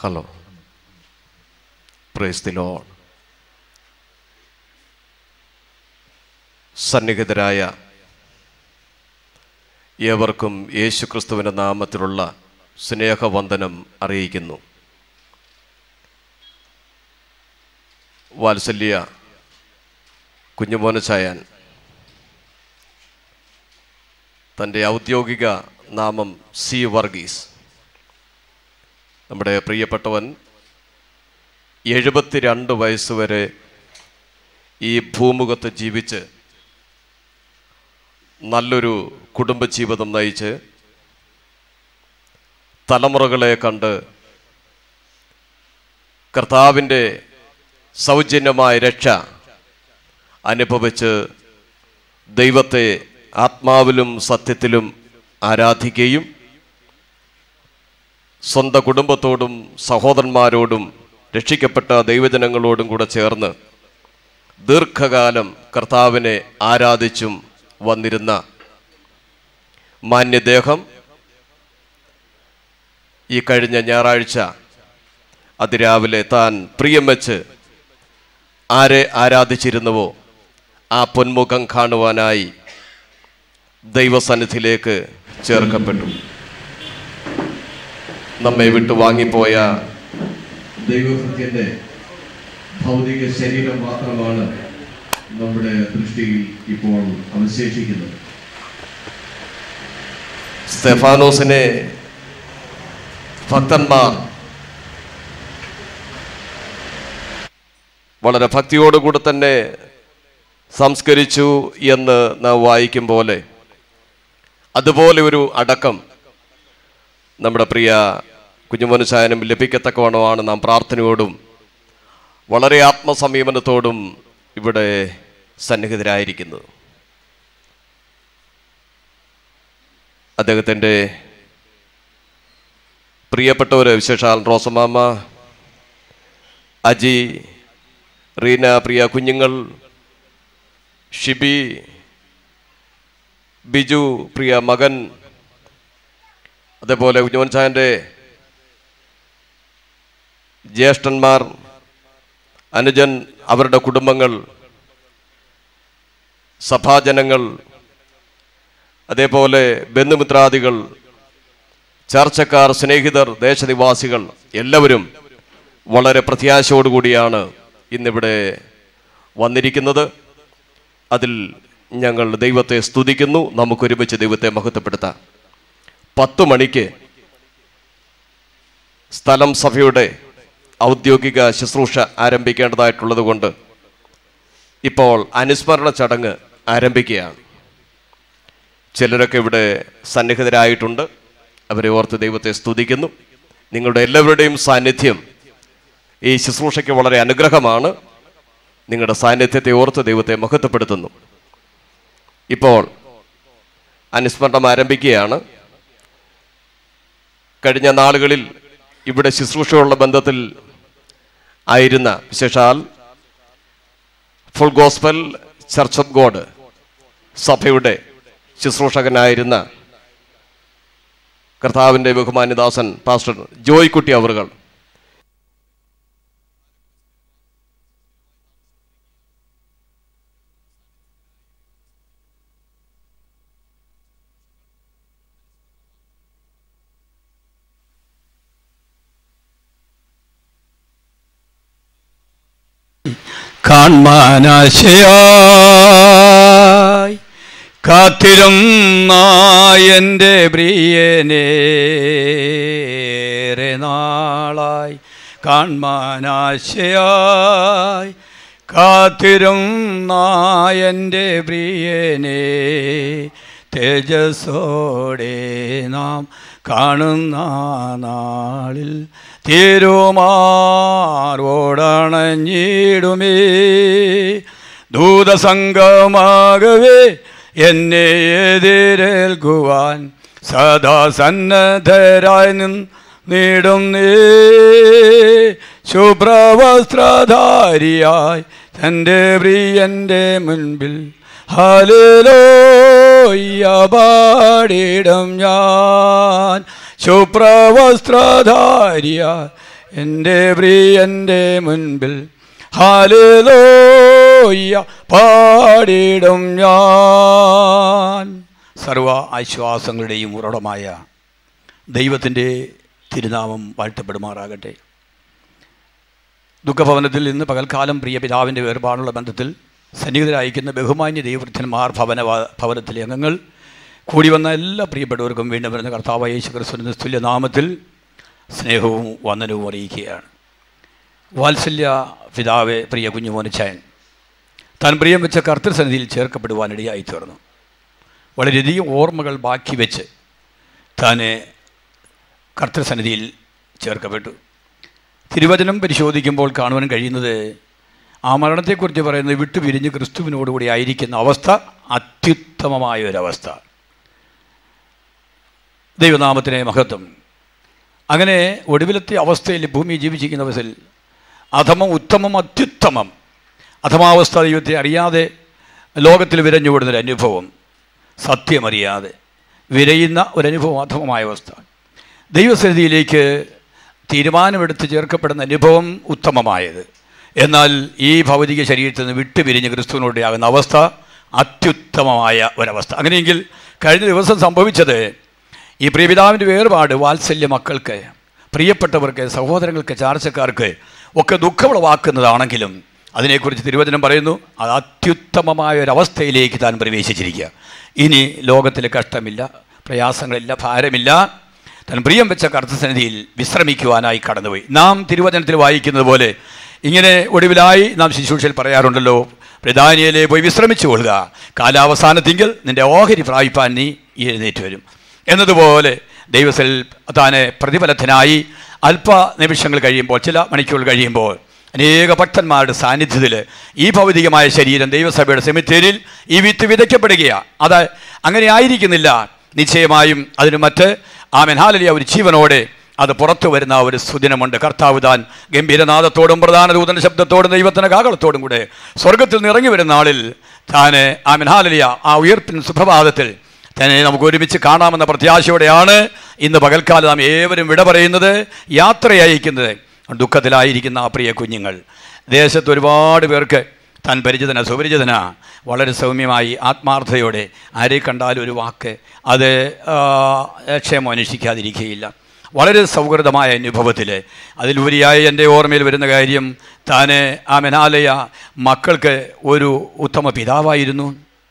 Hello praise the Lord സന്നിഹിതരായ ഏവർക്കും യേശുക്രിസ്തുവിൻ്റെ നാമത്തിലുള്ള സ്നേഹവന്ദനം അറിയിക്കുന്നു വാത്സല്യ കുഞ്ഞുമോനച്ചായാൻ തൻ്റെ ഔദ്യോഗിക നാമം സി വർഗീസ് നമ്മുടെ പ്രിയപ്പെട്ടവൻ എഴുപത്തിരണ്ട് വയസ്സ് വരെ ഈ ഭൂമുഖത്ത് ജീവിച്ച് നല്ലൊരു കുടുംബജീവിതം നയിച്ച് തലമുറകളെ കണ്ട് കർത്താവിൻ്റെ സൗജന്യമായ രക്ഷ അനുഭവിച്ച് ദൈവത്തെ ആത്മാവിലും സത്യത്തിലും ആരാധിക്കുകയും സ്വന്തം കുടുംബത്തോടും സഹോദരന്മാരോടും രക്ഷിക്കപ്പെട്ട ദൈവജനങ്ങളോടും കൂടെ ചേർന്ന് ദീർഘകാലം കർത്താവിനെ ആരാധിച്ചും വന്നിരുന്ന മാന്യദേഹം ഈ കഴിഞ്ഞ ഞായറാഴ്ച അതിരാവിലെ താൻ പ്രിയം വെച്ച് ആരെ ആരാധിച്ചിരുന്നുവോ ആ പൊന്മുഖം കാണുവാനായി ദൈവസന്നിധിയിലേക്ക് ചേർക്കപ്പെട്ടു നമ്മെ വിട്ടു വാങ്ങിപ്പോയ ദൈവഭക്തിന്റെ ഭൗതിക ശരീരം മാത്രമാണ് നമ്മുടെ ദൃഷ്ടിയിൽ ഇപ്പോൾ അവശേഷിക്കുന്നത് സ്തെഫാനോസിനെ ഭക്തന്മാർ വളരെ ഭക്തിയോടുകൂടി തന്നെ സംസ്കരിച്ചു എന്ന് നാം വായിക്കും പോലെ അതുപോലെ ഒരു അടക്കം നമ്മുടെ പ്രിയ കുഞ്ഞുമനുശായനും ലഭിക്കത്തക്കവണ്ണമാണ് നാം പ്രാർത്ഥനയോടും വളരെ ആത്മസംയമനത്തോടും ഇവിടെ സന്നിഹിതരായിരിക്കുന്നത് അദ്ദേഹത്തിൻ്റെ പ്രിയപ്പെട്ടവർ വിശേഷാൽ റോസമാമ അജി റീന പ്രിയ കുഞ്ഞുങ്ങൾ ഷിബി ബിജു പ്രിയ മകൻ അതേപോലെ കുഞ്ഞുമൻ സാറിൻ്റെ ജ്യേഷ്ഠന്മാർ അനുജൻ അവരുടെ കുടുംബങ്ങൾ സഭാജനങ്ങൾ അതേപോലെ ബന്ധുമിത്രാദികൾ ചർച്ചക്കാർ സ്നേഹിതർ ദേശനിവാസികൾ എല്ലാവരും വളരെ പ്രത്യാശയോടുകൂടിയാണ് ഇന്നിവിടെ വന്നിരിക്കുന്നത് അതിൽ ഞങ്ങൾ ദൈവത്തെ സ്തുതിക്കുന്നു നമുക്കൊരുമിച്ച് ദൈവത്തെ മഹത്വപ്പെടുത്താം പത്ത് മണിക്ക് സ്ഥലം സഭയുടെ ഔദ്യോഗിക ശുശ്രൂഷ ആരംഭിക്കേണ്ടതായിട്ടുള്ളത് കൊണ്ട് ഇപ്പോൾ അനുസ്മരണ ചടങ്ങ് ആരംഭിക്കുകയാണ് ചിലരൊക്കെ ഇവിടെ സന്നിഹിതരായിട്ടുണ്ട് അവരെ ഓർത്ത് ദൈവത്തെ സ്തുതിക്കുന്നു നിങ്ങളുടെ എല്ലാവരുടെയും സാന്നിധ്യം ഈ ശുശ്രൂഷയ്ക്ക് വളരെ അനുഗ്രഹമാണ് നിങ്ങളുടെ സാന്നിധ്യത്തെ ഓർത്ത് ദൈവത്തെ മഹത്വപ്പെടുത്തുന്നു ഇപ്പോൾ അനുസ്മരണം ആരംഭിക്കുകയാണ് കഴിഞ്ഞ നാളുകളിൽ ഇവിടെ ശുശ്രൂഷയുള്ള ബന്ധത്തിൽ ആയിരുന്ന വിശേഷാൽ full gospel church of God സഭയുടെ ശുശ്രൂഷകനായിരുന്ന കർത്താവിൻ്റെ ബഹുമാന്യദാസൻ പാസ്റ്റർ ജോയ്ക്കുട്ടി അവറുകൾ കാൺമാനാശയായി കാത്തിരുന്ന എൻ്റെ പ്രിയനേറെ നാളായി കാൺമാനാശയായി കാത്തിരുന്ന എൻ്റെ പ്രിയനെ തേജസ്സോടെ നാം കാണുന്ന നാളിൽ തിരുമാറോടണഞ്ഞിടുമേ ദൂതസംഗമാകവേ എന്നെ എതിരേൽക്കുവാൻ സദാ സന്നദ്ധരായി നിന്നിടുന്നേ ശുഭ്രവസ്ത്രധാരിയായി തൻ്റെ പ്രിയൻ്റെ മുൻപിൽ ഹലോയ്യ പാടിടും ഞാൻ ശുഭ്രവസ്ത്രധാരിയായി എൻ്റെ പ്രിയൻ്റെ മുൻപിൽ ഹാലേലോയ്യ പാടിടും ഞാൻ സർവ ആശ്വാസങ്ങളുടെയും ഉറടമായ ദൈവത്തിൻ്റെ തിരുനാമം വാഴ്ത്തപ്പെടുമാറാകട്ടെ ദുഃഖഭവനത്തിൽ ഇന്ന് പകൽക്കാലം പ്രിയ പിതാവിൻ്റെ വേർപാടുള്ള ബന്ധത്തിൽ സന്നിഹിതരായിരിക്കുന്ന ബഹുമാന്യ ദൈവവൃദ്ധന്മാർ ഭവന ഭവനത്തിലെ അംഗങ്ങൾ കൂടി വന്ന എല്ലാ പ്രിയപ്പെട്ടവർക്കും വീണ്ടും വരുന്ന കർത്താവ് യേശു ക്രിസ്തുവിൻ്റെ തുല്യ നാമത്തിൽ സ്നേഹവും വന്ദനവും അറിയിക്കുകയാണ് വാത്സല്യ പിതാവെ പ്രിയ കുഞ്ഞുമോനച്ചായൻ താൻ പ്രിയം വെച്ച കർത്തൃസന്നിധിയിൽ ചേർക്കപ്പെടുവാനിടയായി തീർന്നു വളരെയധികം ഓർമ്മകൾ ബാക്കി വെച്ച് താൻ കർത്തൃസന്നിധിയിൽ ചേർക്കപ്പെട്ടു തിരുവചനം പരിശോധിക്കുമ്പോൾ കാണുവാൻ കഴിയുന്നത് ആ മരണത്തെക്കുറിച്ച് പറയുന്നത് വിട്ടുപിരിഞ്ഞ് ക്രിസ്തുവിനോടുകൂടി ആയിരിക്കുന്ന അവസ്ഥ അത്യുത്തമമായ ഒരവസ്ഥ ദൈവനാമത്തിനെ മഹത്വം അങ്ങനെ ഒടുവിലത്തെ അവസ്ഥയിൽ ഭൂമി ജീവിച്ചിരിക്കുന്ന അവസ്ഥയിൽ അധമം ഉത്തമം അത്യുത്തമം അധമാവസ്ഥ ദൈവത്തെ അറിയാതെ ലോകത്തിൽ വിരഞ്ഞുവിടുന്നൊരു അനുഭവം സത്യമറിയാതെ വിരയുന്ന ഒരനുഭവം അധമമായ അവസ്ഥ ദൈവസന്നിധിയിലേക്ക് തീരുമാനമെടുത്ത് ചേർക്കപ്പെടുന്ന അനുഭവം ഉത്തമമായത് എന്നാൽ ഈ ഭൗതിക ശരീരത്തിൽ നിന്ന് വിട്ടുപിരിഞ്ഞ് ക്രിസ്തുവിനോടെയാകുന്ന അവസ്ഥ അത്യുത്തമമായ ഒരവസ്ഥ അങ്ങനെയെങ്കിൽ കഴിഞ്ഞ ദിവസം സംഭവിച്ചത് ഈ പ്രിയപിതാവിൻ്റെ വേർപാട് വാത്സല്യ മക്കൾക്ക് പ്രിയപ്പെട്ടവർക്ക് സഹോദരങ്ങൾക്ക് ചാർച്ചക്കാർക്ക് ഒക്കെ ദുഃഖമുളവാക്കുന്നതാണെങ്കിലും അതിനെക്കുറിച്ച് തിരുവചനം പറയുന്നു അത് അത്യുത്തമമായ ഒരവസ്ഥയിലേക്ക് താൻ പ്രവേശിച്ചിരിക്കുക ഇനി ലോകത്തിൽ കഷ്ടമില്ല പ്രയാസങ്ങളില്ല ഭാരമില്ല താൻ പ്രിയം വെച്ച കർത്തസന്നിധിയിൽ വിശ്രമിക്കുവാനായി കടന്നുപോയി നാം തിരുവചനത്തിൽ വായിക്കുന്നത് പോലെ ഇങ്ങനെ ഒടുവിലായി നാം ശുശ്രൂഷയിൽ പറയാറുണ്ടല്ലോ പ്രധാനിയിലെ പോയി വിശ്രമിച്ചു കൊള്ളുക കാലാവസാനത്തിങ്കിൽ നിന്റെ ഓഹരി പ്രാപിപ്പാൻ നീ എഴുന്നേറ്റ് വരും എന്നതുപോലെ ദൈവത്തിൽ താനെ പ്രതിഫലത്തിനായി അല്പ നിമിഷങ്ങൾ കഴിയുമ്പോൾ ചില മണിക്കൂറുകൾ കഴിയുമ്പോൾ അനേക ഭക്തന്മാരുടെ സാന്നിധ്യത്തിൽ ഈ ഭൗതികമായ ശരീരം ദൈവസഭയുടെ സെമിത്തേരിൽ ഈ വിത്ത് വിതയ്ക്കപ്പെടുകയാണ് അത് അങ്ങനെ ആയിരിക്കുന്നില്ല നിശ്ചയമായും അതിന് മറ്റ് ആ മെൻഹാലിയ ഒരു ജീവനോടെ അത് പുറത്തു വരുന്ന ഒരു സുദിനമുണ്ട് കർത്താവ് താൻ ഗംഭീരനാഥത്തോടും പ്രധാന ദൂതന്റെ ശബ്ദത്തോടും ദൈവത്തിന്റെ കാകളത്തോടും കൂടെ സ്വർഗത്തിൽ നിന്ന് ഇറങ്ങി വരുന്ന ആളിൽ താൻ ആ മെൻഹാലിയ ആ ഉയർപ്പിൻ സുപ്രഭാതത്തിൽ തന്നെ നമുക്ക് ഒരുമിച്ച് കാണാമെന്ന പ്രത്യാശയോടെയാണ് ഇന്ന് പകൽക്കാലം നാം ഏവരും വിട പറയുന്നത് യാത്ര അയക്കുന്നത് ദുഃഖത്തിലായിരിക്കുന്ന ആ പ്രിയ കുഞ്ഞുങ്ങൾ ദേശത്ത് ഒരുപാട് പേർക്ക് താൻ പരിചിതന സുപരിചിതന വളരെ സൗമ്യമായി ആത്മാർത്ഥതയോടെ ആരെ കണ്ടാലും ഒരു വാക്ക് അത് ആ, ക്ഷേമം അന്വേഷിക്കാതിരിക്കുകയില്ല വളരെ സൗഹൃദമായ അനുഭവത്തിൽ അതിലുപരിയായി എൻ്റെ ഓർമ്മയിൽ വരുന്ന കാര്യം താൻ ആ മെനാലയ മക്കൾക്ക് ഒരു ഉത്തമ പിതാവായിരുന്നു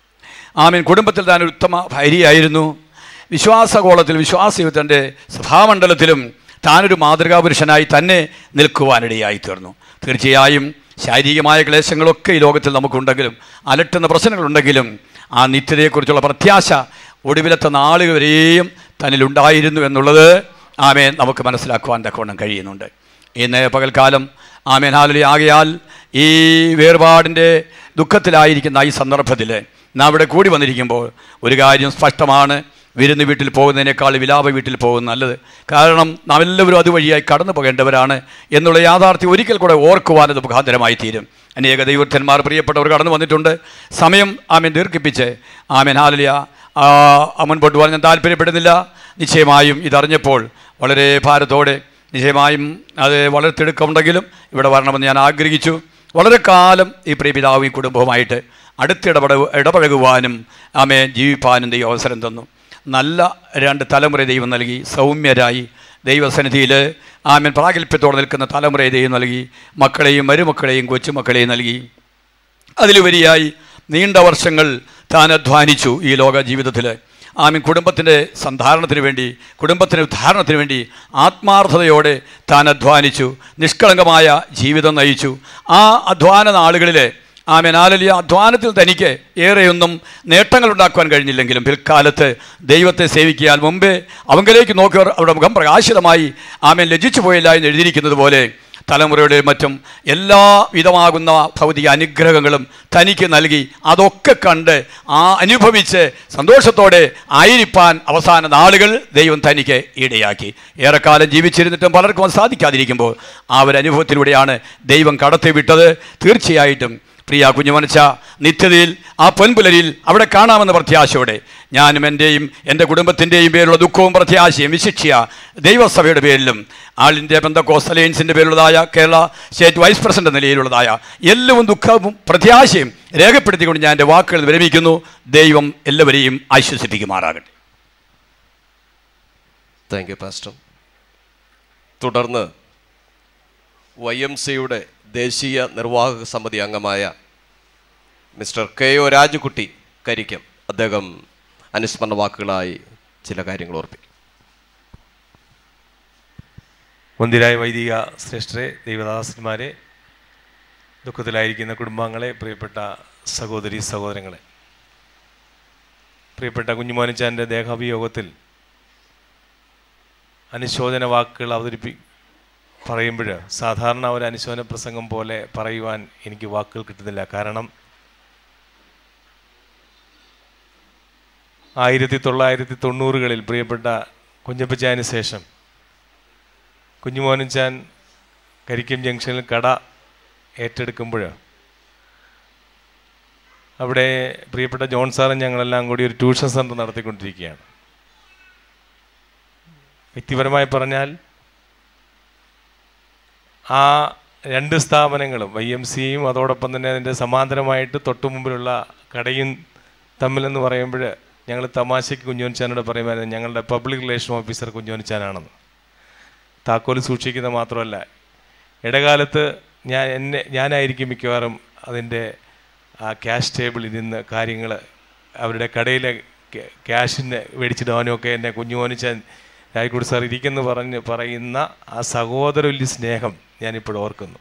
ആമീൻ കുടുംബത്തിൽ താൻ ഒരു ഉത്തമ ഭാര്യയായിരുന്നു വിശ്വാസകോളത്തിൽ വിശ്വാസയുദ്ധൻ്റെ സഭാമണ്ഡലത്തിലും താനൊരു മാതൃകാപുരുഷനായി തന്നെ നിൽക്കുവാനിടയായി തീർന്നു തീർച്ചയായും ശാരീരികമായ ക്ലേശങ്ങളൊക്കെ ഈ ലോകത്തിൽ നമുക്കുണ്ടെങ്കിലും അലട്ടുന്ന പ്രശ്നങ്ങളുണ്ടെങ്കിലും ആ നിത്യതയെക്കുറിച്ചുള്ള പ്രത്യാശ ഒടുവിലത്തെ നാളുകൾ വരെയും തന്നിലുണ്ടായിരുന്നു എന്നുള്ളത് ആമേൻ നമുക്ക് മനസ്സിലാക്കുവാൻ തക്കവണ്ണം കഴിയുന്നുണ്ട് ഇന്ന് പകൽക്കാലം ആമേൻ ഹാലലി ആകയാൽ ഈ വേർപാടിൻ്റെ ദുഃഖത്തിലായിരിക്കുന്ന ഈ സന്ദർഭത്തിൽ നാം ഇവിടെ കൂടി വന്നിരിക്കുമ്പോൾ ഒരു കാര്യം സ്പഷ്ടമാണ് വിരുന്ന് വീട്ടിൽ പോകുന്നതിനേക്കാൾ വിലാപ വീട്ടിൽ പോകുന്നത് നല്ലത് കാരണം നാം എല്ലാവരും അതുവഴിയായി കടന്നു പോകേണ്ടവരാണ് എന്നുള്ള യാഥാർത്ഥ്യം ഒരിക്കൽ കൂടെ ഓർക്കുവാൻ അത് മുഖാന്തരമായി തീരും അനേക ദൈവത്തന്മാർ പ്രിയപ്പെട്ടവർ കടന്നു വന്നിട്ടുണ്ട് സമയം ആമൻ ദീർഘിപ്പിച്ച് ആമൻ ഹാലിയ മുൻപോട്ട് പോകാൻ ഞാൻ താല്പര്യപ്പെടുന്നില്ല നിശ്ചയമായും ഇതറിഞ്ഞപ്പോൾ വളരെ ഭാരത്തോടെ നിശ്ചയമായും അത് വളരെ തിടുക്കമുണ്ടെങ്കിലും ഇവിടെ വരണമെന്ന് ഞാൻ ആഗ്രഹിച്ചു വളരെ കാലം ഈ പ്രിയപിതാവ് ഈ കുടുംബവുമായിട്ട് അടുത്തിടപെട ഇടപഴകുവാനും ആമേ ജീവിപ്പാനും ദൈവം അവസരം തന്നു നല്ല രണ്ട് തലമുറ ദൈവം നൽകി സൗമ്യരായി ദൈവസന്നിധിയിൽ ആമൻ പ്രാഗൽഭ്യത്തോടെ നിൽക്കുന്ന തലമുറയെ ദൈവം നൽകി മക്കളെയും മരുമക്കളെയും കൊച്ചുമക്കളെയും നൽകി അതിലുപരിയായി നീണ്ട വർഷങ്ങൾ താൻ അധ്വാനിച്ചു ഈ ലോക ജീവിതത്തിൽ ആമീൻ കുടുംബത്തിൻ്റെ സന്ധാരണത്തിന് വേണ്ടി കുടുംബത്തിൻ്റെ ഉദ്ധാരണത്തിന് വേണ്ടി ആത്മാർത്ഥതയോടെ താൻ അധ്വാനിച്ചു നിഷ്കളങ്കമായ ജീവിതം നയിച്ചു ആ അധ്വാന നാളുകളിൽ ആമേൻ ആലലിയ അധ്വാനത്തിൽ തനിക്ക് ഏറെയൊന്നും നേട്ടങ്ങൾ ഉണ്ടാക്കുവാൻ കഴിഞ്ഞില്ലെങ്കിലും പിൽക്കാലത്ത് ദൈവത്തെ സേവിക്കാൻ മുമ്പേ അവങ്കിലേക്ക് നോക്കിയവർ അവരുടെ മുഖം പ്രകാശിതമായി ആമേൻ ലജിച്ചു പോയില്ല എന്ന് എഴുതിയിരിക്കുന്നത് പോലെ തലമുറയുടെ മറ്റും എല്ലാ വിധമാകുന്ന ഭൗതിക അനുഗ്രഹങ്ങളും തനിക്ക് നൽകി അതൊക്കെ കണ്ട് ആ അനുഭവിച്ച് സന്തോഷത്തോടെ ആയിരിക്കാൻ അവസാന നാളുകൾ ദൈവം തനിക്ക് ഇടയാക്കി ഏറെക്കാലം ജീവിച്ചിരുന്നിട്ടും പലർക്കും അത് സാധിക്കാതിരിക്കുമ്പോൾ ആ ഒരു അനുഭവത്തിലൂടെയാണ് ദൈവം കടത്തി വിട്ടത് തീർച്ചയായിട്ടും പ്രിയ കുഞ്ഞുമനച്ച നിത്യതയിൽ ആ പൊൻപുലരിൽ അവിടെ കാണാമെന്ന പ്രത്യാശയോടെ ഞാനും എൻ്റെയും എൻ്റെ കുടുംബത്തിൻ്റെയും പേരിലുള്ള ദുഃഖവും പ്രത്യാശയും വിശിഷ്യ ദൈവസഭയുടെ പേരിലും ആൾ ഇന്ത്യ ബന്ധക്കോസ് അലയൻസിൻ്റെ പേരിലുള്ളതായ കേരള സ്റ്റേറ്റ് വൈസ് പ്രസിഡന്റ് നിലയിലുള്ളതായ എല്ലാവും ദുഃഖവും പ്രത്യാശയും രേഖപ്പെടുത്തിക്കൊണ്ട് ഞാൻ എൻ്റെ വാക്കുകൾ വിരമിക്കുന്നു ദൈവം എല്ലാവരെയും ആശ്വസിപ്പിക്കുമാറാകട്ടെ താങ്ക് യു പാസ്റ്റർ തുടർന്ന് വൈ എം സിയുടെ ദേശീയ നിർവാഹക സമിതി അംഗമായ mister K O Rajukutty Karikkam അദ്ദേഹം അനുസ്മരണ വാക്കുകളായി ചില കാര്യങ്ങൾ ഓർപ്പിക്കും മുന്തിരായ വൈദിക ശ്രേഷ്ഠരെ ദൈവദാസന്മാരെ ദുഃഖത്തിലായിരിക്കുന്ന കുടുംബാംഗങ്ങളെ പ്രിയപ്പെട്ട സഹോദരി സഹോദരങ്ങളെ പ്രിയപ്പെട്ട കുഞ്ഞുമോനിച്ചാൻ്റെ ദേഹാഭിയോഗത്തിൽ അനുശോചന വാക്കുകൾ അവതരിപ്പി പറയുമ്പോൾ സാധാരണ ഒരു അനുശോചന പ്രസംഗം പോലെ പറയുവാൻ എനിക്ക് വാക്കുകൾ കിട്ടുന്നില്ല കാരണം ആയിരത്തി തൊള്ളായിരത്തി തൊണ്ണൂറുകളിൽ പ്രിയപ്പെട്ട കുഞ്ഞപ്പച്ചായന് ശേഷം കുഞ്ഞുമോനച്ചാൻ കരിക്കം ജംഗ്ഷനിൽ കട ഏറ്റെടുക്കുമ്പോൾ അവിടെ പ്രിയപ്പെട്ട ജോൺ സാറും ഞങ്ങളെല്ലാം കൂടി ഒരു ട്യൂഷൻ സെൻറ്റർ നടത്തിക്കൊണ്ടിരിക്കുകയാണ് വ്യക്തിപരമായി പറഞ്ഞാൽ ആ രണ്ട് സ്ഥാപനങ്ങളും വൈ എം സിയും അതോടൊപ്പം തന്നെ അതിൻ്റെ സമാന്തരമായിട്ട് തൊട്ടു മുമ്പിലുള്ള കടയും തമ്മിലെന്ന് പറയുമ്പോൾ ഞങ്ങൾ തമാശയ്ക്ക് കുഞ്ഞോനിച്ചാനോട് പറയുമ്പോൾ ഞങ്ങളുടെ പബ്ലിക് റിലേഷൻ ഓഫീസർ കുഞ്ഞോനിച്ചാനാണെന്ന് താക്കോൽ സൂക്ഷിക്കുന്ന മാത്രമല്ല ഇടകാലത്ത് ഞാൻ എന്നെ ഞാനായിരിക്കും മിക്കവാറും അതിൻ്റെ ആ ക്യാഷ് ടേബിളിൽ നിന്ന് കാര്യങ്ങൾ അവരുടെ കടയിലെ ക്യാ- ക്യാഷിന് മേടിച്ചിടാനും ഒക്കെ എന്നെ കുഞ്ഞുമോനിച്ചാൻ രായ്ക്കൂടി സാർ ഇരിക്കുന്നു പറഞ്ഞ് പറയുന്ന ആ സഹോദരവല്യ സ്നേഹം ഞാനിപ്പോൾ ഓർക്കുന്നു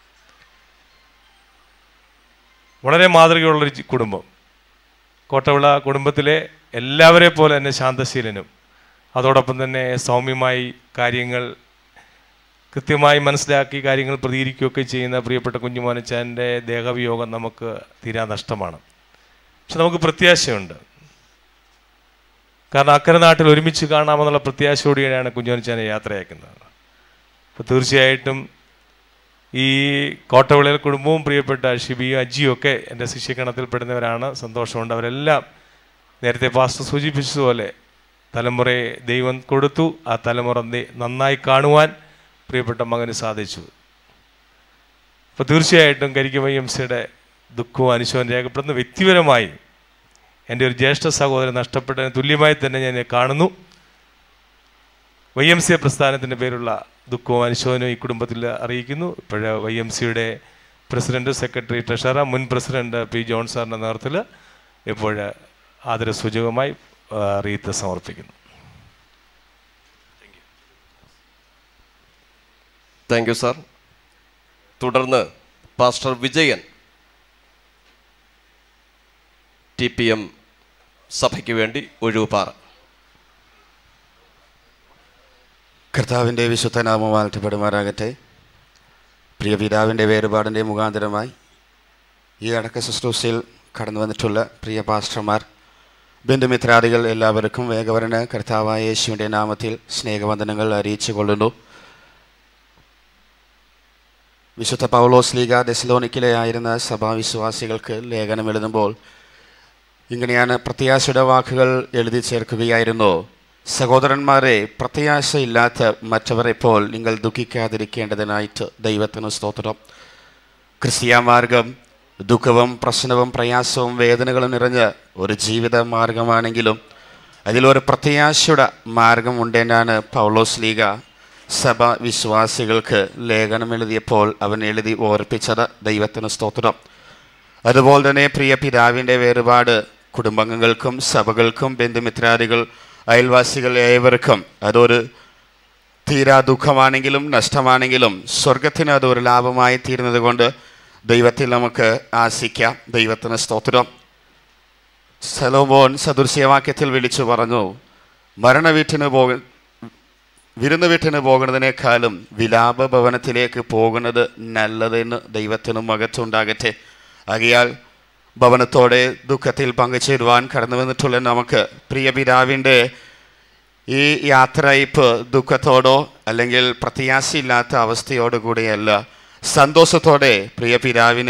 വളരെ മാതൃകയുള്ളൊരു ജി- കുടുംബം കോട്ടവിള കുടുംബത്തിലെ എല്ലാവരെ പോലെ തന്നെ ശാന്തശീലനും അതോടൊപ്പം തന്നെ സൗമ്യമായി കാര്യങ്ങൾ കൃത്യമായി മനസ്സിലാക്കി കാര്യങ്ങൾ പ്രതികരിക്കുകയൊക്കെ ചെയ്യുന്ന പ്രിയപ്പെട്ട കുഞ്ഞുമോനച്ചാൻ്റെ ദേഹവിയോഗം നമുക്ക് തീരാ നഷ്ടമാണ് പക്ഷെ നമുക്ക് പ്രത്യാശയുണ്ട് കാരണം അക്കരെ നാട്ടിൽ ഒരുമിച്ച് കാണാമെന്നുള്ള പ്രത്യാശയോടെയാണ് കുഞ്ഞോനിച്ചാനെ യാത്രയാക്കുന്നത് അപ്പോൾ തീർച്ചയായിട്ടും ഈ കോട്ടവിളയിൽ കുടുംബവും പ്രിയപ്പെട്ട ഷിബിയും അജിയും ഒക്കെ എൻ്റെ ശിഷ്യഗണത്തിൽപ്പെടുന്നവരാണ് സന്തോഷമുണ്ട് അവരെല്ലാം നേരത്തെ പാസ്റ്റർ സൂചിപ്പിച്ചതുപോലെ തലമുറയെ ദൈവം കൊടുത്തു ആ തലമുറ നെ- നന്നായി കാണുവാൻ പ്രിയപ്പെട്ട മകന് സാധിച്ചു അപ്പോൾ തീർച്ചയായിട്ടും കരിക്കും വൈ എം സിയുടെ ദുഃഖവും അനുശോചനം രേഖപ്പെടുന്ന വ്യക്തിപരമായി എൻ്റെ ഒരു ജ്യേഷ്ഠ സഹോദരൻ നഷ്ടപ്പെട്ടതിന് തുല്യമായി തന്നെ ഞാൻ ഇതിനെ കാണുന്നു വൈ എം സി പ്രസ്ഥാനത്തിൻ്റെ പേരുള്ള ദുഃഖവും അനുശോചനവും ഈ കുടുംബത്തിൽ അറിയിക്കുന്നു ഇപ്പോഴ് വൈ എം സിയുടെ പ്രസിഡന്റ് സെക്രട്ടറി ട്രഷറർ മുൻ പ്രസിഡന്റ് പി ജോൺ സാറിൻ്റെ നേതൃത്വത്തിൽ ഇപ്പോൾ ആദരസൂചകമായി ആ, റീത്ത് സമർപ്പിക്കുന്നു താങ്ക് യു സാർ തുടർന്ന് pastor Vijayan T P M സഭയ്ക്ക് വേണ്ടി ഒഴിവുപാറ കർത്താവിൻ്റെ വിശുദ്ധ നാമം വാഴ്ത്തപ്പെടുമാറാകട്ടെ പ്രിയ പിതാവിൻ്റെ വേറുപാടിൻ്റെ മുഖാന്തരമായി ഈ അടക്ക ശുശ്രൂഷയിൽ കടന്നു വന്നിട്ടുള്ള പ്രിയ പാസ്റ്റർമാർ ബന്ധുമിത്രാദികൾ എല്ലാവർക്കും വേഗവരന് കർത്താവായ യേശുവിൻ്റെ നാമത്തിൽ സ്നേഹവന്ദനങ്ങൾ അറിയിച്ചു കൊള്ളുന്നു വിശുദ്ധ പൗലോസ് ലീഗ ദെസലോനിക്കിലെ ആയിരുന്ന സഭാവിശ്വാസികൾക്ക് ലേഖനം എഴുതുമ്പോൾ ഇങ്ങനെയാണ് പ്രത്യാശയുടെ വാക്കുകൾ എഴുതി ചേർക്കുകയായിരുന്നു സഹോദരന്മാരെ പ്രത്യാശയില്ലാത്ത മറ്റവരെ പോൽ നിങ്ങൾ ദുഃഖിക്കാതിരിക്കേണ്ടതിനായിട്ട് ദൈവത്തിന് സ്തോത്രം ക്രിസ്തീയ മാർഗം ദുഃഖവും പ്രശ്നവും പ്രയാസവും വേദനകളും നിറഞ്ഞ ഒരു ജീവിത മാർഗമാണെങ്കിലും അതിലൊരു പ്രത്യാശയുടെ മാർഗം ഉണ്ടെന്നാണ് പൗലോസ് ലീഗ സഭ വിശ്വാസികൾക്ക് ലേഖനം എഴുതിയപ്പോൾ അവൻ എഴുതി ഓർപ്പിച്ചത് ദൈവത്തിന് സ്തോത്രം അതുപോലെ തന്നെ പ്രിയ പിതാവിൻ്റെ വേറുപാട് കുടുംബാംഗങ്ങൾക്കും സഭകൾക്കും ബന്ധുമിത്രാദികൾ അയൽവാസികൾ ഏവർക്കും അതൊരു തീരാ ദുഃഖമാണെങ്കിലും നഷ്ടമാണെങ്കിലും സ്വർഗത്തിന് അത് ഒരു ലാഭമായി തീരുന്നത് കൊണ്ട് ദൈവത്തിൽ നമുക്ക് ആശിക്കാം ദൈവത്തിന് സ്തോത്രം സലോമോൻ സദൃശ്യവാക്യത്തിൽ വിളിച്ചു പറഞ്ഞു മരണവീട്ടിന് പോക വിരുന്ന് വീട്ടിന് പോകുന്നതിനേക്കാളും വിലാപ ഭവനത്തിലേക്ക് പോകുന്നത് നല്ലതെന്ന് ദൈവത്തിനും മകത്തുണ്ടാകട്ടെ ആകിയാൽ ഭവനത്തോടെ ദുഃഖത്തിൽ പങ്കുചേരുവാൻ കടന്നു വന്നിട്ടുള്ള നമുക്ക് പ്രിയ പിതാവിൻ്റെ ഈ യാത്രയിപ്പ് ദുഃഖത്തോടോ അല്ലെങ്കിൽ പ്രത്യാശയില്ലാത്ത അവസ്ഥയോടു കൂടിയല്ല സന്തോഷത്തോടെ പ്രിയ പിതാവിനെ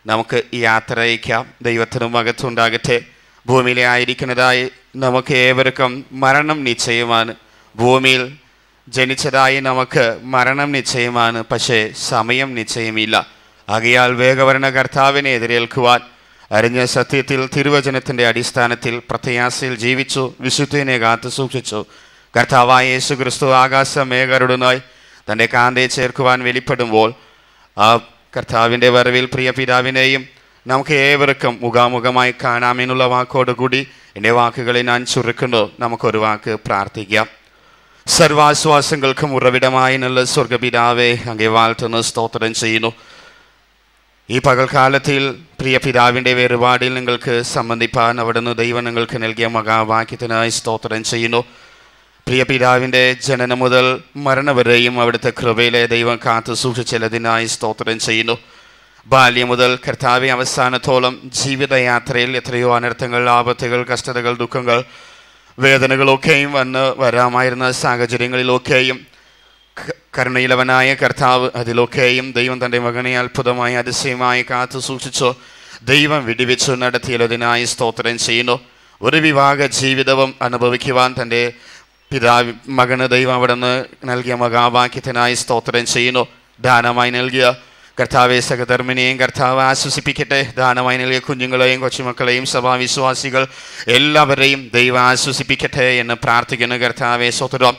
നമുക്ക് യാത്ര അയക്കാം ദൈവത്തിനും മകത്തുണ്ടാകട്ടെ ഭൂമിയിലെ ആയിരിക്കുന്നതായി നമുക്ക് ഏവർക്കും മരണം നിശ്ചയമാണ് ഭൂമിയിൽ ജനിച്ചതായി നമുക്ക് മരണം നിശ്ചയമാണ് പക്ഷേ സമയം നിശ്ചയമില്ല ആകയാൽ വേഗവരണ കർത്താവിനെ എതിരേൽക്കുവാൻ അറിഞ്ഞ സത്യത്തിൽ തിരുവചനത്തിൻ്റെ അടിസ്ഥാനത്തിൽ പ്രത്യാശയിൽ ജീവിച്ചു വിശുദ്ധിനെ കാത്തു സൂക്ഷിച്ചു കർത്താവായ യേശു ക്രിസ്തു ആകാശമേഘരുടനായി തൻ്റെ കാന്തയെ ചേർക്കുവാൻ വെളിപ്പെടുമ്പോൾ ആ കർത്താവിൻ്റെ വരവിൽ പ്രിയ പിതാവിനെയും നമുക്ക് ഏവർക്കും മുഖാമുഖമായി കാണാമെന്നുള്ള വാക്കോടുകൂടി എൻ്റെ വാക്കുകളെ ഞാൻ ചുരുക്കുന്നു നമുക്കൊരു വാക്ക് പ്രാർത്ഥിക്കാം സർവാശ്വാസങ്ങൾക്കും ഉറവിടമായി നല്ല സ്വർഗപിതാവെ അങ്ങേ വാഴ്ത്തുന്ന സ്തോത്രം ചെയ്യുന്നു ഈ പകൽക്കാലത്തിൽ പ്രിയ പിതാവിൻ്റെ വേറുപാടിൽ നിങ്ങൾക്ക് സംബന്ധിപ്പാൻ അവിടുന്ന് ദൈവം നിങ്ങൾക്ക് നൽകിയ മഹാവാക്യത്തിനായി സ്തോത്രം ചെയ്യുന്നു പ്രിയ പിതാവിൻ്റെ ജനനം മുതൽ മരണം വരെയും അവിടുത്തെ കൃപയിലെ ദൈവം കാത്തു സൂക്ഷിച്ചതിനായി സ്തോത്രം ചെയ്യുന്നു ബാല്യം മുതൽ കർത്താവെ അവസാനത്തോളം ജീവിതയാത്രയിൽ എത്രയോ അനർത്ഥങ്ങൾ ആപത്തുകൾ കഷ്ടതകൾ ദുഃഖങ്ങൾ വേദനകളൊക്കെയും വന്ന് വരാമായിരുന്ന സാഹചര്യങ്ങളിലൊക്കെയും ക- കരുണയിലവനായ കർത്താവ് അതിലൊക്കെയും ദൈവം തൻ്റെ മകനെ അത്ഭുതമായി അതിശയമായി കാത്തു സൂക്ഷിച്ചു ദൈവം വിടിവെച്ചു നടത്തിയതിനായി സ്തോത്രം ചെയ്യുന്നു ഒരു വിവാഹ ജീവിതവും അനുഭവിക്കുവാൻ തൻ്റെ പിതാവ് മകന് ദൈവം അവിടെ നിന്ന് നൽകിയ മഹാവാക്യത്തിനായി സ്തോത്രം ചെയ്യുന്നു ദാനമായി നൽകിയ കർത്താവെ സഹധർമ്മിനെയും കർത്താവ് ആശ്വസിപ്പിക്കട്ടെ ദാനമായി നൽകിയ കുഞ്ഞുങ്ങളെയും കൊച്ചുമക്കളെയും സഭാവിശ്വാസികൾ എല്ലാവരെയും ദൈവം ആശ്വസിപ്പിക്കട്ടെ എന്ന് പ്രാർത്ഥിക്കുന്നു കർത്താവെ സ്വതന്ത്രം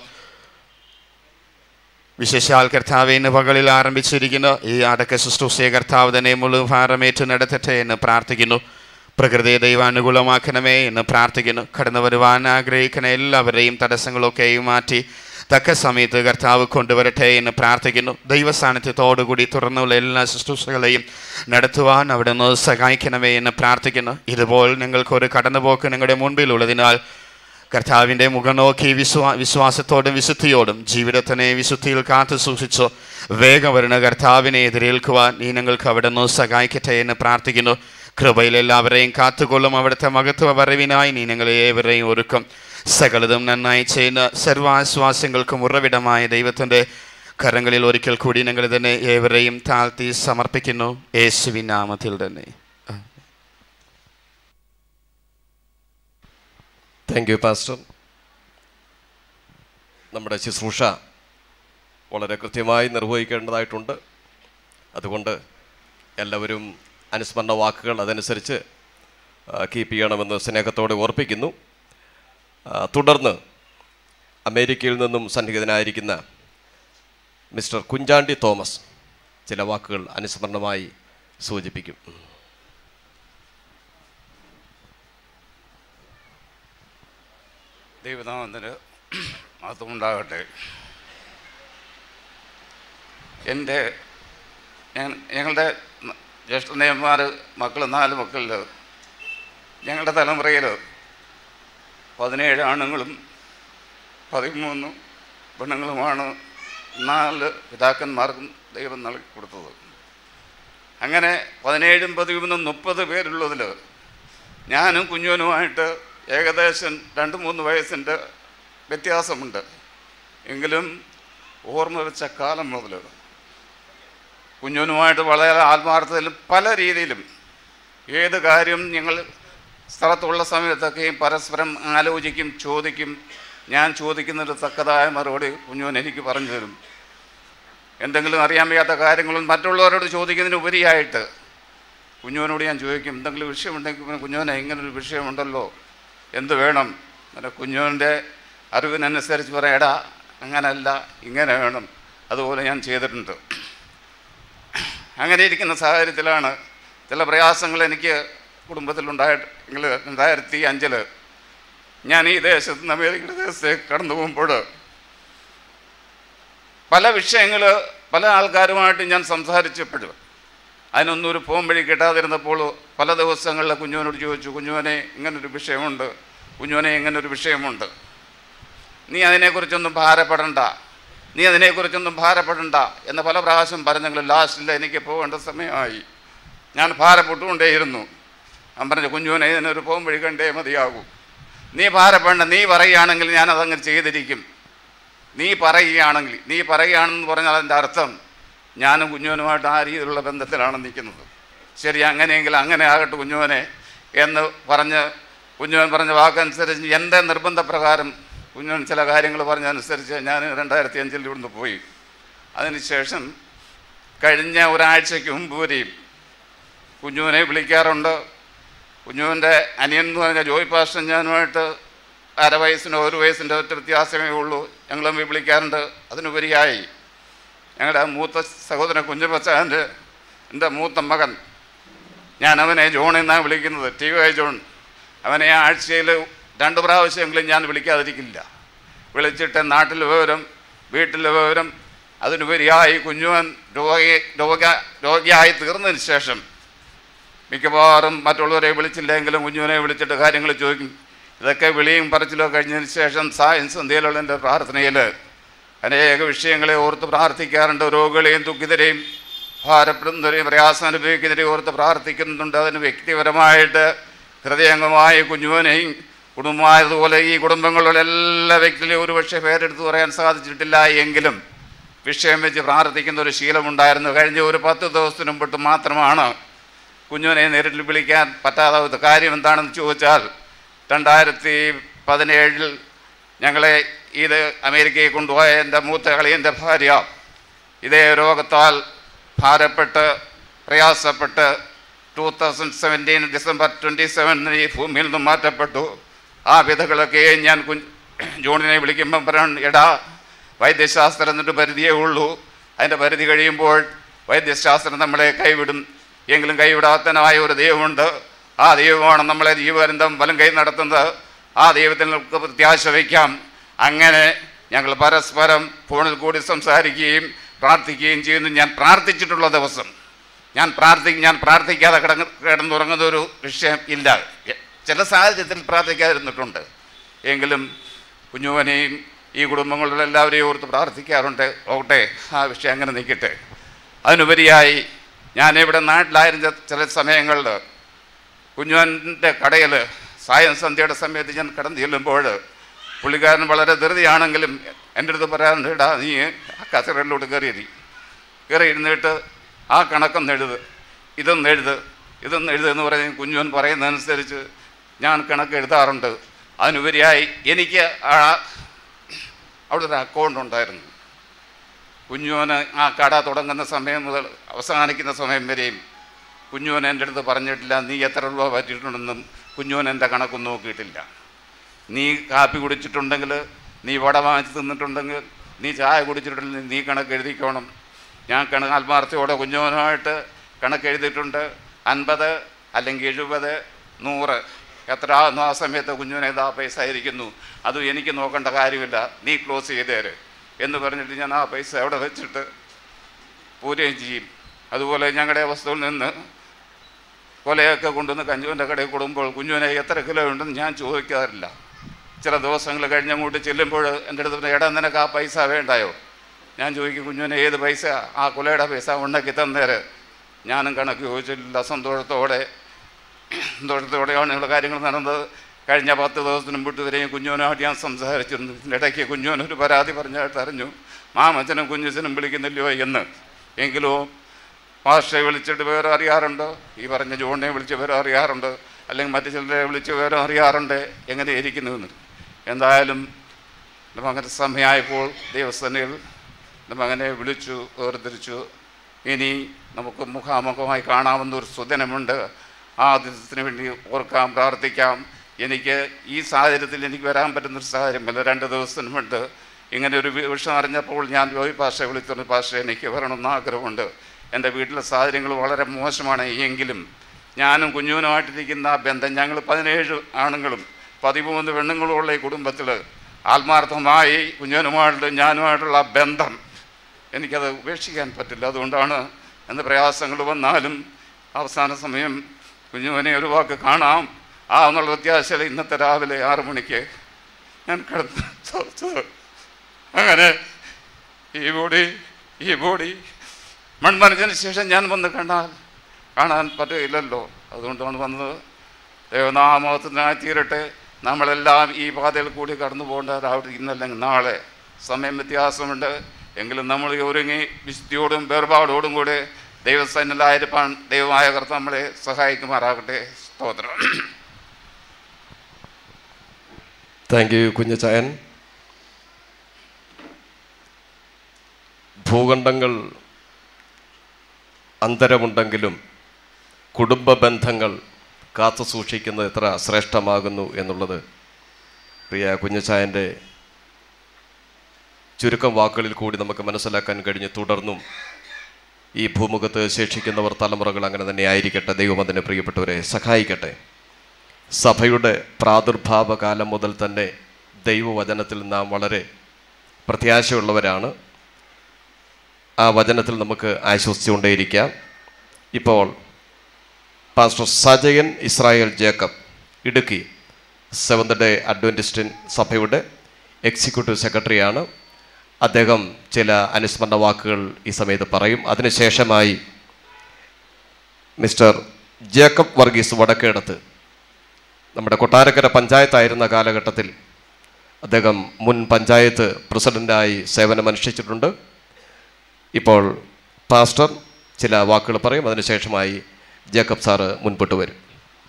വിശേഷാൽ കർത്താവ് ഇന്ന് പകലിൽ ആരംഭിച്ചിരിക്കുന്ന ഈ അടക്ക ശുശ്രൂഷയെ കർത്താവ് തന്നെ മുഴുവൻ ഭാരമേറ്റ് നടത്തട്ടെ എന്ന് പ്രാർത്ഥിക്കുന്നു പ്രകൃതിയെ ദൈവാനുകൂലമാക്കണമേ എന്ന് പ്രാർത്ഥിക്കുന്നു കടന്നു വരുവാൻ ആഗ്രഹിക്കുന്ന എല്ലാവരെയും തടസ്സങ്ങളൊക്കെയും മാറ്റി തക്ക സമയത്ത് കർത്താവ് കൊണ്ടുവരട്ടെ എന്ന് പ്രാർത്ഥിക്കുന്നു ദൈവസാന്നിധ്യത്തോടുകൂടി തുറന്നുള്ള എല്ലാ ശുശ്രൂഷകളെയും നടത്തുവാൻ അവിടുന്ന് സഹായിക്കണമേ എന്ന് പ്രാർത്ഥിക്കുന്നു ഇതുപോലെ നിങ്ങൾക്കൊരു കടന്നുപോക്ക് നിങ്ങളുടെ മുൻപിലുള്ളതിനാൽ കർത്താവിൻ്റെ മുഖം നോക്കി വിശ്വാ വിശ്വാസത്തോടും വിശുദ്ധിയോടും ജീവിതത്തിനെ വിശുദ്ധിയിൽ കാത്തു സൂക്ഷിച്ചു വേഗം വരുന്ന കർത്താവിനെ എതിരേൽക്കുവാൻ നീ ഞങ്ങൾക്ക് അവിടെ നിന്ന് സഹായിക്കട്ടെ എന്ന് പ്രാർത്ഥിക്കുന്നു കൃപയിൽ എല്ലാവരെയും കാത്തുകൊള്ളും അവിടുത്തെ മഹത്വ വരവിനായി നീ ഞങ്ങളെ ഏവരെയും ഒരുക്കും സകലതും നന്നായി ചെയ്യുന്ന സർവാശ്വാസങ്ങൾക്കും ഉറവിടമായ ദൈവത്തിൻ്റെ കരങ്ങളിൽ ഒരിക്കൽ കൂടി ഞങ്ങൾ തന്നെ ഏവരെയും താഴ്ത്തി സമർപ്പിക്കുന്നു യേശുവിൻ നാമത്തിൽ തന്നെ താങ്ക് യു പാസ്റ്റർ നമ്മുടെ ശുശ്രൂഷ വളരെ കൃത്യമായി നിർവഹിക്കേണ്ടതായിട്ടുണ്ട് അതുകൊണ്ട് എല്ലാവരും അനുസ്മരണ വാക്കുകൾ അതനുസരിച്ച് കീപ്പ് ചെയ്യണമെന്ന് സ്നേഹത്തോടെ ഓർപ്പിക്കുന്നു ആ, തുടർന്ന് അമേരിക്കയിൽ നിന്നും സന്നിഹിതനായിരിക്കുന്ന മിസ്റ്റർ കുഞ്ചാണ്ടി തോമസ് ചില വാക്കുകൾ അനുസ്മരണമായി സൂചിപ്പിക്കും ദൈവനാമത്തിന് മഹത്വമുണ്ടാകട്ടെ എൻ്റെ ഞ- ഞങ്ങളുടെ ന- ജ്യേഷ്ഠനയന്മാർ മക്കൾ നാല് മക്കളിൽ ഞങ്ങളുടെ തലമുറയിൽ പതിനേഴ് ആണുങ്ങളും പതിമൂന്ന് പെണ്ണുങ്ങളുമാണ് നാല് പിതാക്കന്മാർക്കും ദൈവം നൽകി കൊടുത്തത് അങ്ങനെ പതിനേഴും പതിമൂന്നും മുപ്പത് പേരുള്ളതിൽ ഞാനും കുഞ്ഞുവനുമായിട്ട് ഏകദേശം രണ്ട് മൂന്ന് വയസ്സിൻ്റെ വ്യത്യാസമുണ്ട് എങ്കിലും ഓർമ്മ വെച്ച കാലം മുതൽ കുഞ്ഞുവനുമായിട്ട് വളരെ ആത്മാർത്ഥതയിലും പല രീതിയിലും ഏത് കാര്യം ഞങ്ങൾ സ്ഥലത്തുള്ള സമയത്തൊക്കെയും പരസ്പരം ആലോചിക്കും ചോദിക്കും ഞാൻ ചോദിക്കുന്നതിന് തക്കതായ മറുപടി കുഞ്ഞുവൻ എനിക്ക് പറഞ്ഞു തരും എന്തെങ്കിലും അറിയാൻ വയ്യാത്ത കാര്യങ്ങളും മറ്റുള്ളവരോട് ചോദിക്കുന്നതിന് ഉപരിയായിട്ട് കുഞ്ഞുവനോട് ഞാൻ ചോദിക്കും എന്തെങ്കിലും വിഷയമുണ്ടെങ്കിൽ കുഞ്ഞുവനെ ഇങ്ങനൊരു വിഷയമുണ്ടല്ലോ എന്ത് വേണം അങ്ങനെ കുഞ്ഞുവൻ്റെ അറിവിനനുസരിച്ച് പറയടാ അങ്ങനല്ല ഇങ്ങനെ വേണം അതുപോലെ ഞാൻ ചെയ്തിട്ടുണ്ട് അങ്ങനെ ഇരിക്കുന്ന സാഹചര്യത്തിലാണ് ചില പ്രയാസങ്ങൾ എനിക്ക് കുടുംബത്തിലുണ്ടായിട്ട് എങ്കിൽ രണ്ടായിരത്തി അഞ്ചിൽ ഞാൻ ഈ ദേശത്ത് നിന്ന് അമേരിക്കയുടെ ദേശത്തേക്ക് കടന്നു പോകുമ്പോൾ പല വിഷയങ്ങൾ പല ആൾക്കാരുമായിട്ട് ഞാൻ സംസാരിച്ചപ്പോഴും അതിനൊന്നും ഒരു ഫോം വഴി കിട്ടാതിരുന്നപ്പോൾ പല ദിവസങ്ങളിൽ കുഞ്ഞുവനോട് ചോദിച്ചു കുഞ്ഞുവനെ ഇങ്ങനൊരു വിഷയമുണ്ട് കുഞ്ഞുവനെ ഇങ്ങനൊരു വിഷയമുണ്ട് നീ അതിനെക്കുറിച്ചൊന്നും ഭാരപ്പെടണ്ട നീ അതിനെക്കുറിച്ചൊന്നും ഭാരപ്പെടണ്ട എന്ന് പല പ്രാവശ്യം പറഞ്ഞെങ്കിൽ ലാസ്റ്റിൽ എനിക്ക് പോകേണ്ട സമയമായി ഞാൻ ഭാരപ്പെട്ടുകൊണ്ടേയിരുന്നു ഞാൻ പറഞ്ഞു കുഞ്ഞുവനെ ഇതിനൊരു ഫോം വഴി കണ്ടേ മതിയാകൂ നീ ഭാരപ്പെടണ്ട നീ പറയുകയാണെങ്കിൽ ഞാൻ അതങ്ങനെ ചെയ്തിരിക്കും നീ പറയുകയാണെങ്കിൽ നീ പറയുകയാണെന്ന് പറഞ്ഞാൽ അതിൻ്റെ അർത്ഥം ഞാനും കുഞ്ഞുവനുമായിട്ട് ആ രീതിയിലുള്ള ബന്ധത്തിലാണ് നിൽക്കുന്നത് ശരി അങ്ങനെയെങ്കിൽ അങ്ങനെ ആകട്ടെ കുഞ്ഞുവനെ എന്ന് പറഞ്ഞ് കുഞ്ഞുവൻ പറഞ്ഞ വാക്കനുസരിച്ച് എൻ്റെ നിർബന്ധപ്രകാരം കുഞ്ഞുവൻ ചില കാര്യങ്ങൾ പറഞ്ഞതനുസരിച്ച് ഞാൻ രണ്ടായിരത്തി അഞ്ചിൽ ഇവിടുന്ന് പോയി അതിനുശേഷം കഴിഞ്ഞ ഒരാഴ്ചയ്ക്ക് മുമ്പ് വരെയും കുഞ്ഞുവിനെ വിളിക്കാറുണ്ട് കുഞ്ഞുവിൻ്റെ അനിയൻ എന്ന് പറഞ്ഞാൽ ജോയ് പാഷൻ ഞാനുമായിട്ട് അര വയസ്സിനോ ഒരു വയസ്സിൻ്റെ ഒറ്റ വ്യത്യാസമേ ഉള്ളൂ ഞങ്ങളും വിളിക്കാറുണ്ട് അതിനുപരിയായി ഞങ്ങളുടെ മൂത്ത സഹോദരൻ കുഞ്ഞുപച്ചാൻ്റെ എൻ്റെ മൂത്ത മകൻ ഞാൻ അവനെ ജോൺ എന്നാണ് വിളിക്കുന്നത് ടി വൈ ജോൺ അവനെ ആഴ്ചയിൽ രണ്ട് പ്രാവശ്യമെങ്കിലും ഞാൻ വിളിക്കാതിരിക്കില്ല വിളിച്ചിട്ട് നാട്ടിൽ വിവരം വീട്ടിൽ വിവരം അതിനുപരിയായി കുഞ്ഞുവൻ രോഗി രോഗ രോഗിയായി തീർന്നതിന് ശേഷം മിക്കവാറും മറ്റുള്ളവരെ വിളിച്ചില്ലെങ്കിലും കുഞ്ഞുവിനെ വിളിച്ചിട്ട് കാര്യങ്ങൾ ചോദിക്കും ഇതൊക്കെ വിളിയും പറച്ചിലോ കഴിഞ്ഞതിന് ശേഷം സായൻസ് സന്ധ്യയിലുള്ള എൻ്റെ പ്രാർത്ഥനയിൽ അനേക വിഷയങ്ങളെ ഓർത്ത് പ്രാർത്ഥിക്കാറുണ്ട് രോഗികളെയും ദുഃഖിതരെയും ഭാരപ്പെടുന്നവരെയും പ്രയാസം അനുഭവിക്കുന്നവരെയും ഓർത്ത് പ്രാർത്ഥിക്കുന്നുണ്ട് അതിന് വ്യക്തിപരമായിട്ട് ഹൃദയംഗമായ കുഞ്ഞുവനെയും കുടുംബമായതുപോലെ ഈ കുടുംബങ്ങളിലുള്ള എല്ലാ വ്യക്തിയിലും ഒരുപക്ഷെ പേരെടുത്ത് പറയാൻ സാധിച്ചിട്ടില്ല എങ്കിലും വിഷയം വെച്ച് പ്രാർത്ഥിക്കുന്ന ഒരു ശീലമുണ്ടായിരുന്നു കഴിഞ്ഞ ഒരു പത്ത് ദിവസത്തിന് മുമ്പിട്ട് മാത്രമാണ് കുഞ്ഞുവിനെ നേരിട്ട് വിളിക്കാൻ പറ്റാതാവത് കാര്യം എന്താണെന്ന് ചോദിച്ചാൽ രണ്ടായിരത്തി പതിനേഴിൽ ഞങ്ങളെ ഇത് അമേരിക്കയിൽ കൊണ്ടുപോയ എൻ്റെ മൂത്ത കളിയൻ്റെ ഭാര്യ ഇതേ രോഗത്താൽ ഭാരപ്പെട്ട് പ്രയാസപ്പെട്ട് two thousand seventeen December twenty സെവനിന് ഈ ഭൂമിയിൽ നിന്നും മാറ്റപ്പെട്ടു ആ വിധകളൊക്കെ ഞാൻ കുഞ്ഞ് ജോണിനെ വിളിക്കുമ്പം പറയണം എടാ വൈദ്യശാസ്ത്രം എന്നിട്ട് പരിധിയേ ഉള്ളൂ അതിൻ്റെ പരിധി കഴിയുമ്പോൾ വൈദ്യശാസ്ത്രം നമ്മളെ കൈവിടും എങ്കിലും കൈവിടാത്തനായ ഒരു ദൈവമുണ്ട് ആ ദൈവമാണ് നമ്മളെ ജീവപര്യന്തം വലം കൈ നടത്തുന്നത് ആ ദൈവത്തിൽ നമുക്ക് പ്രത്യാശ വയ്ക്കാം അങ്ങനെ ഞങ്ങൾ പരസ്പരം ഫോണിൽ കൂടി സംസാരിക്കുകയും പ്രാർത്ഥിക്കുകയും ചെയ്യുന്നു ഞാൻ പ്രാർത്ഥിച്ചിട്ടുള്ള ദിവസം ഞാൻ പ്രാർത്ഥി ഞാൻ പ്രാർത്ഥിക്കാതെ കിടന്ന് കിടന്നുറങ്ങുന്ന ഒരു വിഷയം ഇല്ല എ- ചില സാഹചര്യത്തിൽ പ്രാർത്ഥിക്കാതിരുന്നിട്ടുണ്ട് എങ്കിലും കുഞ്ഞുവനെയും ഈ കുടുംബങ്ങളിലുള്ള എല്ലാവരെയും ഓർത്ത് പ്രാർത്ഥിക്കാറുണ്ട് ഓട്ടെ ആ വിഷയം അങ്ങനെ നിൽക്കട്ടെ അതിനുപരിയായി ഞാൻ ഇവിടെ നാട്ടിലായിരുന്ന ചില സമയങ്ങളിൽ കുഞ്ഞുവൻ്റെ കടയിൽ സായം സന്ധ്യയുടെ സമയത്ത് ഞാൻ കടന്നു ചെല്ലുമ്പോൾ പുള്ളിക്കാരൻ വളരെ ധൃതിയാണെങ്കിലും എൻ്റെ അടുത്ത് പറയാറുണ്ട് ഇടാ നീ ആ കസേരയിലോട്ട് കയറിയിരി കയറി ഇരുന്നിട്ട് ആ കണക്കൊന്ന് എഴുത് ഇതൊന്ന് എഴുത് ഇതൊന്ന് എഴുത് എന്ന് പറഞ്ഞ് കുഞ്ഞുവൻ പറയുന്നതനുസരിച്ച് ഞാൻ കണക്ക് എഴുതാറുണ്ട് അതിനുപരിയായി എനിക്ക് ആ അവിടെ ഒരു അക്കൗണ്ട് ഉണ്ടായിരുന്നു കുഞ്ഞുവന് ആ കട തുടങ്ങുന്ന സമയം മുതൽ അവസാനിക്കുന്ന സമയം വരെയും കുഞ്ഞുവൻ എൻ്റെ അടുത്ത് പറഞ്ഞിട്ടില്ല നീ എത്ര രൂപ പറ്റിയിട്ടുണ്ടെന്നും കുഞ്ഞുവൻ എൻ്റെ കണക്കൊന്നും നോക്കിയിട്ടില്ല നീ കാപ്പി കുടിച്ചിട്ടുണ്ടെങ്കിൽ നീ വട വാങ്ങിച്ച് തിന്നിട്ടുണ്ടെങ്കിൽ നീ ചായ കുടിച്ചിട്ടുണ്ടെങ്കിൽ നീ കണക്ക് എഴുതിക്കോണം ഞാൻ കണക്ക് ആത്മാർത്ഥയോടെ കുഞ്ഞുവനുമായിട്ട് കണക്ക് എഴുതിയിട്ടുണ്ട് അൻപത് അല്ലെങ്കിൽ എഴുപത് നൂറ് എത്ര ആകുന്നു ആ സമയത്ത് കുഞ്ഞുവിനെ ഇതാ പൈസ ആയിരിക്കുന്നു അതും എനിക്ക് നോക്കേണ്ട കാര്യമില്ല നീ ക്ലോസ് ചെയ്തേര് എന്ന് പറഞ്ഞിട്ട് ഞാൻ ആ പൈസ അവിടെ വെച്ചിട്ട് പൂരുകയും ചെയ്യും അതുപോലെ ഞങ്ങളുടെ വസ്തുവിൽ നിന്ന് കൊലയൊക്കെ കൊണ്ടുവന്ന് കഞ്ചുവിൻ്റെ കടയിൽ കൊടുക്കുമ്പോൾ കുഞ്ഞുവിനെ എത്ര കിലോ ഉണ്ടെന്ന് ഞാൻ ചോദിക്കാറില്ല ചില ദിവസങ്ങൾ കഴിഞ്ഞങ്ങോട്ട് ചെല്ലുമ്പോൾ എൻ്റെ അടുത്ത് പറഞ്ഞു, എടാ നിനക്ക് ആ പൈസ വേണ്ടായോ ഞാൻ ചോദിക്കും കുഞ്ഞുവിനെ ഏത് പൈസ ആ കൊലയുടെ പൈസ ഉണ്ടാക്കി തന്നേര് ഞാനും കണക്ക് ചോദിച്ചിട്ടില്ല സന്തോഷത്തോടെ സന്തോഷത്തോടെയാണ് ഇവിടെ കാര്യങ്ങൾ നടന്നത് കഴിഞ്ഞ പത്ത് ദിവസത്തിന് മുമ്പിട്ട് വരെയും കുഞ്ഞുവനായിട്ട് ഞാൻ സംസാരിച്ചിരുന്നു ഇതിൻ്റെ ഇടയ്ക്ക് കുഞ്ഞുവനൊരു പരാതി പറഞ്ഞായിട്ട് അറിഞ്ഞു മാമച്ചനും കുഞ്ഞച്ചനും വിളിക്കുന്നില്ലയോ എന്ന് എങ്കിലോ മാസ്റ്ററെ വിളിച്ചിട്ട് വേറെ അറിയാറുണ്ട് ഈ പറഞ്ഞ ജോണിനെ വിളിച്ച് വേറെ അറിയാറുണ്ട് അല്ലെങ്കിൽ മറ്റു ചിലരെ വിളിച്ച് വേറെ അറിയാറുണ്ട് എങ്ങനെ ഇരിക്കുന്നു എന്ന് എന്തായാലും എൻ്റെ മകൻ്റെ സമയമായപ്പോൾ ദൈവസേനയിൽ എൻ്റെ മകനെ വിളിച്ചു വേർതിരിച്ചു ഇനി നമുക്ക് മുഖാമുഖമായി കാണാവുന്ന ഒരു സുദിനമുണ്ട് ആ ദിവസത്തിന് വേണ്ടി ഓർക്കാം പ്രാർത്ഥിക്കാം എനിക്ക് ഈ സാഹചര്യത്തിൽ എനിക്ക് വരാൻ പറ്റുന്നൊരു സാഹചര്യമല്ല രണ്ട് ദിവസത്തിന് മുമ്പ് ഇങ്ങനെ ഒരു വിഷയം അറിഞ്ഞപ്പോൾ ഞാൻ ജോയി ഭാഷ വിളിച്ചൊരു ഭാഷ എനിക്ക് വരണമെന്ന് ആഗ്രഹമുണ്ട് എൻ്റെ വീട്ടിലെ സാഹചര്യങ്ങൾ വളരെ മോശമാണ് എങ്കിലും ഞാനും കുഞ്ഞുവിനുമായിട്ടിരിക്കുന്ന ആ ബന്ധം ഞങ്ങൾ പതിനേഴ് ആണുങ്ങളും പതിമൂന്ന് പെണ്ണുങ്ങളുമുള്ള ഈ കുടുംബത്തിൽ ആത്മാർത്ഥമായി കുഞ്ഞുവിനുമായിട്ട് ഞാനുമായിട്ടുള്ള ആ ബന്ധം എനിക്കത് ഉപേക്ഷിക്കാൻ പറ്റില്ല അതുകൊണ്ടാണ് എന്ത് പ്രയാസങ്ങൾ വന്നാലും അവസാന സമയം കുഞ്ഞുവിനെ ഒരു വാക്ക് കാണാം ആ എന്നുള്ള വ്യത്യാസത്തിൽ ഇന്നത്തെ രാവിലെ ആറു മണിക്ക് ഞാൻ കിടന്ന് ചോദിച്ചത് അങ്ങനെ ഈ ബോഡി ഈ ബോഡി മൺമറിഞ്ഞതിന് ശേഷം ഞാൻ വന്ന് കണ്ടാൽ കാണാൻ പറ്റുകയില്ലല്ലോ അതുകൊണ്ടാണ് വന്നത് ദൈവനാമത്തിനായി തീരട്ടെ നമ്മളെല്ലാം ഈ പാതയിൽ കൂടി കടന്നു പോകേണ്ടവരാവിടെ ഇന്നല്ലെങ്കിൽ നാളെ സമയം വ്യത്യാസമുണ്ട് എങ്കിലും നമ്മൾ ഒരുങ്ങി വിശുദ്ധിയോടും വേർപാടോടും കൂടെ ദൈവസന്നിധായിരിക്കാൻ ദൈവമായ കർത്ത നമ്മളെ സഹായിക്കുമാറാകട്ടെ സ്തോത്രം താങ്ക് യു കുഞ്ഞച്ചായൻ ഭൂഖണ്ഡങ്ങൾ അന്തരമുണ്ടെങ്കിലും കുടുംബ ബന്ധങ്ങൾ കാത്തു സൂക്ഷിക്കുന്നത് എത്ര ശ്രേഷ്ഠമാകുന്നു എന്നുള്ളത് പ്രിയ കുഞ്ഞച്ചായൻ്റെ ചുരുക്കം വാക്കുകളിൽ കൂടി നമുക്ക് മനസ്സിലാക്കാൻ കഴിഞ്ഞു തുടർന്നും ഈ ഭൂമുഖത്ത് ശേഷിക്കുന്നവർ തലമുറകൾ അങ്ങനെ തന്നെ ആയിരിക്കട്ടെ ദൈവം അതിനെ പ്രിയപ്പെട്ടവരെ സഹായിക്കട്ടെ സഭയുടെ പ്രാദുർഭാവ കാലം മുതൽ തന്നെ ദൈവവചനത്തിൽ നാം വളരെ പ്രത്യാശയുള്ളവരാണ് ആ വചനത്തിൽ നമുക്ക് ആശ്വസിച്ചുകൊണ്ടേയിരിക്കാം ഇപ്പോൾ pastor Sajayan Israel Jacob Idukki seventh day അഡ്വൻറ്റിസ്റ്റിൻ സഭയുടെ എക്സിക്യൂട്ടീവ് സെക്രട്ടറിയാണ് അദ്ദേഹം ചില അനുസ്മരണ വാക്കുകൾ ഈ സമയത്ത് പറയും അതിനുശേഷമായി മിസ്റ്റർ ജേക്കബ് വർഗീസ് വടക്കേടത്ത് നമ്മുടെ കൊട്ടാരക്കര പഞ്ചായത്തായിരുന്ന കാലഘട്ടത്തിൽ അദ്ദേഹം മുൻ പഞ്ചായത്ത് പ്രസിഡൻ്റായി സേവനമനുഷ്ഠിച്ചിട്ടുണ്ട് ഇപ്പോൾ പാസ്റ്റർ ചില വാക്കുകൾ പറയും അതിനുശേഷമായി ജേക്കബ് സാറ് മുൻപോട്ട് വരും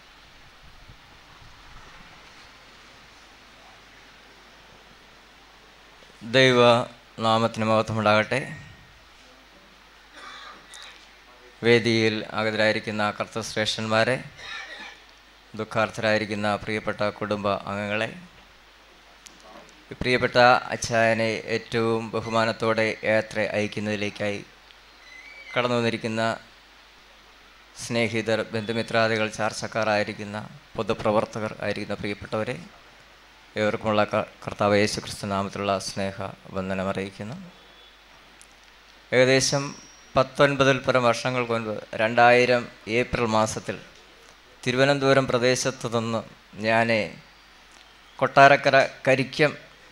ദൈവ നാമത്തിന് മഹത്വമുണ്ടാകട്ടെ വേദിയിൽ അഗതരായിരിക്കുന്ന കർത്തശ്രേഷ്ഠന്മാരെ ദുഃഖാർത്ഥരായിരിക്കുന്ന പ്രിയപ്പെട്ട കുടുംബ അംഗങ്ങളെ ഈ പ്രിയപ്പെട്ട അച്ചായനെ ഏറ്റവും ബഹുമാനത്തോടെ യാത്ര അയക്കുന്നതിലേക്കായി കടന്നു വന്നിരിക്കുന്ന സ്നേഹിതർ ബന്ധുമിത്രാദികൾ ചാർച്ചക്കാരായിരിക്കുന്ന പൊതുപ്രവർത്തകർ ആയിരിക്കുന്ന പ്രിയപ്പെട്ടവരെ ഏവർക്കുമുള്ള ക- കർത്താവ് യേശു ക്രിസ്തു നാമത്തിലുള്ള സ്നേഹ വന്ദനം അറിയിക്കുന്നു ഏകദേശം പത്തൊൻപതിൽ പരം വർഷങ്ങൾക്ക് മുൻപ് രണ്ടായിരം ഏപ്രിൽ മാസത്തിൽ തിരുവനന്തപുരം പ്രദേശത്തു നിന്ന് ഞാൻ കൊട്ടാരക്കര കരിക്കം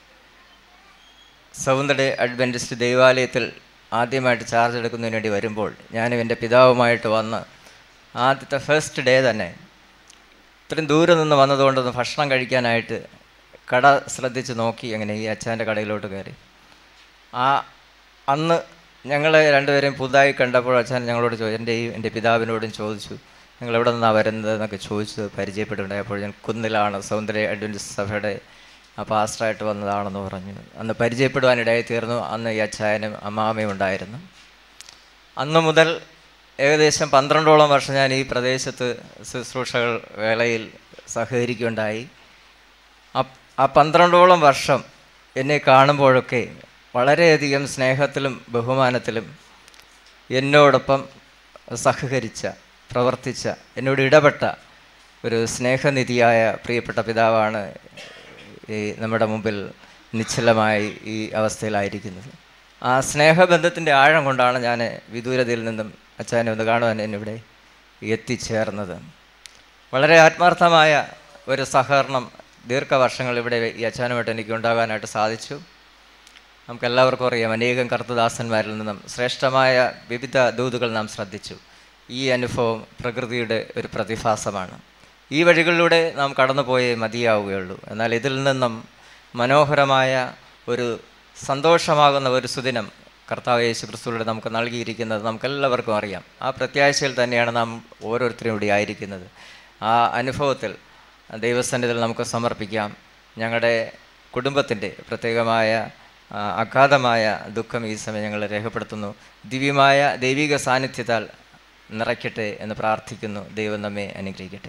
സൗന്ദര്യ അഡ്വൻറ്റിസ്റ്റ് ദൈവാലയത്തിൽ ആദ്യമായിട്ട് ചാർജ് എടുക്കുന്നതിന് വേണ്ടി വരുമ്പോൾ ഞാനും എൻ്റെ പിതാവുമായിട്ട് വന്ന് ആദ്യത്തെ ഫസ്റ്റ് ഡേ തന്നെ ഇത്രയും ദൂരെ നിന്ന് വന്നതുകൊണ്ടൊന്ന് ഭക്ഷണം കഴിക്കാനായിട്ട് കട ശ്രദ്ധിച്ച് നോക്കി അങ്ങനെ ഈ അച്ഛൻ്റെ കടയിലോട്ട് കയറി ആ അന്ന് ഞങ്ങൾ രണ്ടുപേരെയും പുതുതായി കണ്ടപ്പോൾ അച്ഛൻ ഞങ്ങളോട് ചോദിച്ചു എൻ്റെയും എൻ്റെ പിതാവിനോടും ചോദിച്ചു നിങ്ങൾ എവിടെ നിന്നാണ് വരുന്നത് എന്നൊക്കെ ചോദിച്ചു പരിചയപ്പെട്ടുണ്ടായി അപ്പോൾ ഞാൻ കുന്നിലാണ് സൗന്ദര്യ അഡ്വൻറ്റിസ്റ്റ് സഭയുടെ ആ പാസ്റ്ററായിട്ട് വന്നതാണെന്ന് പറഞ്ഞു അന്ന് പരിചയപ്പെടുവാനിടയായി തീർന്നു അന്ന് ഈ അച്ചായനും അമ്മാമയും ഉണ്ടായിരുന്നു അന്ന് മുതൽ ഏകദേശം പന്ത്രണ്ടോളം വർഷം ഞാൻ ഈ പ്രദേശത്ത് ശുശ്രൂഷകൾ വേളയിൽ സഹകരിക്കുകയുണ്ടായി ആ- ആ പന്ത്രണ്ടോളം വർഷം എന്നെ കാണുമ്പോഴൊക്കെ വളരെയധികം സ്നേഹത്തിലും ബഹുമാനത്തിലും എന്നോടൊപ്പം സഹകരിച്ച പ്രവർത്തിച്ച എന്നോട് ഇടപെട്ട ഒരു സ്നേഹനിധിയായ പ്രിയപ്പെട്ട പിതാവാണ് ഈ നമ്മുടെ മുമ്പിൽ നിശ്ചലമായി ഈ അവസ്ഥയിലായിരിക്കുന്നത് ആ സ്നേഹബന്ധത്തിൻ്റെ ആഴം കൊണ്ടാണ് ഞാൻ വിദൂരതയിൽ നിന്നും അച്ഛനെ ഒന്ന് കാണുവാൻ എന്നിവിടെ എത്തിച്ചേർന്നത് വളരെ ആത്മാർത്ഥമായ ഒരു സഹകരണം ദീർഘവർഷങ്ങൾ ഇവിടെ ഈ അച്ഛനുമായിട്ട് എനിക്ക് ഉണ്ടാകാനായിട്ട് സാധിച്ചു നമുക്കെല്ലാവർക്കും അറിയാം അനേകം കർത്തദാസന്മാരിൽ നിന്നും ശ്രേഷ്ഠമായ വിവിധ ദൂതുകൾ നാം ശ്രദ്ധിച്ചു ഈ അനുഭവം പ്രകൃതിയുടെ ഒരു പ്രതിഭാസമാണ് ഈ വഴികളിലൂടെ നാം കടന്നുപോയേ മതിയാവുകയുള്ളൂ എന്നാൽ ഇതിൽ നിന്നും മനോഹരമായ ഒരു സന്തോഷമാകുന്ന ഒരു സുദിനം കർത്താവ് യേശു ക്രിസ്തുവിലൂടെ നമുക്ക് നൽകിയിരിക്കുന്നത് നമുക്കെല്ലാവർക്കും അറിയാം ആ പ്രത്യാശയിൽ തന്നെയാണ് നാം ഓരോരുത്തരും ഇവിടെ ആയിരിക്കുന്നത് ആ അനുഭവത്തിൽ ദൈവസന്നിധിയിൽ നമുക്ക് സമർപ്പിക്കാം ഞങ്ങളുടെ കുടുംബത്തിൻ്റെ പ്രത്യേകമായ ആ, അഗാധമായ ദുഃഖം ഈ സമയം ഞങ്ങൾ രേഖപ്പെടുത്തുന്നു ദിവ്യമായ ദൈവിക സാന്നിധ്യത്താൽ നിറയ്ക്കട്ടെ എന്ന് പ്രാർത്ഥിക്കുന്നു ദൈവം നമ്മെ അനുഗ്രഹിക്കട്ടെ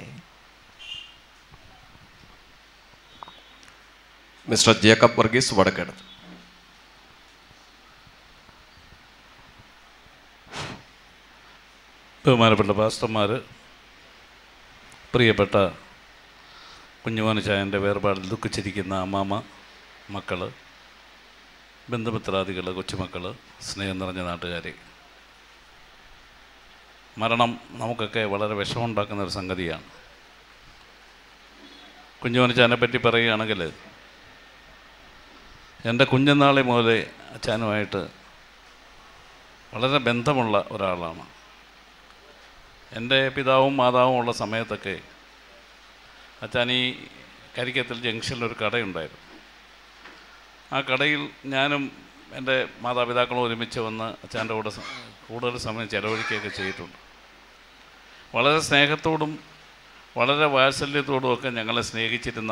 മിസ്റ്റർ ജേക്കബ് വർഗീസ് വടക്കേടത്ത് ബഹുമാനപ്പെട്ട പാസ്റ്റർമാർ പ്രിയപ്പെട്ട കുഞ്ഞുമോനച്ചായൻ്റെ വേർപാടിൽ ദുഃഖിച്ചിരിക്കുന്ന അമ്മാമ്മ മക്കൾ ബന്ധുമിത്രാദികൾ കൊച്ചുമക്കൾ സ്നേഹം നിറഞ്ഞ നാട്ടുകാരെ മരണം നമുക്കൊക്കെ വളരെ വിഷമമുണ്ടാക്കുന്ന ഒരു സംഗതിയാണ് കുഞ്ഞുമോനച്ചാനെ പറ്റി പറയുകയാണെങ്കിൽ എൻ്റെ കുഞ്ഞുനാളെ മുതലേ അച്ഛനുമായിട്ട് വളരെ ബന്ധമുള്ള ഒരാളാണ് എൻ്റെ പിതാവും മാതാവും ഉള്ള സമയത്തൊക്കെ അച്ഛൻ ഈ കരിക്കത്തിൽ ജംഗ്ഷനിൽ ഒരു കടയുണ്ടായിരുന്നു ആ കടയിൽ ഞാനും എൻ്റെ മാതാപിതാക്കളും ഒരുമിച്ച് വന്ന് അച്ഛൻ്റെ കൂടെ സ- കൂടുതൽ സമയം ചിലവഴിക്കുകയൊക്കെ ചെയ്തിട്ടുണ്ട് വളരെ സ്നേഹത്തോടും വളരെ വാത്സല്യത്തോടും ഒക്കെ ഞങ്ങളെ സ്നേഹിച്ചിരുന്ന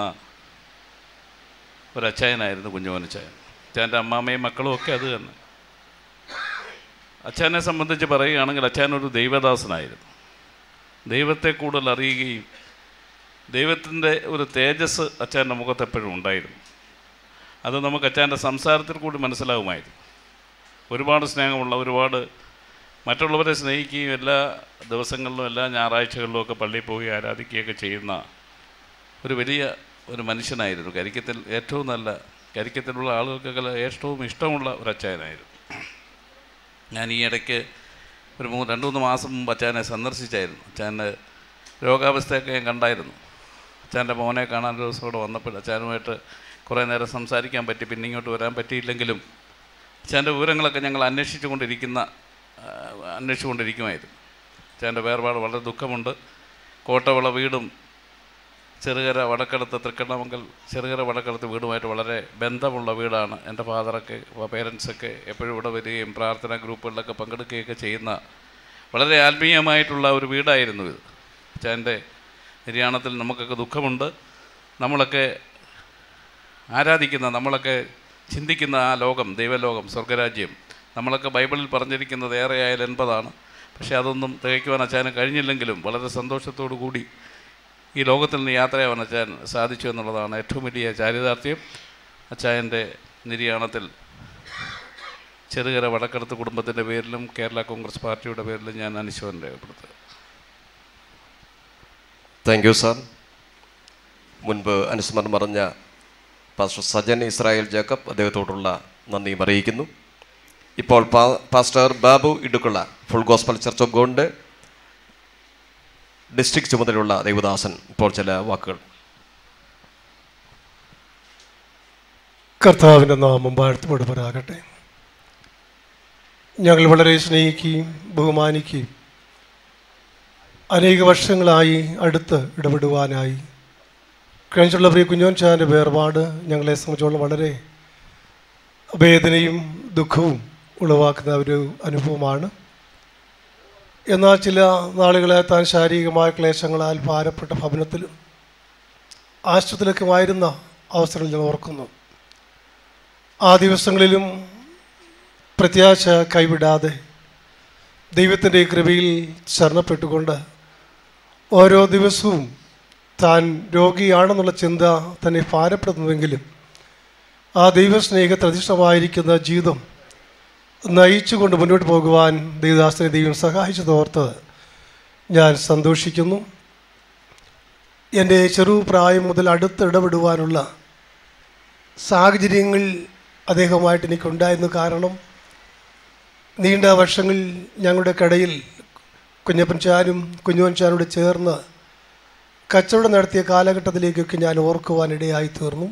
ഒരു അച്ചായനായിരുന്നു കുഞ്ഞുമോനച്ചായൻ അച്ഛൻ്റെ അമ്മാമ്മയും മക്കളും ഒക്കെ അത് തന്നെ അച്ഛനെ സംബന്ധിച്ച് പറയുകയാണെങ്കിൽ അച്ഛൻ ഒരു ദൈവദാസനായിരുന്നു ദൈവത്തെ കൂടുതൽ അറിയുകയും ദൈവത്തിൻ്റെ ഒരു തേജസ് അച്ഛൻ്റെ മുഖത്ത് എപ്പോഴും ഉണ്ടായിരുന്നു അത് നമുക്ക് അച്ഛൻ്റെ സംസാരത്തിൽ കൂടി മനസ്സിലാകുമായിരുന്നു ഒരുപാട് സ്നേഹമുള്ള ഒരുപാട് മറ്റുള്ളവരെ സ്നേഹിക്കുകയും എല്ലാ ദിവസങ്ങളിലും എല്ലാ ഞായറാഴ്ചകളിലും ഒക്കെ പള്ളിയിൽ പോയി ആരാധിക്കുകയൊക്കെ ചെയ്യുന്ന ഒരു വലിയ ഒരു മനുഷ്യനായിരുന്നു കരിക്കത്തിൽ ഏറ്റവും നല്ല കരിക്കത്തിലുള്ള ആളുകൾക്കൊക്കെ ഏറ്റവും ഇഷ്ടമുള്ള ഒരു അച്ചായനായിരുന്നു ഞാൻ ഈ ഇടയ്ക്ക് ഒരു മൂന്ന് രണ്ട് മൂന്ന് മാസം മുമ്പ് അച്ചാനെ സന്ദർശിച്ചായിരുന്നു അച്ചാൻ്റെ രോഗാവസ്ഥയൊക്കെ ഞാൻ കണ്ടായിരുന്നു അച്ചാൻ്റെ മോനെ കാണാൻ ഒരു ദിവസം കൂടെ വന്നപ്പോൾ അച്ചാനുമായിട്ട് കുറേ നേരം സംസാരിക്കാൻ പറ്റി പിന്നെ ഇങ്ങോട്ട് വരാൻ പറ്റിയില്ലെങ്കിലും അച്ചാൻ്റെ വിവരങ്ങളൊക്കെ ഞങ്ങൾ അന്വേഷിച്ചു കൊണ്ടിരിക്കുന്ന ആ, അന്വേഷിച്ചു കൊണ്ടിരിക്കുമായിരുന്നു അച്ചാൻ്റെ വേർപാട് വളരെ ദുഃഖമുണ്ട് കോട്ടവിള വീടും ചെറുകര വടക്കടത്ത് തൃക്കണ്ണമംഗൽ ചെറുകര വടക്കടത്ത് വീടുമായിട്ട് വളരെ ബന്ധമുള്ള വീടാണ് എൻ്റെ ഫാദറൊക്കെ പേരൻസൊക്കെ എപ്പോഴും ഇവിടെ വരികയും പ്രാർത്ഥനാ ഗ്രൂപ്പുകളിലൊക്കെ പങ്കെടുക്കുകയൊക്കെ ചെയ്യുന്ന വളരെ ആത്മീയമായിട്ടുള്ള ഒരു വീടായിരുന്നു ഇത് അച്ഛൻ്റെ നിര്യാണത്തിൽ നമുക്കൊക്കെ ദുഃഖമുണ്ട് നമ്മളൊക്കെ ആരാധിക്കുന്ന നമ്മളൊക്കെ ചിന്തിക്കുന്ന ആ ലോകം ദൈവലോകം സ്വർഗരാജ്യം നമ്മളൊക്കെ ബൈബിളിൽ പറഞ്ഞിരിക്കുന്നത് ഏറെയായാൽ എൺപതാണ് പക്ഷേ അതൊന്നും തികയ്ക്കുവാൻ അച്ഛന് കഴിഞ്ഞില്ലെങ്കിലും വളരെ സന്തോഷത്തോടു കൂടി ഈ ലോകത്തിൽ നിന്ന് യാത്രയാവാൻ അച്ഛൻ സാധിച്ചു എന്നുള്ളതാണ് ഏറ്റവും വലിയ ചാരിതാർത്ഥ്യം അച്ചായൻ്റെ നിര്യാണത്തിൽ ചെറുകര വടക്കടത്ത് കുടുംബത്തിൻ്റെ പേരിലും കേരള കോൺഗ്രസ് പാർട്ടിയുടെ പേരിലും ഞാൻ അനുശോചനം രേഖപ്പെടുത്തുക താങ്ക് യു സാർ മുൻപ് അനുസ്മരണം പറഞ്ഞ പാസ്റ്റർ സജൻ ഇസ്രായേൽ ജേക്കബ് അദ്ദേഹത്തോടുള്ള നന്ദിയും അറിയിക്കുന്നു ഇപ്പോൾ പാ- പാസ്റ്റർ ബാബു ഇടുക്കുള്ള ഫുൾ ഗോസ്പൽ ചർച്ച് ഓഫ് ഗോഡിൻ്റെ ഡിസ്ട്രിക്ട് ചുമതലയുള്ള ദൈവദാസൻ ഇപ്പോൾ ചില വാക്കുകൾ കർത്താവിൻ്റെ നാമം വാഴ്ത്തുപെടുമാറാകട്ടെ ഞങ്ങൾ വളരെ സ്നേഹിക്കുകയും ബഹുമാനിക്കുകയും അനേക വർഷങ്ങളായി അടുത്ത് ഇടപെടുവാനായി കഴിഞ്ഞിട്ടുള്ള പ്രിയ കുഞ്ഞോൻ ചാൻ്റെ വേർപാട് ഞങ്ങളെ സംബന്ധിച്ചോളം വളരെ വേദനയും ദുഃഖവും ഉളവാക്കുന്ന ഒരു അനുഭവമാണ് എന്നാൽ ചില നാളുകളെ താൻ ശാരീരികമായ ക്ലേശങ്ങളാൽ ഭാരപ്പെട്ട ഭവനത്തിലും ആശുപത്രിയിലൊക്കെമായിരുന്ന അവസരങ്ങൾ ഞാൻ ഓർക്കുന്നു ആ ദിവസങ്ങളിലും പ്രത്യാശ കൈവിടാതെ ദൈവത്തിൻ്റെ കൃപയിൽ ശരണപ്പെട്ടുകൊണ്ട് ഓരോ ദിവസവും താൻ രോഗിയാണെന്നുള്ള ചിന്ത തന്നെ ഭാരപ്പെടുന്നുവെങ്കിലും ആ ദൈവസ്നേഹത്തിൽ അധിഷ്ഠമായിരിക്കുന്ന ജീവിതം നയിച്ചുകൊണ്ട് മുന്നോട്ട് പോകുവാൻ ദൈവദാസനെ ദൈവം സഹായിച്ചതോർത്ത് ഞാൻ സന്തോഷിക്കുന്നു എൻ്റെ ചെറുപ്രായം മുതൽ അടുത്ത് ഇടപെടുവാനുള്ള സാഹചര്യങ്ങൾ അദ്ദേഹവുമായിട്ട് എനിക്കുണ്ടായിരുന്നു കാരണം നീണ്ട വർഷങ്ങൾ ഞങ്ങളുടെ കടയിൽ കുഞ്ഞപ്പൻ ചാനും കുഞ്ഞുവൻ ചാനോട് ചേർന്ന് കച്ചവടം നടത്തിയ കാലഘട്ടത്തിലേക്കൊക്കെ ഞാൻ ഓർക്കുവാനിടയായി തീർന്നു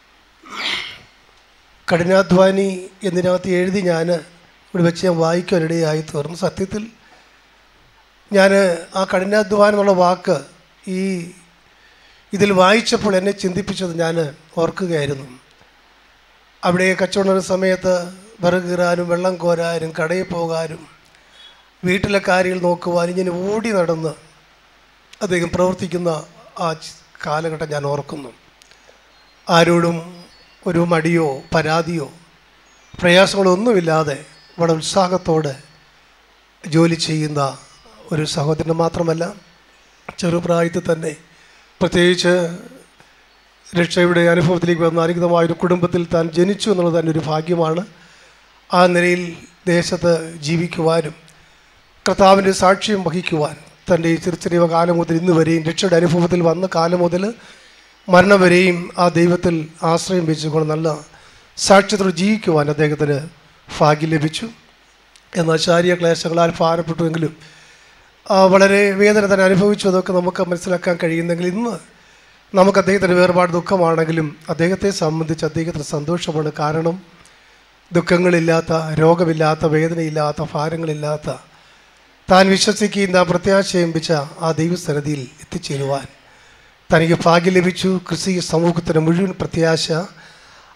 കഠിനാധ്വാനി എന്നതിനകത്ത് എഴുതി ഞാൻ ഇവിടെ വെച്ച് ഞാൻ വായിക്കാനിടയായി തീർന്നു സത്യത്തിൽ ഞാൻ ആ കഠിനാധ്വാനം എന്നുള്ള വാക്ക് ഈ ഇതിൽ വായിച്ചപ്പോൾ എന്നെ ചിന്തിപ്പിച്ചത് ഞാൻ ഓർക്കുകയായിരുന്നു അവിടെ കച്ചവട സമയത്ത് വിറക് കീറാനും വെള്ളം കോരാനും കടയിൽ പോകാനും വീട്ടിലെ കാര്യങ്ങൾ നോക്കുവാനും ഇങ്ങനെ ഓടി നടന്ന് അദ്ദേഹം പ്രവർത്തിക്കുന്ന ആ ച് കാലഘട്ടം ഞാൻ ഓർക്കുന്നു ആരോടും ഒരു മടിയോ പരാതിയോ പ്രയാസങ്ങളോ ഒന്നുമില്ലാതെ വളരെ ഉത്സാഹത്തോടെ ജോലി ചെയ്യുന്ന ഒരു സഹോദരൻ മാത്രമല്ല ചെറുപ്രായത്തിൽ തന്നെ പ്രത്യേകിച്ച് രക്ഷയുടെ അനുഭവത്തിലേക്ക് വന്ന അനുഗതമായ ഒരു കുടുംബത്തിൽ താൻ ജനിച്ചു എന്നുള്ളത് തന്നെ ഒരു ഭാഗ്യമാണ് ആ നിലയിൽ ദേശത്ത് ജീവിക്കുവാനും കർത്താവിൻ്റെ സാക്ഷ്യം വഹിക്കുവാൻ തൻ്റെ ഈ ചെറിയ കാലം മുതൽ ഇന്ന് വരെയും രക്ഷയുടെ അനുഭവത്തിൽ വന്ന കാലം മുതൽ മരണം വരെയും ആ ദൈവത്തിൽ ആശ്രയം വെച്ചുകൊണ്ട് നല്ല സാക്ഷ്യത്തോടെ ജീവിക്കുവാൻ അദ്ദേഹത്തിന് ഭാഗ്യം ലഭിച്ചു എന്നാൽ ശാരീരിക ക്ലേശങ്ങളാൽ ഭാരപ്പെട്ടുവെങ്കിലും ആ, വളരെ വേദന തന്നെ അനുഭവിച്ചു അതൊക്കെ നമുക്ക് മനസ്സിലാക്കാൻ കഴിയുന്നെങ്കിൽ ഇന്ന് നമുക്ക് അദ്ദേഹത്തിൻ്റെ വേർപാട് ദുഃഖമാണെങ്കിലും അദ്ദേഹത്തെ സംബന്ധിച്ച് അദ്ദേഹത്തിന് സന്തോഷമാണ് കാരണം ദുഃഖങ്ങളില്ലാത്ത രോഗമില്ലാത്ത വേദനയില്ലാത്ത ഭാരങ്ങളില്ലാത്ത താൻ വിശ്വസിക്കുന്ന പ്രത്യാശയം വെച്ച ആ ദൈവസന്നിധിയിൽ എത്തിച്ചേരുവാൻ തനിക്ക് ഭാഗ്യം ലഭിച്ചു ക്രിസ്തീയ സമൂഹത്തിൻ്റെ മുഴുവൻ പ്രത്യാശ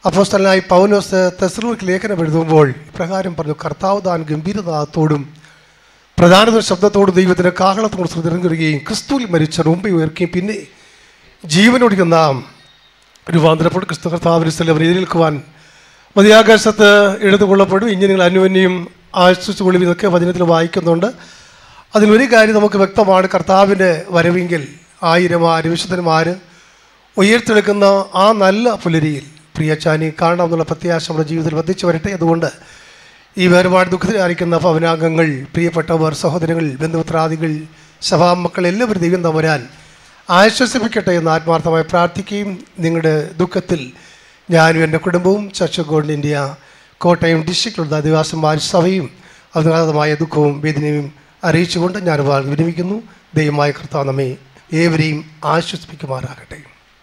അപ്പോസ്തലനായി പൗലോസ് തെസ്രൂർക്ക് ലേഖനം എഴുതുമ്പോൾ ഇപ്രകാരം പറഞ്ഞു കർത്താവ് താൻ ഗംഭീരതാത്തോടും പ്രധാനത ശബ്ദത്തോടും ദൈവത്തിൻ്റെ കാഹളത്തോട് ശ്രദ്ധിക്കുകയും ക്രിസ്തുവിൽ മരിച്ച മുമ്പ് ഉയർക്കുകയും പിന്നെ ജീവനോടിക്കുന്ന നാം രൂപാന്തരപ്പെട്ട് ക്രിസ്തു കർത്താവിന് സ്ഥലം എതിരേൽക്കുവാൻ മതിയാകാശത്ത് എഴുതുകൊള്ളപ്പെടും ഇങ്ങനെ നിങ്ങൾ അന്യോന്യം ആശ്വസിച്ചുകൊള്ളും ഇതൊക്കെ വചനത്തിൽ വായിക്കുന്നുണ്ട് അതിലൊരു കാര്യം നമുക്ക് വ്യക്തമാണ് കർത്താവിൻ്റെ വരവെങ്കിൽ ആയിരമാര് വിശുദ്ധന്മാർ ഉയർത്തെടുക്കുന്ന ആ നല്ല പുലരിയിൽ പ്രിയച്ചാനി കാണാമെന്നുള്ള പ്രത്യാശ നമ്മുടെ ജീവിതത്തിൽ വർദ്ധിച്ചു വരട്ടെ അതുകൊണ്ട് ഈ വേർപാട് ദുഃഖത്തിലായിരിക്കുന്ന ഭവനാംഗങ്ങൾ പ്രിയപ്പെട്ടവർ സഹോദരങ്ങൾ ബന്ധുമിത്രാദികൾ സഭാമക്കൾ എല്ലാവരും ദൈവം തവരാൻ ആശ്വസിപ്പിക്കട്ടെ എന്ന് ആത്മാർത്ഥമായി പ്രാർത്ഥിക്കുകയും നിങ്ങളുടെ ദുഃഖത്തിൽ ഞാനും എൻ്റെ കുടുംബവും church of God India Kottayam ഡിസ്ട്രിക്റ്റിലുള്ള ആദിവാസന്മാർ സഭയും അതിനാഥമായ ദുഃഖവും വേദനയും അറിയിച്ചുകൊണ്ട് ഞാൻ വാൾ വിരമിക്കുന്നു ദൈവമായ കർത്താവ് നമ്മെ ഏവരെയും ആശ്വസിപ്പിക്കുമാറാകട്ടെ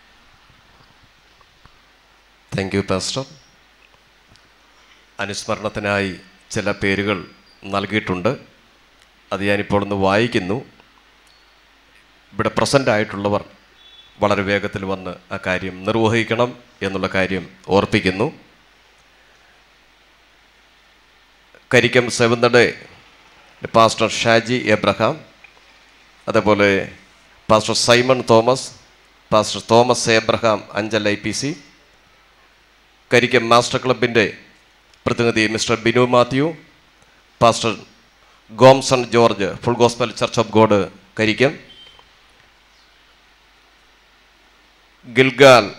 താങ്ക് യു പാസ്റ്റർ അനുസ്മരണത്തിനായി ചില പേരുകൾ നൽകിയിട്ടുണ്ട് അത് ഞാനിപ്പോൾ ഒന്ന് വായിക്കുന്നു ഇവിടെ പ്രസൻ്റ് ആയിട്ടുള്ളവർ വളരെ വേഗത്തിൽ വന്ന് ആ കാര്യം നിർവഹിക്കണം എന്നുള്ള കാര്യം ഓർപ്പിക്കുന്നു Karikkam seventh day pastor Shaji Abraham അതേപോലെ pastor Simon Thomas pastor Thomas Abraham Anchal I P C Karikkam master ക്ലബിൻ്റെ പ്രതിനിധി mister Binu Mathew pastor Gomson George full gospel church of God Karikkam Gilgal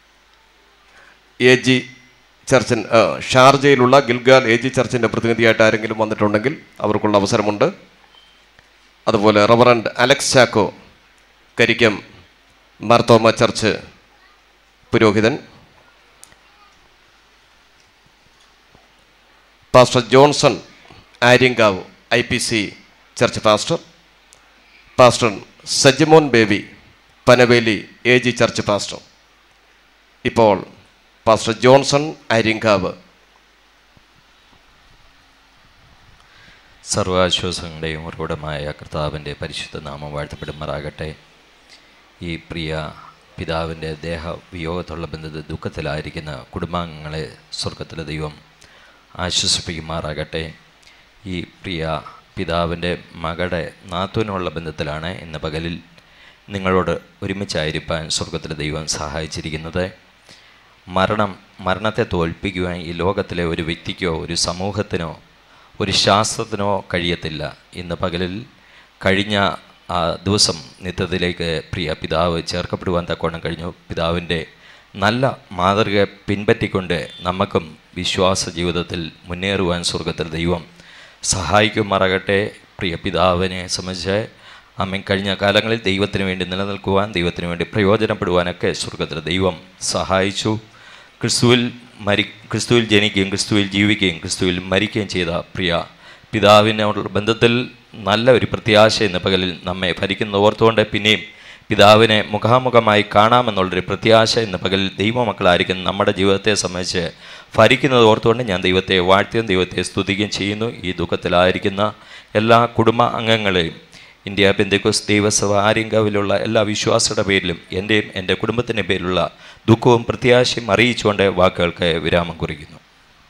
A G ചർച്ചിൻ ആ, ഷാർജയിലുള്ള ഗിൽഗാൽ എ ജി ചർച്ചിൻ്റെ പ്രതിനിധിയായിട്ട് ആരെങ്കിലും വന്നിട്ടുണ്ടെങ്കിൽ അവർക്കുള്ള അവസരമുണ്ട് അതുപോലെ reverend Alex Chacko Karikkam Marthoma church പുരോഹിതൻ pastor Johnson Aryankavu I P C church pastor pastor Sajimon Baby Panaveli A G church pastor ഇപ്പോൾ പാസ്റ്റർ ജോൺസൺ ആര്യങ്കാവ് സർവാശ്വാസങ്ങളുടെയും ഉറവിടമായ കർത്താവിൻ്റെ പരിശുദ്ധ നാമം വാഴ്ത്തപ്പെടുമാറാകട്ടെ ഈ പ്രിയ പിതാവിൻ്റെ ദേഹവിയോഗത്തുള്ള ബന്ധത്തിൽ ദുഃഖത്തിലായിരിക്കുന്ന കുടുംബാംഗങ്ങളെ സ്വർഗത്തിലെ ദൈവം ആശ്വസിപ്പിക്കുമാറാകട്ടെ ഈ പ്രിയ പിതാവിൻ്റെ മകളുടെ നാത്തുവിനുള്ള ബന്ധത്തിലാണ് ഇന്ന് പകലിൽ നിങ്ങളോട് ഒരുമിച്ചായിരിക്കാൻ സ്വർഗത്തിലെ ദൈവം സഹായിച്ചിരിക്കുന്നത് മരണം മരണത്തെ തോൽപ്പിക്കുവാൻ ഈ ലോകത്തിലെ ഒരു വ്യക്തിക്കോ ഒരു സമൂഹത്തിനോ ഒരു ശാസ്ത്രത്തിനോ കഴിയത്തില്ല ഇന്ന് പകലിൽ കഴിഞ്ഞ ആ ദിവസം നിത്യത്തിലേക്ക് പ്രിയ പിതാവ് ചേർക്കപ്പെടുവാൻ തക്കോണം കഴിഞ്ഞു പിതാവിൻ്റെ നല്ല മാതൃക പിൻപറ്റിക്കൊണ്ട് നമുക്കും വിശ്വാസ ജീവിതത്തിൽ മുന്നേറുവാൻ സ്വർഗത്തിൽ ദൈവം സഹായിക്കുമാറാകട്ടെ പ്രിയ പിതാവിനെ സംബന്ധിച്ച് അമ്മ കഴിഞ്ഞ കാലങ്ങളിൽ ദൈവത്തിന് വേണ്ടി നിലനിൽക്കുവാൻ ദൈവത്തിന് വേണ്ടി പ്രയോജനപ്പെടുവാനൊക്കെ സ്വർഗത്തിൽ ദൈവം സഹായിച്ചു ക്രിസ്തുവിൽ മരി ക്രിസ്തുവിൽ ജനിക്കുകയും ക്രിസ്തുവിൽ ജീവിക്കുകയും ക്രിസ്തുവിൽ മരിക്കുകയും ചെയ്ത പ്രിയ പിതാവിനോടുള്ള ബന്ധത്തിൽ നല്ല ഒരു പ്രത്യാശ എന്ന പകലിൽ നമ്മെ ഭരിക്കുന്ന ഓർത്തുകൊണ്ട് പിന്നെയും പിതാവിനെ മുഖാമുഖമായി കാണാമെന്നുള്ളൊരു പ്രത്യാശ എന്ന പകലിൽ ദൈവമക്കളായിരിക്കുന്ന നമ്മുടെ ജീവിതത്തെ സംബന്ധിച്ച് ഭരിക്കുന്നത് ഓർത്തുകൊണ്ട് ഞാൻ ദൈവത്തെ വാഴ്ത്തുകയും ദൈവത്തെ സ്തുതിക്കുകയും ചെയ്യുന്നു ഈ ദുഃഖത്തിലായിരിക്കുന്ന എല്ലാ കുടുംബ അംഗങ്ങളെയും ഇന്ത്യ പെന്തക്കോസ് ദൈവസഭ ആര്യങ്കാവിലുള്ള എല്ലാ വിശ്വാസയുടെ പേരിലും എൻ്റെയും എൻ്റെ കുടുംബത്തിൻ്റെ പേരിലുള്ള ദുഃഖവും പ്രത്യാശയും അറിയിച്ചുകൊണ്ട് വാക്കുകൾക്ക് വിരാമം കുറിക്കുന്നു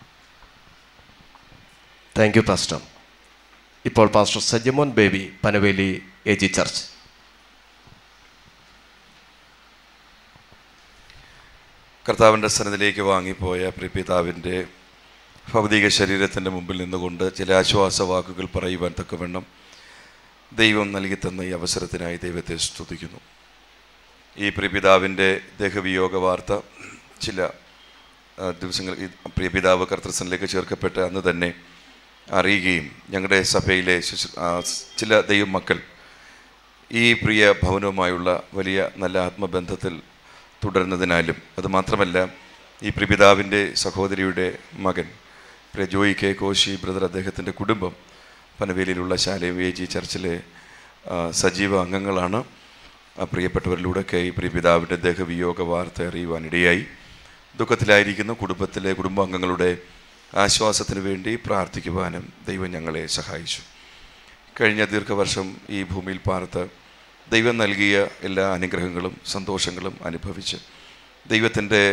താങ്ക് യു പാസ്റ്റർ ഇപ്പോൾ pastor Sajimon Baby Panaveli A G church കർത്താവിൻ്റെ സന്നദ്ധിലേക്ക് വാങ്ങിപ്പോയ പ്രിയപിതാവിൻ്റെ ഭൗതിക ശരീരത്തിൻ്റെ മുമ്പിൽ നിന്നുകൊണ്ട് ചില ആശ്വാസ വാക്കുകൾ പറയുവാൻ തക്കവണ്ണം ദൈവം നൽകി തന്ന ഈ അവസരത്തിനായി ദൈവത്തെ സ്തുതിക്കുന്നു ഈ പ്രിയപിതാവിൻ്റെ ദേഹവിയോഗ വാർത്ത ചില ആ, ദിവസങ്ങൾ ഈ പ്രിയപിതാവ് കർത്തൃസനിലേക്ക് ചേർക്കപ്പെട്ട അന്ന് തന്നെ അറിയുകയും ഞങ്ങളുടെ സഭയിലെ ശുശ്രൂ ആ, ചില ദൈവമക്കൾ ഈ പ്രിയ ഭവനവുമായുള്ള വലിയ നല്ല ആത്മബന്ധത്തിൽ തുടരുന്നതിനാലും അതുമാത്രമല്ല ഈ പ്രിപിതാവിൻ്റെ സഹോദരിയുടെ മകൻ പ്രിയ ജോയി കെ കോശി ബ്രദർ അദ്ദേഹത്തിൻ്റെ കുടുംബം പനവേലിയിലുള്ള ശാലയം എ ജി ചർച്ചിലെ ആ, സജീവ അംഗങ്ങളാണ് ആ പ്രിയപ്പെട്ടവരിലൂടെയൊക്കെ ഈ പ്രിയപിതാവിൻ്റെ ദേഹവിയോഗ വാർത്ത അറിയുവാനിടയായി ദുഃഖത്തിലായിരിക്കുന്ന കുടുംബത്തിലെ കുടുംബാംഗങ്ങളുടെ ആശ്വാസത്തിന് വേണ്ടി പ്രാർത്ഥിക്കുവാനും ദൈവം ഞങ്ങളെ സഹായിച്ചു കഴിഞ്ഞ ദീർഘവർഷം ഈ ഭൂമിയിൽ പാർത്ത് ദൈവം നൽകിയ എല്ലാ അനുഗ്രഹങ്ങളും സന്തോഷങ്ങളും അനുഭവിച്ച് ദൈവത്തിൻ്റെ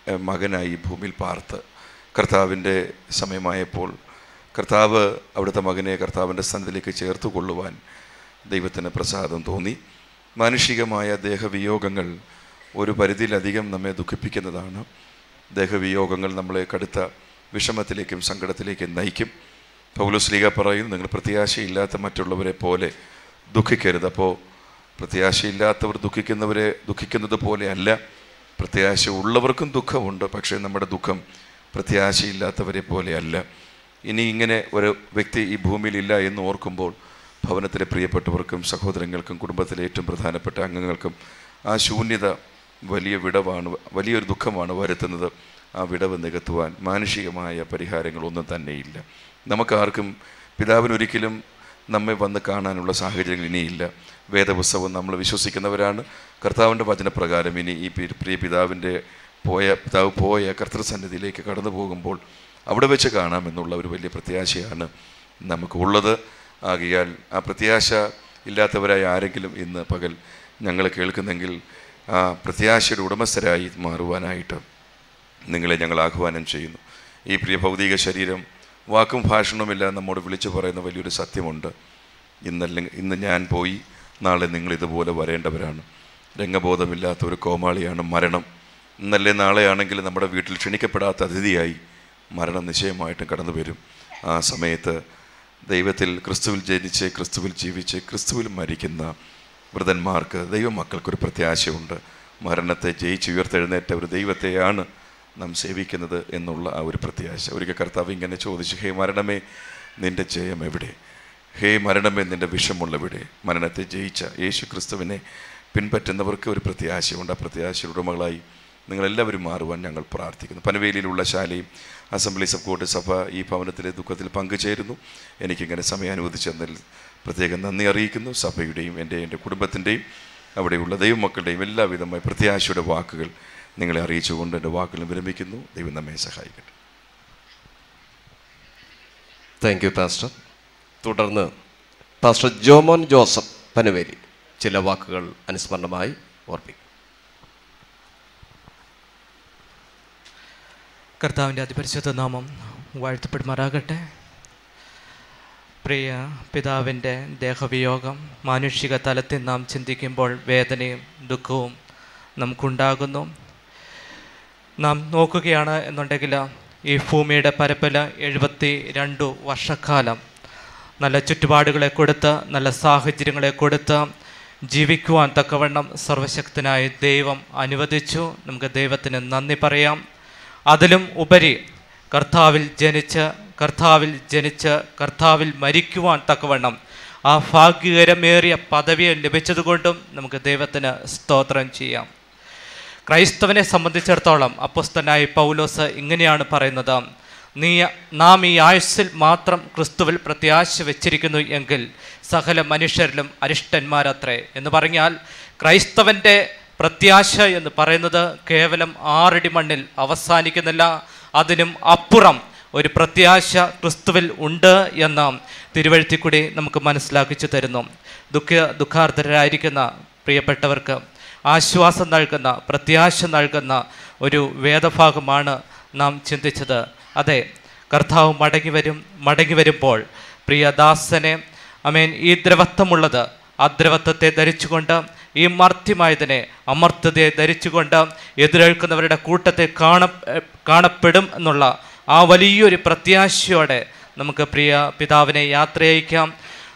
ഏഹ്, മകനായി ഈ ഭൂമിയിൽ പാർത്ത് കർത്താവിൻ്റെ സമയമായപ്പോൾ കർത്താവ് അവിടുത്തെ മകനെ കർത്താവിൻ്റെ സ്ഥാനത്തിലേക്ക് ചേർത്ത് കൊള്ളുവാൻ ദൈവത്തിന് പ്രസാദം തോന്നി മാനുഷികമായ ദേഹവിയോഗങ്ങൾ ഒരു പരിധിയിലധികം നമ്മെ ദുഃഖിപ്പിക്കുന്നതാണ് ദേഹവിയോഗങ്ങൾ നമ്മളെ കടുത്ത വിഷമത്തിലേക്കും സങ്കടത്തിലേക്കും നയിക്കും പൗലോസ്ലീഗ പറയും നിങ്ങൾ പ്രത്യാശയില്ലാത്ത മറ്റുള്ളവരെ പോലെ ദുഃഖിക്കരുത് അപ്പോൾ പ്രത്യാശയില്ലാത്തവർ ദുഃഖിക്കുന്നവരെ ദുഃഖിക്കുന്നത് പോലെ അല്ല പ്രത്യാശ ഉള്ളവർക്കും ദുഃഖമുണ്ട് പക്ഷേ നമ്മുടെ ദുഃഖം പ്രത്യാശയില്ലാത്തവരെ പോലെ അല്ല ഇനി ഇങ്ങനെ ഒരു വ്യക്തി ഈ ഭൂമിയിലില്ല എന്ന് ഓർക്കുമ്പോൾ ഭവനത്തിലെ പ്രിയപ്പെട്ടവർക്കും സഹോദരങ്ങൾക്കും കുടുംബത്തിലെ ഏറ്റവും പ്രധാനപ്പെട്ട അംഗങ്ങൾക്കും ആ ശൂന്യത വലിയ വിടവാണ് വലിയൊരു ദുഃഖമാണ് വരുത്തുന്നത് ആ വിടവ് നികത്തുവാൻ മാനുഷികമായ പരിഹാരങ്ങളൊന്നും തന്നെയില്ല നമുക്കാർക്കും പിതാവിനൊരിക്കലും നമ്മെ വന്ന് കാണാനുള്ള സാഹചര്യങ്ങൾ ഇനിയില്ല വേദപുസ്തകം നമ്മൾ വിശ്വസിക്കുന്നവരാണ് കർത്താവിൻ്റെ വചനപ്രകാരം ഇനി ഈ പി- പ്രിയ പിതാവിൻ്റെ പോയ പിതാവ് പോയ കർത്തൃസന്നിധിയിലേക്ക് കടന്നു പോകുമ്പോൾ അവിടെ വെച്ച് കാണാമെന്നുള്ള ഒരു വലിയ പ്രത്യാശയാണ് നമുക്കുള്ളത് ആകിയാൽ ആ പ്രത്യാശ ഇല്ലാത്തവരായ ആരെങ്കിലും ഇന്ന് പകൽ ഞങ്ങൾ കേൾക്കുന്നെങ്കിൽ ആ പ്രത്യാശയുടെ ഉടമസ്ഥരായി മാറുവാനായിട്ട് നിങ്ങളെ ഞങ്ങൾ ആഹ്വാനം ചെയ്യുന്നു ഈ പ്രിയ ഭൗതിക ശരീരം വാക്കും ഭാഷണവുമില്ല നമ്മോട് വിളിച്ചു പറയുന്ന വലിയൊരു സത്യമുണ്ട് ഇന്നല്ലെങ്കിൽ ഇന്ന് ഞാൻ പോയി നാളെ നിങ്ങൾ ഇതുപോലെ വരേണ്ടവരാണ് രംഗബോധമില്ലാത്ത ഒരു കോമാളിയാണ് മരണം ഇന്നല്ലേ നാളെയാണെങ്കിൽ നമ്മുടെ വീട്ടിൽ ക്ഷണിക്കപ്പെടാത്ത അതിഥിയായി മരണം നിശ്ചയമായിട്ടും കടന്നു വരും ആ സമയത്ത് ദൈവത്തിൽ ക്രിസ്തുവിൽ ജനിച്ച് ക്രിസ്തുവിൽ ജീവിച്ച് ക്രിസ്തുവിൽ മരിക്കുന്ന വൃതന്മാർക്ക് ദൈവമക്കൾക്കൊരു പ്രത്യാശയുണ്ട് മരണത്തെ ജയിച്ച് ഉയർത്തെഴുന്നേറ്റ ഒരു ദൈവത്തെയാണ് നാം സേവിക്കുന്നത് എന്നുള്ള ആ ഒരു പ്രത്യാശ ഒരിക്കൽ കർത്താവ് ഇങ്ങനെ ചോദിച്ചു ഹേ മരണമേ നിന്റെ ജയം എവിടെ ഹേ മരണമേ നിന്റെ വിഷമുള്ളവിടെ മരണത്തെ ജയിച്ച യേശു ക്രിസ്തുവിനെ പിൻപറ്റുന്നവർക്ക് ഒരു പ്രത്യാശയുണ്ട് ആ പ്രത്യാശയുടെ ഉടമകളായി നിങ്ങളെല്ലാവരും മാറുവാൻ ഞങ്ങൾ പ്രാർത്ഥിക്കുന്നു പനവേലിയിലുള്ള ശാലയും അസംബ്ലീസ് ഓഫ് ഗോഡ് സഭ ഈ ഭവനത്തിലെ ദുഃഖത്തിൽ പങ്കുചേരുന്നു എനിക്കിങ്ങനെ സമയം അനുവദിച്ചതിൽ പ്രത്യേകം നന്ദി അറിയിക്കുന്നു സഭയുടെയും എൻ്റെ എൻ്റെ കുടുംബത്തിൻ്റെയും അവിടെയുള്ള ദൈവമക്കളുടെയും എല്ലാവിധമായ പ്രത്യാശയുടെ വാക്കുകൾ നിങ്ങളെ അറിയിച്ചുകൊണ്ട് എൻ്റെ വാക്കുകൾ വിരമിക്കുന്നു ദൈവം നമ്മെ സഹായിക്കട്ടെ താങ്ക് യു പാസ്റ്റർ തുടർന്ന് പാസ്റ്റർ ജോമോൻ ജോസഫ് പനുവേലി ചില വാക്കുകൾ അനുസ്മരണമായി ഓർപ്പിക്കും കർത്താവിൻ്റെ അതിപരിശുദ്ധ നാമം വാഴ്ത്തപ്പെടുമാറാകട്ടെ പ്രിയ പിതാവിൻ്റെ ദേഹവിയോഗം മാനുഷിക തലത്തിൽ നാം ചിന്തിക്കുമ്പോൾ വേദനയും ദുഃഖവും നമുക്കുണ്ടാകുന്നു നാം നോക്കുകയാണ് എന്നുണ്ടെങ്കിൽ ഈ ഭൂമിയുടെ പരപ്പല എഴുപത്തി രണ്ടു വർഷക്കാലം നല്ല ചുറ്റുപാടുകളെ കൊടുത്ത് നല്ല സാഹചര്യങ്ങളെ കൊടുത്ത് ജീവിക്കുവാൻ തക്കവണ്ണം സർവശക്തനായ ദൈവം അനുവദിച്ചു നമുക്ക് ദൈവത്തിന് നന്ദി പറയാം അതിലും ഉപരി കർത്താവിൽ ജനിച്ച് കർത്താവിൽ ജനിച്ച് കർത്താവിൽ മരിക്കുവാൻ തക്കവണ്ണം ആ ഭാഗ്യകരമേറിയ പദവിയെ ലഭിച്ചതുകൊണ്ടും നമുക്ക് ദൈവത്തിന് സ്തോത്രം ചെയ്യാം ക്രൈസ്തവനെ സംബന്ധിച്ചിടത്തോളം അപ്പസ്തനായി പൗലോസ് ഇങ്ങനെയാണ് പറയുന്നത് നീ നാം ഈ ആയുസ്സിൽ മാത്രം ക്രിസ്തുവിൽ പ്രത്യാശ വെച്ചിരിക്കുന്നു എങ്കിൽ സകല മനുഷ്യരിലും അരിഷ്ടന്മാരത്രേ എന്ന് പറഞ്ഞാൽ ക്രൈസ്തവൻ്റെ പ്രത്യാശ എന്ന് പറയുന്നത് കേവലം ആറടി മണ്ണിൽ അവസാനിക്കുന്നില്ല അതിനും അപ്പുറം ഒരു പ്രത്യാശ ക്രിസ്തുവിൽ ഉണ്ട് എന്ന് തിരുവഴുത്തി കൂടി നമുക്ക് മനസ്സിലാക്കിച്ചു തരുന്നു ദുഃഖ ദുഃഖാർത്ഥരായിരിക്കുന്ന പ്രിയപ്പെട്ടവർക്ക് ആശ്വാസം നൽകുന്ന പ്രത്യാശ നൽകുന്ന ഒരു വേദഭാഗമാണ് നാം ചിന്തിച്ചത് അതെ കർത്താവ് മടങ്ങി വരും മടങ്ങി വരുമ്പോൾ പ്രിയദാസനെ അമേൻ ഈ ദ്രവത്വമുള്ളത് അദ്രവത്വത്തെ ധരിച്ചുകൊണ്ട് ഈ മർത്യമായതിനെ അമർത്യതയെ ധരിച്ചുകൊണ്ട് എതിരേൽക്കുന്നവരുടെ കൂട്ടത്തെ കാണ കാണപ്പെടും എന്നുള്ള ആ വലിയൊരു പ്രത്യാശയോടെ നമുക്ക് പ്രിയ പിതാവിനെ യാത്രയയക്കാം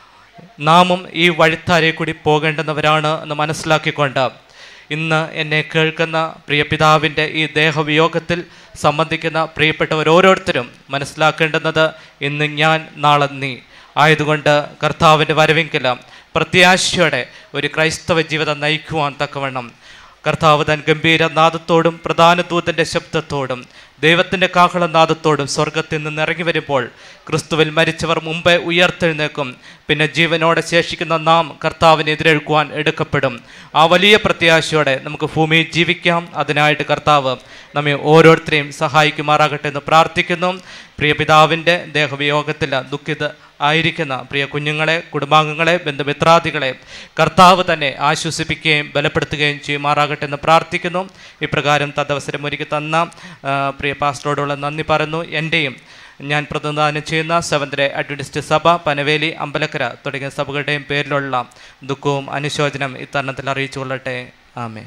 നാമും ഈ വഴിത്താരെ കൂടി പോകേണ്ടുന്നവരാണ് എന്ന് മനസ്സിലാക്കിക്കൊണ്ട് ഇന്ന് എന്നെ കേൾക്കുന്ന പ്രിയ പിതാവിൻ്റെ ഈ ദേഹവിയോഗത്തിൽ സംബന്ധിക്കുന്ന പ്രിയപ്പെട്ടവർ ഓരോരുത്തരും മനസ്സിലാക്കേണ്ടുന്നത് ഇന്ന് ഞാൻ നാളെ നീ ആയതുകൊണ്ട് കർത്താവിൻ്റെ വരവെങ്കിലും പ്രത്യാശയോടെ ഒരു ക്രൈസ്തവ ജീവിതം നയിക്കുവാൻ തക്കവണ്ണം കർത്താവ് തൻ ഗംഭീര നാദത്തോടും പ്രധാന ദൂതൻ്റെ ശബ്ദത്തോടും ദൈവത്തിൻ്റെ കാഹളനാദത്തോടും സ്വർഗത്തിൽ നിന്ന് ഇറങ്ങി വരുമ്പോൾ ക്രിസ്തുവിൽ മരിച്ചവർ മുമ്പേ ഉയർത്തെഴുന്നേക്കും പിന്നെ ജീവനോടെ ശേഷിക്കുന്ന നാം കർത്താവിനെ എതിരേൽക്കുവാൻ എടുക്കപ്പെടും ആ വലിയ പ്രത്യാശയോടെ നമുക്ക് ഭൂമിയിൽ ജീവിക്കാം അതിനായിട്ട് കർത്താവ് നമ്മെ ഓരോരുത്തരെയും സഹായിക്കുമാറാകട്ടെ എന്ന് പ്രാർത്ഥിക്കുന്നു പ്രിയ പിതാവിൻ്റെ ദേഹവിയോഗത്തിൽ ദുഃഖിത ആയിരിക്കുന്ന പ്രിയ കുഞ്ഞുങ്ങളെ കുടുംബാംഗങ്ങളെ ബന്ധുമിത്രാദികളെ കർത്താവ് തന്നെ ആശ്വസിപ്പിക്കുകയും ബലപ്പെടുത്തുകയും ചെയ്യുമാറാകട്ടെ എന്ന് പ്രാർത്ഥിക്കുന്നു ഇപ്രകാരം തദവസരം ഒരുക്കി തന്ന ആ, പ്രിയ പാസ്റ്ററോടുള്ള നന്ദി പറയുന്നു എൻ്റെയും ഞാൻ പ്രതിനിധാനം ചെയ്യുന്ന സെവന്ത് ഡേ അഡ്വൻറ്റിസ്റ്റ് സഭ പനവേലി അമ്പലക്കര തുടങ്ങിയ സഭകളുടെയും പേരിലുള്ള ദുഃഖവും അനുശോചനം ഇത്തരണത്തിൽ അറിയിച്ചു കൊള്ളട്ടെ ആമേ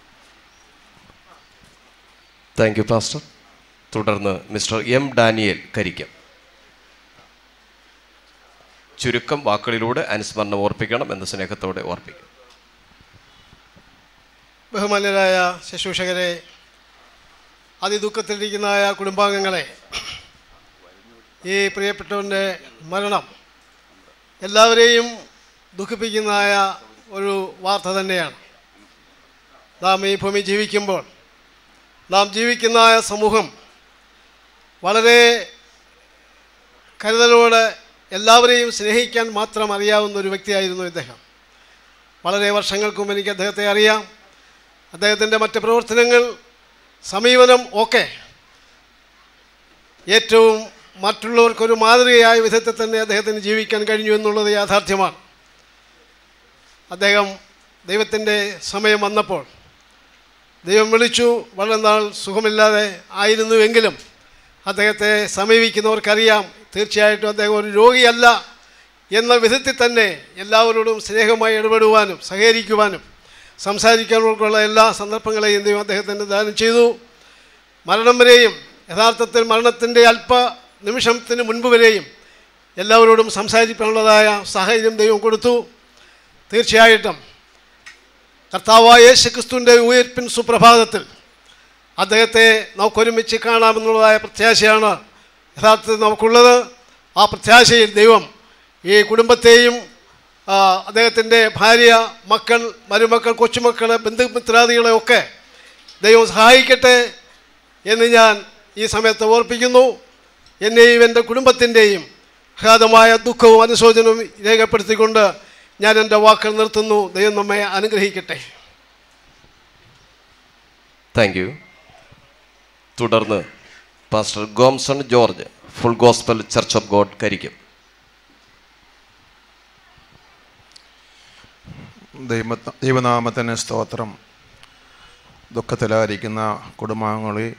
താങ്ക് യു പാസ്റ്റർ തുടർന്ന് മിസ്റ്റർ എം ഡാനിയേൽ കരിക്കം ചുരുക്കം വാക്കുകളിലൂടെ അനുസ്മരണം ഓർപ്പിക്കണം എന്ന സ്നേഹത്തോടെ ഓർപ്പിക്കും ബഹുമാന്യരായ ശുശ്രൂഷകരെ അതിദുഃഖത്തിലിരിക്കുന്ന കുടുംബാംഗങ്ങളെ ഈ പ്രിയപ്പെട്ടവൻ്റെ മരണം എല്ലാവരെയും ദുഃഖിപ്പിക്കുന്നതായ ഒരു വാർത്ത തന്നെയാണ് നാം ഈ ഭൂമി ജീവിക്കുമ്പോൾ നാം ജീവിക്കുന്ന സമൂഹം വളരെ കരുതലോടെ എല്ലാവരെയും സ്നേഹിക്കാൻ മാത്രം അറിയാവുന്ന ഒരു വ്യക്തിയായിരുന്നു ഇദ്ദേഹം വളരെ വർഷങ്ങൾക്ക് മുമ്പ് എനിക്ക് അദ്ദേഹത്തെ അറിയാം അദ്ദേഹത്തിൻ്റെ മറ്റ് പ്രവർത്തനങ്ങൾ സമീപനം ഒക്കെ ഏറ്റവും മറ്റുള്ളവർക്കൊരു മാതൃകയായ വിധത്തിൽ തന്നെ അദ്ദേഹത്തിന് ജീവിക്കാൻ കഴിഞ്ഞു എന്നുള്ളത് യാഥാർത്ഥ്യമാണ് അദ്ദേഹം ദൈവത്തിൻ്റെ സമയം വന്നപ്പോൾ ദൈവം വിളിച്ചു വളരെ നാൾ സുഖമില്ലാതെ ആയിരുന്നുവെങ്കിലും അദ്ദേഹത്തെ സമീപിക്കുന്നവർക്കറിയാം തീർച്ചയായിട്ടും അദ്ദേഹം ഒരു രോഗിയല്ല എന്ന വിധത്തിൽ തന്നെ എല്ലാവരോടും സ്നേഹമായി ഇടപെടുവാനും സഹകരിക്കുവാനും സംസാരിക്കാനുള്ള എല്ലാ സന്ദർഭങ്ങളെയും ദൈവം അദ്ദേഹത്തിന് ദാനം ചെയ്തു മരണം വരെയും യഥാർത്ഥത്തിൽ മരണത്തിൻ്റെ അല്പ നിമിഷത്തിന് മുൻപ് വരെയും എല്ലാവരോടും സംസാരിക്കാനുള്ളതായ സാഹചര്യം ദൈവം കൊടുത്തു തീർച്ചയായിട്ടും കർത്താവായ യേശു ക്രിസ്തുവിൻ്റെ ഉയർപ്പിൻ സുപ്രഭാതത്തിൽ അദ്ദേഹത്തെ നമുക്കൊരുമിച്ച് കാണാമെന്നുള്ളതായ പ്രത്യാശയാണ് യഥാർത്ഥത്തിൽ നമുക്കുള്ളത് ആ പ്രത്യാശയിൽ ദൈവം ഈ കുടുംബത്തെയും ആ, അദ്ദേഹത്തിൻ്റെ ഭാര്യ മക്കൾ മരുമക്കൾ കൊച്ചുമക്കൾ ബന്ധുമിത്രാദികളെ ഒക്കെ ദൈവം സഹായിക്കട്ടെ എന്ന് ഞാൻ ഈ സമയത്ത് ഓർപ്പിക്കുന്നു എന്നെയും എൻ്റെ കുടുംബത്തിൻ്റെയും അഗാധമായ ദുഃഖവും അനുശോചനവും രേഖപ്പെടുത്തിക്കൊണ്ട് ഞാൻ എൻ്റെ വാക്കുകൾ നിർത്തുന്നു ദൈവം നമ്മെ അനുഗ്രഹിക്കട്ടെ താങ്ക് യു തുടർന്ന് pastor Gomson George full gospel church of God കരിക്കും ദൈവ ദൈവനാമത്തിന് സ്തോത്രം ദുഃഖത്തിലായിരിക്കുന്ന കുടുംബാംഗങ്ങളെ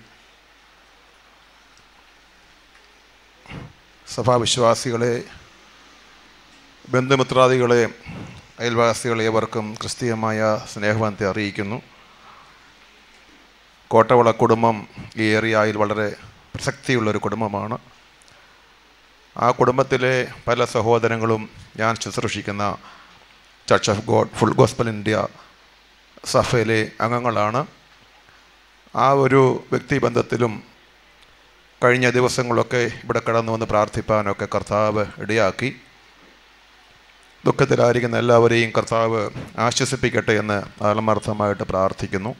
സഭാവിശ്വാസികളെ ബന്ധുമിത്രാദികളെ അയൽവാസികളെ ഏവർക്കും ക്രിസ്തീയമായ സ്നേഹബന്ധത്തെ അറിയിക്കുന്നു കോട്ടവള കുടുംബം ഈ ഏരിയയിൽ വളരെ പ്രസക്തിയുള്ളൊരു കുടുംബമാണ് ആ കുടുംബത്തിലെ പല സഹോദരങ്ങളും ഞാൻ ശുശ്രൂഷിക്കുന്ന church of God full gospel India സഭയിലെ അംഗങ്ങളാണ് ആ ഒരു വ്യക്തിബന്ധത്തിലും കഴിഞ്ഞ ദിവസങ്ങളൊക്കെ ഇവിടെ കടന്നു വന്ന് പ്രാർത്ഥിപ്പാനൊക്കെ കർത്താവ് ഇടയാക്കി ദുഃഖത്തിലായിരിക്കുന്ന എല്ലാവരെയും കർത്താവ് ആശ്വസിപ്പിക്കട്ടെ എന്ന് ആത്മാർത്ഥമായിട്ട് പ്രാർത്ഥിക്കുന്നു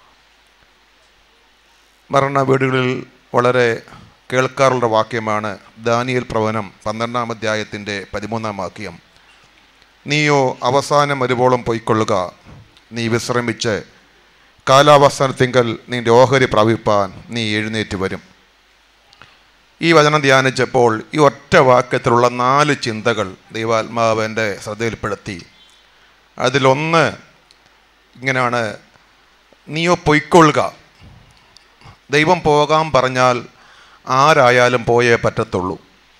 മരണ വീടുകളിൽ വളരെ കേൾക്കാറുള്ള വാക്യമാണ് ദാനിയൽ പ്രവചനം പന്ത്രണ്ടാം അധ്യായത്തിൻ്റെ പതിമൂന്നാം വാക്യം നീയോ അവസാനം വരുവോളം പൊയ്ക്കൊള്ളുക നീ വിശ്രമിച്ച് കാലാവസാനത്തിങ്കൽ നിന്റെ ഓഹരി പ്രാപിപ്പാൻ നീ എഴുന്നേറ്റ് വരും ഈ വചനം ധ്യാനിച്ചപ്പോൾ ഈ ഒറ്റ വാക്യത്തിലുള്ള നാല് ചിന്തകൾ ദൈവാത്മാവ് എൻ്റെ ശ്രദ്ധയിൽപ്പെടുത്തി അതിലൊന്ന് ഇങ്ങനെയാണ് നീയോ പൊയ്ക്കൊള്ളുക ദൈവം പോകാൻ പറഞ്ഞാൽ ആരായാലും പോയേ പറ്റത്തുള്ളൂ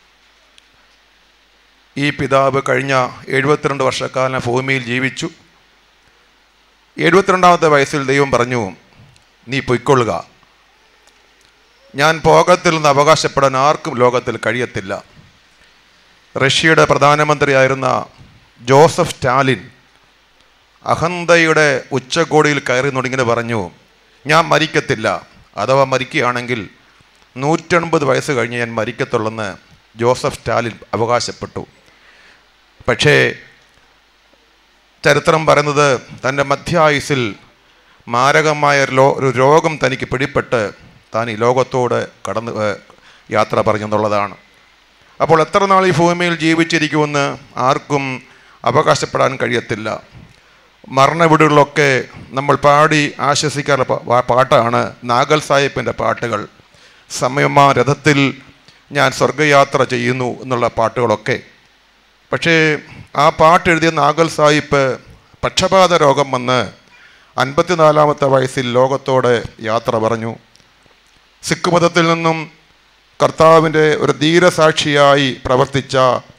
ഈ പിതാവ് കഴിഞ്ഞ എഴുപത്തിരണ്ട് വർഷക്കാലം ഭൂമിയിൽ ജീവിച്ചു എഴുപത്തിരണ്ടാമത്തെ വയസ്സിൽ ദൈവം പറഞ്ഞു നീ പൊയ്ക്കൊള്ളുക ഞാൻ പോകത്തിൽ നിന്ന് അവകാശപ്പെടാൻ ആർക്കും ലോകത്തിൽ കഴിയത്തില്ല റഷ്യയുടെ പ്രധാനമന്ത്രിയായിരുന്ന ജോസഫ് സ്റ്റാലിൻ അഹന്തയുടെ ഉച്ചകോടിയിൽ കയറി നുടിങ്ങനെ പറഞ്ഞു ഞാൻ മരിക്കത്തില്ല അഥവാ മരിക്കുകയാണെങ്കിൽ നൂറ്റൻപത് വയസ്സ് കഴിഞ്ഞ് ഞാൻ മരിക്കത്തുള്ളെന്ന് ജോസഫ് സ്റ്റാലിൻ അവകാശപ്പെട്ടു പക്ഷേ ചരിത്രം പറയുന്നത് തൻ്റെ മധ്യായുസിൽ മാരകമായ ഒരു ലോ ഒരു രോഗം തനിക്ക് പിടിപ്പെട്ട് താൻ ഈ ലോകത്തോട് കടന്ന് ഏ, യാത്ര പറഞ്ഞെന്നുള്ളതാണ് അപ്പോൾ എത്ര നാൾ ഈ ഭൂമിയിൽ ജീവിച്ചിരിക്കുമെന്ന് ആർക്കും അവകാശപ്പെടാൻ കഴിയത്തില്ല മരണവീടുകളിലൊക്കെ നമ്മൾ പാടി ആശ്വസിക്കാറുള്ള പാ- പാ- പാട്ടാണ് നാഗൽ സാഹിബിൻ്റെ പാട്ടുകൾ സമയമാ രഥത്തിൽ ഞാൻ സ്വർഗയാത്ര ചെയ്യുന്നു എന്നുള്ള പാട്ടുകളൊക്കെ പക്ഷേ ആ പാട്ട് എഴുതിയ നാഗൽ സാഹിബ് പക്ഷപാത രോഗം വന്ന് അൻപത്തിനാലാമത്തെ വയസ്സിൽ ലോകത്തോടെ യാത്ര പറഞ്ഞു സിഖ് മതത്തിൽ നിന്നും കർത്താവിൻ്റെ ഒരു ധീരസാക്ഷിയായി പ്രവർത്തിച്ച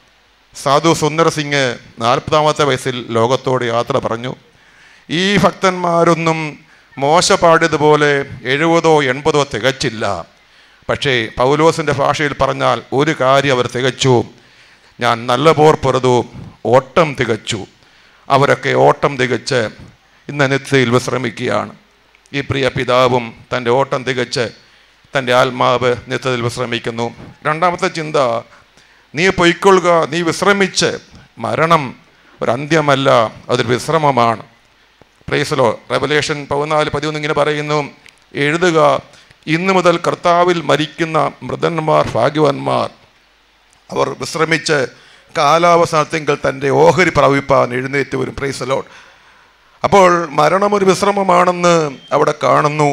സാധു സുന്ദർ സിംഗ് നാൽപ്പതാമത്തെ വയസ്സിൽ ലോകത്തോട് യാത്ര പറഞ്ഞു ഈ ഭക്തന്മാരൊന്നും മോശ പാടിയതുപോലെ എഴുപതോ എൺപതോ തികച്ചില്ല പക്ഷേ പൗലോസിൻ്റെ ഭാഷയിൽ പറഞ്ഞാൽ ഒരു കാര്യം അവർ തികച്ചു ഞാൻ നല്ല പോർ പൊറുതു ഓട്ടം തികച്ചു അവരൊക്കെ ഓട്ടം തികച്ച് ഇന്ന് നിത്യയിൽ വിശ്രമിക്കുകയാണ് ഈ പ്രിയ പിതാവും തൻ്റെ ഓട്ടം തികച്ച് തൻ്റെ ആത്മാവ് നിത്യത്തിൽ വിശ്രമിക്കുന്നു രണ്ടാമത്തെ ചിന്ത നീ പൊയ്ക്കൊള്ളുക നീ വിശ്രമിച്ച് മരണം ഒരു അന്ത്യമല്ല അതൊരു വിശ്രമമാണ് പ്രേസലോ റെവലേഷൻ പതിനാല് പതിമൂന്ന് ഇങ്ങനെ പറയുന്നു എഴുതുക ഇന്നു മുതൽ കർത്താവിൽ മരിക്കുന്ന മൃതന്മാർ ഭാഗ്യവാന്മാർ അവർ വിശ്രമിച്ച് കാലാവസാനത്തെങ്കിൽ തൻ്റെ ഓഹരി പ്രാപിപ്പാൻ എഴുന്നേറ്റ് വരും പ്രൈസലോട്ട് അപ്പോൾ മരണം ഒരു വിശ്രമമാണെന്ന് അവിടെ കാണുന്നു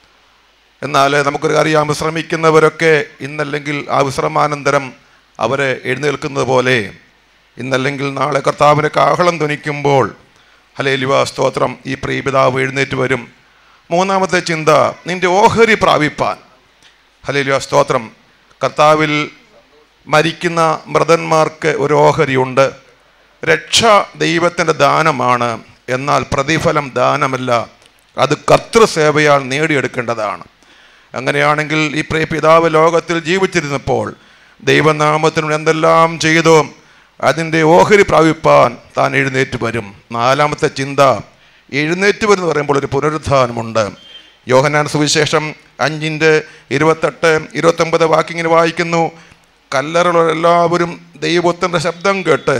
എന്നാൽ നമുക്കൊരു അറിയാം വിശ്രമിക്കുന്നവരൊക്കെ ഇന്നല്ലെങ്കിൽ ആ വിശ്രമാനന്തരം അവരെ എഴുന്നേൽക്കുന്നത് പോലെ ഇന്നല്ലെങ്കിൽ നാളെ കർത്താവിൻ്റെ കാഹളം ധ്വനിക്കുമ്പോൾ ഹലേലിവ സ്തോത്രം ഈ പ്രിയപിതാവ് എഴുന്നേറ്റ് വരും മൂന്നാമത്തെ ചിന്ത നിന്റെ ഓഹരി പ്രാപിപ്പാൻ ഹലേലിവ സ്തോത്രം കർത്താവിൽ മരിക്കുന്ന മൃതന്മാർക്ക് ഒരു ഓഹരിയുണ്ട് രക്ഷ ദൈവത്തിൻ്റെ ദാനമാണ് എന്നാൽ പ്രതിഫലം ദാനമല്ല അത് കർത്തൃസേവയാൽ നേടിയെടുക്കേണ്ടതാണ് അങ്ങനെയാണെങ്കിൽ ഈ പ്രിയ പിതാവ് ലോകത്തിൽ ജീവിച്ചിരുന്നപ്പോൾ ദൈവനാമത്തിനോട് എന്തെല്ലാം ചെയ്തോ അതിൻ്റെ ഓഹരി പ്രാപിപ്പാൻ താൻ എഴുന്നേറ്റ് വരും നാലാമത്തെ ചിന്ത എഴുന്നേറ്റ് വരും എന്ന് പറയുമ്പോൾ ഒരു പുനരുദ്ധാനമുണ്ട് യോഹനാൻ സുവിശേഷം അഞ്ചിൻ്റെ ഇരുപത്തെട്ട് ഇരുപത്തൊമ്പത് വാക്കിങ്ങനെ വായിക്കുന്നു കല്ലറുകളെല്ലാവരും ദൈവത്തിൻ്റെ ശബ്ദം കേട്ട്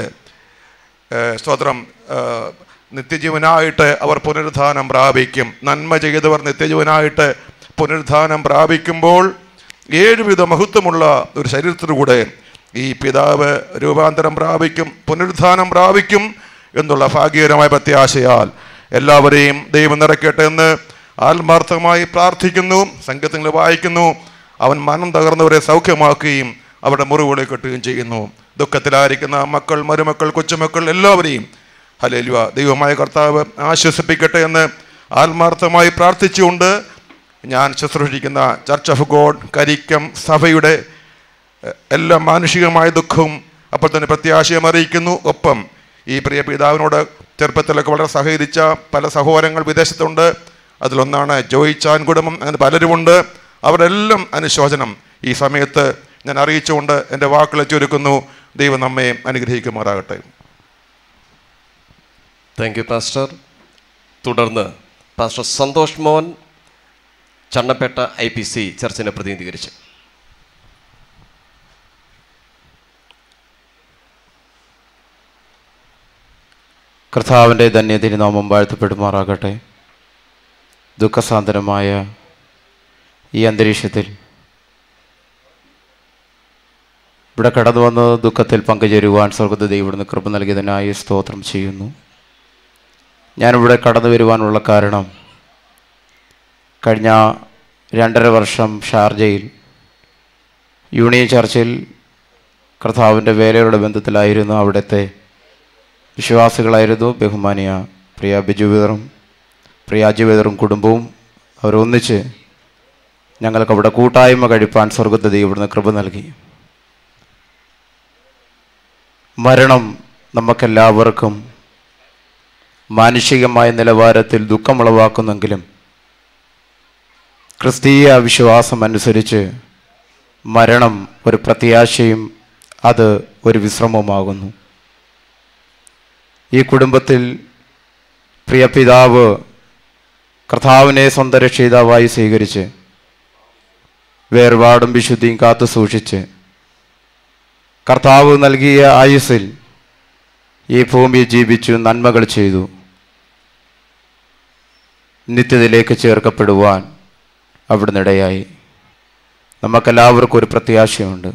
ഏഹ്, സ്തോത്രം ഏഹ്, നിത്യജീവനായിട്ട് അവർ പുനരുദ്ധാനം പ്രാപിക്കും നന്മ ചെയ്തവർ നിത്യജീവനായിട്ട് പുനരുദ്ധാനം പ്രാപിക്കുമ്പോൾ ഏഴുവിധ മഹത്വമുള്ള ഒരു ശരീരത്തിലൂടെ ഈ പിതാവ് രൂപാന്തരം പ്രാപിക്കും പുനരുദ്ധാനം പ്രാപിക്കും എന്നുള്ള ഭാഗ്യകരമായ പ്രത്യാശയാൽ എല്ലാവരെയും ദൈവം നിറയ്ക്കട്ടെ എന്ന് ആത്മാർത്ഥമായി പ്രാർത്ഥിക്കുന്നു സംഘത്തിൽ വായിക്കുന്നു അവൻ മനം തകർന്നവരെ സൗഖ്യമാക്കുകയും അവരുടെ മുറിവുകളെ കെട്ടുകയും ചെയ്യുന്നു ദുഃഖത്തിലായിരിക്കുന്ന മക്കൾ മരുമക്കൾ കൊച്ചുമക്കൾ എല്ലാവരെയും ഹലേലുവ ദൈവമായ കർത്താവ് ആശ്വസിപ്പിക്കട്ടെ എന്ന് ആത്മാർത്ഥമായി പ്രാർത്ഥിച്ചുകൊണ്ട് ഞാൻ ശുശ്രൂഷിക്കുന്ന ചർച്ച് ഓഫ് ഗോഡ് കരിക്കം സഭയുടെ എ- എല്ലാ മാനുഷികമായ ദുഃഖവും അപ്പോൾ തന്നെ പ്രത്യാശയം അറിയിക്കുന്നു ഒപ്പം ഈ പ്രിയ പിതാവിനോട് ചെറുപ്പത്തിലൊക്കെ വളരെ സഹകരിച്ച പല സഹോദരങ്ങൾ വിദേശത്തുണ്ട് അതിലൊന്നാണ് ജോയി ചാൻ കുടുംബം അങ്ങനെ പലരുമുണ്ട് അവരെല്ലാം അനുശോചനം ഈ സമയത്ത് ഞാൻ അറിയിച്ചുകൊണ്ട് എൻ്റെ വാക്കുകളെ ചുരുക്കുന്നു ദൈവം നമ്മെ അനുഗ്രഹിക്കുമാറാകട്ടെ താങ്ക് യു പാസ്റ്റർ തുടർന്ന് pastor Santhosh Mohan Channapetta I P C ചർച്ചിനെ പ്രതിനിധീകരിച്ചു കർത്താവിൻ്റെ ധന്യതിരുനാമം വാഴ്ത്തപ്പെടുമാറാകട്ടെ ദുഃഖസാന്ദ്രമായ ഈ അന്തരീക്ഷത്തിൽ ഇവിടെ കടന്നു വന്ന് ദുഃഖത്തിൽ പങ്കുചേരുവാൻ സ്വർഗത ദൈവത്തിന് കൃപ നൽകിയതിനായി സ്തോത്രം ചെയ്യുന്നു ഞാനിവിടെ കടന്നു വരുവാനുള്ള കാരണം കഴിഞ്ഞ രണ്ടര വർഷം ഷാർജയിൽ യൂണിയൻ ചർച്ചിൽ കർത്താവിൻ്റെ വേലയുടെ ബന്ധത്തിലായിരുന്നു അവിടുത്തെ വിശ്വാസികളായിരുന്നു ബഹുമാനിയ പ്രിയ ബിജുവേദറും പ്രിയ അജുവേദറും കുടുംബവും അവരൊന്നിച്ച് ഞങ്ങൾക്ക് അവിടെ കൂട്ടായ്മ കഴിപ്പാൻ സ്വർഗത്തെ ദൈവം കൃപ നൽകി മരണം നമുക്കെല്ലാവർക്കും മാനുഷികമായ നിലവാരത്തിൽ ദുഃഖമുളവാക്കുന്നെങ്കിലും ക്രിസ്തീയ വിശ്വാസം അനുസരിച്ച് മരണം ഒരു പ്രത്യാശയും അത് ഒരു വിശ്രമമാകുന്നു ഈ കുടുംബത്തിൽ പ്രിയ പിതാവ് കർത്താവിനെ സ്വന്തം രക്ഷിതാവായി സ്വീകരിച്ച് വേർപാടും വിശുദ്ധിയും കാത്തു സൂക്ഷിച്ച് കർത്താവ് നൽകിയ ആയുസ്സിൽ ഈ ഭൂമിയിൽ ജീവിച്ചു നന്മകൾ ചെയ്തു നിത്യതയിലേക്ക് ചേർക്കപ്പെടുവാൻ അവിടുന്ന് ഇടയായി നമുക്കെല്ലാവർക്കും ഒരു പ്രത്യാശയുണ്ട്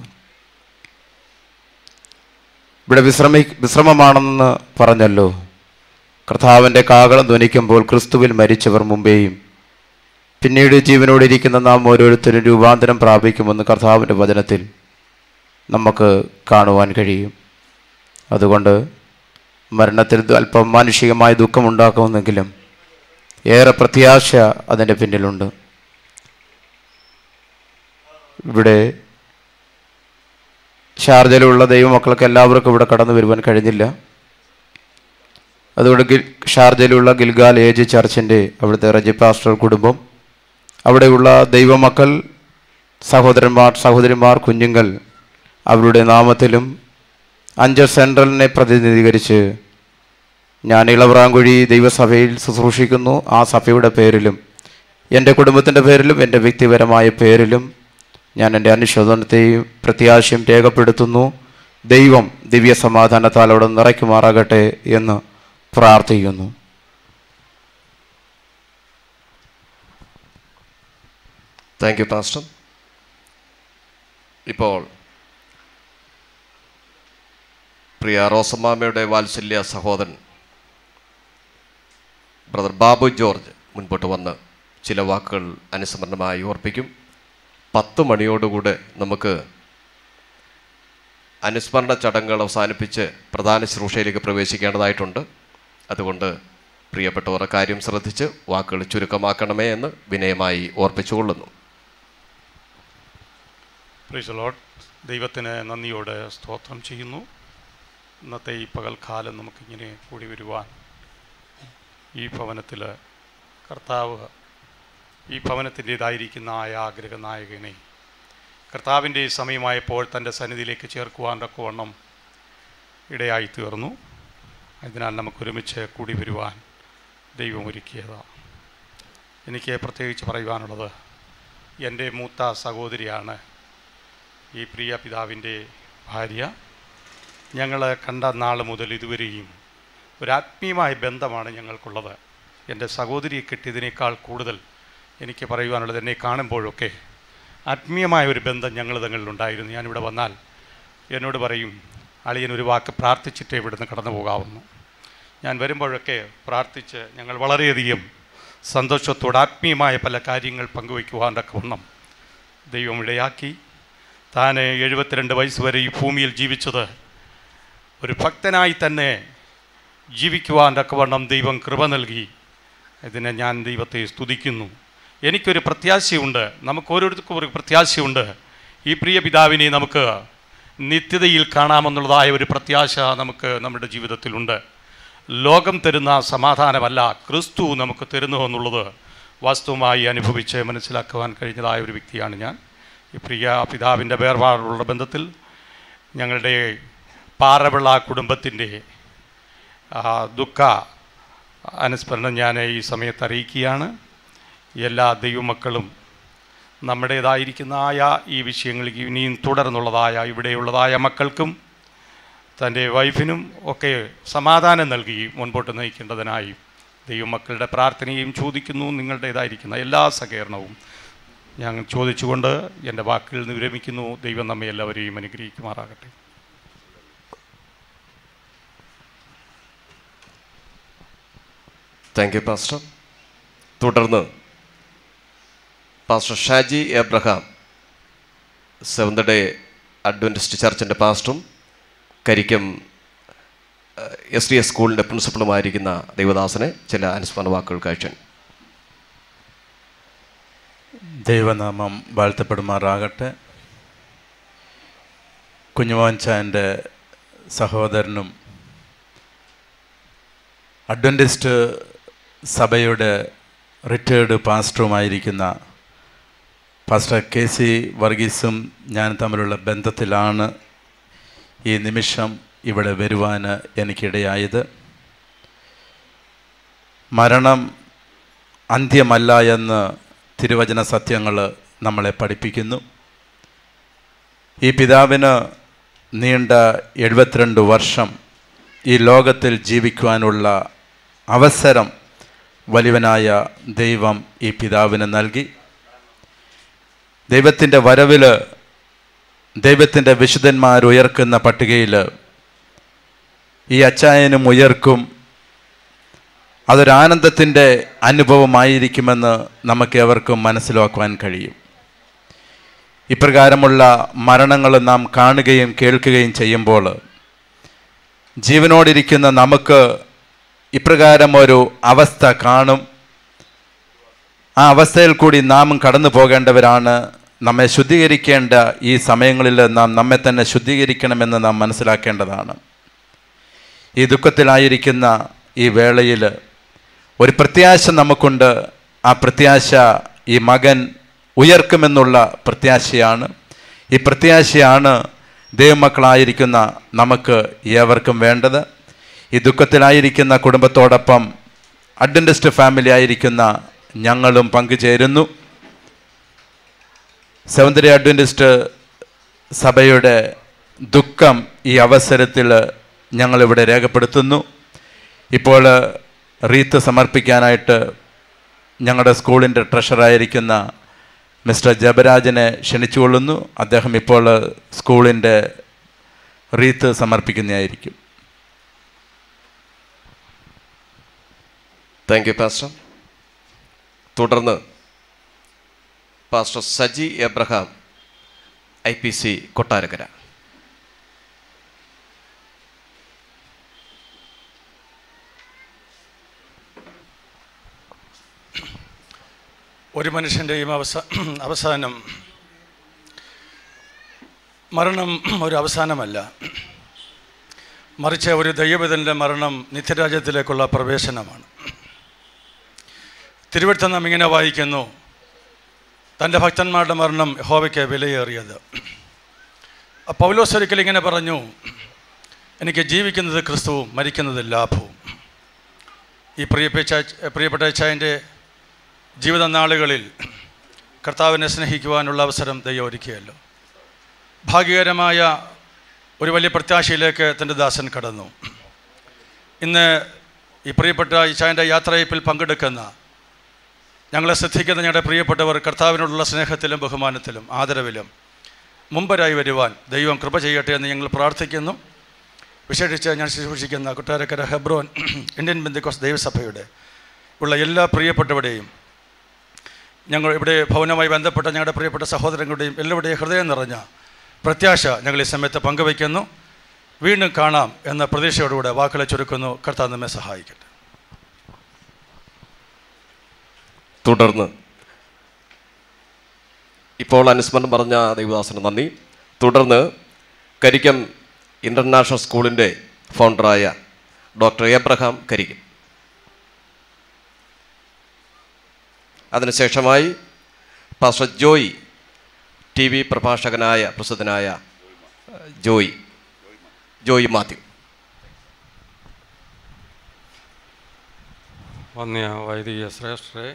ഇവിടെ വിശ്രമി വിശ്രമമാണെന്ന് പറഞ്ഞല്ലോ കർത്താവിൻ്റെ കാകളം ധ്വനിക്കുമ്പോൾ ക്രിസ്തുവിൽ മരിച്ചവർ മുമ്പേയും പിന്നീട് ജീവനോടിരിക്കുന്ന നാം ഓരോരുത്തരും രൂപാന്തരം പ്രാപിക്കുമെന്ന് കർത്താവിൻ്റെ വചനത്തിൽ നമുക്ക് കാണുവാൻ കഴിയും അതുകൊണ്ട് മരണത്തിൽ അല്പം മാനുഷികമായ ദുഃഖമുണ്ടാക്കുമെന്നെങ്കിലും ഏറെ പ്രത്യാശ അതിൻ്റെ പിന്നിലുണ്ട് ഇവിടെ ഷാർജയിലുള്ള ദൈവമക്കൾക്ക് എല്ലാവർക്കും ഇവിടെ കടന്നു വരുവാൻ കഴിഞ്ഞില്ല അതുകൊണ്ട് ഗിൽ ഷാർജയിലുള്ള ഗിൽഗാൽ ഏജ് ചർച്ചിൻ്റെ അവിടുത്തെ റജി പാസ്റ്റർ കുടുംബം അവിടെയുള്ള ദൈവമക്കൾ സഹോദരന്മാർ സഹോദരിമാർ കുഞ്ഞുങ്ങൾ അവരുടെ നാമത്തിലും അഞ്ച് സെൻട്രലിനെ പ്രതിനിധീകരിച്ച് ഞാൻ ഇളവറാങ്കുഴി ദൈവസഭയിൽ ശുശ്രൂഷിക്കുന്നു ആ സഭയുടെ പേരിലും എൻ്റെ കുടുംബത്തിൻ്റെ പേരിലും എൻ്റെ വ്യക്തിപരമായ പേരിലും ഞാൻ എൻ്റെ അനുശോചനത്തെയും പ്രത്യാശയും രേഖപ്പെടുത്തുന്നു ദൈവം ദിവ്യ സമാധാനത്താൽ അവിടെ നിറയ്ക്കുമാറാകട്ടെ എന്ന് പ്രാർത്ഥിക്കുന്നു താങ്ക് യു പാസ്റ്റർ ഇപ്പോൾ പ്രിയ റോസമ്മാമയുടെ വാത്സല്യ സഹോദരൻ ബ്രദർ ബാബു ജോർജ് മുൻപോട്ട് വന്ന് ചില വാക്കുകൾ അനുസ്മരണമായി ഓർപ്പിക്കും പത്ത് മണിയോടുകൂടെ നമുക്ക് അനുസ്മരണ ചടങ്ങുകൾ അവസാനിപ്പിച്ച് പ്രധാന ശുശ്രൂഷയിലേക്ക് പ്രവേശിക്കേണ്ടതായിട്ടുണ്ട് അതുകൊണ്ട് പ്രിയപ്പെട്ടവർ കാര്യം ശ്രദ്ധിച്ച് വാക്കുകൾ ചുരുക്കമാക്കണമേ എന്ന് വിനയമായി ഓർപ്പിച്ചുകൊള്ളുന്നു പ്രൈസ് ലോഡ് ദൈവത്തിന് നന്ദിയോടെ സ്തോത്രം ചെയ്യുന്നു ഇന്നത്തെ ഈ പകൽക്കാലം നമുക്കിങ്ങനെ കൂടി വരുവാൻ ഈ ഭവനത്തിൽ കർത്താവ് ഈ ഭവനത്തിൻ്റേതായിരിക്കുന്ന ആ ആഗ്രഹ നായകനെ കർത്താവിൻ്റെ സമയമായപ്പോൾ തൻ്റെ സന്നിധിയിലേക്ക് ചേർക്കുവാൻ തക്കവണ്ണം ഇടയായി തീർന്നു അതിനാൽ നമുക്കൊരുമിച്ച് കൂടി വരുവാൻ ദൈവം ഒരുക്കിയതാണ് എനിക്ക് പ്രത്യേകിച്ച് പറയുവാനുള്ളത് എൻ്റെ മൂത്ത സഹോദരിയാണ് ഈ പ്രിയ പിതാവിൻ്റെ ഭാര്യ ഞങ്ങൾ കണ്ട നാൾ മുതൽ ഇതുവരെയും ഒരാത്മീയമായ ബന്ധമാണ് ഞങ്ങൾക്കുള്ളത് എൻ്റെ സഹോദരിയെ കിട്ടിയതിനേക്കാൾ കൂടുതൽ എനിക്ക് പറയുവാനുള്ളത് എന്നെ കാണുമ്പോഴൊക്കെ ആത്മീയമായ ഒരു ബന്ധം ഞങ്ങൾ തങ്ങളിലുണ്ടായിരുന്നു ഞാനിവിടെ വന്നാൽ എന്നോട് പറയും അളിയൻ ഒരു വാക്ക് പ്രാർത്ഥിച്ചിട്ടേ ഇവിടുന്ന് കടന്നു പോകാവുന്നു ഞാൻ വരുമ്പോഴൊക്കെ പ്രാർത്ഥിച്ച് ഞങ്ങൾ വളരെയധികം സന്തോഷത്തോടെ ആത്മീയമായ പല കാര്യങ്ങൾ പങ്കുവയ്ക്കുവാൻ തക്കവണ്ണം ദൈവം ഇടയാക്കി താൻ എഴുപത്തിരണ്ട് വയസ്സ് വരെ ഈ ഭൂമിയിൽ ജീവിച്ചത് ഒരു ഭക്തനായി തന്നെ ജീവിക്കുവാൻ തക്കവണ്ണം ദൈവം കൃപ നൽകി ഇതിനെ ഞാൻ ദൈവത്തെ സ്തുതിക്കുന്നു എനിക്കൊരു പ്രത്യാശയുണ്ട് നമുക്ക് ഓരോരുത്തർക്കും ഒരു പ്രത്യാശയുണ്ട് ഈ പ്രിയ പിതാവിനെ നമുക്ക് നിത്യതയിൽ കാണാമെന്നുള്ളതായ ഒരു പ്രത്യാശ നമുക്ക് നമ്മുടെ ജീവിതത്തിലുണ്ട് ലോകം തരുന്ന സമാധാനമല്ല ക്രിസ്തു നമുക്ക് തരുന്നു എന്നുള്ളത് വാസ്തവമായി അനുഭവിച്ച് മനസ്സിലാക്കുവാൻ കഴിഞ്ഞതായ ഒരു വ്യക്തിയാണ് ഞാൻ ഈ പ്രിയ പിതാവിൻ്റെ വേർപാടുള്ള ബന്ധത്തിൽ ഞങ്ങളുടെ പാറവിള കുടുംബത്തിൻ്റെ ദുഃഖ അനുസ്മരണം ഞാൻ ഈ സമയത്ത് അറിയിക്കുകയാണ് എല്ലാ ദൈവമക്കളും നമ്മുടേതായിരിക്കുന്നതായ ഈ വിഷയങ്ങൾ ഇനിയും തുടർന്നുള്ളതായ ഇവിടെയുള്ളതായ മക്കൾക്കും തൻ്റെ വൈഫിനും ഒക്കെ സമാധാനം നൽകി മുൻപോട്ട് നയിക്കേണ്ടതിനായി ദൈവമക്കളുടെ പ്രാർത്ഥനയും ചോദിക്കുന്നു നിങ്ങളുടേതായിരിക്കുന്ന എല്ലാ സഹകരണവും ഞാൻ ചോദിച്ചുകൊണ്ട് എൻ്റെ വാക്കുകളിൽ നിന്ന് വിരമിക്കുന്നു ദൈവം നമ്മെ എല്ലാവരെയും അനുഗ്രഹിക്കുമാറാകട്ടെ താങ്ക് യു പാസ്റ്റർ തുടർന്ന് pastor Shaji Abraham seventh day Adventist ചർച്ചിൻ്റെ പാസ്റ്ററും കരിക്കം എസ് ഡി എസ് സ്കൂളിൻ്റെ പ്രിൻസിപ്പളുമായിരിക്കുന്ന ദൈവദാസനെ ചില അനുസ്മരണ വാക്കുകൾ കാഴ്ച ദൈവനാമം വാഴ്ത്തപ്പെടുമാറാകട്ടെ കുഞ്ഞുമോൻചാൻ്റെ സഹോദരനും അഡ്വൻറ്റിസ്റ്റ് സഭയുടെ റിട്ടയേർഡ് പാസ്റ്ററുമായിരിക്കുന്ന പാസ്റ്റർ കെ സി വർഗീസും ഞാൻ തമ്മിലുള്ള ബന്ധത്തിലാണ് ഈ നിമിഷം ഇവിടെ വരുവാൻ എനിക്കിടയായത് മരണം അന്ത്യമല്ല എന്ന് തിരുവചന സത്യങ്ങൾ നമ്മളെ പഠിപ്പിക്കുന്നു ഈ പിതാവിന് നീണ്ട എഴുപത്തിരണ്ട് വർഷം ഈ ലോകത്തിൽ ജീവിക്കുവാനുള്ള അവസരം വലിയവനായ ദൈവം ഈ പിതാവിന് നൽകി ദൈവത്തിൻ്റെ വരവിൽ ദൈവത്തിൻ്റെ വിശുദ്ധന്മാരുയർക്കുന്ന പട്ടികയിൽ ഈ അച്ചായനും ഉയർക്കും അതൊരാനന്ദത്തിൻ്റെ അനുഭവമായിരിക്കുമെന്ന് നമുക്ക് എവർക്കും മനസ്സിലാക്കുവാൻ കഴിയും ഇപ്രകാരമുള്ള മരണങ്ങൾ നാം കാണുകയും കേൾക്കുകയും ചെയ്യുമ്പോൾ ജീവനോടിരിക്കുന്ന നമുക്ക് ഇപ്രകാരം ഒരു അവസ്ഥ കാണും ആ അവസ്ഥയിൽ കൂടി നാം കടന്നു പോകേണ്ടവരാണ് നമ്മെ ശുദ്ധീകരിക്കേണ്ട ഈ സമയങ്ങളിൽ നാം നമ്മെ തന്നെ ശുദ്ധീകരിക്കണമെന്ന് നാം മനസ്സിലാക്കേണ്ടതാണ് ഈ ദുഃഖത്തിലായിരിക്കുന്ന ഈ വേളയിൽ ഒരു പ്രത്യാശ നമുക്കുണ്ട് ആ പ്രത്യാശ ഈ മകൻ ഉയർക്കുമെന്നുള്ള പ്രത്യാശയാണ് ഈ പ്രത്യാശയാണ് ദൈവമക്കളായിരിക്കുന്ന നമുക്ക് ഏവർക്കും വേണ്ടത് ഈ ദുഃഖത്തിലായിരിക്കുന്ന കുടുംബത്തോടൊപ്പം അഡ്വൻറ്റിസ്റ്റ് ഫാമിലി ആയിരിക്കുന്ന ഞങ്ങളും പങ്കുചേരുന്നു സെവന്തരി അഡ്വൻറ്റിസ്റ്റ് സഭയുടെ ദുഃഖം ഈ അവസരത്തിൽ ഞങ്ങളിവിടെ രേഖപ്പെടുത്തുന്നു ഇപ്പോൾ റീത്ത് സമർപ്പിക്കാനായിട്ട് ഞങ്ങളുടെ സ്കൂളിൻ്റെ ട്രഷറായിരിക്കുന്ന മിസ്റ്റർ ജബരാജനെ ക്ഷണിച്ചുകൊള്ളുന്നു അദ്ദേഹം ഇപ്പോൾ സ്കൂളിൻ്റെ റീത്ത് സമർപ്പിക്കുന്നതായിരിക്കും താങ്ക് യു പാസ്റ്റർ തുടർന്ന് pastor Saji Abraham I P C Kottarakkara ഒരു മനുഷ്യൻ്റെയും അവസാ അവസാനം മരണം ഒരു അവസാനമല്ല മറിച്ച് ഒരു ദൈവവിധൻ്റെ മരണം നിത്യരാജ്യത്തിലേക്കുള്ള പ്രവേശനമാണ് തിരുവഴുത്ത് നാം ഇങ്ങനെ വായിക്കുന്നു തൻ്റെ ഭക്തന്മാരുടെ മരണം യഹോവയ്ക്ക് വിലയേറിയത് പൗലോസ് ഒരിക്കൽ ഇങ്ങനെ പറഞ്ഞു എനിക്ക് ജീവിക്കുന്നത് ക്രിസ്തുവും മരിക്കുന്നത് ലാഭവും ഈ പ്രിയപ്പെട്ട പ്രിയപ്പെട്ട അച്ചായൻ്റെ ജീവിത നാളുകളിൽ കർത്താവിനെ സ്നേഹിക്കുവാനുള്ള അവസരം ദൈവം ഒരുക്കിയല്ലോ ഭാഗ്യകരമായ ഒരു വലിയ പ്രത്യാശയിലേക്ക് തൻ്റെ ദാസൻ കടന്നു ഇന്ന് ഈ പ്രിയപ്പെട്ട ഇച്ചായൻ്റെ യാത്രയപ്പിൽ പങ്കെടുക്കുന്ന ഞങ്ങളെ ശ്രദ്ധിക്കുന്ന ഞങ്ങളുടെ പ്രിയപ്പെട്ടവർ കർത്താവിനോടുള്ള സ്നേഹത്തിലും ബഹുമാനത്തിലും ആദരവിലും മുമ്പരായി വരുവാൻ ദൈവം കൃപ ചെയ്യട്ടെ എന്ന് ഞങ്ങൾ പ്രാർത്ഥിക്കുന്നു വിശേഷിച്ച് ഞാൻ ശുശ്രൂഷിക്കുന്ന കൊട്ടാരക്കര ഹെബ്രോൻ ഇന്ത്യൻ ബന്ധുക്കോസ് ദൈവസഭയുടെ ഉള്ള എല്ലാ പ്രിയപ്പെട്ടവരുടെയും ഞങ്ങൾ ഇവിടെ ഭവനവുമായി ബന്ധപ്പെട്ട ഞങ്ങളുടെ പ്രിയപ്പെട്ട സഹോദരങ്ങളുടെയും എല്ലാവരുടെയും ഹൃദയം നിറഞ്ഞ പ്രത്യാശ ഞങ്ങൾ ഈ സമയത്ത് പങ്കുവയ്ക്കുന്നു വീണ്ടും കാണാം എന്ന പ്രതീക്ഷയോടുകൂടെ വാക്കുകളെ ചുരുക്കുന്നു കർത്താവ് നമ്മെ സഹായിക്കട്ടെ തുടർന്ന് ഇപ്പോൾ അനുസ്മരണം പറഞ്ഞ ദൈവദാസന് നന്ദി തുടർന്ന് കരിക്കം ഇൻ്റർനാഷണൽ സ്കൂളിൻ്റെ ഫൗണ്ടറായ ഡോക്ടർ എബ്രഹാം കരിക്കം അതിനുശേഷമായി പാസ്റ്റർ ജോയി ടി വി പ്രഭാഷകനായ പ്രസിദ്ധനായ ജോയി ജോയി മാത്യു വന്യ വൈദിക ശ്രേഷ്ഠരെ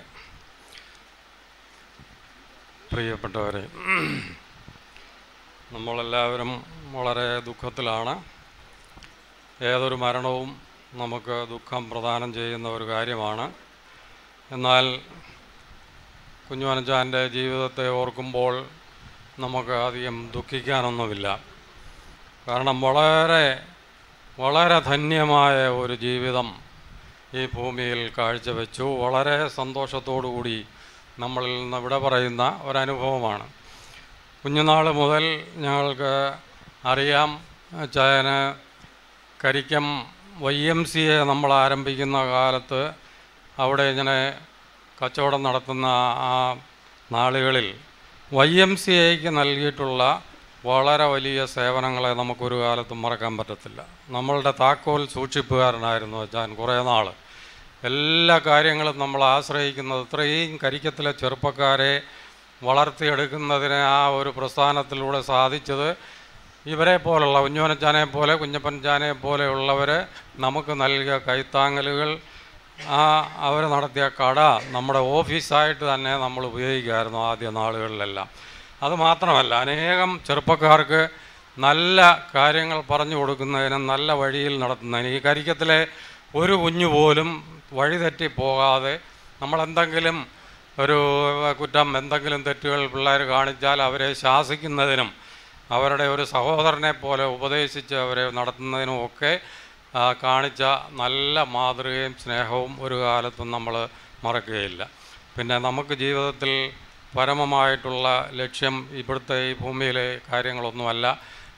പ്രിയപ്പെട്ടവരെ നമ്മളെല്ലാവരും വളരെ ദുഃഖത്തിലാണ് ഏതൊരു മരണവും നമുക്ക് ദുഃഖം പ്രദാനം ചെയ്യുന്ന ഒരു കാര്യമാണ് എന്നാൽ കുഞ്ഞുമനച്ചാൻ്റെ ജീവിതത്തെ ഓർക്കുമ്പോൾ നമുക്ക് അധികം ദുഃഖിക്കാനൊന്നുമില്ല കാരണം വളരെ വളരെ ധന്യമായ ഒരു ജീവിതം ഈ ഭൂമിയിൽ കാഴ്ചവെച്ചു വളരെ സന്തോഷത്തോടുകൂടി നമ്മളിൽ നിന്ന് വിട പറയുന്ന ഒരനുഭവമാണ് കുഞ്ഞുനാൾ മുതൽ ഞങ്ങൾക്ക് അറിയാം ചായന് Karikkam Y M C A നമ്മൾ ആരംഭിക്കുന്ന കാലത്ത് അവിടെ ഇങ്ങനെ കച്ചവടം നടത്തുന്ന ആ നാളുകളിൽ വൈ എം സി എക്ക് നൽകിയിട്ടുള്ള വളരെ വലിയ സേവനങ്ങളെ നമുക്കൊരു കാലത്തും മറക്കാൻ പറ്റത്തില്ല നമ്മളുടെ താക്കോൽ സൂക്ഷിപ്പുകാരനായിരുന്നു അച്ഛൻ കുറേ നാൾ എല്ലാ കാര്യങ്ങളും നമ്മൾ ആശ്രയിക്കുന്നത് ഇത്രയും കരിക്കത്തിലെ ചെറുപ്പക്കാരെ വളർത്തിയെടുക്കുന്നതിന് ആ ഒരു പ്രസ്ഥാനത്തിലൂടെ സാധിച്ചത് ഇവരെ പോലുള്ള കുഞ്ഞോനച്ചാനെ പോലെ കുഞ്ഞപ്പൻചാനെ പോലെയുള്ളവർ നമുക്ക് നൽകിയ കൈത്താങ്ങലുകൾ ആ അവർ നടത്തിയ കട നമ്മുടെ ഓഫീസായിട്ട് തന്നെ നമ്മൾ ഉപയോഗിക്കുമായിരുന്നു ആദ്യ നാളുകളിലെല്ലാം അത് മാത്രമല്ല അനേകം ചെറുപ്പക്കാർക്ക് നല്ല കാര്യങ്ങൾ പറഞ്ഞു കൊടുക്കുന്നതിനും നല്ല വഴിയിൽ നടത്തുന്നതിന് ഈ കരിക്കത്തിലെ ഒരു കുഞ്ഞു പോലും വഴിതെറ്റി പോകാതെ നമ്മളെന്തെങ്കിലും ഒരു കുറ്റം എന്തെങ്കിലും തെറ്റുകൾ പിള്ളേർ കാണിച്ചാൽ അവരെ ശാസിക്കുന്നതിനും അവരുടെ ഒരു സഹോദരനെ പോലെ ഉപദേശിച്ച് അവരെ നടത്തുന്നതിനും ഒക്കെ ആ, കാണിച്ച നല്ല മാതൃകയും സ്നേഹവും ഒരു കാലത്തും നമ്മൾ മറക്കുകയില്ല പിന്നെ നമുക്ക് ജീവിതത്തിൽ പരമമായിട്ടുള്ള ലക്ഷ്യം ഇവിടുത്തെ ഈ ഭൂമിയിലെ കാര്യങ്ങളൊന്നുമല്ല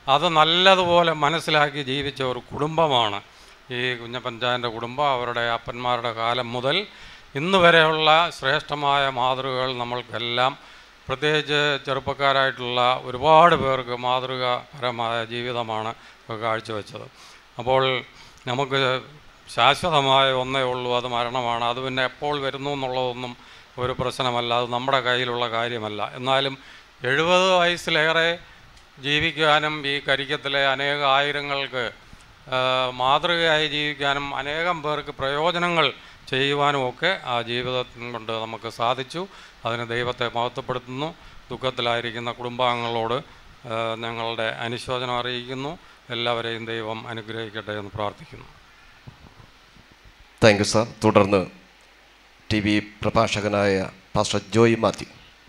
അത് നല്ലതുപോലെ മനസ്സിലാക്കി ജീവിച്ച ഒരു കുടുംബമാണ് ഈ കുഞ്ഞപ്പഞ്ചായൻ്റെ കുടുംബം അവരുടെ അപ്പന്മാരുടെ കാലം മുതൽ ഇന്ന് വരെയുള്ള ശ്രേഷ്ഠമായ മാതൃകകൾ നമ്മൾക്കെല്ലാം പ്രത്യേകിച്ച് ചെറുപ്പക്കാരായിട്ടുള്ള ഒരുപാട് പേർക്ക് മാതൃകാപരമായ ജീവിതമാണ് ഇവർ കാഴ്ചവെച്ചത് അപ്പോൾ നമുക്ക് ശാശ്വതമായ ഒന്നേ ഉള്ളൂ അത് മരണമാണ് അത് പിന്നെ എപ്പോൾ വരുന്നു എന്നുള്ളതൊന്നും ഒരു പ്രശ്നമല്ല അത് നമ്മുടെ കയ്യിലുള്ള കാര്യമല്ല എന്നാലും എഴുപത് വയസ്സിലേറെ ജീവിക്കാനും ഈ കരിക്കത്തിലെ അനേക ആയിരങ്ങൾക്ക് ആ, മാതൃകയായി ജീവിക്കാനും അനേകം പേർക്ക് പ്രയോജനങ്ങൾ ചെയ്യുവാനും ഒക്കെ ആ ജീവിതം കൊണ്ട് നമുക്ക് സാധിച്ചു അതിന് ദൈവത്തെ മഹത്വപ്പെടുത്തുന്നു ദുഃഖത്തിലായിരിക്കുന്ന കുടുംബാംഗങ്ങളോട് ആ, ഞങ്ങളുടെ അനുശോചനം അറിയിക്കുന്നു എല്ലാവരെയും ദൈവം അനുഗ്രഹിക്കട്ടെ എന്ന് പ്രാർത്ഥിക്കുന്നു താങ്ക് യു സാർ തുടർന്ന് ടി വി പ്രഭാഷകനായ പാസ്റ്റർ ജോയി മാത്യു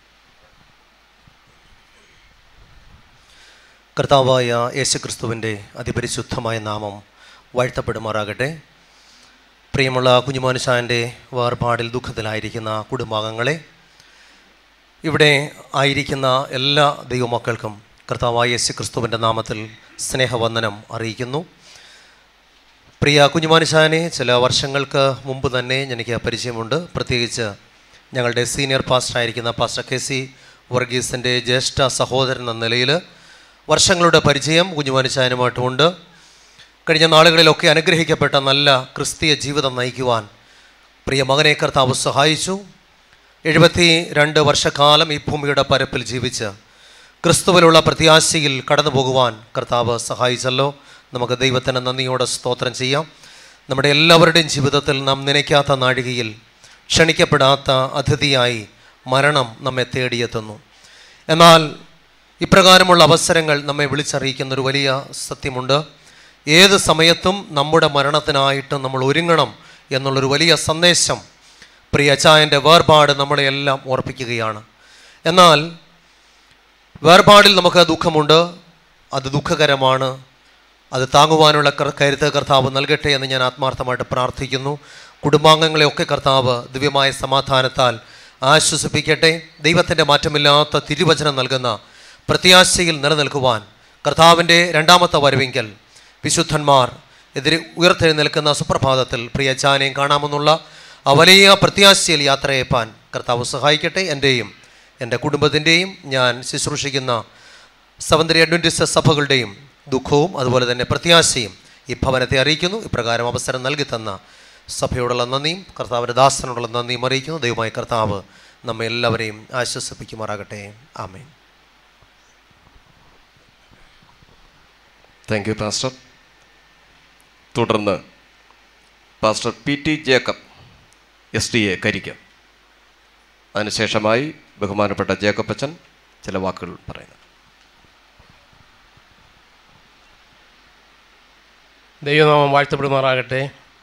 കർത്താവായ യേശുക്രിസ്തുവിൻ്റെ അതിപരിശുദ്ധമായ നാമം വാഴ്ത്തപ്പെടുമാറാകട്ടെ പ്രിയമുള്ള കുഞ്ഞുമോനുഷാൻ്റെ വേർപാടിൽ ദുഃഖത്തിലായിരിക്കുന്ന കുടുംബാംഗങ്ങളെ ഇവിടെ ആയിരിക്കുന്ന എല്ലാ ദൈവമക്കൾക്കും കർത്താവായ യേശുക്രിസ്തുവിൻ്റെ നാമത്തിൽ സ്നേഹവന്ദനം അറിയിക്കുന്നു പ്രിയ കുഞ്ഞുമാനുഷാനെ ചില വർഷങ്ങൾക്ക് മുമ്പ് തന്നെ എനിക്ക് പരിചയമുണ്ട് പ്രത്യേകിച്ച് ഞങ്ങളുടെ സീനിയർ പാസ്റ്ററായിരിക്കുന്ന പാസ്റ്റർ കെ സി വർഗീസിൻ്റെ ജ്യേഷ്ഠ സഹോദരൻ എന്ന നിലയിൽ വർഷങ്ങളുടെ പരിചയം കുഞ്ഞുമാനുഷാനുമായിട്ടുമുണ്ട് കഴിഞ്ഞ നാളുകളിലൊക്കെ അനുഗ്രഹിക്കപ്പെട്ട നല്ല ക്രിസ്തീയ ജീവിതം നയിക്കുവാൻ പ്രിയ മകനെ കർത്താവ് സഹായിച്ചു എഴുപത്തി രണ്ട് വർഷക്കാലം ഈ ഭൂമിയുടെ പരപ്പിൽ ജീവിച്ച് ക്രിസ്തുവിലുള്ള പ്രത്യാശയിൽ കടന്നു പോകുവാൻ കർത്താവ് സഹായിച്ചല്ലോ നമുക്ക് ദൈവത്തിന് നന്ദിയോടെ സ്തോത്രം ചെയ്യാം നമ്മുടെ എല്ലാവരുടെയും ജീവിതത്തിൽ നാം നനയ്ക്കാത്ത നാഴികയിൽ ക്ഷണിക്കപ്പെടാത്ത അതിഥിയായി മരണം നമ്മെ തേടിയെത്തുന്നു എന്നാൽ ഇപ്രകാരമുള്ള അവസരങ്ങൾ നമ്മെ വിളിച്ചറിയിക്കുന്ന ഒരു വലിയ സത്യമുണ്ട് ഏത് സമയത്തും നമ്മുടെ മരണത്തിനായിട്ട് നമ്മൾ ഒരുങ്ങണം എന്നുള്ളൊരു വലിയ സന്ദേശം പ്രിയ അച്ചായൻ്റെ വേർപാട് നമ്മളെയെല്ലാം ഓർപ്പിക്കുകയാണ് എന്നാൽ വേർപാടിൽ നമുക്ക് ദുഃഖമുണ്ട് അത് ദുഃഖകരമാണ് അത് താങ്ങുവാനുള്ള കർ- കരുത്ത് കർത്താവ് നൽകട്ടെ എന്ന് ഞാൻ ആത്മാർത്ഥമായിട്ട് പ്രാർത്ഥിക്കുന്നു കുടുംബാംഗങ്ങളെയൊക്കെ കർത്താവ് ദിവ്യമായ സമാധാനത്താൽ ആശ്വസിപ്പിക്കട്ടെ ദൈവത്തിൻ്റെ മാറ്റമില്ലാത്ത തിരുവചനം നൽകുന്ന പ്രത്യാശയിൽ നിലനിൽക്കുവാൻ കർത്താവിൻ്റെ രണ്ടാമത്തെ വരവിങ്കൽ വിശുദ്ധന്മാർ എതിരെ ഉയർത്തെഴുന്നേൽക്കുന്ന സുപ്രഭാതത്തിൽ പ്രിയ ചാനയും കാണാമെന്നുള്ള ആ വലിയ പ്രത്യാശയിൽ യാത്രയപ്പാൻ കർത്താവ് സഹായിക്കട്ടെ എൻ്റെയും എൻ്റെ കുടുംബത്തിൻ്റെയും ഞാൻ ശുശ്രൂഷിക്കുന്ന സവന്തരി അഡ്വൻറ്റിസ്റ്റ് സഭകളുടെയും ദുഃഖവും അതുപോലെ തന്നെ പ്രത്യാശയും ഈ ഭവനത്തെ അറിയിക്കുന്നു ഇപ്രകാരം അവസരം നൽകി തന്ന സഭയോടുള്ള നന്ദിയും കർത്താവിൻ്റെ ദാസനോടുള്ള നന്ദിയും അറിയിക്കുന്നു ദൈവമായ കർത്താവ് നമ്മെ എല്ലാവരെയും ആശ്വസിപ്പിക്കുമാറാകട്ടെ ആമേൻ താങ്ക് യു പാസ്റ്റർ തുടർന്ന് pastor P T Jacob S D A Karikkam അതിനുശേഷമായി ബഹുമാനപ്പെട്ട ജേക്കബ് അച്ഛൻ ചില വാക്കുകൾ പറയുന്നു ദൈവനാമം വാഴ്ത്തപ്പെടുമാറാകട്ടെ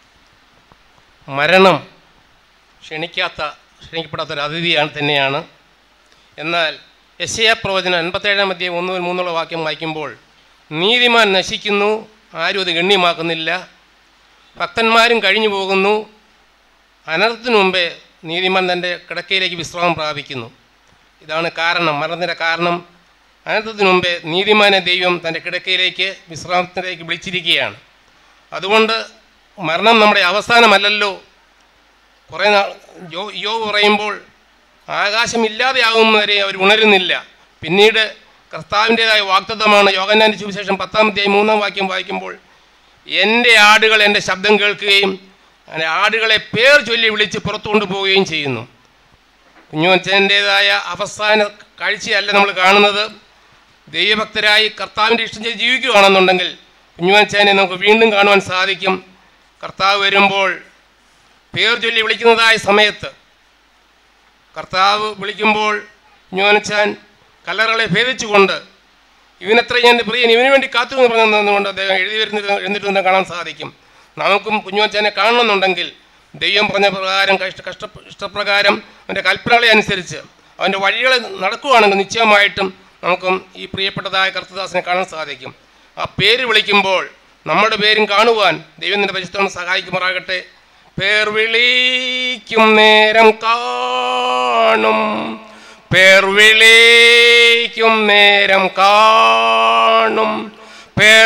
മരണം ക്ഷണിക്കാത്ത ക്ഷണിക്കപ്പെടാത്ത ഒരു അതിഥിയാണ് തന്നെയാണ് എന്നാൽ എസ് എ പ്രവചനം അൻപത്തേഴാം മധ്യ ഒന്ന് മുതൽ മൂന്നുള്ള വാക്യം വായിക്കുമ്പോൾ നീതിമാൻ നശിക്കുന്നു ആരും അത് ഗണ്യമാക്കുന്നില്ല ഭക്തന്മാരും കഴിഞ്ഞു പോകുന്നു അനർത്ഥത്തിനു മുമ്പേ നീതിമാൻ തൻ്റെ കിടക്കയിലേക്ക് വിശ്രാമം പ്രാപിക്കുന്നു ഇതാണ് കാരണം മരണത്തിൻ്റെ കാരണം അനർത്ഥത്തിനു മുമ്പേ നീതിമാനെ ദൈവം തൻ്റെ കിടക്കയിലേക്ക് വിശ്രാമത്തിലേക്ക് വിളിച്ചിരിക്കുകയാണ് അതുകൊണ്ട് മരണം നമ്മുടെ അവസാനമല്ലല്ലോ കുറേ നാൾ യോ യോ പറയുമ്പോൾ ആകാശമില്ലാതെയാകുന്നവരെ അവർ ഉണരുന്നില്ല പിന്നീട് കർത്താവിൻ്റെതായ വാക്തത്വമാണ് യോഗനാൻ്റെ സുവിശേഷം പത്താമത്തെയായി മൂന്നാം വാക്യം വായിക്കുമ്പോൾ എൻ്റെ ആടുകൾ എൻ്റെ ശബ്ദം കേൾക്കുകയും അങ്ങനെ ആടുകളെ പേർ ചൊല്ലി വിളിച്ച് പുറത്തു കൊണ്ടുപോവുകയും ചെയ്യുന്നു കുഞ്ഞുവച്ചൻ്റേതായ അവസാന കാഴ്ചയല്ല നമ്മൾ കാണുന്നത് ദൈവഭക്തരായി കർത്താവിൻ്റെ ഇഷ്ടം ചെയ്ത് ജീവിക്കുകയാണെന്നുണ്ടെങ്കിൽ കുഞ്ഞുവച്ചാനെ നമുക്ക് വീണ്ടും കാണുവാൻ സാധിക്കും കർത്താവ് വരുമ്പോൾ പേർ ചൊല്ലി വിളിക്കുന്നതായ സമയത്ത് കർത്താവ് വിളിക്കുമ്പോൾ കുഞ്ഞുവനച്ചാൻ കല്ലറകളെ ഭേദിച്ചുകൊണ്ട് ഇവനത്ര ഞാൻ പ്രിയൻ ഇവന് വേണ്ടി കാത്തു എന്ന് പറഞ്ഞതുകൊണ്ട് അദ്ദേഹം എഴുതി വരുന്നത് എന്നിട്ട് തന്നെ കാണാൻ സാധിക്കും നമുക്കും കുഞ്ഞുവച്ചാനെ കാണണമെന്നുണ്ടെങ്കിൽ ദൈവം പറഞ്ഞ പ്രകാരം കഷ്ട കഷ്ട ഇഷ്ടപ്രകാരം അവൻ്റെ കൽപ്പനകളെ അനുസരിച്ച് അവൻ്റെ വഴികളെ നടക്കുകയാണെങ്കിൽ നിശ്ചയമായിട്ടും നമുക്കും ഈ പ്രിയപ്പെട്ടതായ കർത്തദാസിനെ കാണാൻ സാധിക്കും ആ പേര് വിളിക്കുമ്പോൾ നമ്മുടെ പേരും കാണുവാൻ ദൈവത്തിൻ്റെ പരിശുദ്ധം സഹായിക്കുമാറാകട്ടെ പേർ വിളിക്കും നേരം കാണും പേർ വിളിക്കും നേരം കാണും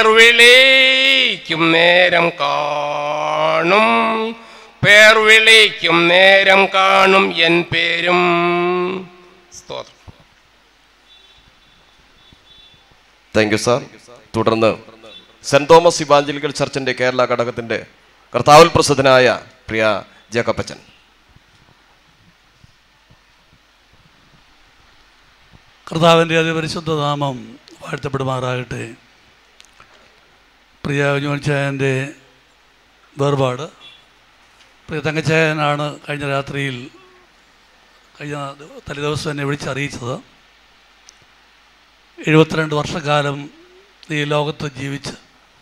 പേർ വിളിക്കും നേരം കാണും പേർ വിളിക്കും നേരം കാണും എൻ പേരും സ്തോത്രം താങ്ക് യു സാർ തുടർന്ന് സെന്റ് തോമസ് ഇവാഞ്ചലിക്കൽ ചർച്ചിന്റെ കേരള ഘടകത്തിന്റെ കർത്താവിൽ പ്രസിദ്ധനായ പ്രിയ ജേക്കപ്പച്ചൻ കർത്താവിൻ്റെ അതിപരിശുദ്ധ നാമം വാഴ്ത്തപ്പെടുമാറാകട്ടെ പ്രിയ കുഞ്ഞോൻചായൻ്റെ വേർപാട് പ്രിയ തങ്കച്ചായനാണ് കഴിഞ്ഞ രാത്രിയിൽ കഴിഞ്ഞ തലേദിവസം എന്നെ വിളിച്ചറിയിച്ചത് എഴുപത്തിരണ്ട് വർഷക്കാലം ഈ ലോകത്ത് ജീവിച്ച്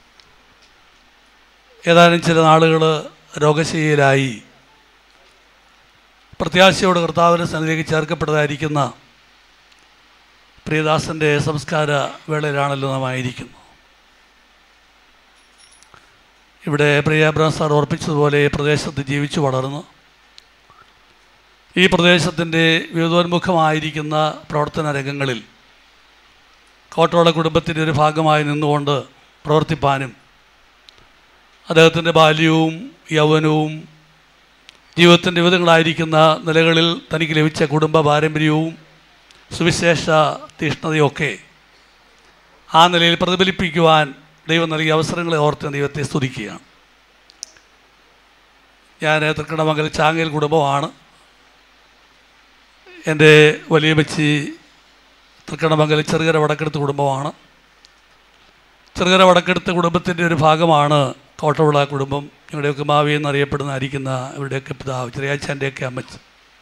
ഏതാനും ചില നാളുകൾ രോഗശീലായി പ്രത്യാശയോട് കർത്താവിൻ്റെ സന്നിധിക്ക് ചേർക്കപ്പെട്ടതായിരിക്കുന്ന പ്രിയദാസൻ്റെ സംസ്കാര വേളയിലാണല്ലോ നാം ആയിരിക്കുന്നു ഇവിടെ പ്രിയ അബ്രഹാം സാർ ഓർപ്പിച്ചതുപോലെ ഈ പ്രദേശത്ത് ജീവിച്ചു വളർന്നു ഈ പ്രദേശത്തിൻ്റെ വിവിധോന്മുഖമായിരിക്കുന്ന പ്രവർത്തന രംഗങ്ങളിൽ കോട്ടോള കുടുംബത്തിൻ്റെ ഒരു ഭാഗമായി നിന്നുകൊണ്ട് പ്രവർത്തിപ്പാനും അദ്ദേഹത്തിൻ്റെ ബാല്യവും യൗവനവും ജീവിതത്തിൻ്റെ വിവിധങ്ങളായിരിക്കുന്ന നിലകളിൽ തനിക്ക് ലഭിച്ച കുടുംബ പാരമ്പര്യവും സുവിശേഷ തീഷ്ണതയൊക്കെ ആ നിലയിൽ പ്രതിഫലിപ്പിക്കുവാൻ ദൈവം നൽകിയ അവസരങ്ങളെ ഓർത്ത് ദൈവത്തെ സ്തുതിക്കുകയാണ് ഞാൻ തൃക്കണമംഗൽ ചാങ്ങൽ കുടുംബമാണ് എൻ്റെ വലിയ ബച്ചി തൃക്കണമംഗൽ ചെറുകര വടക്കെടുത്ത് കുടുംബമാണ് ചെറുകര വടക്കെടുത്ത് കുടുംബത്തിൻ്റെ ഒരു ഭാഗമാണ് കോട്ടവിള കുടുംബം ഞങ്ങളുടെയൊക്കെ മാവി എന്നറിയപ്പെടുന്നതായിരിക്കുന്ന ഇവരുടെയൊക്കെ പിതാവ് ചെറിയാച്ചാൻ്റെയൊക്കെ അമ്മച്ചി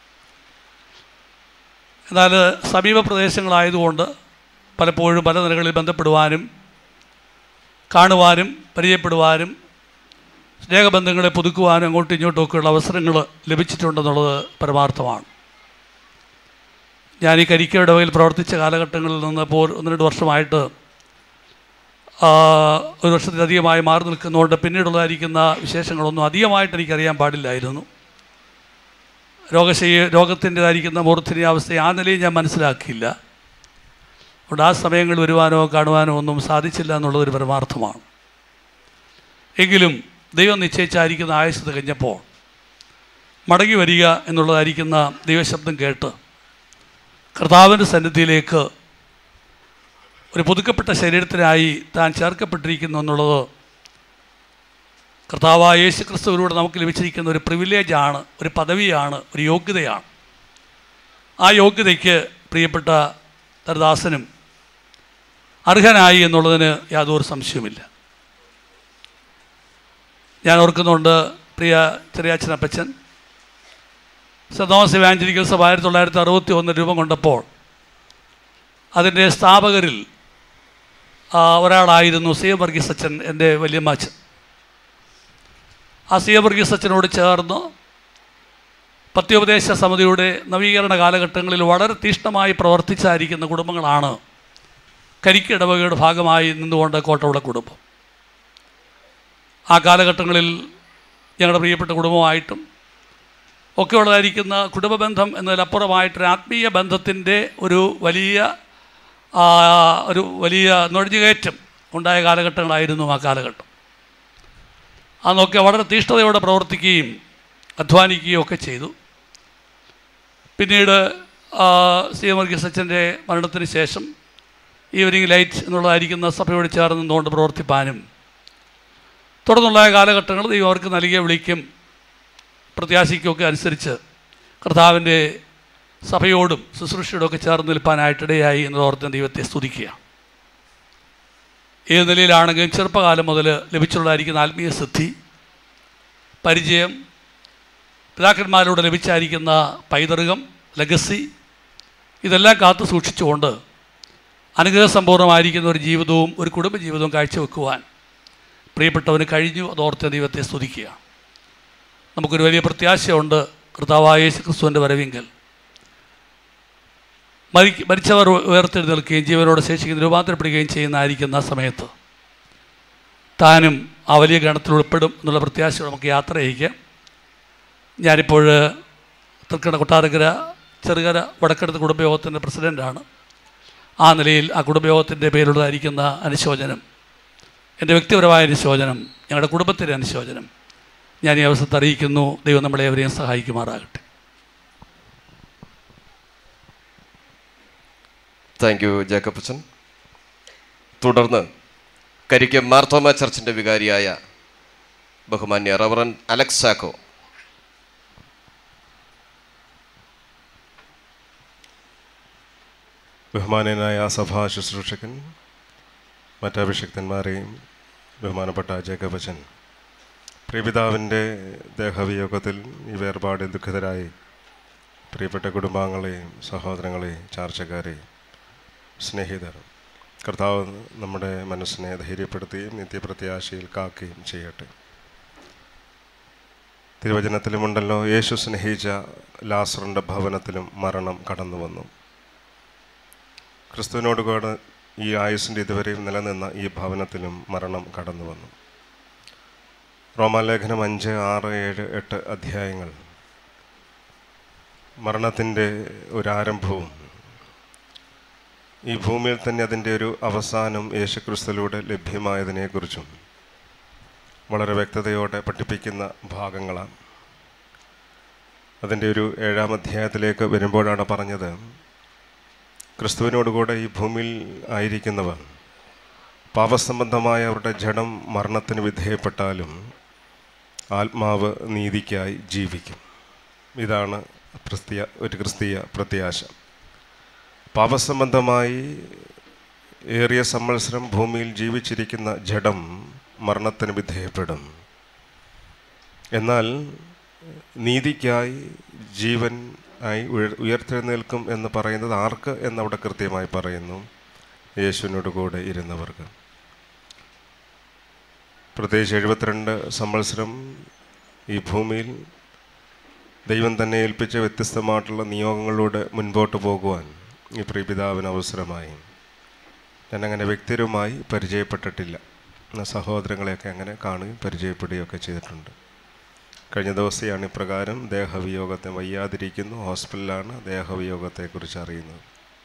എന്നാൽ സമീപ പ്രദേശങ്ങളായതുകൊണ്ട് പലപ്പോഴും പല നിലകളിൽ ബന്ധപ്പെടുവാനും കാണുവാനും പരിചയപ്പെടുവാനും സ്നേഹബന്ധങ്ങളെ പുതുക്കുവാനും അങ്ങോട്ടും ഇങ്ങോട്ടും ഒക്കെയുള്ള അവസരങ്ങൾ ലഭിച്ചിട്ടുണ്ടെന്നുള്ളത് പരമാർത്ഥമാണ് ഞാൻ ഈ കരിക്കയുടെ വകയിൽ പ്രവർത്തിച്ച കാലഘട്ടങ്ങളിൽ നിന്ന് ഇപ്പോൾ ഒന്ന് രണ്ട് വർഷമായിട്ട് ആ, ഒരു വർഷത്തിലധികമായി മാറി നിൽക്കുന്നതുകൊണ്ട് പിന്നീടുള്ളതായിരിക്കുന്ന വിശേഷങ്ങളൊന്നും അധികമായിട്ട് എനിക്കറിയാൻ പാടില്ലായിരുന്നു രോഗശയ രോഗത്തിൻ്റെതായിരിക്കുന്ന മൂർധന്യാവസ്ഥയെ ആ നിലയിൽ ഞാൻ മനസ്സിലാക്കിയില്ല അതുകൊണ്ട് ആ സമയങ്ങളിൽ വരുവാനോ കാണുവാനോ ഒന്നും സാധിച്ചില്ല എന്നുള്ളതൊരു പരമാർത്ഥമാണ് എങ്കിലും ദൈവം നിശ്ചയിച്ചായിരിക്കുന്ന ആയുസ് തികഞ്ഞപ്പോൾ മടങ്ങി വരിക എന്നുള്ളതായിരിക്കുന്ന ദൈവശബ്ദം കേട്ട് കർത്താവിൻ്റെ സന്നിധിയിലേക്ക് ഒരു പുതുക്കപ്പെട്ട ശരീരത്തിനായി താൻ ചേർക്കപ്പെട്ടിരിക്കുന്നു എന്നുള്ളത് കർത്താവായ യേശു ക്രിസ്തുവിലൂടെ നമുക്ക് ലഭിച്ചിരിക്കുന്ന ഒരു പ്രിവിലേജാണ് ഒരു പദവിയാണ് ഒരു യോഗ്യതയാണ് ആ യോഗ്യതയ്ക്ക് പ്രിയപ്പെട്ട തരദാസനും അർഹനായി എന്നുള്ളതിന് യാതൊരു സംശയവുമില്ല ഞാൻ ഓർക്കുന്നുണ്ട് പ്രിയ ചെറിയാച്ചനപ്പച്ചൻ സെന്റ് തോമസ് ഇവാഞ്ചലിക്കൽ സഭ ആയിരത്തി തൊള്ളായിരത്തി അറുപത്തി ഒന്ന് രൂപം കൊണ്ടപ്പോൾ അതിൻ്റെ സ്ഥാപകരിൽ ആ, ഒരാളായിരുന്നു സി എം വർഗീസ് അച്ഛൻ എൻ്റെ വല്യമ്മച്ചൻ ആ സി എം വർഗീസ് അച്ഛനോട് ചേർന്ന് പത്യോപദേശ സമിതിയുടെ നവീകരണ കാലഘട്ടങ്ങളിൽ വളരെ തീഷ്ണമായി പ്രവർത്തിച്ചായിരിക്കുന്ന കുടുംബങ്ങളാണ് കരിക്കിടവകയുടെ ഭാഗമായി നിന്നുകൊണ്ട് കോട്ടവിള കുടുംബം ആ കാലഘട്ടങ്ങളിൽ ഞങ്ങളുടെ പ്രിയപ്പെട്ട കുടുംബമായിട്ടും ഒക്കെ ഉള്ളതായിരിക്കുന്ന കുടുംബ ബന്ധം എന്നതിലപ്പുറമായിട്ടൊരു ആത്മീയ ബന്ധത്തിൻ്റെ ഒരു വലിയ ആ, ഒരു വലിയ നുഴഞ്ഞുകയറ്റം ഉണ്ടായ കാലഘട്ടങ്ങളായിരുന്നു ആ കാലഘട്ടം അന്നൊക്കെ വളരെ തീഷ്ണതയോടെ പ്രവർത്തിക്കുകയും അധ്വാനിക്കുകയും ഒക്കെ ചെയ്തു പിന്നീട് ആ, സി എം വർഗീസ് അച്ഛൻ്റെ മരണത്തിന് ശേഷം ഈവനിങ് ലൈറ്റ് എന്നുള്ളതായിരിക്കുന്ന സഭയോട് ചേർന്ന് നിന്നുകൊണ്ട് പ്രവർത്തിപ്പാനും തുടർന്നുള്ള കാലഘട്ടങ്ങൾ ദൈവം അവർക്ക് നൽകിയ വിളിക്കും പ്രത്യാശയ്ക്കുമൊക്കെ അനുസരിച്ച് കർത്താവിൻ്റെ സഭയോടും ശുശ്രൂഷയോടും ഒക്കെ ചേർന്ന് നിൽപ്പാനായിട്ടിടയായി എന്ന് ഓർത്ത് ദൈവത്തെ സ്തുതിക്കുക ഏത് നിലയിലാണെങ്കിലും ചെറുപ്പകാലം മുതൽ ലഭിച്ചുള്ളതായിരിക്കുന്ന ആത്മീയ സിദ്ധി പരിചയം പിതാക്കന്മാരോട് ലഭിച്ചായിരിക്കുന്ന പൈതൃകം ലഗസി ഇതെല്ലാം കാത്തു സൂക്ഷിച്ചുകൊണ്ട് അനുഗ്രഹസമ്പൂർണ്ണമായിരിക്കുന്ന ഒരു ജീവിതവും ഒരു കുടുംബജീവിതവും കാഴ്ചവെക്കുവാൻ പ്രിയപ്പെട്ടവന് കഴിഞ്ഞു അതോർത്ത് ദൈവത്തെ സ്തുതിക്കുക നമുക്കൊരു വലിയ പ്രത്യാശയുണ്ട് കർത്താവായ യേശു ക്രിസ്തുവിൻ്റെ വരവിങ്കൽ മരി മരിച്ചവർ ഉയർത്തെഴുന്നേൽക്കുകയും ജീവനോട് ശേഷിക്കുന്ന രൂപാന്തരപ്പെടുകയും ചെയ്യുന്നതായിരിക്കുന്ന ആ സമയത്ത് താനും ആ വലിയ ഗണത്തിൽ ഉൾപ്പെടും എന്നുള്ള പ്രത്യാശയോടെ നമുക്ക് യാത്ര ചെയ്യിക്കാം ഞാനിപ്പോൾ തൃക്കട കൊട്ടാരക്കര ചെറുകര വടക്കെടുത്ത് കുടുംബയോഗത്തിൻ്റെ പ്രസിഡൻ്റാണ് ആ നിലയിൽ ആ കുടുംബയോഗത്തിൻ്റെ പേരുള്ളതായിരിക്കുന്ന അനുശോചനം എൻ്റെ വ്യക്തിപരമായ അനുശോചനം ഞങ്ങളുടെ കുടുംബത്തിൻ്റെ അനുശോചനം ഞാൻ ഈ അവസരത്തെ അറിയിക്കുന്നു ദൈവം നമ്മളെ എവരെയും സഹായിക്കുമാറാകട്ടെ താങ്ക് യു ജേക്കബ് അച്ഛൻ തുടർന്ന് കരിക്കം മാർത്തോമ ചർച്ചിൻ്റെ വികാരിയായ ബഹുമാന്യ റവറൻ അലക്സ് സാക്കോ ബഹുമാനനായ സഭാ ശുശ്രൂഷകൻ മറ്റഭിഷിക്തന്മാരെയും ബഹുമാനപ്പെട്ട ജേക്കബച്ചൻ പ്രിയപിതാവിൻ്റെ ദേഹവിയോഗത്തിൽ ഈ വേർപാട് ദുഃഖിതരായി പ്രിയപ്പെട്ട കുടുംബാംഗങ്ങളെയും സഹോദരങ്ങളെയും ചാർച്ചക്കാരെയും സ്നേഹിതർ കർത്താവ് നമ്മുടെ മനസ്സിനെ ധൈര്യപ്പെടുത്തുകയും നിത്യപ്രത്യാശയിൽ കാക്കുകയും ചെയ്യട്ടെ തിരുവചനത്തിലുമുണ്ടല്ലോ യേശു സ്നേഹിച്ച ലാസറിൻ്റെ ഭവനത്തിലും മരണം കടന്നു വന്നു ക്രിസ്തുവിനോട് കൂടെ ഈ ആയുസിൻ്റെ ഇതുവരെയും നിലനിന്ന ഈ ഭവനത്തിലും മരണം കടന്നു വന്നു റോമാലേഖനം അഞ്ച് ആറ് ഏഴ് എട്ട് അധ്യായങ്ങൾ മരണത്തിൻ്റെ ഒരാരംഭവും ഈ ഭൂമിയിൽ തന്നെ അതിൻ്റെ ഒരു അവസാനം യേശുക്രിസ്തുവിലൂടെ ലഭ്യമായതിനെക്കുറിച്ചും വളരെ വ്യക്തതയോടെ പഠിപ്പിക്കുന്ന ഭാഗങ്ങളാണ് അതിൻ്റെ ഒരു ഏഴാം അധ്യായത്തിലേക്ക് വരുമ്പോഴാണ് പറഞ്ഞത് ക്രിസ്തുവിനോടുകൂടെ ഈ ഭൂമിയിൽ ആയിരിക്കുന്നവർ പാപസംബന്ധമായ അവരുടെ ജഡം മരണത്തിന് വിധേയപ്പെട്ടാലും ആത്മാവ് നീതിക്കായി ജീവിക്കും ഇതാണ് ക്രിസ്തീയ ഒരു ക്രിസ്തീയ പ്രത്യാശ പാപസംബന്ധമായി ഏറിയ സംവത്സരം ഭൂമിയിൽ ജീവിച്ചിരിക്കുന്ന ജഡം മരണത്തിന് വിധേയപ്പെടും എന്നാൽ നീതിക്കായി ജീവൻ ആയി ഉയർ ഉയർത്തെഴുന്നേൽക്കും എന്ന് പറയുന്നത് ആർക്ക് എന്നവിടെ കൃത്യമായി പറയുന്നു യേശുവിനോട് കൂടെ ഇരുന്നവർക്ക് പ്രത്യേകിച്ച് എഴുപത്തിരണ്ട് സംവത്സരം ഈ ഭൂമിയിൽ ദൈവം തന്നെ ഏൽപ്പിച്ച വ്യത്യസ്തമായിട്ടുള്ള നിയോഗങ്ങളിലൂടെ മുൻപോട്ട് പോകുവാൻ ഈ പ്രിയപിതാവിന് അവസരമായി ഞാനങ്ങനെ വ്യക്തിപരമായി പരിചയപ്പെട്ടിട്ടില്ല എന്നാൽ സഹോദരങ്ങളെയൊക്കെ അങ്ങനെ കാണുകയും പരിചയപ്പെടുകയൊക്കെ ചെയ്തിട്ടുണ്ട് കഴിഞ്ഞ ദിവസമാണ് ഇപ്രകാരം ദേഹവിയോഗത്തെ വയ്യാതിരിക്കുന്നു ഹോസ്പിറ്റലിലാണ് ദേഹവിയോഗത്തെക്കുറിച്ച് അറിയുന്നത്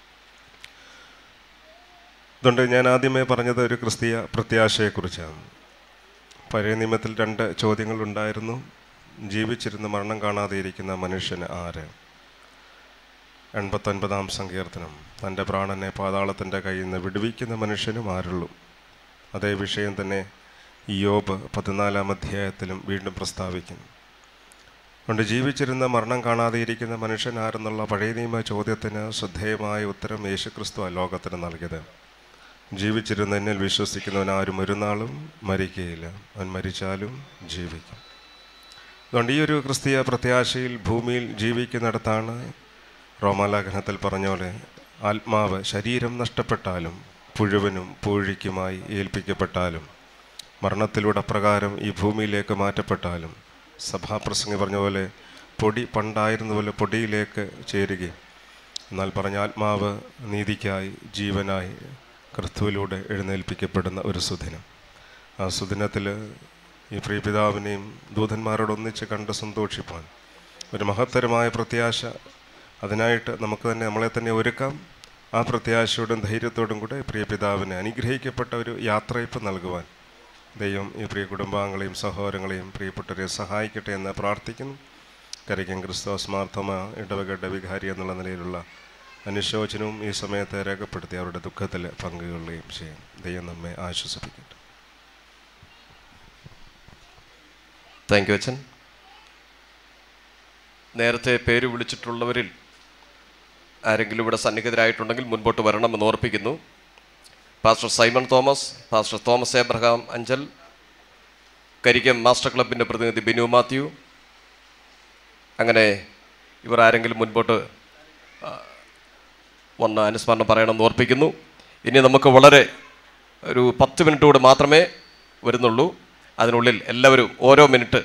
അതുകൊണ്ട് ഞാൻ ആദ്യമേ പറഞ്ഞത് ഒരു ക്രിസ്തീയ പ്രത്യാശയെക്കുറിച്ചാണ് പഴയ നിയമത്തിൽ രണ്ട് ചോദ്യങ്ങളുണ്ടായിരുന്നു ജീവിച്ചിരുന്ന് മരണം കാണാതെ ഇരിക്കുന്ന മനുഷ്യന് ആര് എൺപത്തൊൻപതാം സങ്കീർത്തനം തൻ്റെ പ്രാണനെ പാതാളത്തിൻ്റെ കയ്യിൽ നിന്ന് വിടുവിക്കുന്ന മനുഷ്യനും ആരുള്ളൂ അതേ വിഷയം തന്നെ യോബ് പതിനാലാം അധ്യായത്തിലും വീണ്ടും പ്രസ്താവിക്കുന്നു അതുകൊണ്ട് ജീവിച്ചിരുന്ന മരണം കാണാതെ ഇരിക്കുന്ന മനുഷ്യൻ ആരെന്നുള്ള പഴയ നിയമ ചോദ്യത്തിന് ശ്രദ്ധേയമായ ഉത്തരം യേശുക്രിസ്തു ലോകത്തിന് നൽകിയത് ജീവിച്ചിരുന്ന എന്നിൽ വിശ്വസിക്കുന്നവൻ ആരും ഒരു നാളും മരിക്കുകയില്ല അവൻ മരിച്ചാലും ജീവിക്കും അതുകൊണ്ട് ഈ ഒരു ക്രിസ്തീയ പ്രത്യാശയിൽ ഭൂമിയിൽ ജീവിക്കുന്നിടത്താണ് റോമാലേഖനത്തിൽ പറഞ്ഞ പോലെ ആത്മാവ് ശരീരം നഷ്ടപ്പെട്ടാലും പുഴുവനും പൂഴിക്കുമായി ഏൽപ്പിക്കപ്പെട്ടാലും മരണത്തിലൂടെ അപ്രകാരം ഈ ഭൂമിയിലേക്ക് മാറ്റപ്പെട്ടാലും സഭാപ്രസംഗി പറഞ്ഞ പോലെ പൊടി പണ്ടായിരുന്ന പോലെ പൊടിയിലേക്ക് ചേരുകയും എന്നാൽ പറഞ്ഞ ആത്മാവ് നീതിക്കായി ജീവനായി ക്രിസ്തുവിലൂടെ എഴുന്നേൽപ്പിക്കപ്പെടുന്ന ഒരു സുദിനം ആ സുദിനത്തിൽ ഈ പ്രിയപിതാവിനെയും ദൂതന്മാരോടൊന്നിച്ച് കണ്ട് സന്തോഷിപ്പാൻ ഒരു മഹത്തരമായ പ്രത്യാശ അതിനായിട്ട് നമുക്ക് തന്നെ നമ്മളെ തന്നെ ഒരുക്കാം ആ പ്രത്യാശയോടും ധൈര്യത്തോടും കൂടെ പ്രിയപിതാവിനെ അനുഗ്രഹിക്കപ്പെട്ട ഒരു യാത്രയപ്പ് നൽകുവാൻ ദൈവം ഈ പ്രിയ കുടുംബാംഗങ്ങളെയും സഹോദരങ്ങളെയും പ്രിയപ്പെട്ടവരെ സഹായിക്കട്ടെ എന്ന് പ്രാർത്ഥിക്കുന്നു കരിക്കൻ ക്രിസ്തോസ് മാർത്തമ ഇടവകയുടെ വികാരി എന്നുള്ള നിലയിലുള്ള അനുശോചനവും ഈ സമയത്ത് രേഖപ്പെടുത്തി അവരുടെ ദുഃഖത്തിൽ പങ്കുകൊള്ളുകയും ചെയ്യും ദൈവം നമ്മെ ആശ്വസിപ്പിക്കട്ടെ താങ്ക് യു അച്ഛൻ നേരത്തെ പേര് വിളിച്ചിട്ടുള്ളവരിൽ ആരെങ്കിലും ഇവിടെ സന്നിഹിതരായിട്ടുണ്ടെങ്കിൽ മുൻപോട്ട് വരണമെന്ന് ഓർപ്പിക്കുന്നു pastor Simon Thomas pastor Thomas Abraham Anchal Karikkam master ക്ലബിൻ്റെ പ്രതിനിധി ബിനു മാത്യു അങ്ങനെ ഇവർ ആരെങ്കിലും മുൻപോട്ട് ആ, വന്ന് അനുസ്മരണം പറയണമെന്ന് ഓർപ്പിക്കുന്നു ഇനി നമുക്ക് വളരെ ഒരു പത്ത് മിനിറ്റ് കൂടെ മാത്രമേ വരുന്നുള്ളൂ അതിനുള്ളിൽ എല്ലാവരും ഓരോ മിനിറ്റ്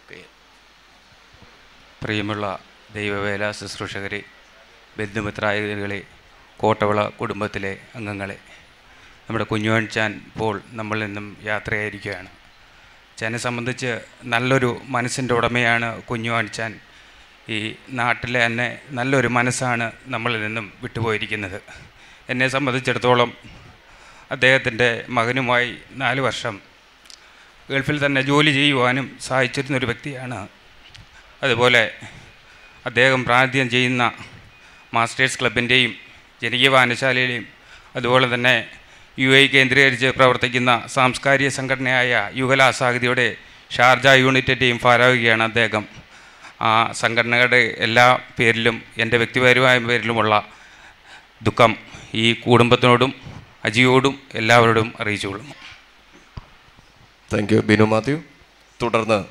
പ്രിയമുള്ള ദൈവവേല ശുശ്രൂഷകരെ ബന്ധുമിത്രാദികളെ കോട്ടവിള കുടുംബത്തിലെ അംഗങ്ങളെ നമ്മുടെ കുഞ്ഞുവൻചാൻ ഇപ്പോൾ നമ്മളിൽ നിന്നും യാത്രയായിരിക്കുകയാണ് ചാനെ സംബന്ധിച്ച് നല്ലൊരു മനസ്സിൻ്റെ ഉടമയാണ് കുഞ്ഞുവാൻചാൻ ഈ നാട്ടിലെ തന്നെ നല്ലൊരു മനസ്സാണ് നമ്മളിൽ നിന്നും വിട്ടുപോയിരിക്കുന്നത് എന്നെ സംബന്ധിച്ചിടത്തോളം അദ്ദേഹത്തിൻ്റെ മകനുമായി നാല് വർഷം ഗൾഫിൽ തന്നെ ജോലി ചെയ്യുവാനും സഹായിച്ചിരുന്ന ഒരു വ്യക്തിയാണ് അതുപോലെ അദ്ദേഹം പ്രാതിനിധ്യം ചെയ്യുന്ന മാസ്റ്റേഴ്സ് ക്ലബിൻ്റെയും ജനകീയ വായനശാലയിലെയും അതുപോലെ തന്നെ യു എ കേന്ദ്രീകരിച്ച് പ്രവർത്തിക്കുന്ന സാംസ്കാരിക സംഘടനയായ യുഗലാസാഹിതിയുടെ ഷാർജ യൂണിറ്റിൻ്റെയും ഭാരവാഹിയാണ് അദ്ദേഹം ആ സംഘടനകളുടെ എല്ലാ പേരിലും എൻ്റെ വ്യക്തിപരമായ പേരിലുമുള്ള ദുഃഖം ഈ കുടുംബത്തിനോടും അജിയോടും എല്ലാവരോടും അറിയിച്ചുകൊള്ളുന്നു താങ്ക് യു ബിനു മാത്യു തുടർന്ന്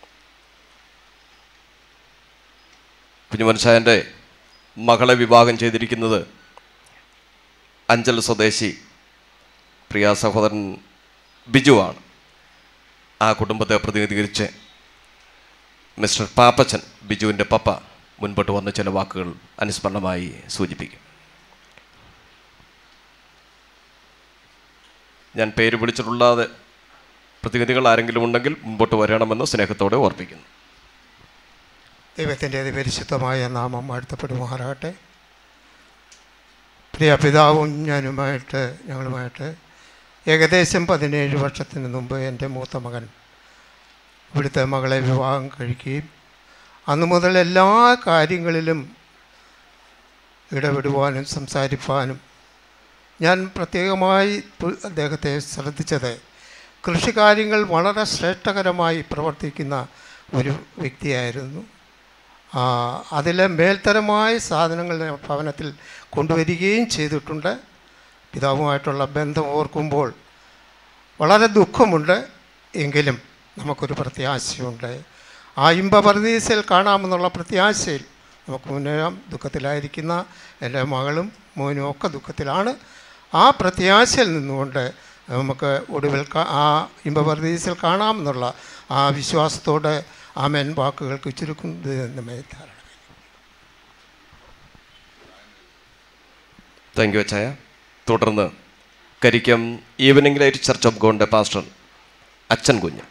കുഞ്ഞുമൻഷായൻ്റെ മകളെ വിവാഹം ചെയ്തിരിക്കുന്നത് അഞ്ചൽ സ്വദേശി പ്രിയ സഹോദരൻ ബിജുവാണ് ആ കുടുംബത്തെ പ്രതിനിധീകരിച്ച് മിസ്റ്റർ പാപ്പച്ചൻ ബിജുവിൻ്റെ പപ്പ മുൻപോട്ട് വന്ന ചില വാക്കുകൾ അനുസ്മരണമായി സൂചിപ്പിക്കും ഞാൻ പേര് വിളിച്ചിട്ടുള്ളത് പ്രതിനിധികൾ ആരെങ്കിലും ഉണ്ടെങ്കിൽ മുമ്പോട്ട് വരണമെന്ന് സ്നേഹത്തോടെ ഓർപ്പിക്കുന്നു ദൈവത്തിൻ്റെ അതിപരിശുദ്ധമായ നാമം വാഴ്ത്തപ്പെടുമാറാകട്ടെ പ്രിയ പിതാവും ഞാനുമായിട്ട് ഞങ്ങളുമായിട്ട് ഏകദേശം പതിനേഴ് വർഷത്തിന് മുമ്പ് എൻ്റെ മൂത്ത മകൻ ഇവിടുത്തെ മകളെ വിവാഹം കഴിക്കുകയും അന്നു മുതൽ എല്ലാ കാര്യങ്ങളിലും ഇടപെടുവാനും സംസാരിപ്പാനും ഞാൻ പ്രത്യേകമായി പു- അദ്ദേഹത്തെ ശ്രദ്ധിച്ചത് കൃഷികാര്യങ്ങൾ വളരെ ശ്രേഷ്ഠകരമായി പ്രവർത്തിക്കുന്ന ഒരു വ്യക്തിയായിരുന്നു ആ, അതിലെ മേൽത്തരമായ സാധനങ്ങൾ ഭവനത്തിൽ കൊണ്ടുവരികയും ചെയ്തിട്ടുണ്ട് പിതാവുമായിട്ടുള്ള ബന്ധം ഓർക്കുമ്പോൾ വളരെ ദുഃഖമുണ്ട് എങ്കിലും നമുക്കൊരു പ്രത്യാശയുണ്ട് ആ ഇമ്പപർദീസിൽ കാണാമെന്നുള്ള പ്രത്യാശയിൽ നമുക്ക് മുന്നേറാം ദുഃഖത്തിലായിരിക്കുന്ന എൻ്റെ മകളും മോനും ഒക്കെ ദുഃഖത്തിലാണ് ആ പ്രത്യാശയിൽ നിന്നുകൊണ്ട് നമുക്ക് ഒടുവിൽ കാ- ആ ഇമ്പപർദീസിൽ കാണാമെന്നുള്ള ആ വിശ്വാസത്തോടെ ആമേൻ വാക്കുകൾക്ക് ചുരുക്കുന്നത് നമ്മെ ധാരണ താങ്ക് യു അച്ചായ തുടർന്ന് Karikkam evening light church of ഗോഡിൻ്റെ പാസ്റ്റർ അച്ഛൻ കുഞ്ഞ്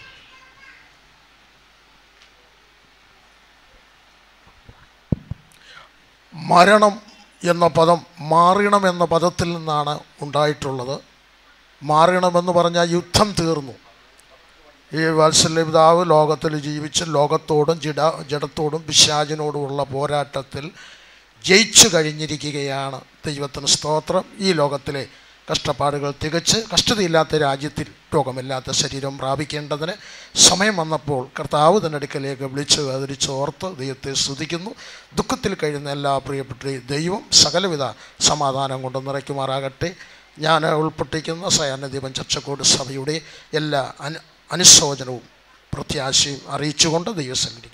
മരണം എന്ന പദം മാറിണം എന്ന പദത്തിൽ നിന്നാണ് ഉണ്ടായിട്ടുള്ളത് മാറിണമെന്ന് പറഞ്ഞാൽ യുദ്ധം തീർന്നു ഈ വാത്സല്യപിതാവ് ലോകത്തിൽ ജീവിച്ച് ലോകത്തോടും ജഡ ജഡത്തോടും പിശാചിനോടുമുള്ള പോരാട്ടത്തിൽ ജയിച്ചു കഴിഞ്ഞിരിക്കുകയാണ് ദൈവത്തിന് സ്തോത്രം ഈ ലോകത്തിലെ കഷ്ടപ്പാടുകൾ തികച്ച് കഷ്ടതയില്ലാത്ത രാജ്യത്തിൽ രോഗമില്ലാത്ത ശരീരം പ്രാപിക്കേണ്ടതിന് സമയം വന്നപ്പോൾ കർത്താവ് തൻ്റെ അടുക്കലേക്ക് വിളിച്ച് അതിരിച്ച് ഓർത്ത് ദൈവത്തെ സ്തുതിക്കുന്നു ദുഃഖത്തിൽ കഴിയുന്ന എല്ലാ പ്രിയപ്പെട്ടവരെയും ദൈവം സകലവിധ സമാധാനം കൊണ്ട് നിറയ്ക്കുമാറാകട്ടെ ഞാൻ ഉൾപ്പെട്ടിരിക്കുന്ന സയാനദീപം ചർച്ചക്കോട് സഭയുടെ എല്ലാ അനു അനുശോചനവും പ്രത്യാശയും അറിയിച്ചുകൊണ്ട് ദൈവം സംഘടിക്കും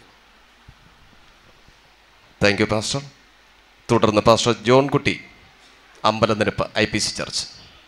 താങ്ക് യു പാസ്റ്റർ തുടർന്ന് pastor John Kutty Ambalanirappu I P C church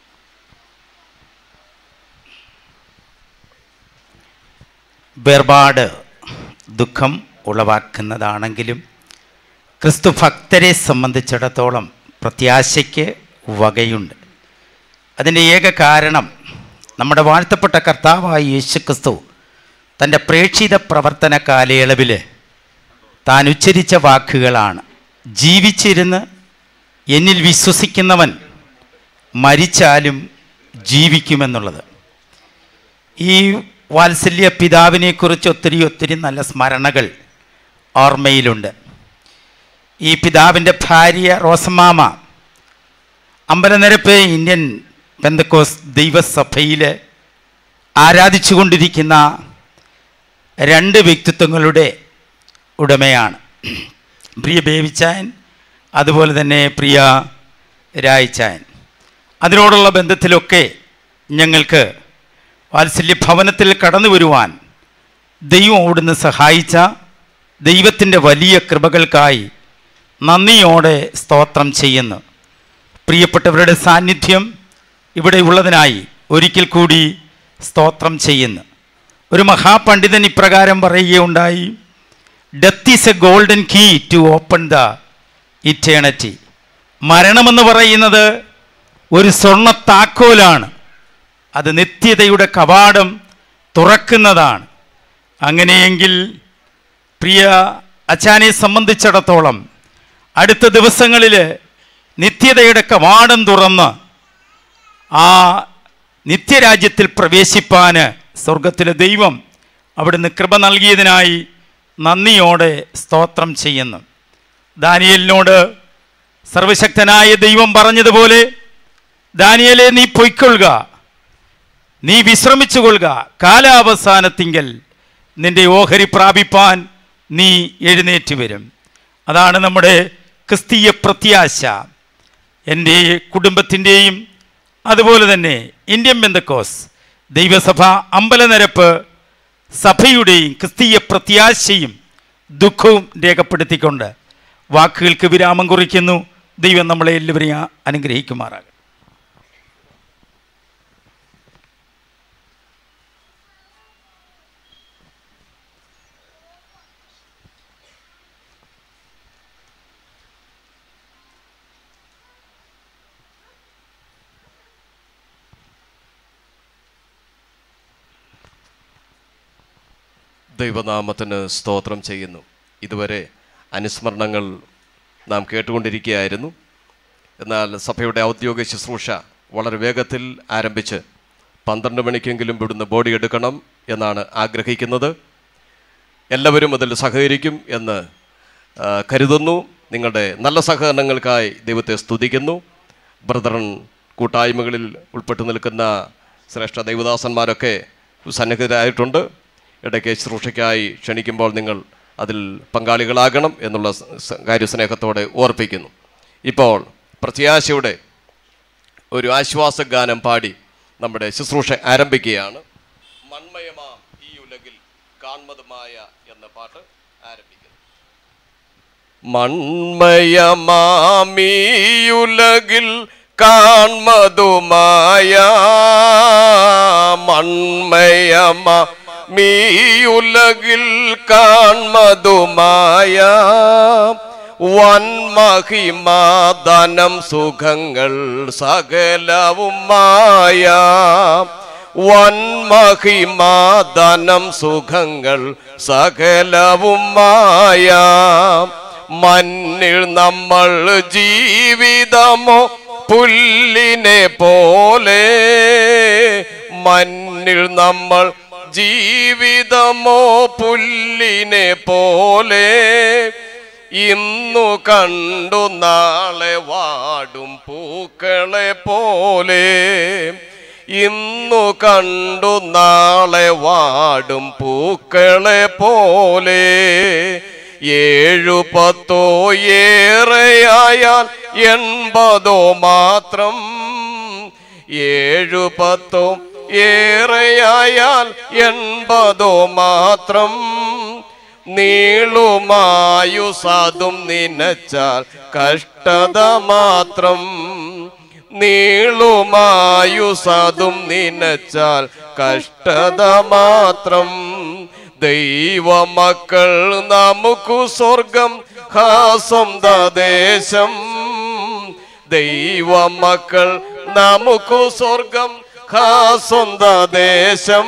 വേർപാട് ദുഃഖം ഉളവാക്കുന്നതാണെങ്കിലും ക്രിസ്തു ഭക്തരെ സംബന്ധിച്ചിടത്തോളം പ്രത്യാശയ്ക്ക് വകയുണ്ട് അതിൻ്റെ ഏക കാരണം നമ്മുടെ വാഴ്ത്തപ്പെട്ട കർത്താവായ യേശു ക്രിസ്തു തൻ്റെ പ്രേക്ഷിത പ്രവർത്തന കാലയളവിൽ താൻ ഉച്ചരിച്ച വാക്കുകളാണ് ജീവിച്ചിരുന്ന് എന്നിൽ വിശ്വസിക്കുന്നവൻ മരിച്ചാലും ജീവിക്കുമെന്നുള്ളത് ഈ വാത്സല്യ പിതാവിനെക്കുറിച്ച് ഒത്തിരി ഒത്തിരി നല്ല സ്മരണകൾ ഓർമ്മയിലുണ്ട് ഈ പിതാവിൻ്റെ ഭാര്യ റോസമാമ അമ്പലനിരപ്പ് ഇന്ത്യൻ പെന്തക്കോസ് ദൈവസഭയിൽ ആരാധിച്ചുകൊണ്ടിരിക്കുന്ന രണ്ട് വ്യക്തിത്വങ്ങളുടെ ഉടമയാണ് പ്രിയ ബേബിച്ചായൻ അതുപോലെ തന്നെ പ്രിയ രായിച്ചായൻ അതിനോടുള്ള ബന്ധത്തിലൊക്കെ ഞങ്ങൾക്ക് വാത്സല്യ ഭവനത്തിൽ കടന്നു വരുവാൻ ദൈവം അവിടുന്ന് സഹായിച്ച ദൈവത്തിൻ്റെ വലിയ കൃപകൾക്കായി നന്ദിയോടെ സ്തോത്രം ചെയ്യുന്നു പ്രിയപ്പെട്ടവരുടെ സാന്നിധ്യം ഇവിടെ ഉള്ളതിനായി ഒരിക്കൽ കൂടി സ്തോത്രം ചെയ്യുന്നു ഒരു മഹാപണ്ഡിതൻ ഇപ്രകാരം പറയുകയുണ്ടായി death is a golden key to open the eternity മരണമെന്ന് പറയുന്നത് ഒരു സ്വർണ്ണ താക്കോലാണ് അത് നിത്യതയുടെ കവാടം തുറക്കുന്നതാണ് അങ്ങനെയെങ്കിൽ പ്രിയ അച്ചാനെ സംബന്ധിച്ചിടത്തോളം അടുത്ത ദിവസങ്ങളിൽ നിത്യതയുടെ കവാടം തുറന്ന് ആ നിത്യരാജ്യത്തിൽ പ്രവേശിപ്പാൻ സ്വർഗത്തിലെ ദൈവം അവിടുന്ന് കൃപ നൽകിയതിനായി നന്ദിയോടെ സ്തോത്രം ചെയ്യുന്നു ദാനിയലിനോട് സർവശക്തനായ ദൈവം പറഞ്ഞതുപോലെ ദാനിയലെ നീ പൊയ്ക്കൊള്ളുക നീ വിശ്രമിച്ചുകൊള്ളുക കാലാവസാനത്തിങ്കൽ നിന്റെ ഓഹരി പ്രാപിപ്പാൻ നീ എഴുന്നേറ്റ് വരും അതാണ് നമ്മുടെ ക്രിസ്തീയ പ്രത്യാശ എൻ്റെ കുടുംബത്തിൻ്റെയും അതുപോലെ തന്നെ ഇന്ത്യൻ ബന്ധക്കോസ് ദൈവസഭ അമ്പലനിരപ്പ് സഭയുടെയും ക്രിസ്തീയ പ്രത്യാശയും ദുഃഖവും രേഖപ്പെടുത്തിക്കൊണ്ട് വാക്കുകൾക്ക് വിരാമം കുറിക്കുന്നു ദൈവം നമ്മളെ എല്ലാവരെയും അനുഗ്രഹിക്കുമാറാകട്ടെ ദൈവനാമത്തിന് സ്തോത്രം ചെയ്യുന്നു ഇതുവരെ അനുസ്മരണങ്ങൾ നാം കേട്ടുകൊണ്ടിരിക്കുകയായിരുന്നു എന്നാൽ സഭയുടെ ഔദ്യോഗിക ശുശ്രൂഷ വളരെ വേഗത്തിൽ ആരംഭിച്ച് പന്ത്രണ്ട് മണിക്കെങ്കിലും ഇവിടുന്ന് ബോഡി എടുക്കണം എന്നാണ് ആഗ്രഹിക്കുന്നത് എല്ലാവരും അതിൽ സഹകരിക്കും എന്ന് ആ, കരുതുന്നു നിങ്ങളുടെ നല്ല സഹകരണങ്ങൾക്കായി ദൈവത്തെ സ്തുതിക്കുന്നു ബ്രദറൻ കൂട്ടായ്മകളിൽ ഉൾപ്പെട്ടു നിൽക്കുന്ന ശ്രേഷ്ഠ ദൈവദാസന്മാരൊക്കെ സന്നിഹിതരായിട്ടുണ്ട് ഇടയ്ക്ക് ശുശ്രൂഷയ്ക്കായി ക്ഷണിക്കുമ്പോൾ നിങ്ങൾ അതിൽ പങ്കാളികളാകണം എന്നുള്ള സ- സ- കാര്യസ്നേഹത്തോടെ ഓർപ്പിക്കുന്നു ഇപ്പോൾ പ്രത്യാശയുടെ ഒരു ആശ്വാസഗാനം പാടി നമ്മുടെ ശുശ്രൂഷ ആരംഭിക്കുകയാണ് മൺമയമാം ഈ ഉലകിൽ കാൺമതുമായ എന്ന പാട്ട് ആരംഭിക്കുന്നു മൺമയമാമിയുലകിൽ കാൺമതുമായ മൺമയമാ മീയുലകിൽ കാൺമതുമായ വൻമഹിമാദനം സുഖങ്ങൾ സകലവും മായ വൻമഹിമാദനം സുഖങ്ങൾ സകലവും മായ മണ്ണിൽ നമ്മൾ ജീവിതമോ പുല്ലിനെ പോലെ മണ്ണിൽ നമ്മൾ ജീവിതമോ പുല്ലിനെ പോലെ ഇന്നു കണ്ടു നാളെ വാടും പൂക്കളെ പോലെ ഇന്നു കണ്ടു നാളെ വാടും പൂക്കളെ പോലെ ഏഴു പത്തോ ഏറെയായാൽ എൺപതോ മാത്രം ഏഴു പത്തോ ഏറെയായാൽ എൺപതോ മാത്രം നീളുമായു സാധും നിനച്ചാൽ കഷ്ടത മാത്രം നീളുമായു സാധും നിനച്ചാൽ കഷ്ടത മാത്രം ദൈവമക്കൾ നമുക്കു സ്വർഗം ഹാ സ്വന്ത ദേശം ദൈവമക്കൾ നമുക്കു സ്വർഗം ഹാ സ്വന്ത ദേശം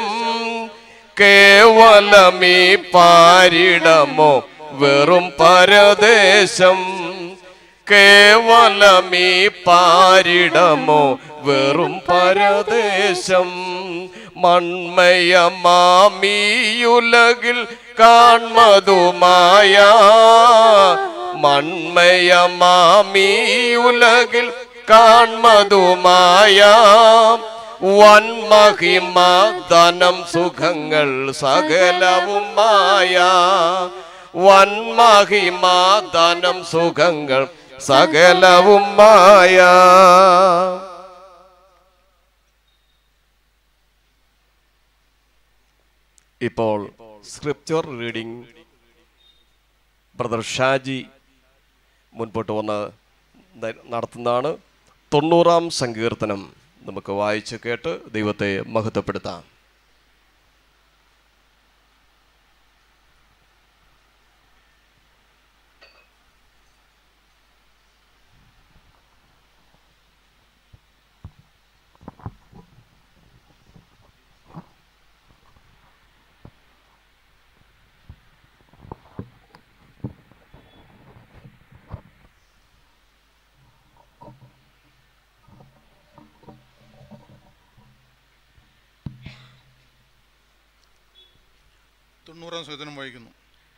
കേവലമീ പാരിടമോ വെറും പരദേശം കേവലമീ പാരിടമോ വെറും പരദേശം മൺമയമാമിയുലകിൽ കാൺമതുമായ മൺമയമാമിയുലകിൽ കാൺമതുമായ വൻമഹിമ ധനം സുഖങ്ങൾ സകലവും മായ വൻമഹിമ ധനം സുഖങ്ങൾ സകലവും മായ ഇപ്പോൾ സ്ക്രിപ്ചർ റീഡിംഗ് ബ്രദർ ഷാജി മുൻപോട്ട് വന്ന് ന- നടത്തുന്നതാണ് തൊണ്ണൂറാം സങ്കീർത്തനം നമുക്ക് വായിച്ച് കേട്ട് ദൈവത്തെ മഹത്വപ്പെടുത്താം തൊണ്ണൂറാം സേതനം വായിക്കുന്നു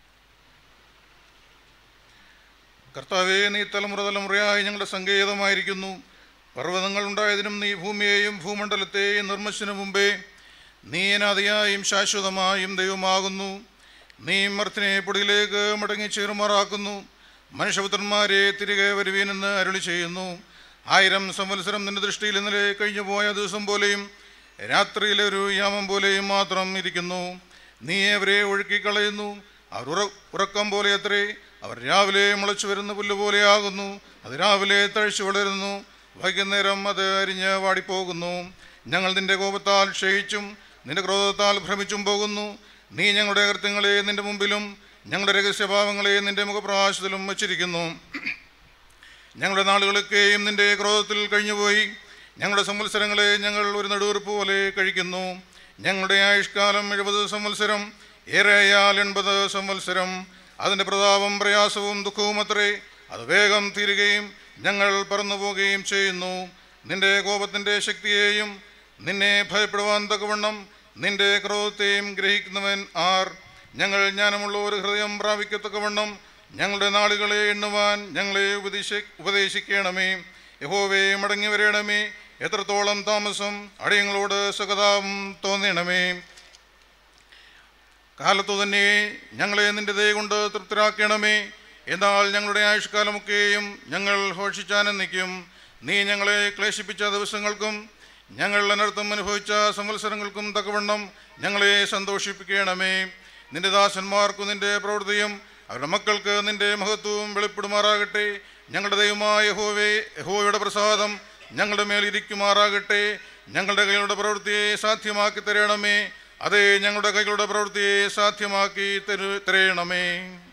കർത്താവേ നീ തലമുറ തലമുറയായി ഞങ്ങളുടെ സങ്കേതമായിരിക്കുന്നു പർവ്വതങ്ങൾ ഉണ്ടായതിനും നീ ഭൂമിയെയും ഭൂമണ്ഡലത്തെയും നിർമ്മിച്ചതിനു മുമ്പേ നീ അനാദിയായും ശാശ്വതമായും ദൈവമാകുന്നു നീ മർത്തിനെ പൊടിയിലേക്ക് മടങ്ങി ചേറുമാറാക്കുന്നു മനുഷ്യപുത്രന്മാരെ തിരികെ വരുവീനെന്ന് അരുളി ചെയ്യുന്നു ആയിരം സംവത്സരം നിന്റെ ദൃഷ്ടിയിൽ ഇന്നലെ കഴിഞ്ഞു പോയ ദിവസം പോലെയും രാത്രിയിലെ ഒരു യാമം പോലെയും മാത്രം ഇരിക്കുന്നു നീ അവരെ ഒഴുക്കിക്കളയുന്നു അവർ ഉറ ഉറക്കം പോലെ അത്രേ അവർ രാവിലെ മുളച്ചു വരുന്ന പുല്ല് പോലെയാകുന്നു അത് രാവിലെ തഴിച്ചു വളരുന്നു വൈകുന്നേരം അത് അരിഞ്ഞ് വാടിപ്പോകുന്നു ഞങ്ങൾ നിന്റെ കോപത്താൽ ക്ഷയിച്ചും നിന്റെ ക്രോധത്താൽ ഭ്രമിച്ചും പോകുന്നു നീ ഞങ്ങളുടെ കൃത്യങ്ങളെ നിന്റെ മുമ്പിലും ഞങ്ങളുടെ രഹസ്യഭാവങ്ങളെ നിന്റെ മുഖപ്രകാശത്തിലും വച്ചിരിക്കുന്നു ഞങ്ങളുടെ നാളുകളൊക്കെയും നിന്റെ ക്രോധത്തിൽ കഴിഞ്ഞുപോയി ഞങ്ങളുടെ സംവത്സരങ്ങളെ ഞങ്ങൾ ഒരു നെടുവീർപ്പ് പോലെ കഴിക്കുന്നു ഞങ്ങളുടെ ആയുഷ്കാലം എഴുപത് സംവത്സരം ഏറെയാൽ എൺപത് സംവത്സരം അതിൻ്റെ പ്രതാപം പ്രയാസവും ദുഃഖവും അത്രേ അത് വേഗം തീരുകയും ഞങ്ങൾ പറന്നു പോവുകയും ചെയ്യുന്നു നിന്റെ കോപത്തിൻ്റെ ശക്തിയെയും നിന്നെ ഭയപ്പെടുവാൻ തക്കവണ്ണം നിന്റെ ക്രോധത്തെയും ഗ്രഹിക്കുന്നവൻ ആർ ഞങ്ങൾ ജ്ഞാനമുള്ള ഒരു ഹൃദയം പ്രാപിക്കത്തക്കവണ്ണം ഞങ്ങളുടെ നാളുകളെ എണ്ണുവാൻ ഞങ്ങളെ ഉപദേശി ഉപദേശിക്കണമേ യഹോവേ മടങ്ങി വരണമേ എത്രത്തോളം താമസം അടിയങ്ങളോട് സുഖതാപം തോന്നണമേ കാലത്തു തന്നെ ഞങ്ങളെ നിന്റെ ദയ കൊണ്ട് തൃപ്തരാക്കണമേ എന്നാൽ ഞങ്ങളുടെ ആയുഷ്കാലമൊക്കെയും ഞങ്ങൾ ഘോഷിച്ചാനന്ദിക്കും നീ ഞങ്ങളെ ക്ലേശിപ്പിച്ച ദിവസങ്ങൾക്കും ഞങ്ങൾ അനർത്ഥം അനുഭവിച്ച സംവത്സരങ്ങൾക്കും തക്കവണ്ണം ഞങ്ങളെ സന്തോഷിപ്പിക്കണമേ നിന്റെ ദാസന്മാർക്കു നിന്റെ പ്രവൃത്തിയും അവരുടെ മക്കൾക്ക് നിന്റെ മഹത്വവും വെളിപ്പെടുമാറാകട്ടെ ഞങ്ങളുടെ ദൈവമായ യഹോവേ യഹോവയുടെ പ്രസാദം ഞങ്ങളുടെ മേൽ ഇരിക്കുമാറാകട്ടെ ഞങ്ങളുടെ കൈകളുടെ പ്രവൃത്തിയെ സാധ്യമാക്കി തരണമേ അതേ ഞങ്ങളുടെ കൈകളുടെ പ്രവൃത്തിയെ സാധ്യമാക്കി തരു തരയണമേ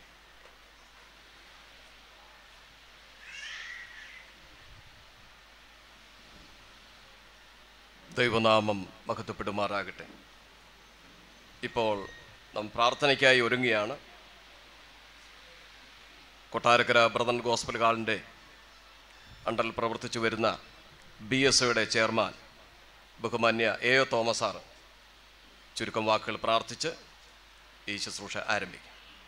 ദൈവനാമം മഹത്വപ്പെടുമാറാകട്ടെ ഇപ്പോൾ നാം പ്രാർത്ഥനയ്ക്കായി ഒരുങ്ങുകയാണ് കൊട്ടാരക്കര ബ്രദൻ ഗോസ്ബൽ ഹാളിൻ്റെ അണ്ടറിൽ പ്രവർത്തിച്ചു വരുന്ന ബി എസ് ഒയുടെ ചെയർമാൻ ബഹുമാന്യ എ ഒ തോമസ് സാർ ചുരുക്കം വാക്കുകൾ പ്രാർത്ഥിച്ച് ഈ ശുശ്രൂഷ ആരംഭിക്കും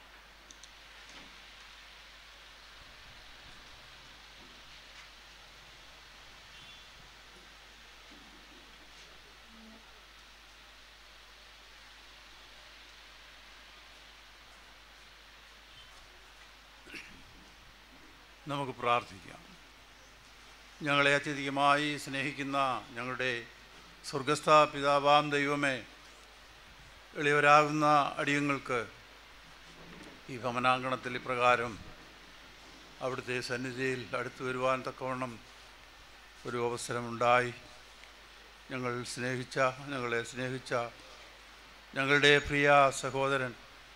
നമുക്ക് പ്രാർത്ഥിക്കാം ഞങ്ങളെ അത്യധികമായി സ്നേഹിക്കുന്ന ഞങ്ങളുടെ സ്വർഗസ്ഥ പിതാവാം ദൈവമേ എളിയവരാകുന്ന അടിയങ്ങൾക്ക് ഈ ഭവനാങ്കണത്തിൽ ഇപ്രകാരം അവിടുത്തെ സന്നിധിയിൽ അടുത്തു വരുവാൻ തക്കവണ്ണം ഒരു അവസരമുണ്ടായി ഞങ്ങൾ സ്നേഹിച്ച ഞങ്ങളെ സ്നേഹിച്ച ഞങ്ങളുടെ പ്രിയ സഹോദരൻ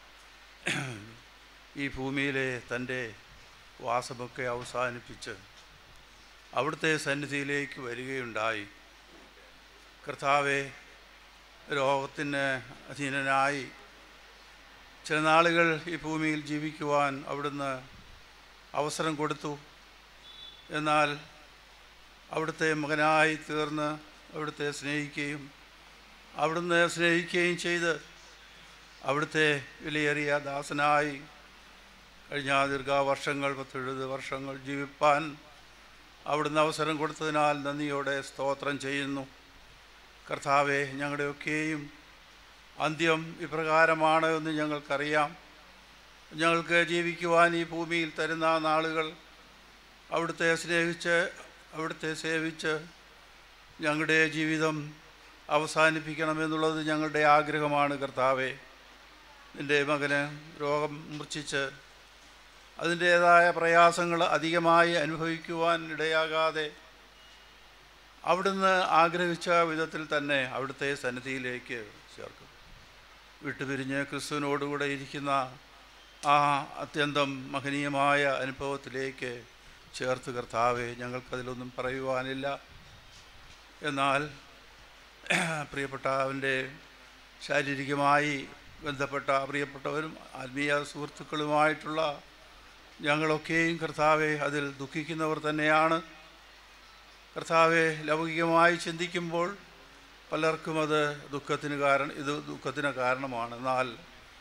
ഈ ഭൂമിയിലെ തൻ്റെ വാസമൊക്കെ അവസാനിപ്പിച്ച് അവിടുത്തെ സന്നിധിയിലേക്ക് വരികയുണ്ടായി കർത്താവെ രോഗത്തിന് അധീനനായി ചില നാളുകൾ ഈ ഭൂമിയിൽ ജീവിക്കുവാൻ അവിടുന്ന് അവസരം കൊടുത്തു എന്നാൽ അവിടുത്തെ മകനായി തീർന്ന് അവിടുത്തെ സ്നേഹിക്കുകയും അവിടുന്ന് സ്നേഹിക്കുകയും ചെയ്ത് അവിടുത്തെ വിലയേറിയ ദാസനായി കഴിഞ്ഞ ദീർഘവർഷങ്ങൾ പത്തെഴുപത് വർഷങ്ങൾ ജീവിപ്പാൻ അവിടുന്ന് അവസരം കൊടുത്തതിനാൽ നന്ദിയോടെ സ്തോത്രം ചെയ്യുന്നു കർത്താവെ ഞങ്ങളുടെയൊക്കെയും അന്ത്യം ഇപ്രകാരമാണ് എന്ന് ഞങ്ങൾക്കറിയാം ഞങ്ങൾക്ക് ജീവിക്കുവാൻ ഈ ഭൂമിയിൽ തരുന്ന നാളുകൾ അവിടുത്തെ സ്നേഹിച്ച് അവിടുത്തെ സേവിച്ച് ഞങ്ങളുടെ ജീവിതം അവസാനിപ്പിക്കണമെന്നുള്ളത് ഞങ്ങളുടെ ആഗ്രഹമാണ് കർത്താവെ നിൻ്റെ മകന് രോഗം മൂർച്ഛിച്ച് അതിൻ്റേതായ പ്രയാസങ്ങൾ അധികമായി അനുഭവിക്കുവാൻ ഇടയാകാതെ അവിടുന്ന് ആഗ്രഹിച്ച വിധത്തിൽ തന്നെ അവിടുത്തെ സന്നിധിയിലേക്ക് ചേർക്കും വിട്ടുപിരിഞ്ഞ് ക്രിസ്തുവിനോടുകൂടെ ഇരിക്കുന്ന ആ അത്യന്തം മഹനീയമായ അനുഭവത്തിലേക്ക് ചേർത്ത് കർത്താവെ ഞങ്ങൾക്കതിലൊന്നും പറയുവാനില്ല എന്നാൽ പ്രിയപ്പെട്ട അവൻ്റെ ശാരീരികമായി ബന്ധപ്പെട്ട പ്രിയപ്പെട്ടവരും ആത്മീയ സുഹൃത്തുക്കളുമായിട്ടുള്ള ഞങ്ങളൊക്കെയും കർത്താവെ അതിൽ ദുഃഖിക്കുന്നവർ തന്നെയാണ് കർത്താവെ ലൗകികമായി ചിന്തിക്കുമ്പോൾ പലർക്കും അത് ദുഃഖത്തിന് കാരണം ഇത് ദുഃഖത്തിന് കാരണമാണ് എന്നാൽ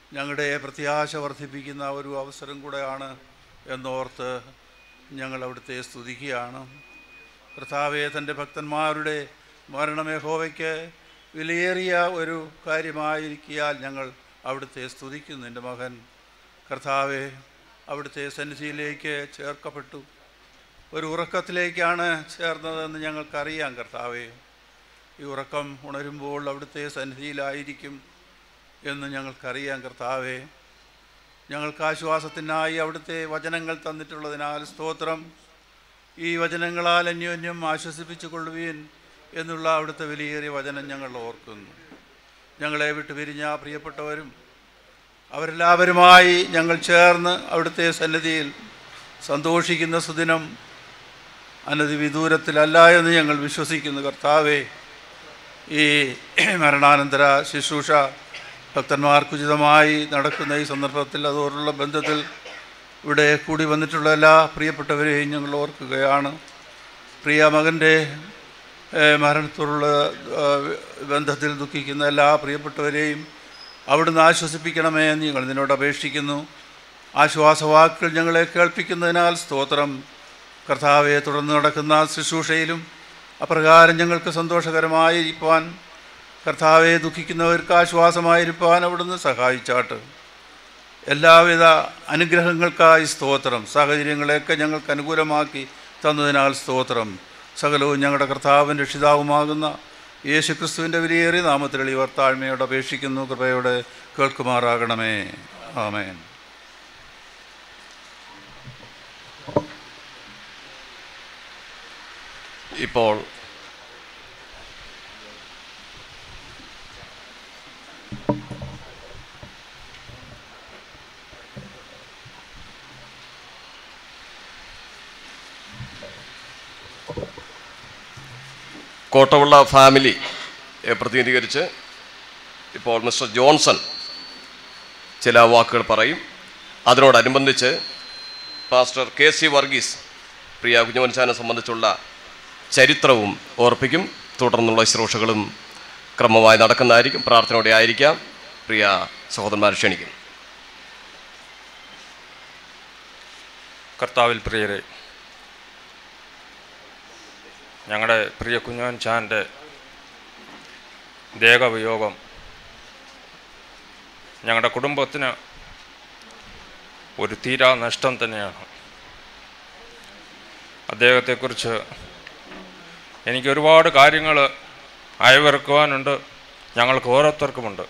ഞങ്ങളുടെ പ്രത്യാശ വർദ്ധിപ്പിക്കുന്ന ഒരു അവസരം കൂടെയാണ് എന്നോർത്ത് ഞങ്ങൾ അവിടുത്തെ സ്തുതിക്കുകയാണ് കർത്താവെ തൻ്റെ ഭക്തന്മാരുടെ മരണമേഹോവയ്ക്ക് വിലയേറിയ ഒരു കാര്യമായിരിക്കിയാൽ ഞങ്ങൾ അവിടുത്തെ സ്തുതിക്കുന്നു എൻ്റെ മകൻ കർത്താവെ അവിടുത്തെ സന്നിധിയിലേക്ക് ചേർക്കപ്പെട്ടു ഒരു ഉറക്കത്തിലേക്കാണ് ചേർന്നതെന്ന് ഞങ്ങൾക്കറിയാം കർത്താവെ ഈ ഉറക്കം ഉണരുമ്പോൾ അവിടുത്തെ സന്നിധിയിലായിരിക്കും എന്ന് ഞങ്ങൾക്കറിയാം കർത്താവെ ഞങ്ങൾക്ക് ആശ്വാസത്തിനായി അവിടുത്തെ വചനങ്ങൾ തന്നിട്ടുള്ളതിനാൽ സ്തോത്രം ഈ വചനങ്ങളാൽ അന്യോന്യം ആശ്വസിപ്പിച്ചു കൊള്ളുവീൻ എന്നുള്ള അവിടുത്തെ വിലയേറിയ വചനം ഞങ്ങൾ ഓർക്കുന്നു ഞങ്ങളെ വിട്ടു പിരിഞ്ഞ പ്രിയപ്പെട്ടവരും അവരെല്ലാവരുമായി ഞങ്ങൾ ചേർന്ന് അവിടുത്തെ സന്നിധിയിൽ സന്തോഷിക്കുന്ന സുദിനം അനധിവിദൂരത്തിലല്ല എന്ന് ഞങ്ങൾ വിശ്വസിക്കുന്നു കർത്താവേ ഈ മരണാനന്തര ശുശ്രൂഷ ഭക്തന്മാർക്കുചിതമായി നടക്കുന്ന ഈ സന്ദർഭത്തിൽ അതോടുള്ള ബന്ധത്തിൽ ഇവിടെ കൂടി വന്നിട്ടുള്ള എല്ലാ പ്രിയപ്പെട്ടവരെയും ഞങ്ങൾ ഓർക്കുകയാണ് പ്രിയ മകൻ്റെ ഏഹ്, മരണത്തോടുള്ള ആ, ബന്ധത്തിൽ ദുഃഖിക്കുന്ന എല്ലാ പ്രിയപ്പെട്ടവരെയും അവിടുന്ന് ആശ്വസിപ്പിക്കണമേ എന്ന് ഞങ്ങൾ നിന്നോട് അപേക്ഷിക്കുന്നു ആശ്വാസവാക്കുകൾ ഞങ്ങളെ കേൾപ്പിക്കുന്നതിനാൽ സ്തോത്രം കർത്താവെ തുടർന്ന് നടക്കുന്ന ശുശ്രൂഷയിലും അപ്രകാരം ഞങ്ങൾക്ക് സന്തോഷകരമായിരിക്കാൻ കർത്താവെ ദുഃഖിക്കുന്നവർക്ക് ആശ്വാസമായിരിക്കാൻ അവിടുന്ന് സഹായിച്ചാട്ട് എല്ലാവിധ അനുഗ്രഹങ്ങൾക്കായി സ്തോത്രം സാഹചര്യങ്ങളെയൊക്കെ ഞങ്ങൾക്ക് അനുകൂലമാക്കി തന്നതിനാൽ സ്തോത്രം സകലവും ഞങ്ങളുടെ കർത്താവും രക്ഷിതാവുമാകുന്ന യേശു ക്രിസ്തുവിൻ്റെ വിലയേറിയ നാമത്തിൽ ഇവർ താഴ്മയോടെ അപേക്ഷിക്കുന്നു കൃപയോടെ കേൾക്കുമാറാകണമേ ആമേൻ ഇപ്പോൾ കോട്ടവുള്ള ഫാമിലി പ്രതിനിധീകരിച്ച് ഇപ്പോൾ മിസ്റ്റർ ജോൺസൺ ചില വാക്കുകൾ പറയും അതിനോടനുബന്ധിച്ച് പാസ്റ്റർ കെ സി വർഗീസ് പ്രിയ കുഞ്ഞുമൻസാനെ സംബന്ധിച്ചുള്ള ചരിത്രവും ഓർപ്പിക്കും തുടർന്നുള്ള ശുശ്രൂഷകളും ക്രമമായി നടക്കുന്നതായിരിക്കും പ്രാർത്ഥനയോടെ ആയിരിക്കാം പ്രിയ സഹോദരന്മാരെ ക്ഷണിക്കുന്നു കർത്താവിൽ പ്രിയരെ ഞങ്ങളുടെ പ്രിയ കുഞ്ഞോൻ ചാൻ്റെ ദേഹവിയോഗം ഞങ്ങളുടെ കുടുംബത്തിന് ഒരു തീരാ നഷ്ടം തന്നെയാണ് അദ്ദേഹത്തെക്കുറിച്ച് എനിക്ക് ഒരുപാട് കാര്യങ്ങൾ അയവിറക്കുവാനുണ്ട് ഞങ്ങൾക്ക് ഓരോരുത്തർക്കുമുണ്ട്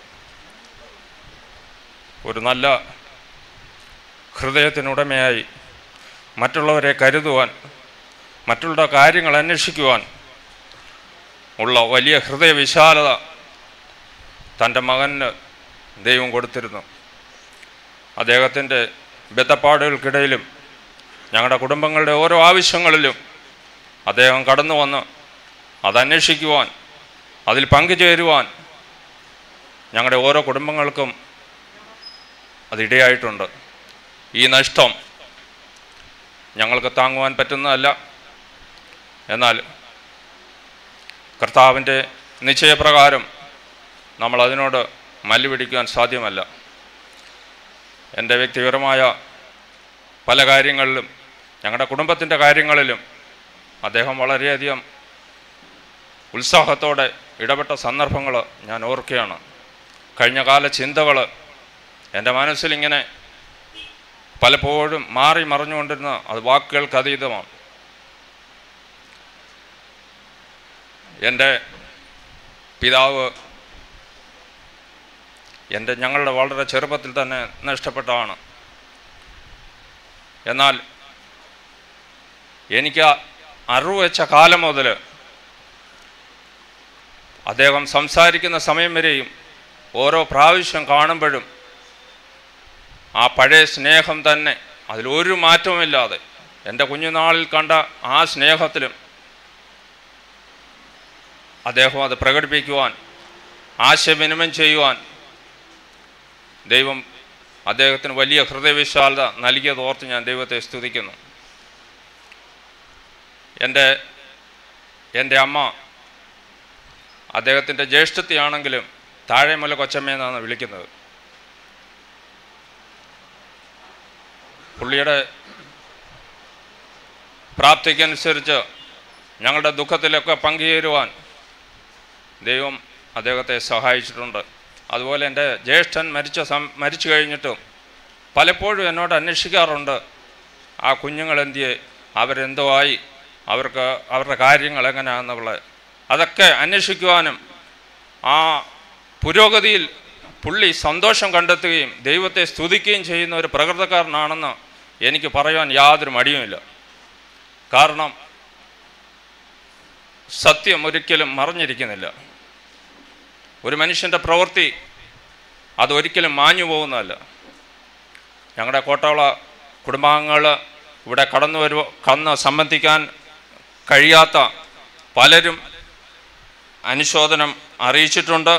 ഒരു നല്ല ഹൃദയത്തിനുടമയായി മറ്റുള്ളവരെ കരുതുവാൻ മറ്റുള്ള കാര്യങ്ങൾ അന്വേഷിക്കുവാൻ ഉള്ള വലിയ ഹൃദയവിശാലത തൻ്റെ മകന് ദൈവം കൊടുത്തിരുന്നു അദ്ദേഹത്തിൻ്റെ ബദ്ധപ്പാടുകൾക്കിടയിലും ഞങ്ങളുടെ കുടുംബങ്ങളുടെ ഓരോ ആവശ്യങ്ങളിലും അദ്ദേഹം കടന്നു വന്ന് അതന്വേഷിക്കുവാൻ അതിൽ പങ്കുചേരുവാൻ ഞങ്ങളുടെ ഓരോ കുടുംബങ്ങൾക്കും അതിടയായിട്ടുണ്ട് ഈ നഷ്ടം ഞങ്ങൾക്ക് താങ്ങുവാൻ പറ്റുന്നതല്ല എന്നാൽ കർത്താവിൻ്റെ നിശ്ചയപ്രകാരം നമ്മൾ അതിനോട് മല്ലുപിടിക്കുവാൻ സാധ്യമല്ല എൻ്റെ വ്യക്തിപരമായ പല കാര്യങ്ങളിലും ഞങ്ങളുടെ കുടുംബത്തിൻ്റെ കാര്യങ്ങളിലും അദ്ദേഹം വളരെയധികം ഉത്സാഹത്തോടെ ഇടപെട്ട സന്ദർഭങ്ങൾ ഞാൻ ഓർക്കുകയാണ് കഴിഞ്ഞകാല ചിന്തകൾ എൻ്റെ മനസ്സിലിങ്ങനെ പലപ്പോഴും മാറി മറിഞ്ഞുകൊണ്ടിരുന്ന അത് വാക്കുകൾക്ക് അതീതമാണ് എൻ്റെ പിതാവ് എൻ്റെ ഞങ്ങളുടെ വളരെ ചെറുപ്പത്തിൽ തന്നെ നഷ്ടപ്പെട്ടതാണ് എന്നാൽ എനിക്ക് അറിവ് വെച്ച കാലം മുതൽ അദ്ദേഹം സംസാരിക്കുന്ന സമയം വരെയും ഓരോ പ്രാവശ്യം കാണുമ്പോഴും ആ പഴയ സ്നേഹം തന്നെ അതിലൊരു മാറ്റവുമില്ലാതെ എൻ്റെ കുഞ്ഞുനാളിൽ കണ്ട ആ സ്നേഹത്തിലും അദ്ദേഹം അത് പ്രകടിപ്പിക്കുവാൻ ആശയവിനിമയം ചെയ്യുവാൻ ദൈവം അദ്ദേഹത്തിന് വലിയ ഹൃദയവിശാലത നൽകിയത് ഓർത്ത് ഞാൻ ദൈവത്തെ സ്തുതിക്കുന്നു എൻ്റെ എൻ്റെ അമ്മ അദ്ദേഹത്തിൻ്റെ ജ്യേഷ്ഠത്തെയാണെങ്കിലും താഴെമുല കൊച്ചമ്മയെന്നാണ് വിളിക്കുന്നത് പുള്ളിയുടെ പ്രാപ്തിക്കനുസരിച്ച് ഞങ്ങളുടെ ദുഃഖത്തിലൊക്കെ പങ്കുചേരുവാൻ ദൈവം അദ്ദേഹത്തെ സഹായിച്ചിട്ടുണ്ട് അതുപോലെ എൻ്റെ ജ്യേഷ്ഠൻ മരിച്ച സം മരിച്ചു കഴിഞ്ഞിട്ടും പലപ്പോഴും എന്നോട് അന്വേഷിക്കാറുണ്ട് ആ കുഞ്ഞുങ്ങളെന്തിയെ അവരെന്തോ ആയി അവർക്ക് അവരുടെ കാര്യങ്ങൾ എങ്ങനെയാണെന്നുള്ളത് അതൊക്കെ അന്വേഷിക്കുവാനും ആ പുരോഗതിയിൽ പുള്ളി സന്തോഷം കണ്ടെത്തുകയും ദൈവത്തെ സ്തുതിക്കുകയും ചെയ്യുന്ന ഒരു പ്രകൃതക്കാരനാണെന്ന് എനിക്ക് പറയുവാൻ യാതൊരു മടിയുമില്ല കാരണം സത്യം ഒരിക്കലും മറഞ്ഞിരിക്കുന്നില്ല ഒരു മനുഷ്യൻ്റെ പ്രവൃത്തി അതൊരിക്കലും മാഞ്ഞു പോകുന്നതല്ല ഞങ്ങളുടെ കോട്ടവള കുടുംബാംഗങ്ങൾ ഇവിടെ കടന്നു വരുവ കന്ന് സംബന്ധിക്കാൻ കഴിയാത്ത പലരും അനുശോചനം അറിയിച്ചിട്ടുണ്ട്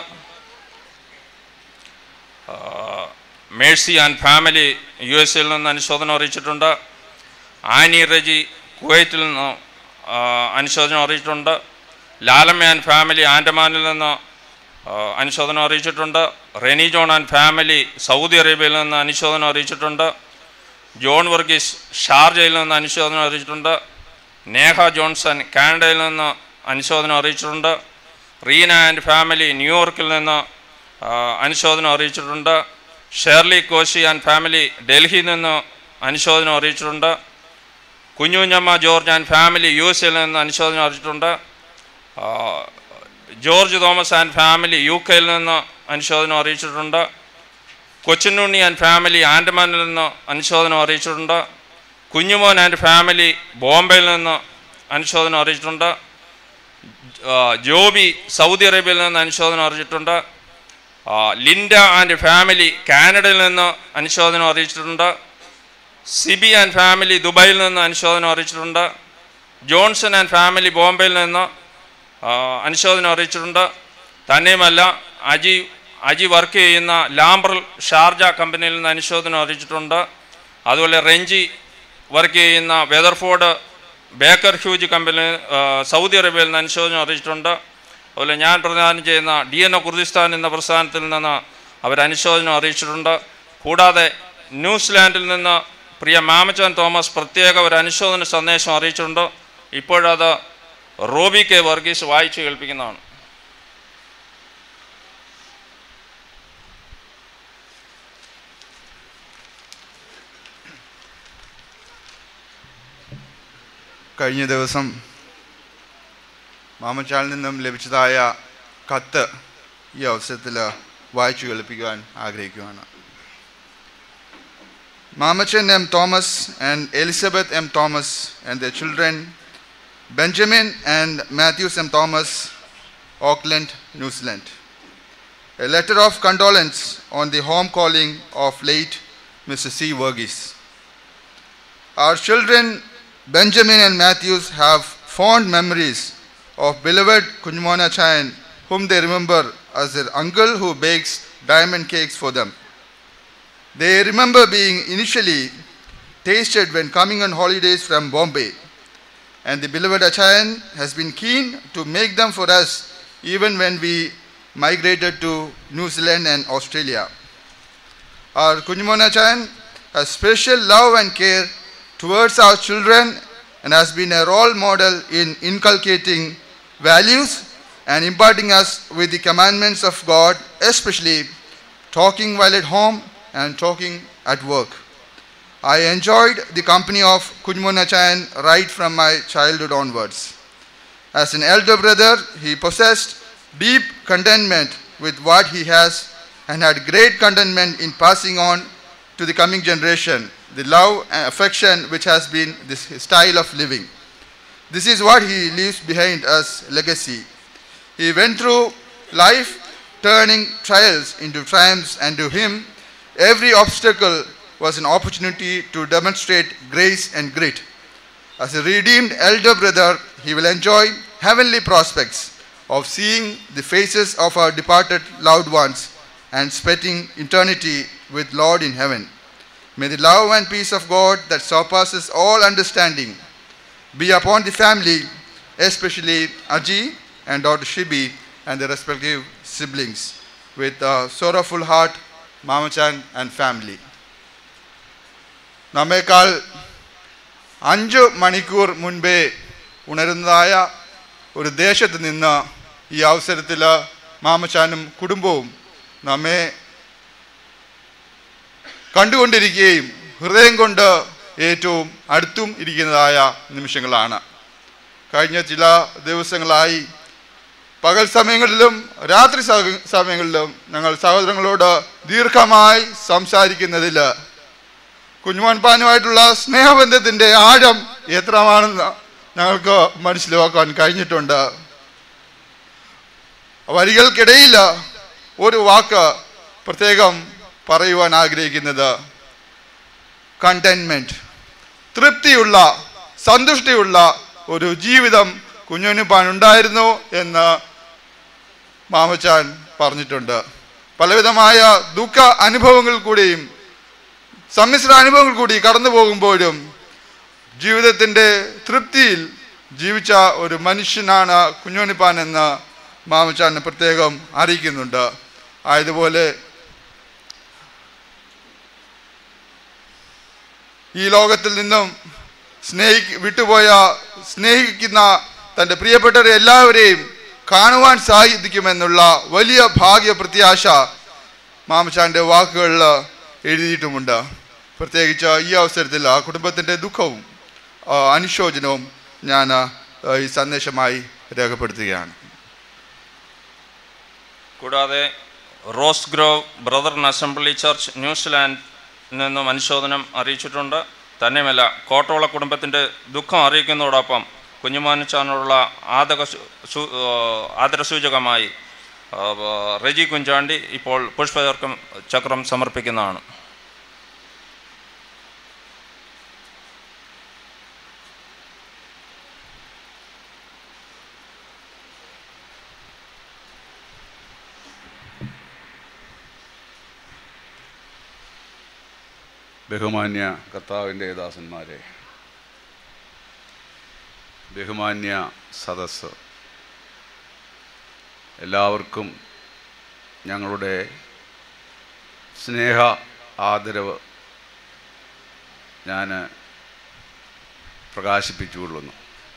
ആ, മേഴ്സി ആൻഡ് ഫാമിലി യു എസിൽ നിന്ന് അനുശോചനം അറിയിച്ചിട്ടുണ്ട് ആനി റെജി കുവൈറ്റിൽ നിന്ന് ആ, അനുശോചനം അറിയിച്ചിട്ടുണ്ട് ലാലമ്മ ആൻഡ് ഫാമിലി ആൻഡമാനിൽ നിന്ന് ആ, അനുശോചനം അറിയിച്ചിട്ടുണ്ട് Reni John and family Saudi അറേബ്യയിൽ നിന്ന് അനുശോചനം അറിയിച്ചിട്ടുണ്ട് ജോൺ വർഗീസ് ഷാർജയിൽ നിന്ന് അനുശോചനം അറിയിച്ചിട്ടുണ്ട് നേഹ ജോൺസൺ കാനഡയിൽ നിന്ന് അനുശോചനം അറിയിച്ചിട്ടുണ്ട് റീന ആൻഡ് ഫാമിലി ന്യൂയോർക്കിൽ നിന്ന് ആ, അനുശോചനം അറിയിച്ചിട്ടുണ്ട് ഷേർലി കോശി ആൻഡ് ഫാമിലി ഡൽഹിയിൽ നിന്ന് അനുശോചനം അറിയിച്ചിട്ടുണ്ട് കുഞ്ഞുഞ്ഞമ്മ ജോർജ് ആൻഡ് ഫാമിലി യു എസിൽ നിന്ന് അനുശോചനം അറിയിച്ചിട്ടുണ്ട് ആ, George Thomas and family U കെയിൽ നിന്ന് അനുശോചനം അറിയിച്ചിട്ടുണ്ട് കൊച്ചിനുണ്ണി ആൻഡ് ഫാമിലി ആൻഡമാനിൽ നിന്ന് അനുശോചനം അറിയിച്ചിട്ടുണ്ട് കുഞ്ഞുമോൻ ആൻഡ് ഫാമിലി ബോംബെയിൽ നിന്ന് അനുശോചനം അറിയിച്ചിട്ടുണ്ട് ആ, ജോബി സൗദി അറേബ്യയിൽ നിന്ന് അനുശോചനം അറിയിച്ചിട്ടുണ്ട് ആ, ലിൻഡ ആൻഡ് ഫാമിലി കാനഡയിൽ നിന്ന് അനുശോചനം അറിയിച്ചിട്ടുണ്ട് സിബി ആൻഡ് ഫാമിലി ദുബായിൽ നിന്ന് അനുശോചനം അറിയിച്ചിട്ടുണ്ട് ജോൺസൺ ആൻഡ് ഫാമിലി ബോംബെയിൽ നിന്ന് ആ, അനുശോചനം അറിയിച്ചിട്ടുണ്ട് തന്നെയുമല്ല അജി അജി വർക്ക് ചെയ്യുന്ന ലാംബ്രൽ ഷാർജ കമ്പനിയിൽ നിന്ന് അനുശോചനം അറിയിച്ചിട്ടുണ്ട് അതുപോലെ റെഞ്ചി വർക്ക് ചെയ്യുന്ന വെതർഫോർഡ് ബേക്കർ ഹ്യൂജ് കമ്പനി ആ, സൗദി അറേബ്യയിൽ നിന്ന് അനുശോചനം അറിയിച്ചിട്ടുണ്ട് അതുപോലെ ഞാൻ പ്രദാനം ചെയ്യുന്ന ഡി എൻ ഒ കുർദിസ്ഥാൻ എന്ന പ്രസ്ഥാനത്തിൽ നിന്ന് അവർ അനുശോചനം അറിയിച്ചിട്ടുണ്ട് കൂടാതെ ന്യൂസിലാൻഡിൽ നിന്ന് പ്രിയ മാമച്ചൻ തോമസ് പ്രത്യേക ഒരു അനുശോചന സന്ദേശം അറിയിച്ചിട്ടുണ്ട് ഇപ്പോഴത് റോബി കെ വർഗീസ് വായിച്ചു കേൾപ്പിക്കുന്നതാണ് കഴിഞ്ഞ ദിവസം മാമച്ചാളിൽ നിന്നും ലഭിച്ചതായ കത്ത് ഈ അവസരത്തിൽ വായിച്ചു കേൾപ്പിക്കുവാൻ ആഗ്രഹിക്കുകയാണ് Mamachan M Thomas and Elizabeth M Thomas and the children Benjamin and Mathews M Thomas Auckland New Zealand A letter of condolence on the home calling of late Mr. C. Verghese. Our children Benjamin and Matthews have fond memories of beloved Kunjmona Chayan, whom they remember as their uncle who bakes diamond cakes for them. They remember being initially tasted when coming on holidays from Bombay, and the beloved Achayan has been keen to make them for us even when we migrated to New Zealand and Australia. Our Kunjmona Achayan has special love and care towards our children and has been a role model in inculcating values and imparting us with the commandments of God, especially talking while at home and talking at work. I enjoyed the company of Kunjmona Chayan right from my childhood onwards. As an elder brother, he possessed deep contentment with what he has and had great contentment in passing on to the coming generation the love and affection which has been this style of living. This is what he leaves behind as legacy. He went through life turning trials into triumphs, and to him, every obstacle was an opportunity to demonstrate grace and grit. As a redeemed elder brother, he will enjoy heavenly prospects of seeing the faces of our departed loved ones and spending eternity with Lord in heaven. May the love and peace of God that surpasses all understanding be upon the family, especially Aji and daughter Shibi and their respective siblings. With a sorrowful heart, Mama Chan and family. നമ്മേക്കാൾ അഞ്ച് മണിക്കൂർ മുൻപേ ഉണരുന്നതായ ഒരു ദേശത്ത് നിന്ന് ഈ അവസരത്തിൽ മാമച്ചാനും കുടുംബവും നമ്മെ കണ്ടുകൊണ്ടിരിക്കുകയും ഹൃദയം കൊണ്ട് ഏറ്റവും അടുത്തും ഇരിക്കുന്നതായ നിമിഷങ്ങളാണ് കഴിഞ്ഞ ചില ദിവസങ്ങളായി പകൽ സമയങ്ങളിലും രാത്രി സ- സമയങ്ങളിലും ഞങ്ങൾ സഹോദരങ്ങളോട് ദീർഘമായി സംസാരിക്കുന്നതിൽ കുഞ്ഞുമോൻ പാനുമായിട്ടുള്ള സ്നേഹബന്ധത്തിൻ്റെ ആഴം എത്രമാണെന്ന് ഞങ്ങൾക്ക് മനസ്സിലാക്കാൻ കഴിഞ്ഞിട്ടുണ്ട് വരികൾക്കിടയിൽ ഒരു വാക്ക് പ്രത്യേകം പറയുവാൻ ആഗ്രഹിക്കുന്നത് കണ്ടെയ്ൻമെൻറ്റ് തൃപ്തിയുള്ള സന്തുഷ്ടിയുള്ള ഒരു ജീവിതം കുഞ്ഞുനിപ്പാൻ ഉണ്ടായിരുന്നു എന്ന് മാമച്ചാൻ പറഞ്ഞിട്ടുണ്ട് പലവിധമായ ദുഃഖ അനുഭവങ്ങൾ കൂടിയും സമ്മിശ്ര അനുഭവങ്ങൾ കൂടി കടന്നു പോകുമ്പോഴും ജീവിതത്തിൻ്റെ തൃപ്തിയിൽ ജീവിച്ച ഒരു മനുഷ്യനാണ് കുഞ്ഞോണിപ്പാൻ എന്ന് മാമച്ചാൻ പ്രത്യേകം അറിയിക്കുന്നുണ്ട് ആയതുപോലെ ഈ ലോകത്തിൽ നിന്നും സ്നേഹി വിട്ടുപോയ സ്നേഹിക്കുന്ന തൻ്റെ പ്രിയപ്പെട്ടവരെ എല്ലാവരെയും കാണുവാൻ സാധിക്കുമെന്നുള്ള വലിയ ഭാഗ്യ പ്രത്യാശ മാമച്ചാൻ്റെ വാക്കുകളിൽ എഴുതിയിട്ടുമുണ്ട് പ്രത്യേകിച്ച് ഈ അവസരത്തിൽ ആ കുടുംബത്തിൻ്റെ ദുഃഖവും ആ, അനുശോചനവും ഞാൻ ആ, ഈ സന്ദേശമായി രേഖപ്പെടുത്തുകയാണ് കൂടാതെ Rose Grove brethren assembly church New Zealand നിന്നും അനുശോചനം അറിയിച്ചിട്ടുണ്ട് തന്നെയുമല്ല കോട്ടോള കുടുംബത്തിൻ്റെ ദുഃഖം അറിയിക്കുന്നതോടൊപ്പം കുഞ്ഞുമാനുച്ചാനുള്ള ആദക സു- സു- ആ, ആദരസൂചകമായി ആ, റെജി കുഞ്ചാണ്ടി ഇപ്പോൾ പുഷ്പചക്രം ചക്രം സമർപ്പിക്കുന്നതാണ് ബഹുമാന്യ കർത്താവിൻ്റെ ദാസന്മാരെ ബഹുമാന്യ സദസ്സ് എല്ലാവർക്കും ഞങ്ങളുടെ സ്നേഹ ആദരവ് ഞാൻ പ്രകാശിപ്പിച്ചുകൊള്ളുന്നു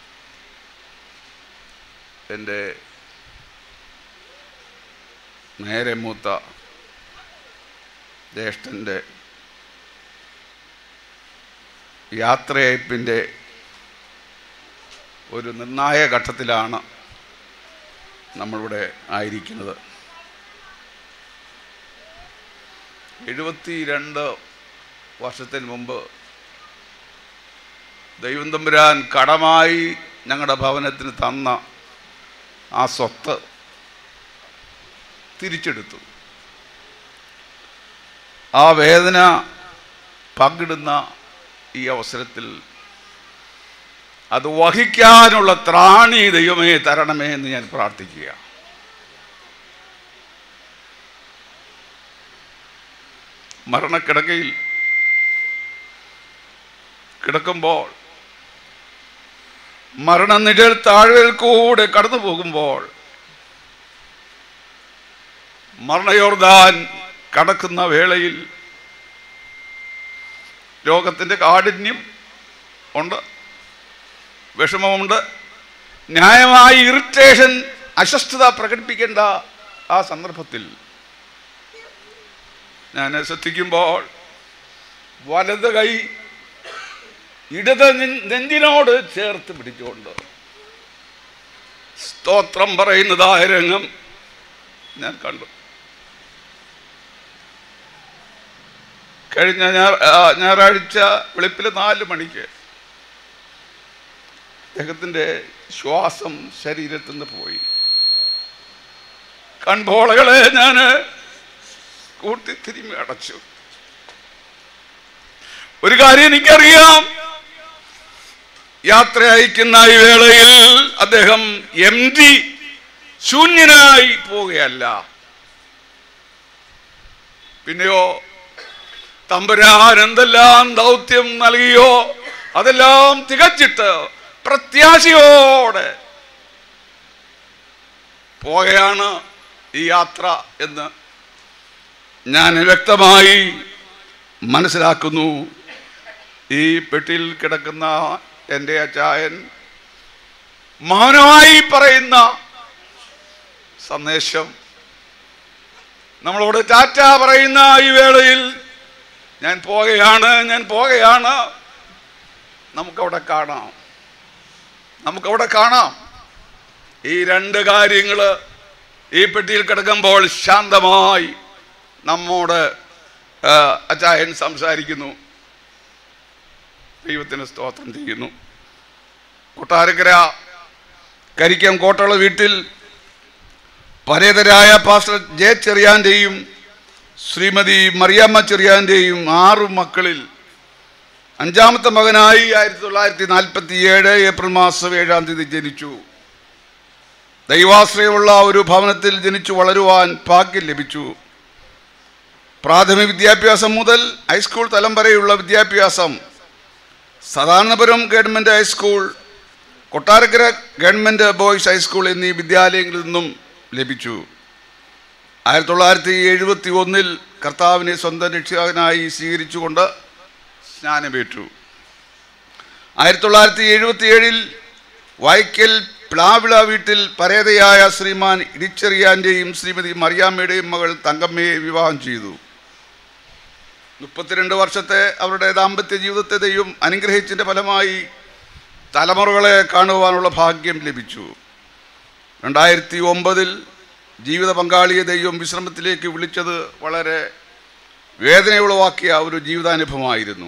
എൻ്റെ നേരെ മൂത്ത ജ്യേഷ്ഠൻ്റെ യാത്രയയപ്പിൻ്റെ ഒരു നിർണായക ഘട്ടത്തിലാണ് നമ്മളിവിടെ ആയിരിക്കുന്നത് എഴുപത്തി രണ്ട് വർഷത്തിന് മുമ്പ് ദൈവം തമ്പുരാൻ കടമായി ഞങ്ങളുടെ ഭവനത്തിന് തന്ന ആ സ്വത്ത് തിരിച്ചെടുത്തു ആ വേദന പങ്കിടുന്ന ഈ അവസരത്തിൽ അത് വഹിക്കാനുള്ള ത്രാണി ദൈവമേ തരണമേ എന്ന് ഞാൻ പ്രാർത്ഥിക്കുക മരണക്കിടക്കയിൽ കിടക്കുമ്പോൾ മരണനിഴൽ താഴ്വയിൽ കൂടെ കടന്നു പോകുമ്പോൾ മരണയോർദാൻ കടക്കുന്ന വേളയിൽ രോഗത്തിൻ്റെ കാഠിന്യം ഉണ്ട് വിഷമമുണ്ട് ന്യായമായി ഇറിറ്റേഷൻ അസ്വസ്ഥത പ്രകടിപ്പിക്കേണ്ട ആ സന്ദർഭത്തിൽ ഞാൻ ശ്രദ്ധിക്കുമ്പോൾ വലത് കൈ ഇടത് നെ- നെഞ്ചിനോട് ചേർത്ത് പിടിച്ചുകൊണ്ട് സ്തോത്രം പറയുന്നതായ രംഗം ഞാൻ കണ്ടു കഴിഞ്ഞ ഞാ- ആ, ഞായറാഴ്ച വെളുപ്പിൽ നാല് മണിക്ക് അദ്ദേഹത്തിൻ്റെ ശ്വാസം ശരീരത്തിൽ നിന്ന് പോയി കൺപോളകളെ ഞാൻ കൂട്ടി തിരുമ്മി അടച്ചു ഒരു കാര്യം എനിക്കറിയാം യാത്ര അയക്കുന്ന ഈ വേളയിൽ അദ്ദേഹം എം ഡി ശൂന്യനായി പോവുകയല്ല പിന്നെയോ തമ്പുരാൻ എന്തെല്ലാം ദൗത്യം നൽകിയോ അതെല്ലാം തികച്ചിട്ട് പ്രത്യാശയോടെ പോവുകയാണ് ഈ യാത്ര എന്ന് ഞാൻ വ്യക്തമായി മനസ്സിലാക്കുന്നു ഈ പെട്ടിയിൽ കിടക്കുന്ന എൻ്റെ അച്ചായൻ മൗനമായി പറയുന്ന സന്ദേശം നമ്മളോട് ടാറ്റ പറയുന്ന ഈ വേളയിൽ ഞാൻ പോകുകയാണ് ഞാൻ പോകുകയാണ് നമുക്കവിടെ കാണാം നമുക്കവിടെ കാണാം ഈ രണ്ട് കാര്യങ്ങൾ ഈ പെട്ടിയിൽ കിടക്കുമ്പോൾ ശാന്തമായി നമ്മോട് ആ, അച്ചായൻ സംസാരിക്കുന്നു ദൈവത്തിന് സ്തോത്രം ചെയ്യുന്നു കൊട്ടാരക്കര കരിക്കം കോട്ടള വീട്ടിൽ പരേതരായ പാസ്റ്റർ ജെ ചെറിയാൻ്റെയും ശ്രീമതി മറിയാമ്മ ചെറിയാൻ്റെയും ആറു മക്കളിൽ അഞ്ചാമത്തെ മകനായി ആയിരത്തി തൊള്ളായിരത്തി നാൽപ്പത്തി ഏഴ് ഏപ്രിൽ മാസം ഏഴാം തീയതി ജനിച്ചു ദൈവാശ്രയമുള്ള ഒരു ഭവനത്തിൽ ജനിച്ചു വളരുവാൻ ഭാഗ്യം ലഭിച്ചു പ്രാഥമിക വിദ്യാഭ്യാസം മുതൽ ഹൈസ്കൂൾ തലം വരെയുള്ള വിദ്യാഭ്യാസം Sadanapuram government high school Kottarakkara government boys high school എന്നീ വിദ്യാലയങ്ങളിൽ നിന്നും ലഭിച്ചു ആയിരത്തി തൊള്ളായിരത്തി എഴുപത്തി ഒന്നിൽ കർത്താവിനെ സ്വന്തം രക്ഷിതാവിനായി സ്വീകരിച്ചുകൊണ്ട് സ്നാനമേറ്റു ആയിരത്തി തൊള്ളായിരത്തി എഴുപത്തി ഏഴിൽ വൈക്കൽ പ്ലാവിള വീട്ടിൽ പരേതയായ ശ്രീമാൻ ഇടിച്ചെറിയാൻ്റെയും ശ്രീമതി മറിയാമ്മയുടെയും മകൾ തങ്കമ്മയെ വിവാഹം ചെയ്തു മുപ്പത്തിരണ്ട് വർഷത്തെ അവരുടെ ദാമ്പത്യ ജീവിതത്തെ ദൈവം അനുഗ്രഹിച്ചതിൻ്റെ ഫലമായി തലമുറകളെ കാണുവാനുള്ള ഭാഗ്യം ലഭിച്ചു രണ്ടായിരത്തി ഒമ്പതിൽ ജീവിത പങ്കാളിയെ ദൈവം വിശ്രമത്തിലേക്ക് വിളിച്ചത് വളരെ വേദനയുളവാക്കിയ ഒരു ജീവിതാനുഭവമായിരുന്നു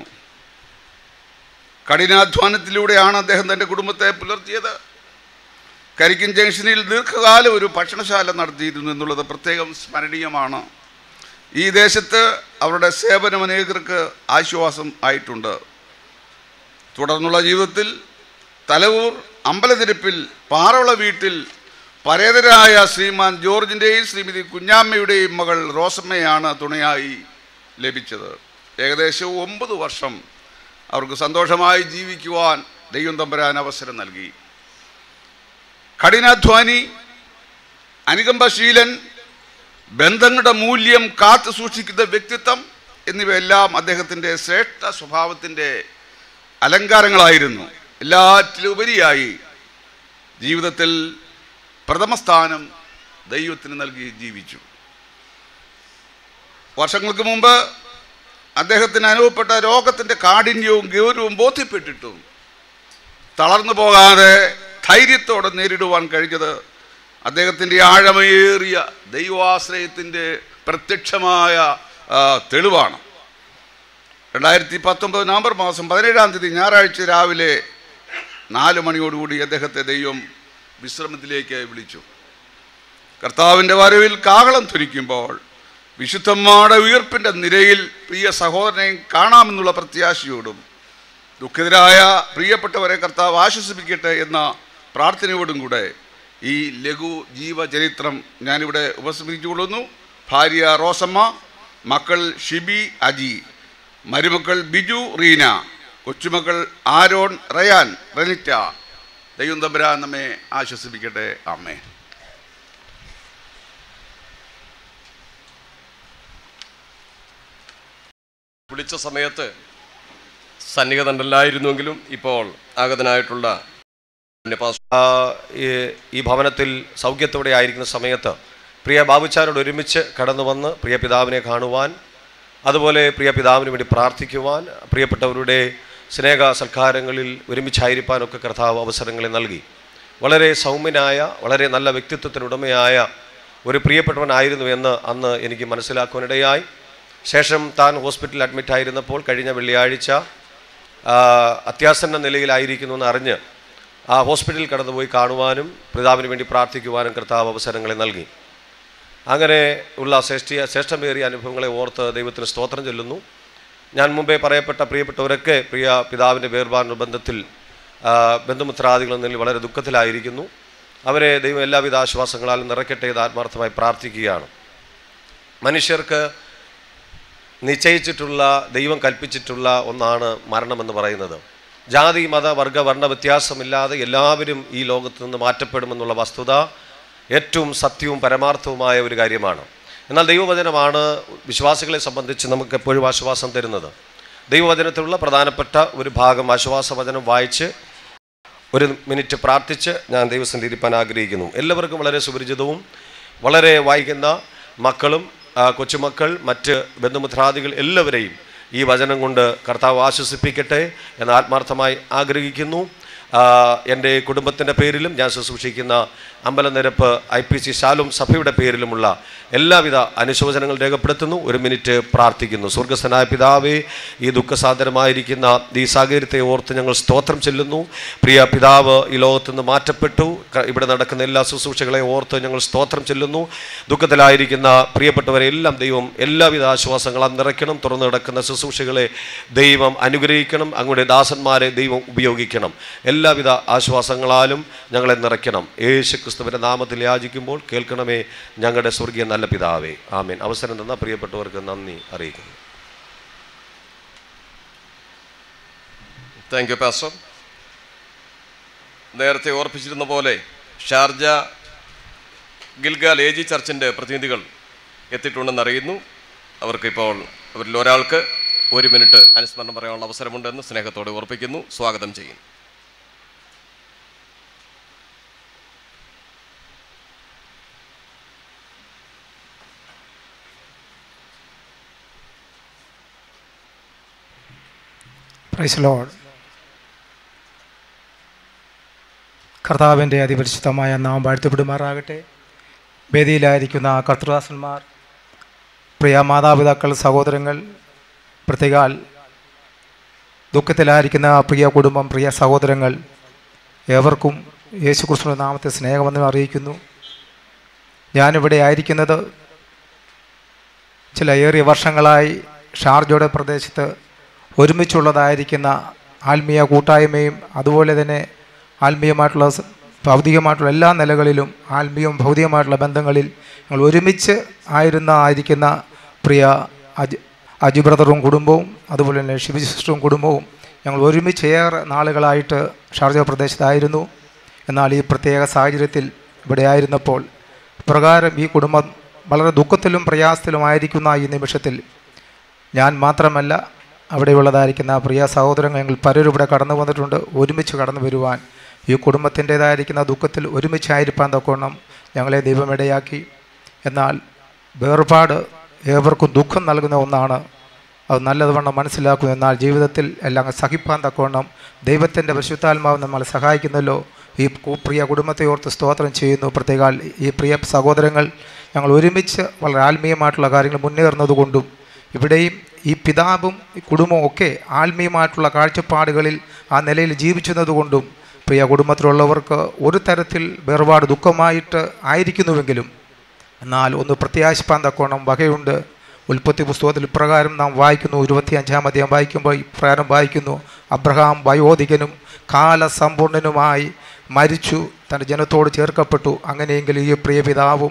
കഠിനാധ്വാനത്തിലൂടെയാണ് അദ്ദേഹം തൻ്റെ കുടുംബത്തെ പുലർത്തിയത് കരിക്കൻ ജംഗ്ഷനിൽ ദീർഘകാലം ഒരു ഭക്ഷണശാല നടത്തിയിരുന്നു എന്നുള്ളത് പ്രത്യേകം സ്മരണീയമാണ് ഈ ദേശത്ത് അവരുടെ സേവനം അനേകർക്ക് ആശ്വാസം ആയിട്ടുണ്ട് തുടർന്നുള്ള ജീവിതത്തിൽ തലവൂർ അമ്പലതിരുപ്പിൽ പാറവള വീട്ടിൽ പരേതരായ ശ്രീമാൻ ജോർജിൻ്റെയും ശ്രീമതി കുഞ്ഞാമ്മയുടെയും മകൾ റോസമ്മയാണ് തുണയായി ലഭിച്ചത് ഏകദേശം ഒമ്പത് വർഷം അവർക്ക് സന്തോഷമായി ജീവിക്കുവാൻ ദൈവം തമ്പരാൻ അവസരം നൽകി കഠിനാധ്വാനി അനുകമ്പശീലൻ ബന്ധങ്ങളുടെ മൂല്യം കാത്തു സൂക്ഷിക്കുന്ന വ്യക്തിത്വം എന്നിവയെല്ലാം അദ്ദേഹത്തിൻ്റെ ശ്രേഷ്ഠ സ്വഭാവത്തിൻ്റെ അലങ്കാരങ്ങളായിരുന്നു എല്ലാറ്റിലുപരിയായി ജീവിതത്തിൽ പ്രഥമ സ്ഥാനം ദൈവത്തിന് നൽകി ജീവിച്ചു വർഷങ്ങൾക്ക് മുമ്പ് അദ്ദേഹത്തിന് അനുഭവപ്പെട്ട രോഗത്തിൻ്റെ കാഠിന്യവും ഗൗരവവും ബോധ്യപ്പെട്ടിട്ടും തളർന്നു പോകാതെ ധൈര്യത്തോടെ നേരിടുവാൻ കഴിഞ്ഞത് അദ്ദേഹത്തിൻ്റെ ആഴമേറിയ ദൈവാശ്രയത്തിൻ്റെ പ്രത്യക്ഷമായ ആ, തെളിവാണ് രണ്ടായിരത്തി പത്തൊമ്പത് നവംബർ മാസം പതിനേഴാം തീയതി ഞായറാഴ്ച രാവിലെ നാല് മണിയോടുകൂടി അദ്ദേഹത്തെ ദൈവം വിശ്രമത്തിലേക്ക് വിളിച്ചു കർത്താവിൻ്റെ വരവിൽ കാഹളം ധരിക്കുമ്പോൾ വിശുദ്ധന്മാരുടെ ഉയർപ്പിൻ്റെ നിരയിൽ പ്രിയ സഹോദരനെ കാണാമെന്നുള്ള പ്രത്യാശയോടും ദുഃഖിതരായ പ്രിയപ്പെട്ടവരെ കർത്താവ് ആശ്വസിപ്പിക്കട്ടെ എന്ന പ്രാർത്ഥനയോടും കൂടെ ഈ ലഘു ജീവചരിത്രം ഞാനിവിടെ ഉപസംഹരിച്ചുകൊള്ളുന്നു ഭാര്യ റോസമ്മ മക്കൾ ഷിബി അജി മരുമക്കൾ ബിജു റീന കൊച്ചുമക്കൾ ആരോൺ റയാൻ റനിറ്റ ദൈവം തമ്പുരാൻ നമ്മെ ആശ്വസിപ്പിക്കട്ടെ അമ്മേ വിളിച്ച സമയത്ത് സന്നിഹിതണ്ടല്ലായിരുന്നുവെങ്കിലും ഇപ്പോൾ ആഗതനായിട്ടുള്ള ആ, ഈ- ഈ ഭവനത്തിൽ സൗഖ്യത്തോടെ ആയിരിക്കുന്ന സമയത്ത് പ്രിയ ബാബുച്ചാരോട് ഒരുമിച്ച് കടന്നു വന്ന് പ്രിയ പിതാവിനെ കാണുവാൻ അതുപോലെ പ്രിയ പിതാവിന് വേണ്ടി പ്രാർത്ഥിക്കുവാൻ പ്രിയപ്പെട്ടവരുടെ സ്നേഹ സൽക്കാരങ്ങളിൽ ഒരുമിച്ചായിരിക്കാനൊക്കെ കർത്താവ് അവസരങ്ങളെ നൽകി വളരെ സൗമ്യനായ വളരെ നല്ല വ്യക്തിത്വത്തിനുടമയായ ഒരു പ്രിയപ്പെട്ടവനായിരുന്നു എന്ന് അന്ന് എനിക്ക് മനസ്സിലാക്കുവാനിടയായി ശേഷം താൻ ഹോസ്പിറ്റലിൽ അഡ്മിറ്റ് ആയിരുന്നപ്പോൾ കഴിഞ്ഞ വെള്ളിയാഴ്ച ആ, അത്യാസന്ന നിലയിലായിരിക്കുന്നു എന്ന് അറിഞ്ഞ് ആ ഹോസ്പിറ്റലിൽ കടന്നുപോയി കാണുവാനും പിതാവിന് വേണ്ടി പ്രാർത്ഥിക്കുവാനും കർത്താവ് അവസരങ്ങളെ നൽകി അങ്ങനെ ഉള്ള ശ്രേഷ്ഠിയ ശ്രേഷ്ഠമേറിയ അനുഭവങ്ങളെ ഓർത്ത് ദൈവത്തിന് സ്തോത്രം ചൊല്ലുന്നു ഞാൻ മുമ്പേ പറയപ്പെട്ട പ്രിയപ്പെട്ടവരൊക്കെ പ്രിയ പിതാവിൻ്റെ വേർപാടിൻ്റെ ബന്ധത്തിൽ ആ, ബന്ധുമിത്രാദികൾ എന്നിൽ വളരെ ദുഃഖത്തിലായിരിക്കുന്നു അവരെ ദൈവം എല്ലാവിധ ആശ്വാസങ്ങളാലും നിറയ്ക്കട്ടെ എന്ന് ആത്മാർത്ഥമായി പ്രാർത്ഥിക്കുകയാണ് മനുഷ്യർക്ക് നിശ്ചയിച്ചിട്ടുള്ള ദൈവം കൽപ്പിച്ചിട്ടുള്ള ഒന്നാണ് മരണമെന്ന് പറയുന്നത് ജാതി മത വർഗ വർണ്ണ വ്യത്യാസമില്ലാതെ എല്ലാവരും ഈ ലോകത്ത് നിന്ന് മാറ്റപ്പെടുമെന്നുള്ള വസ്തുത ഏറ്റവും സത്യവും പരമാർത്ഥവുമായ ഒരു കാര്യമാണ് എന്നാൽ ദൈവവചനമാണ് വിശ്വാസികളെ സംബന്ധിച്ച് നമുക്ക് എപ്പോഴും ആശ്വാസം തരുന്നത് ദൈവവചനത്തിലുള്ള പ്രധാനപ്പെട്ട ഒരു ഭാഗം ആശ്വാസവചനം വായിച്ച് ഒരു മിനിറ്റ് പ്രാർത്ഥിച്ച് ഞാൻ ദൈവസന്നിധി ഇരിപ്പാൻ ആഗ്രഹിക്കുന്നു എല്ലാവർക്കും വളരെ സുപരിചിതവും വളരെ വായിക്കുന്ന മക്കളും ആ, കൊച്ചുമക്കൾ മറ്റ് ബന്ധുമിത്രാദികൾ എല്ലാവരെയും ഈ വചനം കൊണ്ട് കർത്താവ് ആശ്വസിപ്പിക്കട്ടെ എന്ന് ആത്മാർത്ഥമായി ആഗ്രഹിക്കുന്നു ആ, എൻ്റെ കുടുംബത്തിൻ്റെ പേരിലും ഞാൻ ശുശ്രൂഷിക്കുന്ന അമ്പലനിരപ്പ് ഐ പി സി ശാലും സഭയുടെ പേരിലുമുള്ള എല്ലാവിധ അനുശോചനങ്ങൾ രേഖപ്പെടുത്തുന്നു ഒരു മിനിറ്റ് പ്രാർത്ഥിക്കുന്നു സ്വർഗസ്ഥനായ പിതാവേ ഈ ദുഃഖസാധനമായിരിക്കുന്ന ഈ സാഹചര്യത്തെ ഓർത്ത് ഞങ്ങൾ സ്തോത്രം ചെല്ലുന്നു പ്രിയ പിതാവ് ഈ ലോകത്തു നിന്ന് മാറ്റപ്പെട്ടു ക- ഇവിടെ നടക്കുന്ന എല്ലാ ശുശ്രൂഷകളെ ഓർത്ത് ഞങ്ങൾ സ്തോത്രം ചെല്ലുന്നു ദുഃഖത്തിലായിരിക്കുന്ന പ്രിയപ്പെട്ടവരെ എല്ലാം ദൈവം എല്ലാവിധ ആശ്വാസങ്ങളും നിറയ്ക്കണം തുറന്നു കിടക്കുന്ന ശുശ്രൂഷകളെ ദൈവം അനുഗ്രഹിക്കണം അങ്ങയുടെ ദാസന്മാരെ ദൈവം ഉപയോഗിക്കണം എല്ലാവിധ ആശ്വാസങ്ങളാലും ഞങ്ങളെ നിറയ്ക്കണം യേശു ക്രിസ്തുവിൻ്റെ നാമത്തിൽ യാചിക്കുമ്പോൾ കേൾക്കണമേ ഞങ്ങളുടെ സ്വർഗീയ നല്ല പിതാവേ ആമേൻ അവസരം തന്ന പ്രിയപ്പെട്ടവർക്ക് നന്ദി അറിയിക്കുന്നു താങ്ക് യു പാസ്റ്റർ നേരത്തെ ഓർപ്പിച്ചിരുന്ന പോലെ ഷാർജ ഗിൽഗാൽ എ ജി ചർച്ചിൻ്റെ പ്രതിനിധികൾ എത്തിയിട്ടുണ്ടെന്ന് അറിയുന്നു അവർക്കിപ്പോൾ അവരിൽ ഒരാൾക്ക് ഒരു മിനിറ്റ് അനുസ്മരണം പറയാനുള്ള അവസരമുണ്ടെന്ന് സ്നേഹത്തോടെ ഓർപ്പിക്കുന്നു സ്വാഗതം ചെയ്യും പ്രൈസ് ലോഡ് കർത്താവിൻ്റെ അതിപരിശുദ്ധമായ നാം വാഴ്ത്തപ്പെടുമാറാകട്ടെ വേദിയിലായിരിക്കുന്ന കർത്തൃദാസന്മാർ പ്രിയ മാതാപിതാക്കൾ സഹോദരങ്ങൾ പ്രത്യേകാൽ ദുഃഖത്തിലായിരിക്കുന്ന പ്രിയ കുടുംബം പ്രിയ സഹോദരങ്ങൾ ഏവർക്കും യേശു ക്രിസ്തുവിൻ്റെ നാമത്തെ സ്നേഹമെന്ന് അറിയിക്കുന്നു ഞാനിവിടെ ആയിരിക്കുന്നത് ചില ഏറിയ വർഷങ്ങളായി ഷാർജയുടെ പ്രദേശത്ത് ഒരുമിച്ചുള്ളതായിരിക്കുന്ന ആത്മീയ കൂട്ടായ്മയും അതുപോലെ തന്നെ ആത്മീയമായിട്ടുള്ള സ- ഭൗതികമായിട്ടുള്ള എല്ലാ നിലകളിലും ആത്മീയവും ഭൗതികമായിട്ടുള്ള ബന്ധങ്ങളിൽ ഞങ്ങൾ ഒരുമിച്ച് ആയിരുന്ന ആയിരിക്കുന്ന പ്രിയ അജി അജി ബ്രദറും കുടുംബവും അതുപോലെ തന്നെ ഷിബി സിസ്റ്ററും കുടുംബവും ഞങ്ങൾ ഒരുമിച്ച് ഏറെ നാളുകളായിട്ട് ഷാർജ പ്രദേശത്തായിരുന്നു എന്നാൽ ഈ പ്രത്യേക സാഹചര്യത്തിൽ ഇവിടെ ആയിരുന്നപ്പോൾ പ്രകാരം ഈ കുടുംബം വളരെ ദുഃഖത്തിലും പ്രയാസത്തിലുമായിരിക്കുന്ന ഈ നിമിഷത്തിൽ ഞാൻ മാത്രമല്ല അവിടെയുള്ളതായിരിക്കുന്ന പ്രിയ സഹോദരങ്ങൾ ഞങ്ങൾ പലരും ഇവിടെ കടന്നു വന്നിട്ടുണ്ട് ഒരുമിച്ച് കടന്നു വരുവാൻ ഈ കുടുംബത്തിൻ്റേതായിരിക്കുന്ന ദുഃഖത്തിൽ ഒരുമിച്ചായിരിക്കാൻ തക്കോണം ഞങ്ങളെ ദൈവം ഇടയാക്കി എന്നാൽ വേർപാട് ഏവർക്കും ദുഃഖം നൽകുന്ന ഒന്നാണ് അത് നല്ലതുവണ്ണം മനസ്സിലാക്കുന്നു എന്നാൽ ജീവിതത്തിൽ എല്ലാം സഹിപ്പാൻ തക്കവണ്ണം ദൈവത്തിൻ്റെ പരിശുദ്ധാത്മാവ് നമ്മളെ സഹായിക്കുന്നല്ലോ ഈ കു- പ്രിയ കുടുംബത്തെ ഓർത്ത് സ്തോത്രം ചെയ്യുന്നു പ്രത്യേക ഈ പ്രിയ സഹോദരങ്ങൾ ഞങ്ങൾ ഒരുമിച്ച് വളരെ ആത്മീയമായിട്ടുള്ള കാര്യങ്ങൾ മുന്നേറുന്നതുകൊണ്ടും ഇവിടെയും ഈ പിതാവും ഈ കുടുംബവും ഒക്കെ ആത്മീയമായിട്ടുള്ള കാഴ്ചപ്പാടുകളിൽ ആ നിലയിൽ ജീവിച്ചതുകൊണ്ടും പ്രിയ കുടുംബത്തിലുള്ളവർക്ക് ഒരു തരത്തിൽ വേർപാട് ദുഃഖമായിട്ട് ആയിരിക്കുന്നുവെങ്കിലും എന്നാൽ ഒന്ന് പ്രത്യാശിപ്പാൻ തക്കോണം വകയുണ്ട് ഉൽപ്പത്തി പുസ്തകത്തിൽ ഇപ്രകാരം നാം വായിക്കുന്നു ഇരുപത്തിയഞ്ചാം അധ്യായം വായിക്കുമ്പോൾ ഇപ്രകാരം വായിക്കുന്നു അബ്രഹാം വയോധികനും കാലസമ്പൂർണനുമായി മരിച്ചു തൻ്റെ ജനത്തോട് ചേർക്കപ്പെട്ടു അങ്ങനെയെങ്കിൽ ഈ പ്രിയ പിതാവും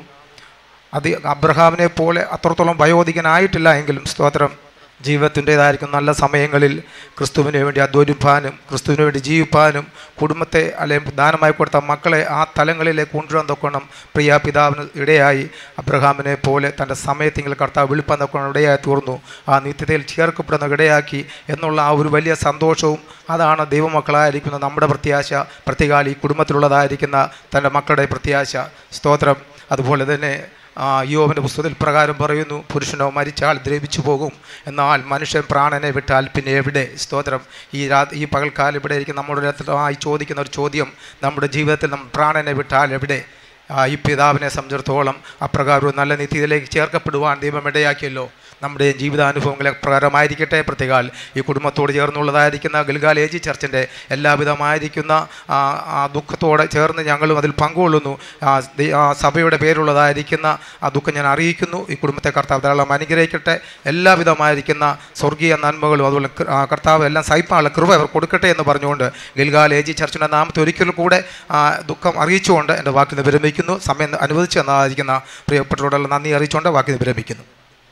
അത് അബ്രഹാമിനെ പോലെ അത്രത്തോളം വയോധികനായിട്ടില്ല എങ്കിലും സ്തോത്രം ജീവിതത്തിൻ്റെതായിരിക്കും നല്ല സമയങ്ങളിൽ ക്രിസ്തുവിന് വേണ്ടി അധ്വരിപ്പാനും ക്രിസ്തുവിന് വേണ്ടി ജീവിപ്പാനും കുടുംബത്തെ അല്ലെങ്കിൽ ദാനമായി കൊടുത്ത മക്കളെ ആ തലങ്ങളിലേക്ക് കൊണ്ടുവരാൻ തൊക്കണം പ്രിയ പിതാവിന് ഇടയായി അബ്രഹാമിനെ പോലെ തൻ്റെ സമയത്തെങ്കിൽ കർത്താവ് വിളിപ്പാൻ തൊക്കണം ഇടയായി തീർന്നു ആ നിത്യതയിൽ ചേർക്കപ്പെടുന്ന ഇടയാക്കി എന്നുള്ള ആ ഒരു വലിയ സന്തോഷവും അതാണ് ദൈവമക്കളായിരിക്കുന്ന നമ്മുടെ പ്രത്യാശ പ്രത്യേകാൽ ഈ കുടുംബത്തിലുള്ളതായിരിക്കുന്ന തൻ്റെ മക്കളുടെ പ്രത്യാശ സ്തോത്രം അതുപോലെ തന്നെ ആ, യോബിൻ്റെ പുസ്തകത്തിൽ പ്രകാരം പറയുന്നു പുരുഷനോ മരിച്ചാൽ ദ്രവിച്ചു പോകും എന്നാൽ മനുഷ്യൻ പ്രാണനെ വിട്ടാൽ പിന്നെ എവിടെ സ്തോത്രം ഈ രാ ഈ പകൽക്കാലം ഇവിടെ ഇരിക്കുന്ന നമ്മുടെ ആയി ചോദിക്കുന്ന ഒരു ചോദ്യം നമ്മുടെ ജീവിതത്തിൽ നമ്മൾ പ്രാണനെ വിട്ടാൽ എവിടെ ആ, ഈ പിതാവിനെ സംബന്ധിച്ചിടത്തോളം അപ്രകാരം ഒരു നല്ല നിത്യത്തിലേക്ക് ചേർക്കപ്പെടുവാൻ ദൈവം ഇടയാക്കിയല്ലോ നമ്മുടെ ജീവിതാനുഭവങ്ങൾ പ്രകാരമായിരിക്കട്ടെ പ്രത്യേകാൽ ഈ കുടുംബത്തോട് ചേർന്നുള്ളതായിരിക്കുന്ന ഗിൽഗാൽ ഏജി ചർച്ചിൻ്റെ എല്ലാവിധമായിരിക്കുന്ന ആ, ആ ദുഃഖത്തോടെ ചേർന്ന് ഞങ്ങളും അതിൽ പങ്കുകൊള്ളുന്നു ആ, ദൈ- ആ സഭയുടെ പേരുള്ളതായിരിക്കുന്ന ആ ദുഃഖം ഞാൻ അറിയിക്കുന്നു ഈ കുടുംബത്തെ കർത്താവ് ധാരാളം അനുഗ്രഹിക്കട്ടെ എല്ലാവിധമായിരിക്കുന്ന സ്വർഗീയ നന്മകളും അതുപോലെ കൃ- ആ, കർത്താവ് എല്ലാം സഹിപ്പാനുള്ള കൃപ അവർ കൊടുക്കട്ടെ എന്ന് പറഞ്ഞുകൊണ്ട് ഗിൽഗാൽ ഏജി ചർച്ചിൻ്റെ നാമത്തെ ഒരിക്കൽ കൂടെ ആ, ദുഃഖം അറിയിച്ചുകൊണ്ട് എൻ്റെ വാക്കിന് വിരമിക്കുന്നു സമയം അനുവദിച്ച് തന്നതായിരിക്കുന്ന പ്രിയപ്പെട്ടവരോടുള്ള നന്ദി അറിയിച്ചുകൊണ്ട് വാക്കിന് വിരമിക്കുന്നു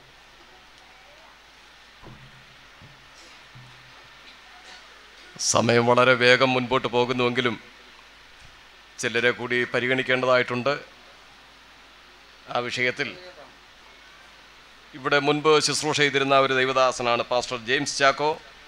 സമയം വളരെ വേഗം മുൻപോട്ട് പോകുന്നുവെങ്കിലും ചിലരെ കൂടി പരിഗണിക്കേണ്ടതായിട്ടുണ്ട് ആ വിഷയത്തിൽ ഇവിടെ മുൻപ് ശുശ്രൂഷ ചെയ്തിരുന്ന ഒരു ദൈവദാസനാണ് പാസ്റ്റർ ജെയിംസ് ചാക്കോ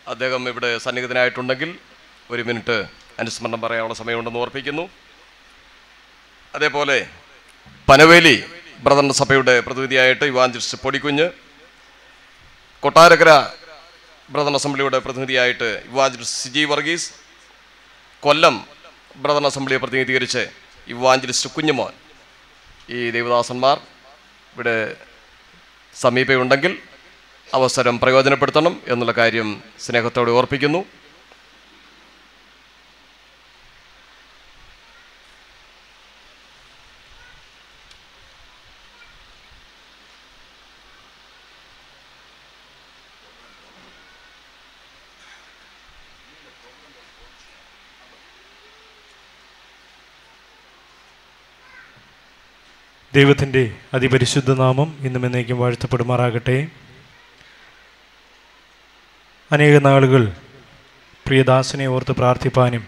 അദ്ദേഹം ഇവിടെ സന്നിഹിതനായിട്ടുണ്ടെങ്കിൽ ഒരു മിനിറ്റ് അനുസ്മരണം പറയാനുള്ള സമയമുണ്ടെന്ന് ഓർപ്പിക്കുന്നു അതേപോലെ പനവേലി ബ്രദർ സഭയുടെ പ്രതിനിധിയായിട്ട് യുവാഞ്ചലിസ്റ്റ് പൊടിക്കുഞ്ഞ് കൊട്ടാരക്കര ബ്രദർ അസംബ്ലിയുടെ പ്രതിനിധിയായിട്ട് യുവാഞ്ചലിസ്റ്റ് സിജി വർഗീസ് കൊല്ലം ബ്രദർ അസംബ്ലിയെ പ്രതിനിധീകരിച്ച് യുവാഞ്ചലിസ്റ്റ് കുഞ്ഞുമോൻ ഈ ദേവദാസന്മാർ ഇവിടെ സമീപമുണ്ടെങ്കിൽ അവസരം പ്രയോജനപ്പെടുത്തണം എന്നുള്ള കാര്യം സ്നേഹത്തോടെ ഓർപ്പിക്കുന്നു ദൈവത്തിൻ്റെ അതിപരിശുദ്ധ നാമം ഇന്നും എന്നേക്കും വാഴ്ത്തപ്പെടുമാറാകട്ടെ അനേക നാളുകൾ പ്രിയദാസനെ ഓർത്ത് പ്രാർത്ഥിപ്പാനും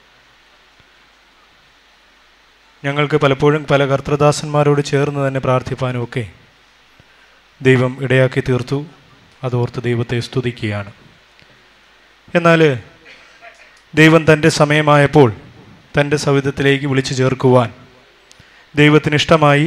ഞങ്ങൾക്ക് പലപ്പോഴും പല കർത്തൃദാസന്മാരോട് ചേർന്ന് തന്നെ പ്രാർത്ഥിപ്പാനും ഒക്കെ ദൈവം ഇടയാക്കി തീർത്തു അതോർത്ത് ദൈവത്തെ സ്തുതിക്കുകയാണ് എന്നാൽ ദൈവം തൻ്റെ സമയമായപ്പോൾ തൻ്റെ സവിധത്തിലേക്ക് വിളിച്ചു ചേർക്കുവാൻ ദൈവത്തിന് ഇഷ്ടമായി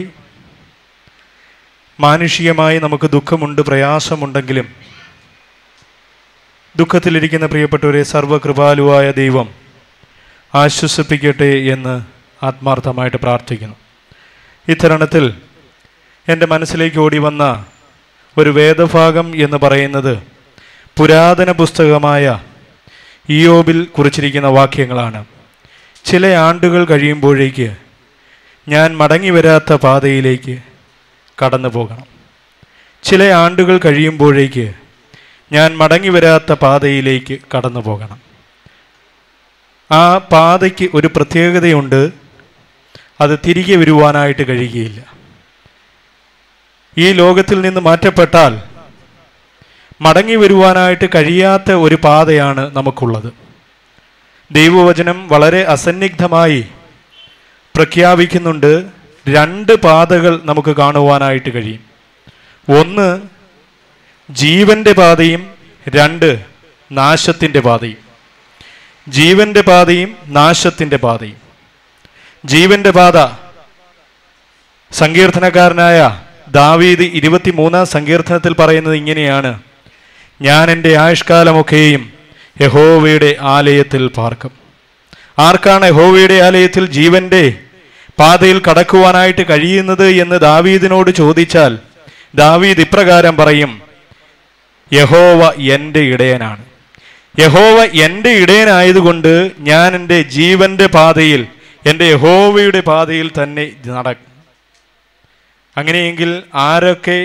മാനുഷികമായി നമുക്ക് ദുഃഖമുണ്ട് പ്രയാസമുണ്ടെങ്കിലും ദുഃഖത്തിലിരിക്കുന്ന പ്രിയപ്പെട്ടവരെ സർവകൃപാലുവായ ദൈവം ആശ്വസിപ്പിക്കട്ടെ എന്ന് ആത്മാർത്ഥമായിട്ട് പ്രാർത്ഥിക്കുന്നു ഇത്തരണത്തിൽ എൻ്റെ മനസ്സിലേക്ക് ഓടി വന്ന ഒരു വേദഭാഗം എന്ന് പറയുന്നത് പുരാതന പുസ്തകമായ ഇയോബിൽ കുറിച്ചിരിക്കുന്ന വാക്യങ്ങളാണ് ചില ആണ്ടുകൾ കഴിയുമ്പോഴേക്ക് ഞാൻ മടങ്ങി വരാത്ത പാതയിലേക്ക് കടന്നു പോകണം ചില ആണ്ടുകൾ കഴിയുമ്പോഴേക്ക് ഞാൻ മടങ്ങി വരാത്ത പാതയിലേക്ക് കടന്നു പോകണം ആ പാതയ്ക്ക് ഒരു പ്രത്യേകതയുണ്ട് അത് തിരികെ വരുവാനായിട്ട് കഴിയുകയില്ല ഈ ലോകത്തിൽ നിന്ന് മാറ്റപ്പെട്ടാൽ മടങ്ങി വരുവാനായിട്ട് കഴിയാത്ത ഒരു പാതയാണ് നമുക്കുള്ളത് ദൈവവചനം വളരെ അസന്നിഗ്ധമായി പ്രഖ്യാപിക്കുന്നുണ്ട് രണ്ട് പാതകൾ നമുക്ക് കാണുവാനായിട്ട് കഴിയും ഒന്ന് ജീവന്റെ പാതയും രണ്ട് നാശത്തിൻ്റെ പാതയും ജീവന്റെ പാതയും നാശത്തിൻ്റെ പാതയും ജീവന്റെ പാത സങ്കീർത്തനക്കാരനായ ദാവീദ് ഇരുപത്തിമൂന്നാം സങ്കീർത്തനത്തിൽ പറയുന്നത് ഇങ്ങനെയാണ് ഞാൻ എൻ്റെ ആയുഷ്കാലമൊക്കെയും യഹോവയുടെ ആലയത്തിൽ പാർക്കും ആർക്കാണ് യഹോവയുടെ ആലയത്തിൽ ജീവന്റെ പാതയിൽ കടക്കുവാനായിട്ട് കഴിയുന്നത് എന്ന് ദാവീദിനോട് ചോദിച്ചാൽ ദാവീദ് ഇപ്രകാരം പറയും യഹോവ എൻ്റെ ഇടയനാണ് യഹോവ എൻ്റെ ഇടയനായതുകൊണ്ട് ഞാൻ എൻ്റെ ജീവന്റെ പാതയിൽ എൻ്റെ യഹോവയുടെ പാതയിൽ തന്നെ നടക്കും അങ്ങനെയെങ്കിൽ ആരൊക്കെ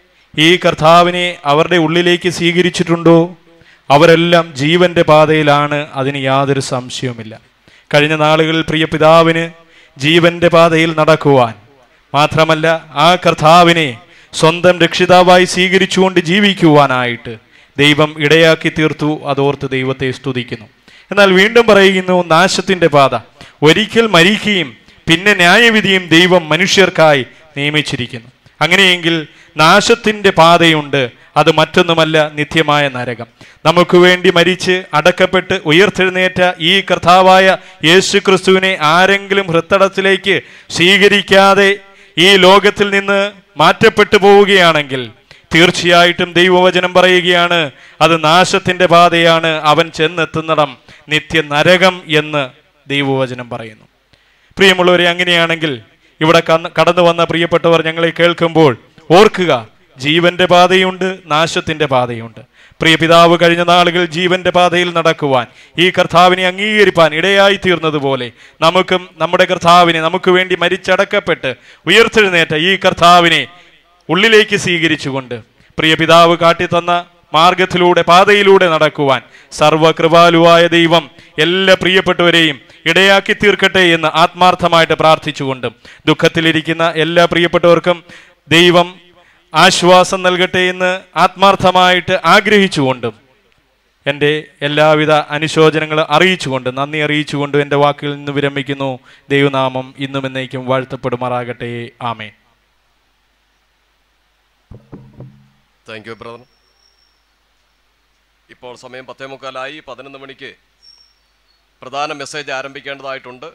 ഈ കർത്താവിനെ അവരുടെ ഉള്ളിലേക്ക് സ്വീകരിച്ചിട്ടുണ്ടോ അവരെല്ലാം ജീവന്റെ പാതയിലാണ് അതിന് യാതൊരു സംശയവുമില്ല കഴിഞ്ഞ നാളുകളിൽ പ്രിയ പിതാവിന് ജീവന്റെ പാതയിൽ നടക്കുവാൻ മാത്രമല്ല ആ കർത്താവിനെ സ്വന്തം രക്ഷിതാവായി സ്വീകരിച്ചുകൊണ്ട് ജീവിക്കുവാനായിട്ട് ദൈവം ഇടയാക്കി തീർത്തു അതോർത്ത് ദൈവത്തെ സ്തുതിക്കുന്നു എന്നാൽ വീണ്ടും പറയുന്നു നാശത്തിന്റെ പാത ഒരിക്കൽ മരിക്കുകയും പിന്നെ ന്യായവിധിയും ദൈവം മനുഷ്യർക്കായി നിയമിച്ചിരിക്കുന്നു അങ്ങനെയെങ്കിൽ നാശത്തിന്റെ പാതയുണ്ട് അത് മറ്റൊന്നുമല്ല നിത്യമായ നരകം നമുക്ക് വേണ്ടി മരിച്ച് അടക്കപ്പെട്ട് ഉയർത്തെഴുന്നേറ്റ ഈ കർത്താവായ യേശു ക്രിസ്തുവിനെ ആരെങ്കിലും ഹൃത്തടത്തിലേക്ക് സ്വീകരിക്കാതെ ഈ ലോകത്തിൽ നിന്ന് മാറ്റപ്പെട്ടു പോവുകയാണെങ്കിൽ തീർച്ചയായിട്ടും ദൈവവചനം പറയുകയാണ് അത് നാശത്തിന്റെ പാതയാണ് അവൻ ചെന്നെത്തുന്നിടം നിത്യ നരകം എന്ന് ദൈവവചനം പറയുന്നു പ്രിയമുള്ളവരെ അങ്ങനെയാണെങ്കിൽ ഇവിടെ കന്ന് കടന്നു വന്ന പ്രിയപ്പെട്ടവർ ഞങ്ങളെ കേൾക്കുമ്പോൾ ഓർക്കുക ജീവന്റെ പാതയുണ്ട് നാശത്തിന്റെ പാതയുണ്ട് പ്രിയ പിതാവ് കഴിഞ്ഞ നാളുകൾ ജീവന്റെ പാതയിൽ നടക്കുവാൻ ഈ കർത്താവിനെ അംഗീകരിപ്പാൻ ഇടയായി തീർന്നതുപോലെ നമുക്കും നമ്മുടെ കർത്താവിനെ നമുക്ക് വേണ്ടി മരിച്ചടക്കപ്പെട്ട് ഉയർത്തെഴുന്നേറ്റ ഈ കർത്താവിനെ ഉള്ളിലേക്ക് സ്വീകരിച്ചുകൊണ്ട് പ്രിയ പിതാവ് കാട്ടിത്തന്ന മാർഗത്തിലൂടെ പാതയിലൂടെ നടക്കുവാൻ സർവകൃപാലുവായ ദൈവം എല്ലാ പ്രിയപ്പെട്ടവരെയും ഇടയാക്കി തീർക്കട്ടെ എന്ന് ആത്മാർത്ഥമായിട്ട് പ്രാർത്ഥിച്ചുകൊണ്ടും ദുഃഖത്തിലിരിക്കുന്ന എല്ലാ പ്രിയപ്പെട്ടവർക്കും ദൈവം ആശ്വാസം നൽകട്ടെ എന്ന് ആത്മാർത്ഥമായിട്ട് ആഗ്രഹിച്ചുകൊണ്ടും എൻ്റെ എല്ലാവിധ അനുശോചനങ്ങളും അറിയിച്ചുകൊണ്ട് നന്ദി അറിയിച്ചുകൊണ്ടും എൻ്റെ വാക്കിൽ നിന്ന് വിരമിക്കുന്നു ദൈവനാമം ഇന്നും എന്നേക്കും വാഴ്ത്തപ്പെടുമാറാകട്ടെ ആമേ താങ്ക് യു ബ്രദർ ഇപ്പോൾ സമയം പത്തേ മുക്കാലായി പതിനൊന്ന് മണിക്ക് പ്രധാന മെസ്സേജ് ആരംഭിക്കേണ്ടതായിട്ടുണ്ട്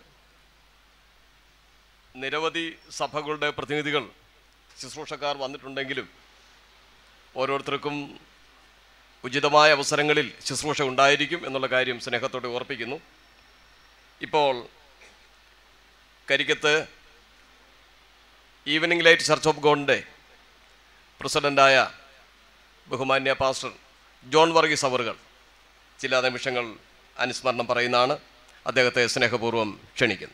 നിരവധി സഭകളുടെ പ്രതിനിധികൾ ശുശ്രൂഷക്കാർ വന്നിട്ടുണ്ടെങ്കിലും ഓരോരുത്തർക്കും ഉചിതമായ അവസരങ്ങളിൽ ശുശ്രൂഷ ഉണ്ടായിരിക്കും എന്നുള്ള കാര്യം സ്നേഹത്തോടെ ഓർപ്പിക്കുന്നു ഇപ്പോൾ കരിക്കത്ത് ഈവനിംഗ് ലൈറ്റ് ചർച്ച് ഓഫ് ഗോഡിൻ്റെ പ്രസിഡൻ്റായ ബഹുമാന്യ പാസ്റ്റർ ജോൺ വർഗീസ് അവറുകൾ ചില നിമിഷങ്ങൾ അനുസ്മരണം പറയുന്നതാണ് അദ്ദേഹത്തെ സ്നേഹപൂർവ്വം ക്ഷണിക്കുന്നു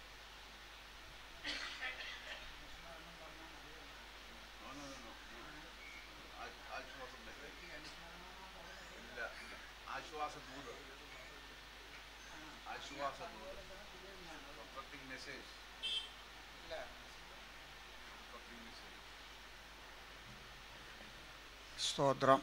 സ്തോത്രം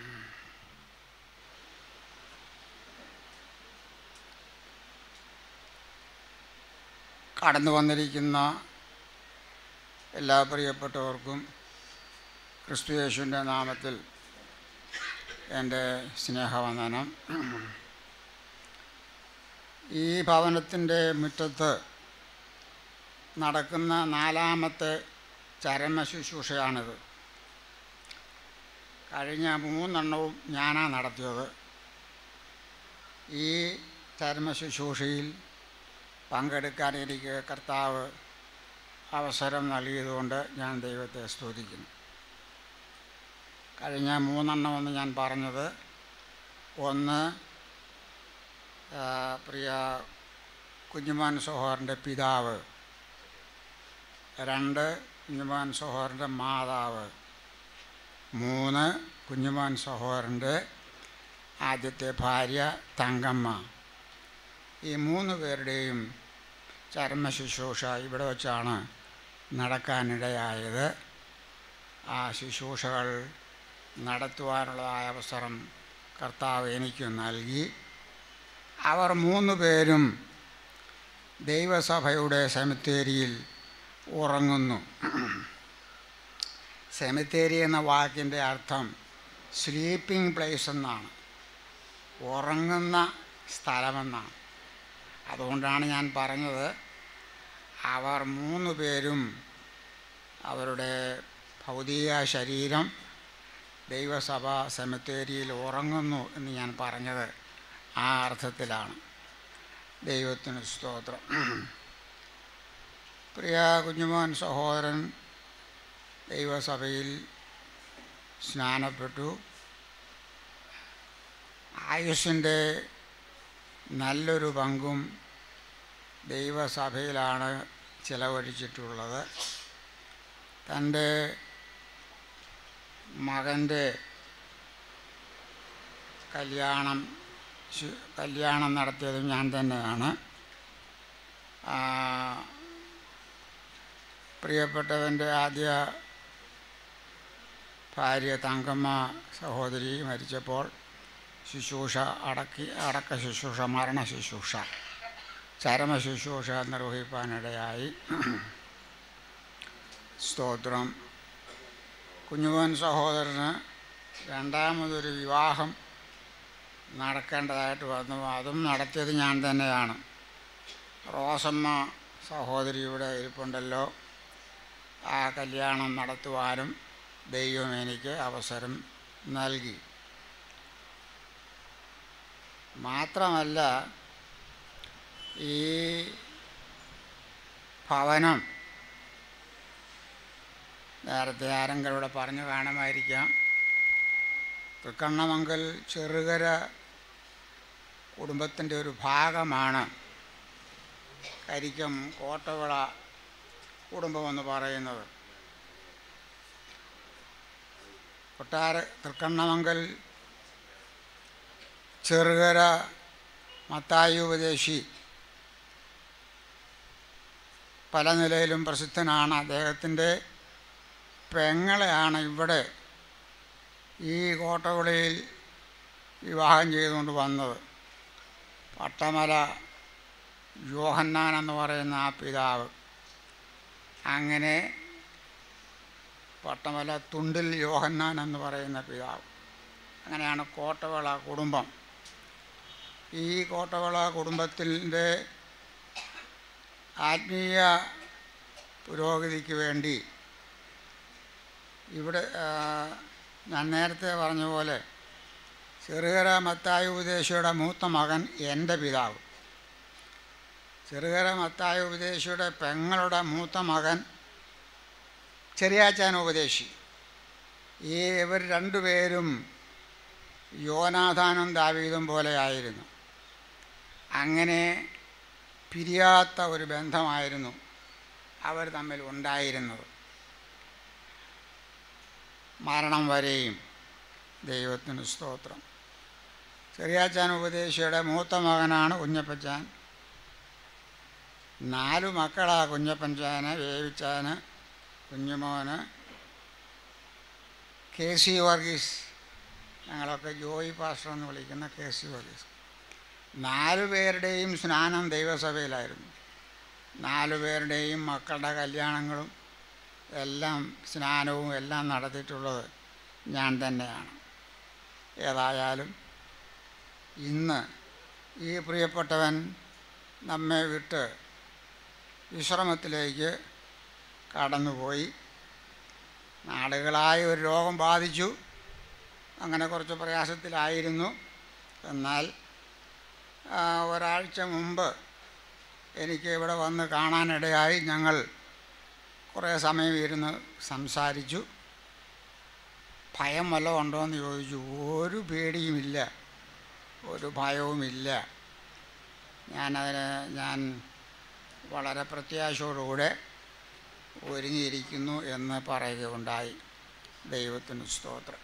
കടന്നു വന്നിരിക്കുന്ന എല്ലാ പ്രിയപ്പെട്ടവർക്കും ക്രിസ്തു യേശുവിൻ്റെ നാമത്തിൽ എൻ്റെ സ്നേഹവന്ദനം ഈ ഭവനത്തിൻ്റെ മുറ്റത്ത് നടക്കുന്ന നാലാമത്തെ ചരമ ശുശ്രൂഷയാണിത് കഴിഞ്ഞ മൂന്നെണ്ണവും ഞാനാണ് നടത്തിയത് ഈ ചരമ ശുശ്രൂഷയിൽ പങ്കെടുക്കാൻ എനിക്ക് കർത്താവ് അവസരം നൽകിയതുകൊണ്ട് ഞാൻ ദൈവത്തെ സ്തുതിക്കുന്നു കഴിഞ്ഞ മൂന്നെണ്ണമെന്ന് ഞാൻ പറഞ്ഞത് ഒന്ന് ആ, പ്രിയ കുഞ്ഞുമാൻ സോഹറിൻ്റെ പിതാവ് രണ്ട് കുഞ്ഞുമാൻ സോഹറിൻ്റെ മാതാവ് മൂന്ന് കുഞ്ഞുമാൻ സഹോദരൻ്റെ ആദ്യത്തെ ഭാര്യ തങ്കമ്മ ഈ മൂന്ന് പേരുടെയും ചരമ ശുശ്രൂഷ ഇവിടെ വച്ചാണ് നടക്കാനിടയായത് ആ ശുശ്രൂഷകൾ നടത്തുവാനുള്ളതായ അവസരം കർത്താവ് എനിക്ക് നൽകി അവർ മൂന്ന് പേരും ദൈവസഭയുടെ സെമിത്തേരിയിൽ ഉറങ്ങുന്നു സെമിത്തേരി എന്ന വാക്കിൻ്റെ അർത്ഥം സ്ലീപ്പിംഗ് പ്ലേസ് എന്നാണ് ഉറങ്ങുന്ന സ്ഥലമെന്നാണ് അതുകൊണ്ടാണ് ഞാൻ പറഞ്ഞത് അവർ മൂന്ന് പേരും അവരുടെ ഭൗതിക ശരീരം ദൈവസഭ സെമിത്തേരിയിൽ ഉറങ്ങുന്നു എന്ന് ഞാൻ പറഞ്ഞത് ആ അർത്ഥത്തിലാണ് ദൈവത്തിന് സ്തോത്രം പ്രിയ കുഞ്ഞുമോൻ സഹോദരൻ ദൈവസഭയിൽ സ്നാനപ്പെട്ടു ആയുഷിൻ്റെ നല്ലൊരു പങ്കും ദൈവസഭയിലാണ് ചിലവഴിച്ചിട്ടുള്ളത് തൻ്റെ മകൻ്റെ കല്യാണം ശു- കല്യാണം നടത്തിയത് ഞാൻ തന്നെയാണ് ആ, പ്രിയപ്പെട്ടവൻ്റെ ആദ്യ ഭാര്യ തങ്കമ്മ സഹോദരി മരിച്ചപ്പോൾ ശുശ്രൂഷ അടക്കി അടക്ക ശുശ്രൂഷ മരണ ശുശ്രൂഷ ചരമ ശുശ്രൂഷ നിർവഹിക്കാനിടയായി സ്തോത്രം കുഞ്ഞുമോൻ സഹോദരന് രണ്ടാമതൊരു വിവാഹം നടക്കേണ്ടതായിട്ട് വന്നു അതും നടത്തിയത് ഞാൻ തന്നെയാണ് റോസമ്മ സഹോദരി ഇവിടെ ഇരിപ്പുണ്ടല്ലോ ആ കല്യാണം നടത്തുവാനും ദൈവം എനിക്ക് അവസരം നൽകി മാത്രമല്ല ഈ ഭവനം നേരത്തെ ആരെങ്കിലും ഇവിടെ പറഞ്ഞു കാണുമായിരിക്കാം തൃക്കണ്ണമംഗൽ ചെറുകര കുടുംബത്തിൻ്റെ ഒരു ഭാഗമാണ് കരിക്കം കോട്ടവിള കുടുംബമെന്ന് പറയുന്നത് കൊട്ടാര തൃക്കണ്ണമംഗൽ ചെറുകര മത്തായി ഉപദേശി പല നിലയിലും പ്രസിദ്ധനാണ് അദ്ദേഹത്തിൻ്റെ പെങ്ങളെയാണ് ഇവിടെ ഈ കോട്ടവിളയിൽ വിവാഹം ചെയ്തുകൊണ്ട് വന്നത് പട്ടമല യോഹന്നാൻ എന്ന് പറയുന്ന ആ പിതാവ് അങ്ങനെ പട്ടമല തുണ്ടിൽ യോഹന്നാൻ എന്ന് പറയുന്ന പിതാവ് അങ്ങനെയാണ് കോട്ടവിള കുടുംബം ഈ കോട്ടവിള കുടുംബത്തിൻ്റെ ആത്മീയ പുരോഗതിക്ക് വേണ്ടി ഇവിടെ ആ, ഞാൻ നേരത്തെ പറഞ്ഞ പോലെ ചെറുകര മത്തായ ഉപദേശിയുടെ മൂത്ത മകൻ എൻ്റെ പിതാവ് ചെറുകര മത്തായ ഉപദേശിയുടെ പെങ്ങളുടെ മൂത്ത മകൻ ചെറിയാച്ചാൻ ഉപദേശി ഈ ഇവർ രണ്ടുപേരും യോനാഥാനും ദാവീദും പോലെ ആയിരുന്നു അങ്ങനെ പിരിയാത്ത ഒരു ബന്ധമായിരുന്നു അവർ തമ്മിൽ ഉണ്ടായിരുന്നത് മരണം വരെയും ദൈവത്തിന് സ്തോത്രം ചെറിയാച്ചാൻ ഉപദേശിയുടെ മൂത്ത മകനാണ് കുഞ്ഞപ്പച്ചാൻ നാലു മക്കളാ കുഞ്ഞപ്പഞ്ചാന് വേവിച്ചാന് കുഞ്ഞുമോന് കെ സി വർഗീസ് ഞങ്ങളൊക്കെ ജോയി പാസ്റ്റർ എന്ന് വിളിക്കുന്ന കെ സി വർഗീസ് നാലു പേരുടെയും സ്നാനം ദൈവസഭയിലായിരുന്നു നാലു പേരുടെയും മക്കളുടെ കല്യാണങ്ങളും എല്ലാം സ്നാനവും എല്ലാം നടത്തിയിട്ടുള്ളത് ഞാൻ തന്നെയാണ് ഏതായാലും ഇന്ന് ഈ പ്രിയപ്പെട്ടവൻ നമ്മെ വിട്ട് വിശ്രമത്തിലേക്ക് കടന്നുപോയി നാടുകളായി ഒരു രോഗം ബാധിച്ചു അങ്ങനെ കുറച്ച് പ്രയാസത്തിലായിരുന്നു എന്നാൽ ആ, ഒരാഴ്ച മുമ്പ് എനിക്ക് ഇവിടെ വന്ന് കാണാനിടയായി ഞങ്ങൾ കുറേ സമയം ഇരുന്ന് സംസാരിച്ചു ഭയം വല്ലതും ഉണ്ടോ എന്ന് ചോദിച്ചു ഒരു പേടിയുമില്ല ഒരു ഭയവുമില്ല ഞാനതിന് ഞാൻ വളരെ പ്രത്യാശയോടുകൂടെ ഒരുങ്ങിയിരിക്കുന്നു എന്ന് പറയുകയുണ്ടായി ദൈവത്തിന് സ്തോത്രം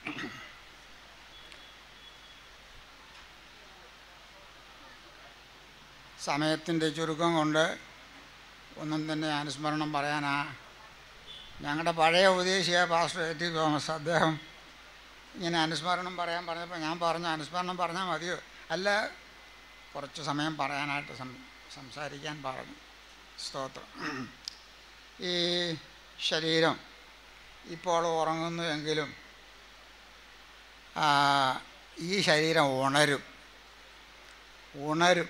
സമയത്തിൻ്റെ ചുരുക്കം കൊണ്ട് ഒന്നും തന്നെ അനുസ്മരണം പറയാനാ ഞങ്ങളുടെ പഴയ ഉപദേശിയായ പാസ്റ്റർ എ ടി തോമസ് അദ്ദേഹം ഇങ്ങനെ അനുസ്മരണം പറയാൻ പറഞ്ഞപ്പോൾ ഞാൻ പറഞ്ഞു അനുസ്മരണം പറഞ്ഞാൽ മതിയോ അല്ല കുറച്ച് സമയം പറയാനായിട്ട് സം സംസാരിക്കാൻ പറഞ്ഞു സ്തോത്രം ഈ ശരീരം ഇപ്പോൾ ഉറങ്ങുന്നു എങ്കിലും ആ, ഈ ശരീരം ഉണരും ഉണരും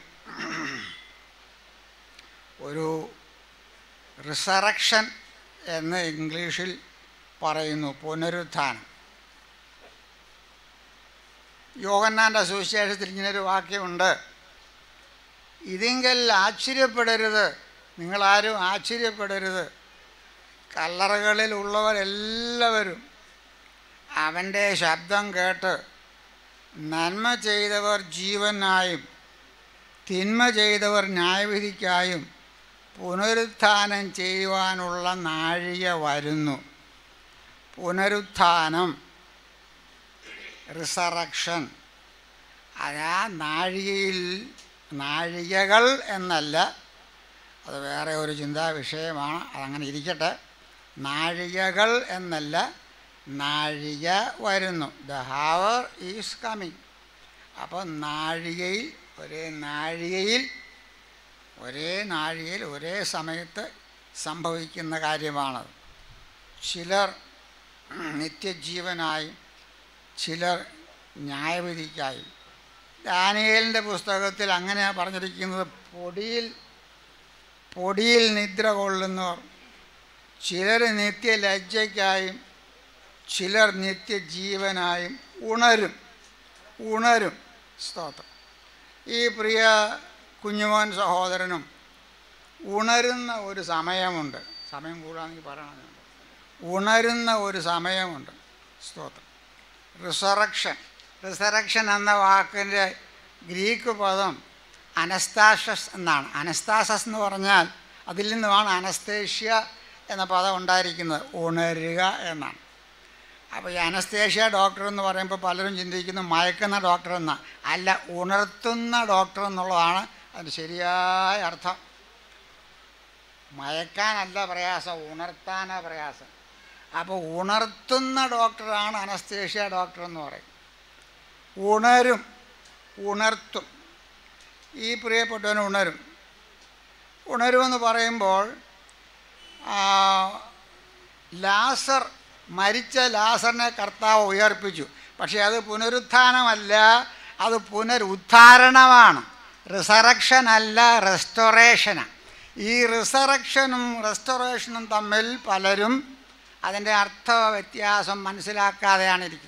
ഒരു റിസറക്ഷൻ എന്ന് ഇംഗ്ലീഷിൽ പറയുന്നു പുനരുത്ഥാനം യോഗന്നാൻ്റെ സുവിശേഷത്തിൽ ഇങ്ങനൊരു വാക്യമുണ്ട് ഇതിങ്കൽ ആശ്ചര്യപ്പെടരുത് നിങ്ങളാരും ആശ്ചര്യപ്പെടരുത് കല്ലറകളിലുള്ളവരെല്ലാവരും അവൻ്റെ ശബ്ദം കേട്ട് നന്മ ചെയ്തവർ ജീവനായും തിന്മ ചെയ്തവർ ന്യായവിധിക്കായും പുനരുത്ഥാനം ചെയ്യുവാനുള്ള നാഴിക വരുന്നു പുനരുത്ഥാനം റിസറക്ഷൻ അതാ നാഴികയിൽ നാഴികകൾ എന്നല്ല അത് വേറെ ഒരു ചിന്താ വിഷയമാണ് അതങ്ങനെ ഇരിക്കട്ടെ നാഴികകൾ എന്നല്ല നാഴിക വരുന്നു ദ ഹവർ ഈസ് കമ്മിങ് അപ്പോൾ നാഴികയിൽ ഒരേ നാഴികയിൽ ഒരേ നാഴികയിൽ ഒരേ സമയത്ത് സംഭവിക്കുന്ന കാര്യമാണത് ചിലർ നിത്യജീവനായും ചിലർ ന്യായവിധിക്കായും ദാനിയേലിൻ്റെ പുസ്തകത്തിൽ അങ്ങനെയാണ് പറഞ്ഞിരിക്കുന്നത് പൊടിയിൽ പൊടിയിൽ നിദ്ര കൊള്ളുന്നവർ ചിലർ നിത്യലജ്ജയ്ക്കായും ചിലർ നിത്യജീവനായും ഉണരും ഉണരും സ്തോത്രം ഈ പ്രിയ കുഞ്ഞുമോൻ സഹോദരനും ഉണരുന്ന ഒരു സമയമുണ്ട് സമയം കൂടാണെങ്കിൽ പറയണം ഉണരുന്ന ഒരു സമയമുണ്ട് സ്തോത്രം റിസറക്ഷൻ റിസറക്ഷൻ എന്ന വാക്കിൻ്റെ ഗ്രീക്ക് പദം അനസ്താഷസ് എന്നാണ് അനസ്താസസ് എന്ന് പറഞ്ഞാൽ അതിൽ നിന്നുമാണ് അനസ്തേഷ്യ എന്ന പദം ഉണ്ടായിരിക്കുന്നത് ഉണരുക എന്നാണ് അപ്പോൾ ഈ അനസ്തേഷ്യ ഡോക്ടർ എന്ന് പറയുമ്പോൾ പലരും ചിന്തിക്കുന്നു മയക്കുന്ന ഡോക്ടർ എന്ന അല്ല ഉണർത്തുന്ന ഡോക്ടർ എന്നുള്ളതാണ് അതിൻ്റെ ശരിയായ അർത്ഥം മയക്കാനല്ല പ്രയാസം ഉണർത്താനാ പ്രയാസം അപ്പോൾ ഉണർത്തുന്ന ഡോക്ടറാണ് അനസ്തേഷ്യ ഡോക്ടർ എന്ന് പറയും ഉണരും ഉണർത്തും ഈ പ്രിയപ്പെട്ടവൻ ഉണരും ഉണരുമെന്ന് പറയുമ്പോൾ ആ, ലാസർ മരിച്ച ലാസറിനെ കർത്താവ് ഉയർപ്പിച്ചു പക്ഷേ അത് പുനരുത്ഥാനമല്ല അത് പുനരുദ്ധാരണമാണ് റിസറക്ഷൻ അല്ല റെസ്റ്റോറേഷനാണ് ഈ റിസറക്ഷനും റെസ്റ്റോറേഷനും തമ്മിൽ പലരും അതിൻ്റെ അർത്ഥ വ്യത്യാസം മനസ്സിലാക്കാതെയാണ് ഇരിക്കുന്നത്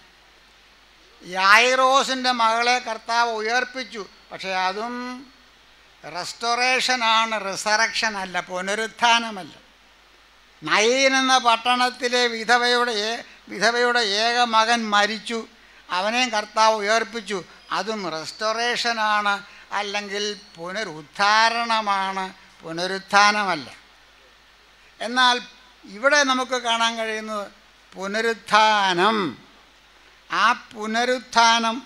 യായിറോസിൻ്റെ മകളെ കർത്താവ് ഉയർപ്പിച്ചു പക്ഷേ അതും റെസ്റ്റോറേഷനാണ് റിസറക്ഷൻ അല്ല പുനരുത്ഥാനമല്ല നയീൻ എന്ന പട്ടണത്തിലെ വിധവയുടെ ഏ- വിധവയുടെ ഏക മകൻ മരിച്ചു അവനെയും കർത്താവ് ഉയർപ്പിച്ചു അതും റെസ്റ്റോറേഷനാണ് അല്ലെങ്കിൽ പുനരുദ്ധാരണമാണ് പുനരുത്ഥാനമല്ല എന്നാൽ ഇവിടെ നമുക്ക് കാണാൻ കഴിയുന്നത് പുനരുത്ഥാനം ആ പുനരുത്ഥാനം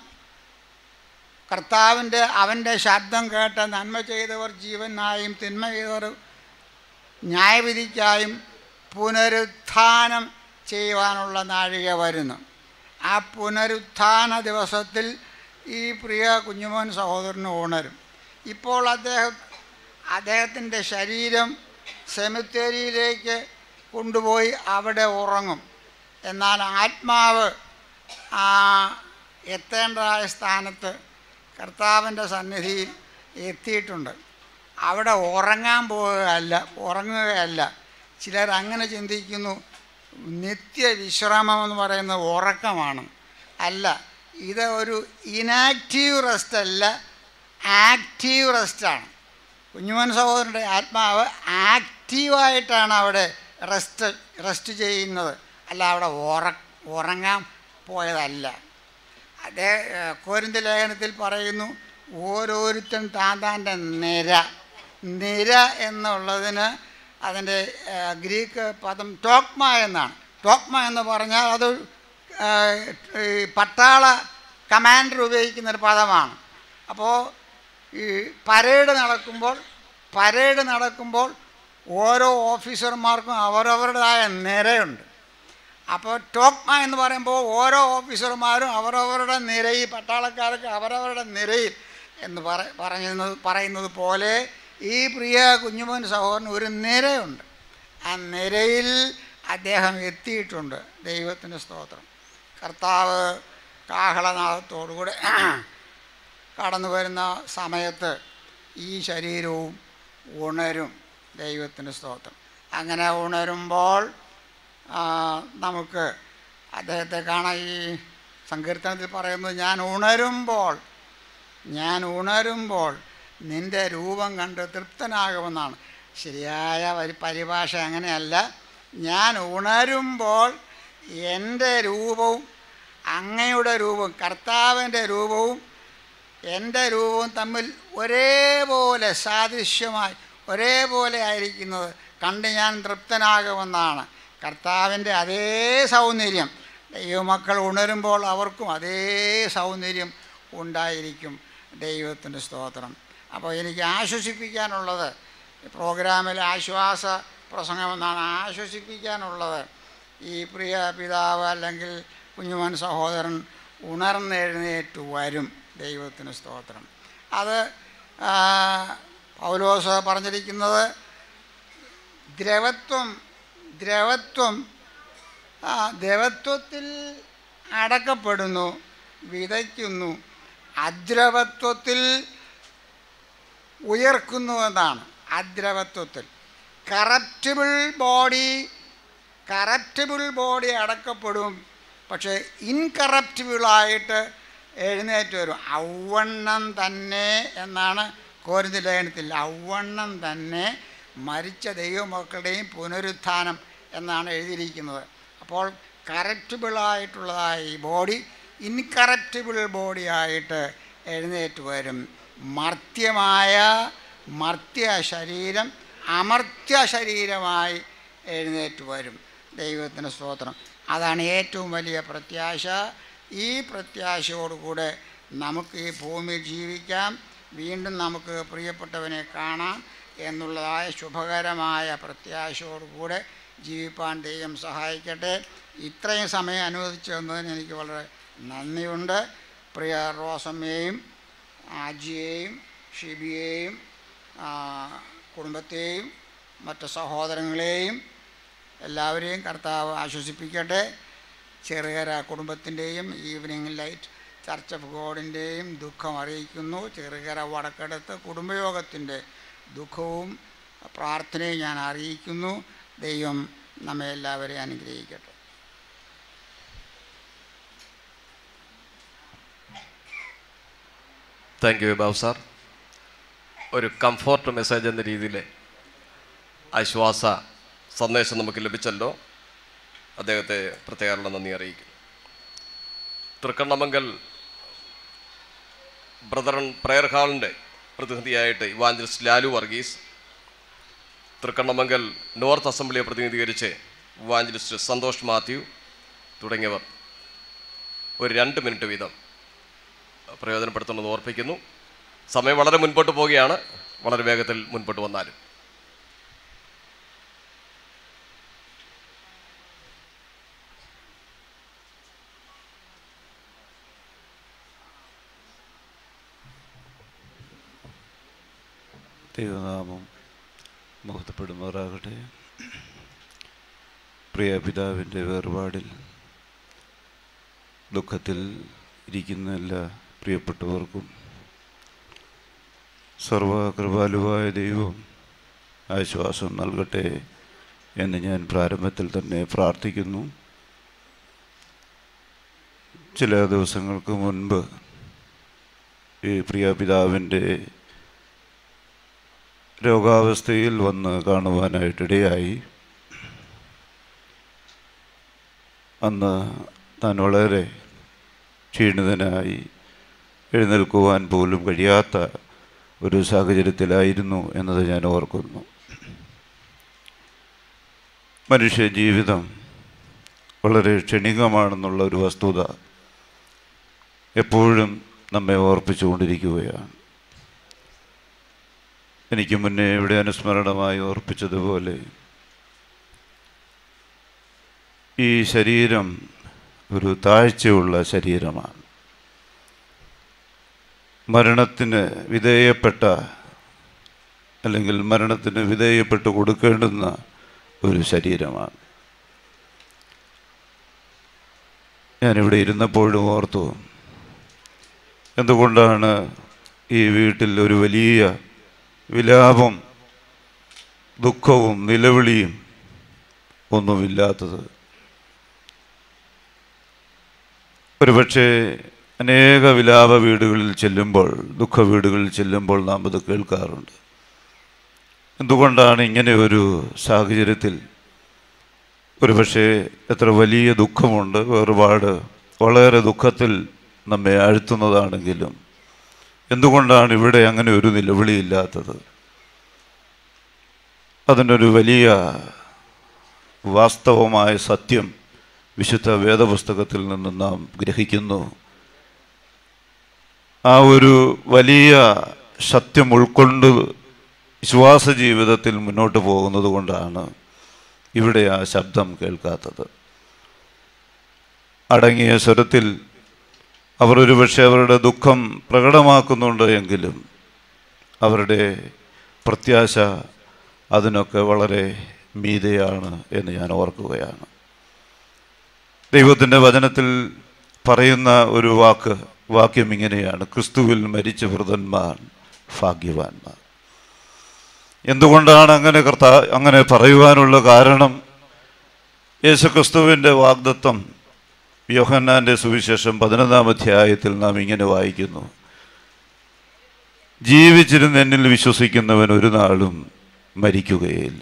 കർത്താവിൻ്റെ അവൻ്റെ ശബ്ദം കേട്ട് നന്മ ചെയ്തവർ ജീവനായും തിന്മ ചെയ്തവർ ന്യായവിധിക്കായും പുനരുത്ഥാനം ചെയ്യുവാനുള്ള നാഴിക വരുന്നു ആ പുനരുത്ഥാന ദിവസത്തിൽ ഈ പ്രിയ കുഞ്ഞുമോൻ സഹോദരന് ഉണരും ഇപ്പോൾ അദ്ദേഹം അദ്ദേഹത്തിൻ്റെ ശരീരം സെമിത്തേരിയിലേക്ക് കൊണ്ടുപോയി അവിടെ ഉറങ്ങും എന്നാൽ ആത്മാവ് ആ എത്തേണ്ടതായ സ്ഥാനത്ത് കർത്താവിൻ്റെ സന്നിധിയിൽ എത്തിയിട്ടുണ്ട് അവിടെ ഉറങ്ങാൻ പോവുകയല്ല ഉറങ്ങുകയല്ല ചിലർ അങ്ങനെ ചിന്തിക്കുന്നു നിത്യവിശ്രമം എന്ന് പറയുന്നത് ഉറക്കമാണ് അല്ല ഇത് ഒരു ഇനാക്റ്റീവ് റെസ്റ്റ് അല്ല ആക്റ്റീവ് റെസ്റ്റാണ് കുഞ്ഞുമൻ സഹോദരൻ്റെ ആത്മാവ് ആക്റ്റീവായിട്ടാണ് അവിടെ റെസ്റ്റ് റെസ്റ്റ് ചെയ്യുന്നത് അല്ല അവിടെ ഉറ ഉറങ്ങാൻ പോയതല്ല അതേ കോരിന്ത ലേഖനത്തിൽ പറയുന്നു ഓരോരുത്തൻ താൻ താൻ്റെ നിര നിര എന്നുള്ളതിന് അതിൻ്റെ ആ, ഗ്രീക്ക് പദം ടോക്മ എന്നാണ് ടോക്മ എന്ന് പറഞ്ഞാൽ അത് ആ, ഈ പട്ടാള കമാൻഡർ ഉപയോഗിക്കുന്നൊരു പദമാണ് അപ്പോൾ ഈ പരേഡ് നടക്കുമ്പോൾ പരേഡ് നടക്കുമ്പോൾ ഓരോ ഓഫീസർമാർക്കും അവരവരുടേതായ നിരയുണ്ട് അപ്പോൾ ടോക്മ എന്ന് പറയുമ്പോൾ ഓരോ ഓഫീസർമാരും അവരവരുടെ നിരയിൽ പട്ടാളക്കാർക്ക് അവരവരുടെ നിരയിൽ എന്ന് പറ പറയുന്നത് പറയുന്നത് പോലെ ഈ പ്രിയ കുഞ്ഞുമോൻ സഹോദരൻ ഒരു നിരയുണ്ട് ആ നിരയിൽ അദ്ദേഹം എത്തിയിട്ടുണ്ട് ദൈവത്തിൻ്റെ സ്തോത്രം കർത്താവ് കാഹളനാഥത്തോടുകൂടെ കടന്നു വരുന്ന സമയത്ത് ഈ ശരീരവും ഉണരും ദൈവത്തിൻ്റെ സ്തോത്രം അങ്ങനെ ഉണരുമ്പോൾ ആ, നമുക്ക് അദ്ദേഹത്തെ കാണാൻ ഈ സങ്കീർത്തനത്തിൽ പറയുന്നത് ഞാൻ ഉണരുമ്പോൾ ഞാൻ ഉണരുമ്പോൾ നിൻ്റെ രൂപം കണ്ട് തൃപ്തനാകുമെന്നാണ് ശരിയായ ഒരു പരിഭാഷ അങ്ങനെയല്ല ഞാൻ ഉണരുമ്പോൾ എൻ്റെ രൂപവും അങ്ങയുടെ രൂപവും കർത്താവിൻ്റെ രൂപവും എൻ്റെ രൂപവും തമ്മിൽ ഒരേപോലെ സാദൃശ്യമായി ഒരേപോലെ ആയിരിക്കുന്നത് കണ്ട് ഞാൻ തൃപ്തനാകുമെന്നാണ് കർത്താവിൻ്റെ അതേ സൗന്ദര്യം ദൈവമക്കൾ ഉണരുമ്പോൾ അവർക്കും അതേ സൗന്ദര്യം ഉണ്ടായിരിക്കും ദൈവത്തിൻ്റെ സ്തോത്രം അപ്പോൾ എനിക്ക് ആശ്വസിപ്പിക്കാനുള്ളത് ഈ പ്രോഗ്രാമിൽ ആശ്വാസ പ്രസംഗമെന്നാണ് ആശ്വസിപ്പിക്കാനുള്ളത് ഈ പ്രിയ പിതാവ് അല്ലെങ്കിൽ കുഞ്ഞുമൻ സഹോദരൻ ഉണർന്നെഴുന്നേറ്റ് വരും ദൈവത്തിന് സ്തോത്രം അത് ആ, പൗലോസ് പറഞ്ഞിരിക്കുന്നത് ദ്രവത്വം ദ്രവത്വം ആ ദ്രവത്വത്തിൽ അടക്കപ്പെടുന്നു വിതയ്ക്കുന്നു അദ്രവത്വത്തിൽ ഉയർക്കുന്നു എന്നാണ് അദ്രവത്വത്തിൽ കറപ്റ്റിബിൾ ബോഡി കറപ്റ്റിബിൾ ബോഡി അടക്കപ്പെടും പക്ഷേ ഇൻകറപ്റ്റിബിളായിട്ട് എഴുന്നേറ്റ് വരും ഔവണ്ണം തന്നെ എന്നാണ് കോരിന്തി ലേഖനത്തിൽ ഔവണ്ണം തന്നെ മരിച്ച ദൈവമക്കളുടെയും പുനരുത്ഥാനം എന്നാണ് എഴുതിയിരിക്കുന്നത് അപ്പോൾ കറപ്റ്റിബിളായിട്ടുള്ളതായ ഈ ബോഡി ഇൻകറപ്റ്റിബിൾ ബോഡിയായിട്ട് എഴുന്നേറ്റ് വരും മർത്യമായ മർത്യ ശരീരം അമർത്യ ശരീരമായി എഴുന്നേറ്റ് വരും ദൈവത്തിന് സ്തോത്രം അതാണ് ഏറ്റവും വലിയ പ്രത്യാശ ഈ പ്രത്യാശയോടുകൂടെ നമുക്ക് ഈ ഭൂമിയിൽ ജീവിക്കാം വീണ്ടും നമുക്ക് പ്രിയപ്പെട്ടവനെ കാണാം എന്നുള്ളതായ ശുഭകരമായ പ്രത്യാശയോടുകൂടെ ജീവിപ്പാൻ ദൈവം സഹായിക്കട്ടെ ഇത്രയും സമയം അനുവദിച്ചു തന്നതിന് എനിക്ക് വളരെ നന്ദിയുണ്ട് പ്രിയ റോസമ്മയെയും ആജിയെയും ഷിബിയെയും ആ, കുടുംബത്തെയും മറ്റ് സഹോദരങ്ങളെയും എല്ലാവരെയും കർത്താവ് ആശ്വസിപ്പിക്കട്ടെ ചെറുകര കുടുംബത്തിൻ്റെയും ഈവനിങ് ലൈറ്റ് ചർച്ച് ഓഫ് ഗോഡിൻ്റെയും ദുഃഖം അറിയിക്കുന്നു ചെറുകര വടക്കെടുത്ത് കുടുംബയോഗത്തിൻ്റെ ദുഃഖവും പ്രാർത്ഥനയും ഞാൻ അറിയിക്കുന്നു ദൈവം നമ്മെ എല്ലാവരെയും അനുഗ്രഹിക്കട്ടെ താങ്ക് യു ബാബു സാർ ഒരു കംഫോർട്ട് മെസ്സേജ് എന്ന രീതിയിൽ ആശ്വാസ സന്ദേശം നമുക്ക് ലഭിച്ചല്ലോ അദ്ദേഹത്തെ പ്രത്യേകമുള്ള നന്ദി അറിയിക്കും തൃക്കണ്ണമംഗൽ ബ്രദറൻ പ്രയർ ഹാളിൻ്റെ പ്രതിനിധിയായിട്ട് ഇവാഞ്ചലിസ്റ്റ് ലാലു വർഗീസ് തൃക്കണ്ണമംഗൽ നോർത്ത് അസംബ്ലിയെ പ്രതിനിധീകരിച്ച് ഇവാഞ്ചലിസ്റ്റ് സന്തോഷ് മാത്യു തുടങ്ങിയവർ ഒരു രണ്ട് മിനിറ്റ് വീതം പ്രയോജനപ്പെടുത്തുന്നത് ഓർപ്പിക്കുന്നു സമയം വളരെ മുൻപോട്ട് പോവുകയാണ് വളരെ വേഗത്തിൽ മുൻപോട്ട് വന്നാലും ദൈവനാമം മഹത്വപ്പെടുമാറാകട്ടെ പ്രിയ പിതാവിൻ്റെ വേർപാടിൽ ദുഃഖത്തിൽ ഇരിക്കുന്ന എല്ലാ പ്രിയപ്പെട്ടവർക്കും സർവകൃപാലുവായ ദൈവം ആശ്വാസം നൽകട്ടെ എന്ന് ഞാൻ പ്രാരംഭത്തിൽ തന്നെ പ്രാർത്ഥിക്കുന്നു ചില ദിവസങ്ങൾക്ക് മുൻപ് ഈ പ്രിയ പിതാവിൻ്റെ രോഗാവസ്ഥയിൽ വന്ന് കാണുവാനായിട്ടിടയായി അന്ന് താൻ വളരെ ക്ഷീണിതനായി എഴുന്നേൽക്കുവാൻ പോലും കഴിയാത്ത ഒരു സാഹചര്യത്തിലായിരുന്നു എന്നത് ഞാൻ ഓർക്കുന്നു മനുഷ്യ ജീവിതം വളരെ ക്ഷണികമാണെന്നുള്ള ഒരു വസ്തുത എപ്പോഴും നമ്മെ ഓർപ്പിച്ചുകൊണ്ടിരിക്കുകയാണ് എനിക്ക് മുന്നേ ഇവിടെ അനുസ്മരണമായി ഓർപ്പിച്ചതുപോലെ ഈ ശരീരം ഒരു താഴ്ചയുള്ള ശരീരമാണ് മരണത്തിന് വിധേയപ്പെട്ട അല്ലെങ്കിൽ മരണത്തിന് വിധേയപ്പെട്ട് കൊടുക്കേണ്ടുന്ന ഒരു ശരീരമാണ് ഞാനിവിടെ ഇരുന്നപ്പോഴും ഓർത്തു എന്തുകൊണ്ടാണ് ഈ വീട്ടിൽ ഒരു വലിയ വിലാപം ദുഃഖവും നിലവിളിയും ഒന്നുമില്ലാത്തത് ഒരുപക്ഷെ അനേക വിലാപ വീടുകളിൽ ചെല്ലുമ്പോൾ ദുഃഖ വീടുകളിൽ ചെല്ലുമ്പോൾ നാം അത് കേൾക്കാറുണ്ട് എന്തുകൊണ്ടാണ് ഇങ്ങനെ ഒരു സാഹചര്യത്തിൽ ഒരുപക്ഷെ എത്ര വലിയ ദുഃഖമുണ്ട് വേർപാട് വളരെ ദുഃഖത്തിൽ നമ്മെ ആഴ്ത്തുന്നതാണെങ്കിലും എന്തുകൊണ്ടാണ് ഇവിടെ അങ്ങനെ ഒരു നിലവിളിയില്ലാത്തത് അതിനൊരു വലിയ വാസ്തവമായ സത്യം വിശുദ്ധ വേദപുസ്തകത്തിൽ നിന്ന് നാം ഗ്രഹിക്കുന്നു ആ ഒരു വലിയ സത്യം ഉൾക്കൊണ്ട് വിശ്വാസ ജീവിതത്തിൽ മുന്നോട്ട് പോകുന്നത് കൊണ്ടാണ് ഇവിടെ ആ ശബ്ദം കേൾക്കാത്തത് അടങ്ങിയ സ്വരത്തിൽ അവർ ഒരുപക്ഷെ അവരുടെ ദുഃഖം പ്രകടമാക്കുന്നുണ്ട് എങ്കിലും അവരുടെ പ്രത്യാശ അതിനൊക്കെ വളരെ മീതയാണ് എന്ന് ഞാൻ ഓർക്കുകയാണ് ദൈവത്തിൻ്റെ വചനത്തിൽ പറയുന്ന ഒരു വാക്ക് വാക്യം ഇങ്ങനെയാണ് ക്രിസ്തുവിൽ മരിച്ച വൃതന്മാർ ഭാഗ്യവാന്മാർ എന്തുകൊണ്ടാണ് അങ്ങനെ കർത്താ അങ്ങനെ പറയുവാനുള്ള കാരണം യേശുക്രിസ്തുവിൻ്റെ വാഗ്ദത്വം യോഹന്നാൻ്റെ സുവിശേഷം പതിനൊന്നാം അധ്യായത്തിൽ നാം ഇങ്ങനെ വായിക്കുന്നു ജീവിച്ചിരുന്ന് എന്നിൽ വിശ്വസിക്കുന്നവൻ ഒരു നാളും മരിക്കുകയില്ല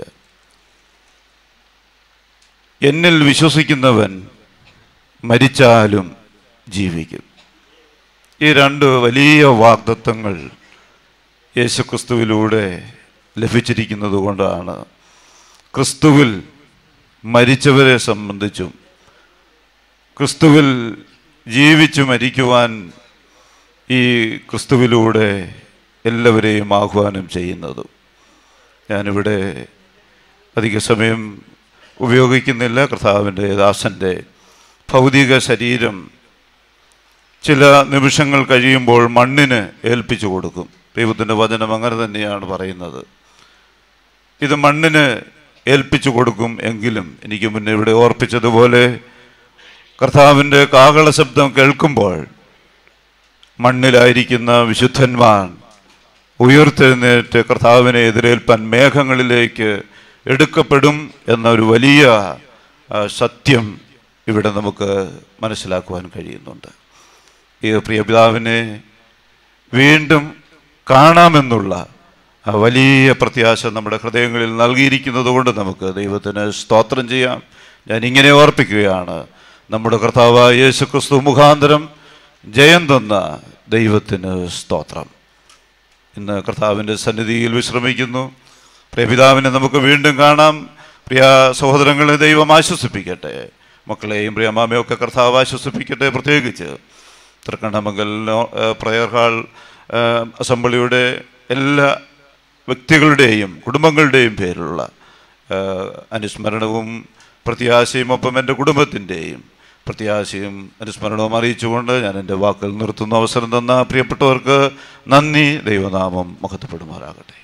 എന്നിൽ വിശ്വസിക്കുന്നവൻ മരിച്ചാലും ജീവിക്കും ഈ രണ്ട് വലിയ വാഗ്ദത്വങ്ങൾ യേശുക്രിസ്തുവിലൂടെ ലഭിച്ചിരിക്കുന്നത് കൊണ്ടാണ് ക്രിസ്തുവിൽ മരിച്ചവരെ സംബന്ധിച്ചും ക്രിസ്തുവിൽ ജീവിച്ചു മരിക്കുവാൻ ഈ ക്രിസ്തുവിലൂടെ എല്ലാവരെയും ആഹ്വാനം ചെയ്യുന്നത് ഞാനിവിടെ അധിക സമയം ഉപയോഗിക്കുന്നില്ല കർത്താവിൻ്റെ ദാസൻ്റെ ഭൗതിക ശരീരം ചില നിമിഷങ്ങൾ കഴിയുമ്പോൾ മണ്ണിന് ഏൽപ്പിച്ചു കൊടുക്കും ദൈവത്തിൻ്റെ വചനം അങ്ങനെ തന്നെയാണ് പറയുന്നത് ഇത് മണ്ണിന് ഏൽപ്പിച്ചു കൊടുക്കും എങ്കിലും എനിക്ക് മുന്നേ ഇവിടെ ഓർപ്പിച്ചതുപോലെ കർത്താവിൻ്റെ കാഹള ശബ്ദം കേൾക്കുമ്പോൾ മണ്ണിലായിരിക്കുന്ന വിശുദ്ധന്മാർ ഉയർത്തെഴുന്നേറ്റ് കർത്താവിനെ എതിരേൽപ്പാൻ മേഘങ്ങളിലേക്ക് എടുക്കപ്പെടും എന്നൊരു വലിയ ആ, സത്യം ഇവിടെ നമുക്ക് മനസ്സിലാക്കുവാൻ കഴിയുന്നുണ്ട് ഈ പ്രിയ പിതാവിനെ വീണ്ടും കാണാമെന്നുള്ള ആ വലിയ പ്രത്യാശ നമ്മുടെ ഹൃദയങ്ങളിൽ നൽകിയിരിക്കുന്നത് കൊണ്ട് നമുക്ക് ദൈവത്തിന് സ്തോത്രം ചെയ്യാം ഞാൻ ഇങ്ങനെ ഓർപ്പിക്കുകയാണ് നമ്മുടെ കർത്താവായ യേശു ക്രിസ്തു മുഖാന്തരം ജയം തന്ന ദൈവത്തിന് സ്തോത്രം ഇന്ന് കർത്താവിൻ്റെ സന്നിധിയിൽ വിശ്രമിക്കുന്നു പ്രിയ പിതാവിനെ നമുക്ക് വീണ്ടും കാണാം പ്രിയ സഹോദരങ്ങളെ ദൈവം ആശ്വസിപ്പിക്കട്ടെ മക്കളെയും പ്രിയ അമ്മാമയും ഒക്കെ കർത്താവ് ആശ്വസിപ്പിക്കട്ടെ പ്രത്യേകിച്ച് തൃക്കണ്ണമംഗൽ പ്രയർ ഹാൾ ആ, അസംബ്ലിയുടെ എല്ലാ വ്യക്തികളുടെയും കുടുംബങ്ങളുടെയും പേരിലുള്ള ആ, അനുസ്മരണവും പ്രത്യാശയും ഒപ്പം എൻ്റെ കുടുംബത്തിൻ്റെയും പ്രത്യാശയും അനുസ്മരണവും അറിയിച്ചുകൊണ്ട് ഞാൻ എൻ്റെ വാക്കുകൾ നിർത്തുന്ന അവസരം തന്ന പ്രിയപ്പെട്ടവർക്ക് നന്ദി ദൈവനാമം മഹത്വപ്പെടുമാറാകട്ടെ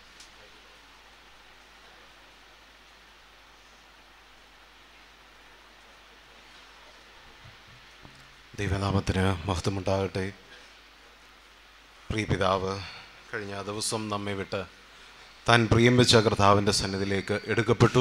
ദൈവനാമത്തിന് മഹത്വമുണ്ടാകട്ടെ പ്രിയ പിതാവ് കഴിഞ്ഞ ദിവസം നമ്മെ വിട്ട് താൻ പ്രിയം വെച്ച കർത്താവിൻ്റെ സന്നിധിയിലേക്ക് എടുക്കപ്പെട്ടു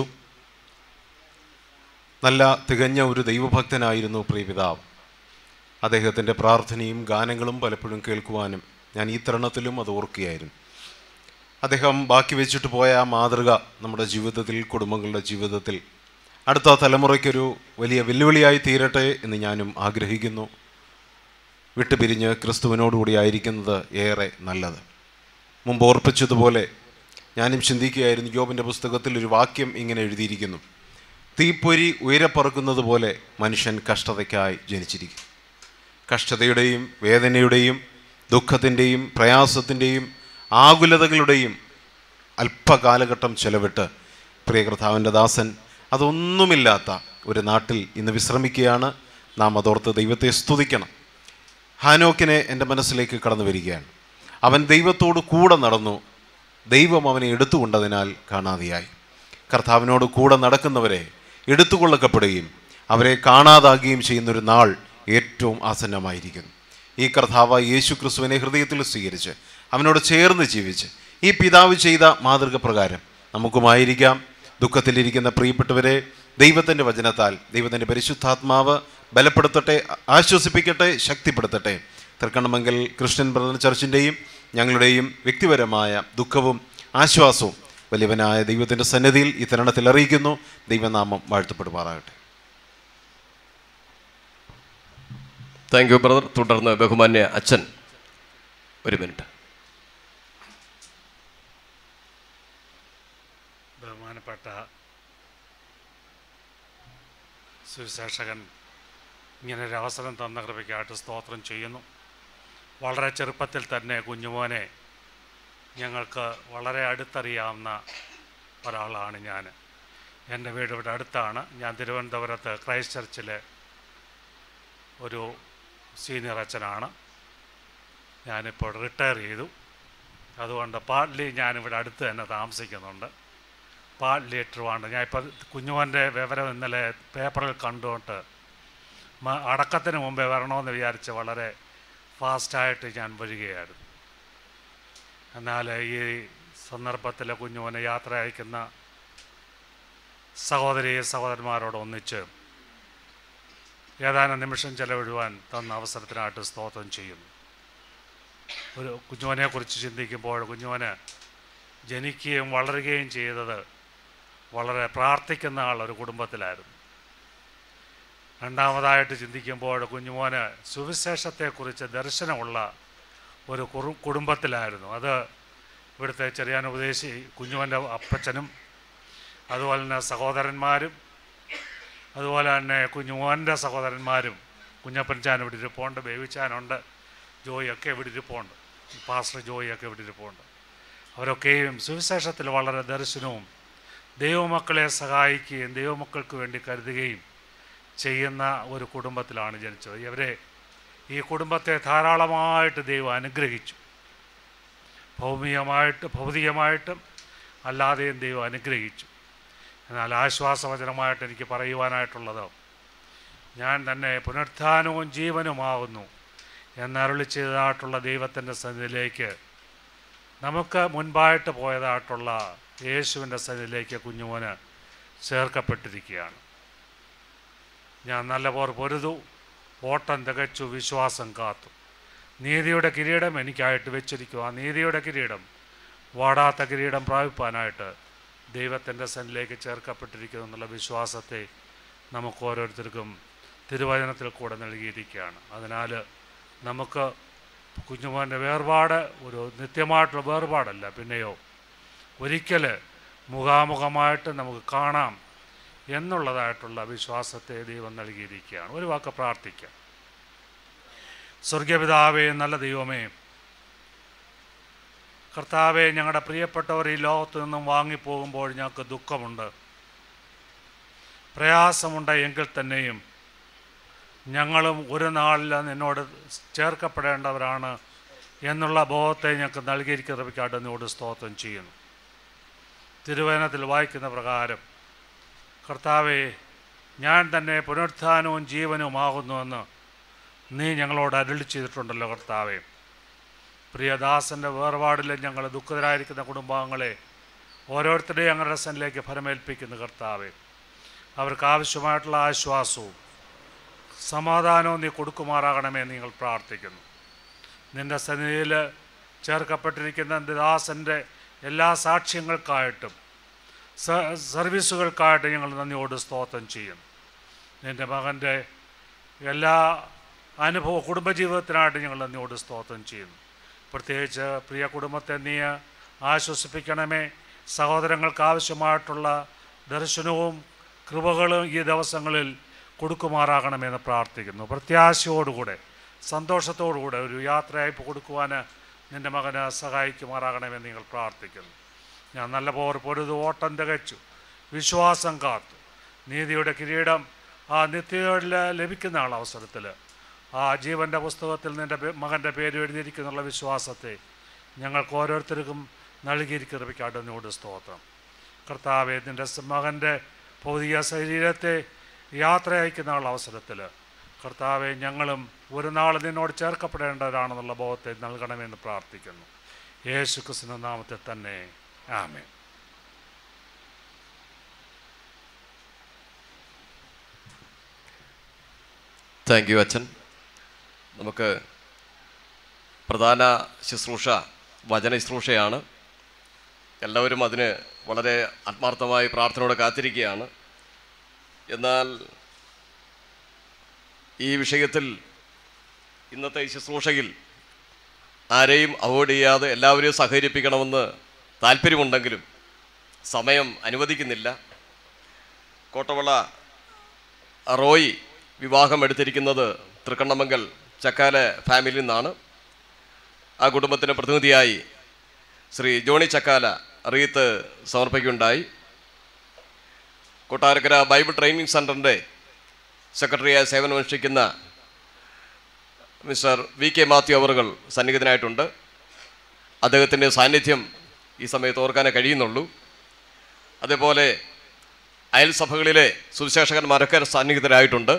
നല്ല തികഞ്ഞ ഒരു ദൈവഭക്തനായിരുന്നു പ്രിയ പിതാവ് അദ്ദേഹത്തിൻ്റെ പ്രാർത്ഥനയും ഗാനങ്ങളും പലപ്പോഴും കേൾക്കുവാനും ഞാൻ ഈ തരുണത്തിലും അത് ഓർക്കുകയായിരുന്നു അദ്ദേഹം ബാക്കി വെച്ചിട്ട് പോയ ആ മാതൃക നമ്മുടെ ജീവിതത്തിൽ കുടുംബങ്ങളുടെ ജീവിതത്തിൽ അടുത്ത തലമുറയ്ക്കൊരു വലിയ വെല്ലുവിളിയായി തീരട്ടെ എന്ന് ഞാനും ആഗ്രഹിക്കുന്നു വിട്ടുപിരിഞ്ഞ് ക്രിസ്തുവിനോടുകൂടി ആയിരിക്കുന്നത് ഏറെ നല്ലത് മുമ്പ് ഓർപ്പിച്ചതുപോലെ ഞാനും ചിന്തിക്കുകയായിരുന്നു യോബിൻ്റെ പുസ്തകത്തിൽ ഒരു വാക്യം ഇങ്ങനെ എഴുതിയിരിക്കുന്നു തീപ്പൊരി ഉയരപ്പറക്കുന്നത് പോലെ മനുഷ്യൻ കഷ്ടതയ്ക്കായി ജനിച്ചിരിക്കും കഷ്ടതയുടെയും വേദനയുടെയും ദുഃഖത്തിൻ്റെയും പ്രയാസത്തിൻ്റെയും ആകുലതകളുടെയും അല്പകാലഘട്ടം ചെലവിട്ട് പ്രിയ കർത്താവിൻ്റെ ദാസൻ അതൊന്നുമില്ലാത്ത ഒരു നാട്ടിൽ ഇന്ന് വിശ്രമിക്കുകയാണ് നാം അതോർത്ത് ദൈവത്തെ സ്തുതിക്കണം ഹാനോക്കിനെ എൻ്റെ മനസ്സിലേക്ക് കടന്നു വരികയാണ് അവൻ ദൈവത്തോട് കൂടെ നടന്നു ദൈവം അവനെ എടുത്തുകൊണ്ടതിനാൽ കാണാതെയായി കർത്താവിനോട് കൂടെ നടക്കുന്നവരെ എടുത്തുകൊള്ളക്കപ്പെടുകയും അവരെ കാണാതാകുകയും ചെയ്യുന്നൊരു നാൾ ഏറ്റവും ആസന്നമായിരിക്കുന്നു ഈ കർത്താവ് യേശു ക്രിസ്തുവിനെ ഹൃദയത്തിൽ സ്വീകരിച്ച് അവനോട് ചേർന്ന് ജീവിച്ച് ഈ പിതാവ് ചെയ്ത മാതൃക പ്രകാരം നമുക്കുമായിരിക്കാം ദുഃഖത്തിലിരിക്കുന്ന പ്രിയപ്പെട്ടവരെ ദൈവത്തിൻ്റെ വചനത്താൽ ദൈവത്തിൻ്റെ പരിശുദ്ധാത്മാവ് ബലപ്പെടുത്തട്ടെ ആശ്വസിപ്പിക്കട്ടെ ശക്തിപ്പെടുത്തട്ടെ തൃക്കണ്ണമംഗൽ ക്രിസ്ത്യൻ ബ്രദർ ചർച്ചിൻ്റെയും ഞങ്ങളുടെയും വ്യക്തിപരമായ ദുഃഖവും ആശ്വാസവും വലിയവനായ ദൈവത്തിൻ്റെ സന്നിധിയിൽ ഈ തരുണത്തിൽ അറിയിക്കുന്നു ദൈവനാമം വാഴ്ത്തപ്പെടുമാറാകട്ടെ താങ്ക് യു ബ്രദർ തുടർന്ന് ബഹുമാന്യ അച്ഛൻ ഒരു മിനിറ്റ് ബഹുമാനപ്പെട്ട സുവിശേഷകൻ ഇങ്ങനൊരു അവസരം തന്ന കൃപയ്ക്കായിട്ട് സ്തോത്രം ചെയ്യുന്നു വളരെ ചെറുപ്പത്തിൽ തന്നെ കുഞ്ഞുമോനെ ഞങ്ങൾക്ക് വളരെ അടുത്തറിയാവുന്ന ഒരാളാണ് ഞാൻ എൻ്റെ വീട് ഇവിടെ അടുത്താണ് ഞാൻ തിരുവനന്തപുരത്ത് ക്രൈസ്റ്റ് ചർച്ചിലെ ഒരു സീനിയർ അച്ഛനാണ് ഞാനിപ്പോൾ റിട്ടയർ ചെയ്തു അതുകൊണ്ട് പാർട്ട്ലി ഞാനിവിടെ അടുത്ത് തന്നെ താമസിക്കുന്നുണ്ട് പാർട്ട്ലി ട്രിവാണ്ട് ഞാൻ ഇപ്പോൾ കുഞ്ഞുമോൻ്റെ വിവരം ഇന്നലെ പേപ്പറിൽ കണ്ടുകൊണ്ട് മ- അടക്കത്തിന് മുമ്പേ വരണമെന്ന് വിചാരിച്ച് വളരെ ഫാസ്റ്റായിട്ട് ഞാൻ വരികയായിരുന്നു എന്നാൽ ഈ സന്ദർഭത്തിൽ കുഞ്ഞുമോനെ യാത്ര അയക്കുന്ന സഹോദരി സഹോദരന്മാരോട് ഒന്നിച്ച് ഏതാനും നിമിഷം ചെലവിടുവാൻ തന്ന അവസരത്തിനായിട്ട് സ്തോത്രം ചെയ്യുന്നു ഒരു കുഞ്ഞുമോനെക്കുറിച്ച് ചിന്തിക്കുമ്പോൾ കുഞ്ഞുമോന് ജനിക്കുകയും വളരുകയും ചെയ്തത് വളരെ പ്രാർത്ഥിക്കുന്ന ആൾ ഒരു കുടുംബത്തിലായിരുന്നു രണ്ടാമതായിട്ട് ചിന്തിക്കുമ്പോൾ കുഞ്ഞുമോന് സുവിശേഷത്തെക്കുറിച്ച് ദർശനമുള്ള ഒരു കുറു കുടുംബത്തിലായിരുന്നു അത് ഇവിടുത്തെ ചെറിയാൻ ഉപദേശി കുഞ്ഞുമോൻ്റെ അപ്പച്ചനും അതുപോലെ തന്നെ സഹോദരന്മാരും അതുപോലെ തന്നെ കുഞ്ഞുമോൻ്റെ സഹോദരന്മാരും കുഞ്ഞപ്പൻചാൻ ഇവിടെ ഇരിപ്പുണ്ട് ബേബിച്ചാനുണ്ട് ജോയിയൊക്കെ ഇവിടെ ഇരിപ്പുണ്ട് പാസ്റ്റർ ജോയിയൊക്കെ ഇവിടെ ഇരിപ്പുണ്ട് അവരൊക്കെയും സുവിശേഷത്തിൽ വളരെ ദർശനവും ദൈവമക്കളെ സഹായിക്കുകയും ദൈവമക്കൾക്ക് വേണ്ടി കരുതുകയും ചെയ്യുന്ന ഒരു കുടുംബത്തിലാണ് ജനിച്ചത് ഇവരെ ഈ കുടുംബത്തെ ധാരാളമായിട്ട് ദൈവം അനുഗ്രഹിച്ചു ഭൗമികമായിട്ട് ഭൗതികമായിട്ടും അല്ലാതെയും ദൈവം അനുഗ്രഹിച്ചു എന്നാൽ ആശ്വാസവചനമായിട്ട് എനിക്ക് പറയുവാനായിട്ടുള്ളത് ഞാൻ തന്നെ പുനരുത്ഥാനവും ജീവനുമാകുന്നു എന്നരുളി ചെയ്തതായിട്ടുള്ള ദൈവത്തിൻ്റെ സന്നിധിയിലേക്ക് നമുക്ക് മുൻപായിട്ട് പോയതായിട്ടുള്ള യേശുവിൻ്റെ സന്നിധിയിലേക്ക് കുഞ്ഞുമോന് ചേർക്കപ്പെട്ടിരിക്കുകയാണ് ഞാൻ നല്ല പോർ പൊരുതു ഓട്ടം തികച്ചു വിശ്വാസം കാത്തു നീതിയുടെ കിരീടം എനിക്കായിട്ട് വെച്ചിരിക്കുക ആ നീതിയുടെ കിരീടം വാടാത്ത കിരീടം പ്രാപിപ്പാനായിട്ട് ദൈവത്തിൻ്റെ സന്നിലേക്ക് ചേർക്കപ്പെട്ടിരിക്കുന്നു എന്നുള്ള വിശ്വാസത്തെ നമുക്ക് ഓരോരുത്തർക്കും തിരുവചനത്തിൽ കൂടെ നൽകിയിരിക്കുകയാണ് അതിനാൽ നമുക്ക് കുഞ്ഞുമോൻ്റെ വേർപാട് ഒരു നിത്യമായിട്ടുള്ള വേർപാടല്ല പിന്നെയോ ഒരിക്കൽ മുഖാമുഖമായിട്ട് നമുക്ക് കാണാം എന്നുള്ളതായിട്ടുള്ള വിശ്വാസത്തെ ദൈവം നൽകിയിരിക്കുകയാണ് ഒരു വാക്ക് പ്രാർത്ഥിക്കാം സ്വർഗപിതാവേ നല്ല ദൈവമേ കർത്താവെ ഞങ്ങളുടെ പ്രിയപ്പെട്ടവർ ഈ ലോകത്തു നിന്നും വാങ്ങിപ്പോകുമ്പോൾ ഞങ്ങൾക്ക് ദുഃഖമുണ്ട് പ്രയാസമുണ്ട് എങ്കിൽ തന്നെയും ഞങ്ങളും ഒരു നാളിൽ നിന്നോട് ചേർക്കപ്പെടേണ്ടവരാണ് എന്നുള്ള ബോധത്തെ ഞങ്ങൾക്ക് നൽകിയിരിക്കുന്നവയ്ക്കായിട്ട് നിന്നോട് സ്തോത്രം ചെയ്യുന്നു തിരുവചനത്തിൽ വായിക്കുന്ന പ്രകാരം കർത്താവെ ഞാൻ തന്നെ പുനരുത്ഥാനവും ജീവനുമാകുന്നുവെന്ന് നീ ഞങ്ങളോട് അരുളി ചെയ്തിട്ടുണ്ടല്ലോ കർത്താവെ പ്രിയദാസൻ്റെ വേർപാടിൽ ഞങ്ങൾ ദുഃഖിതരായിരിക്കുന്ന കുടുംബാംഗങ്ങളെ ഓരോരുത്തരുടെയും ഞങ്ങളുടെ സന്നിലേക്ക് ഫലമേൽപ്പിക്കുന്ന കർത്താവെ അവർക്ക് ആവശ്യമായിട്ടുള്ള ആശ്വാസവും സമാധാനവും നീ കൊടുക്കുമാറാകണമേ എന്ന് നിങ്ങൾ പ്രാർത്ഥിക്കുന്നു നിൻ്റെ സന്നിധിയിൽ ചേർക്കപ്പെട്ടിരിക്കുന്ന നിന്റെ ദാസൻ്റെ എല്ലാ സാക്ഷ്യങ്ങൾക്കായിട്ടും സ- സർവീസുകൾക്കായിട്ട് ഞങ്ങൾ നന്ദിയോട് സ്തോത്രം ചെയ്യുന്നു നിൻ്റെ മകൻ്റെ എല്ലാ അനുഭവ കുടുംബജീവിതത്തിനായിട്ട് ഞങ്ങൾ നന്ദിയോട് സ്തോത്രം ചെയ്യുന്നു പ്രത്യേകിച്ച് പ്രിയ കുടുംബത്തെ നീ ആശ്വസിപ്പിക്കണമേ സഹോദരങ്ങൾക്ക് ആവശ്യമായിട്ടുള്ള ദർശനവും കൃപകളും ഈ ദിവസങ്ങളിൽ കൊടുക്കുമാറാകണമെന്ന് പ്രാർത്ഥിക്കുന്നു പ്രത്യാശയോടുകൂടെ സന്തോഷത്തോടുകൂടെ ഒരു യാത്രയയപ്പ് കൊടുക്കുവാൻ നിൻ്റെ മകന് സഹായിക്കുമാറാകണമെന്ന് നിങ്ങൾ പ്രാർത്ഥിക്കുന്നു ഞാൻ നല്ല പോർ പൊരുത് ഓട്ടം തികച്ചു വിശ്വാസം കാത്തു നീതിയുടെ കിരീടം ആ നിത്യതയിൽ ലഭിക്കുന്ന ആൾ അവസരത്തിൽ ആ ജീവൻ്റെ പുസ്തകത്തിൽ നിൻ്റെ പേ- മകൻ്റെ പേര് എഴുതിയിരിക്കുന്നുള്ള വിശ്വാസത്തെ ഞങ്ങൾക്ക് ഓരോരുത്തർക്കും നൽകിയിരിക്കുന്നവയ്ക്കായിട്ട് നിന്നോട് സ്തോത്രം കർത്താവെ നിൻ്റെ സ് മകൻ്റെ ഭൗതിക ശരീരത്തെ യാത്ര അയക്കുന്ന ആൾ അവസരത്തിൽ കർത്താവെ ഞങ്ങളും ഒരു നാൾ നിന്നോട് ചേർക്കപ്പെടേണ്ടവരാണെന്നുള്ള ബോധത്തെ നൽകണമെന്ന് പ്രാർത്ഥിക്കുന്നു യേശു ക്രിസ്തുവിന്റെ നാമത്തിൽ തന്നെ ആമേൻ താങ്ക് യു അച്ഛൻ നമുക്ക് പ്രധാന ശുശ്രൂഷ വചന ശുശ്രൂഷയാണ് എല്ലാവരും അതിന് വളരെ ആത്മാർത്ഥമായി പ്രാർത്ഥനയോടെ കാത്തിരിക്കുകയാണ് എന്നാൽ ഈ വിഷയത്തിൽ ഇന്നത്തെ ഈ ശുശ്രൂഷയിൽ ആരെയും അവോയ്ഡ് ചെയ്യാതെ എല്ലാവരെയും സഹകരിപ്പിക്കണമെന്ന് താല്പര്യമുണ്ടെങ്കിലും സമയം അനുവദിക്കുന്നില്ല കോട്ടവള റോയി വിവാഹം എടുത്തിരിക്കുന്നത് തൃക്കണ്ണമംഗൽ ചക്കാല ഫാമിലിയിൽ നിന്നാണ് ആ കുടുംബത്തിൻ്റെ പ്രതിനിധിയായി ശ്രീ ജോണി ചക്കാല റീത്ത് സമർപ്പിക്കുകയുണ്ടായി കൊട്ടാരക്കര ബൈബിൾ ട്രെയിനിങ് സെൻറ്ററിൻ്റെ സെക്രട്ടറിയായി സേവനമനുഷ്ഠിക്കുന്ന മിസ്റ്റർ വി കെ മാത്യു അവറുകൾ സന്നിഹിതനായിട്ടുണ്ട് അദ്ദേഹത്തിൻ്റെ സാന്നിധ്യം ഈ സമയത്ത് ഓർക്കാനേ കഴിയുന്നുള്ളൂ അതേപോലെ അയൽസഭകളിലെ സുവിശേഷകന്മാരൊക്കെ സന്നിഹിതരായിട്ടുണ്ട്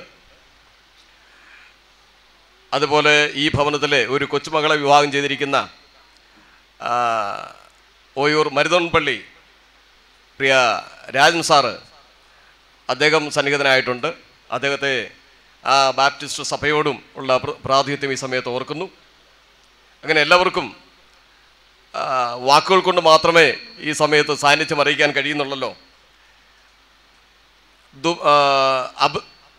അതുപോലെ ഈ ഭവനത്തിലെ ഒരു കൊച്ചുമകളെ വിവാഹം ചെയ്തിരിക്കുന്ന ആ, ഓയൂർ മരുതോൺപള്ളി പ്രിയ രാജൻ സാറ് അദ്ദേഹം സന്നിഹിതനായിട്ടുണ്ട് അദ്ദേഹത്തെ ആ ബാപ്റ്റിസ്റ്റ് സഭയോടും ഉള്ള പ്ര- പ്രാതിനിധ്യം ഈ സമയത്ത് ഓർക്കുന്നു അങ്ങനെ എല്ലാവർക്കും ആ, വാക്കുകൾ കൊണ്ട് മാത്രമേ ഈ സമയത്ത് സാന്നിധ്യം അറിയിക്കാൻ കഴിയുന്നുള്ളല്ലോ ദു- ആ, അബ്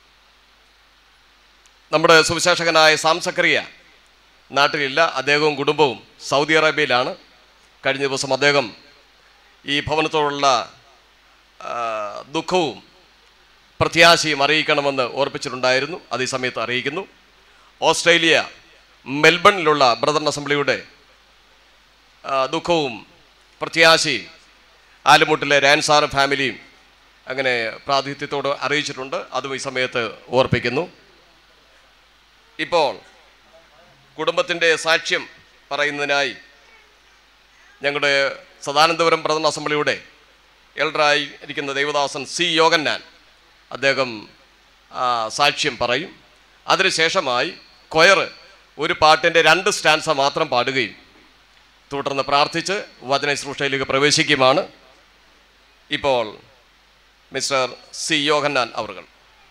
നമ്മുടെ സുവിശേഷകനായ സാം സക്കറിയ നാട്ടിലില്ല അദ്ദേഹവും കുടുംബവും സൗദി അറേബ്യയിലാണ് കഴിഞ്ഞ ദിവസം അദ്ദേഹം ഈ ഭവനത്തോടുള്ള ആ, ദുഃഖവും പ്രത്യാശയും അറിയിക്കണമെന്ന് ഓർപ്പിച്ചിട്ടുണ്ടായിരുന്നു അത് ഈ സമയത്ത് അറിയിക്കുന്നു ഓസ്ട്രേലിയ മെൽബണിലുള്ള ബ്രദർ അസംബ്ലിയുടെ ആ, ദുഃഖവും പ്രത്യാശയും ആലുമുട്ടിലെ രാൻസാറും ഫാമിലിയും അങ്ങനെ പ്രാതിനിധ്യത്തോട് അറിയിച്ചിട്ടുണ്ട് അതും ഈ സമയത്ത് ഓർപ്പിക്കുന്നു ഇപ്പോൾ കുടുംബത്തിൻ്റെ സാക്ഷ്യം പറയുന്നതിനായി ഞങ്ങളുടെ സദാനന്ദപുരം ബ്രദർ അസംബ്ലിയുടെ എൽഡറായി ഇരിക്കുന്ന ദേവദാസൻ സി യോഗന്നാൻ അദ്ദേഹം ആ, സാക്ഷ്യം പറയും അതിനുശേഷമായി കൊയർ ഒരു പാട്ടിൻ്റെ രണ്ട് സ്റ്റാൻസ മാത്രം പാടുകയും തുടർന്ന് പ്രാർത്ഥിച്ച് വചന ശുശ്രൂഷയിലേക്ക് പ്രവേശിക്കുമാണ് ഇപ്പോൾ മിസ്റ്റർ സി യോഹന്നാൻ അവർകൾ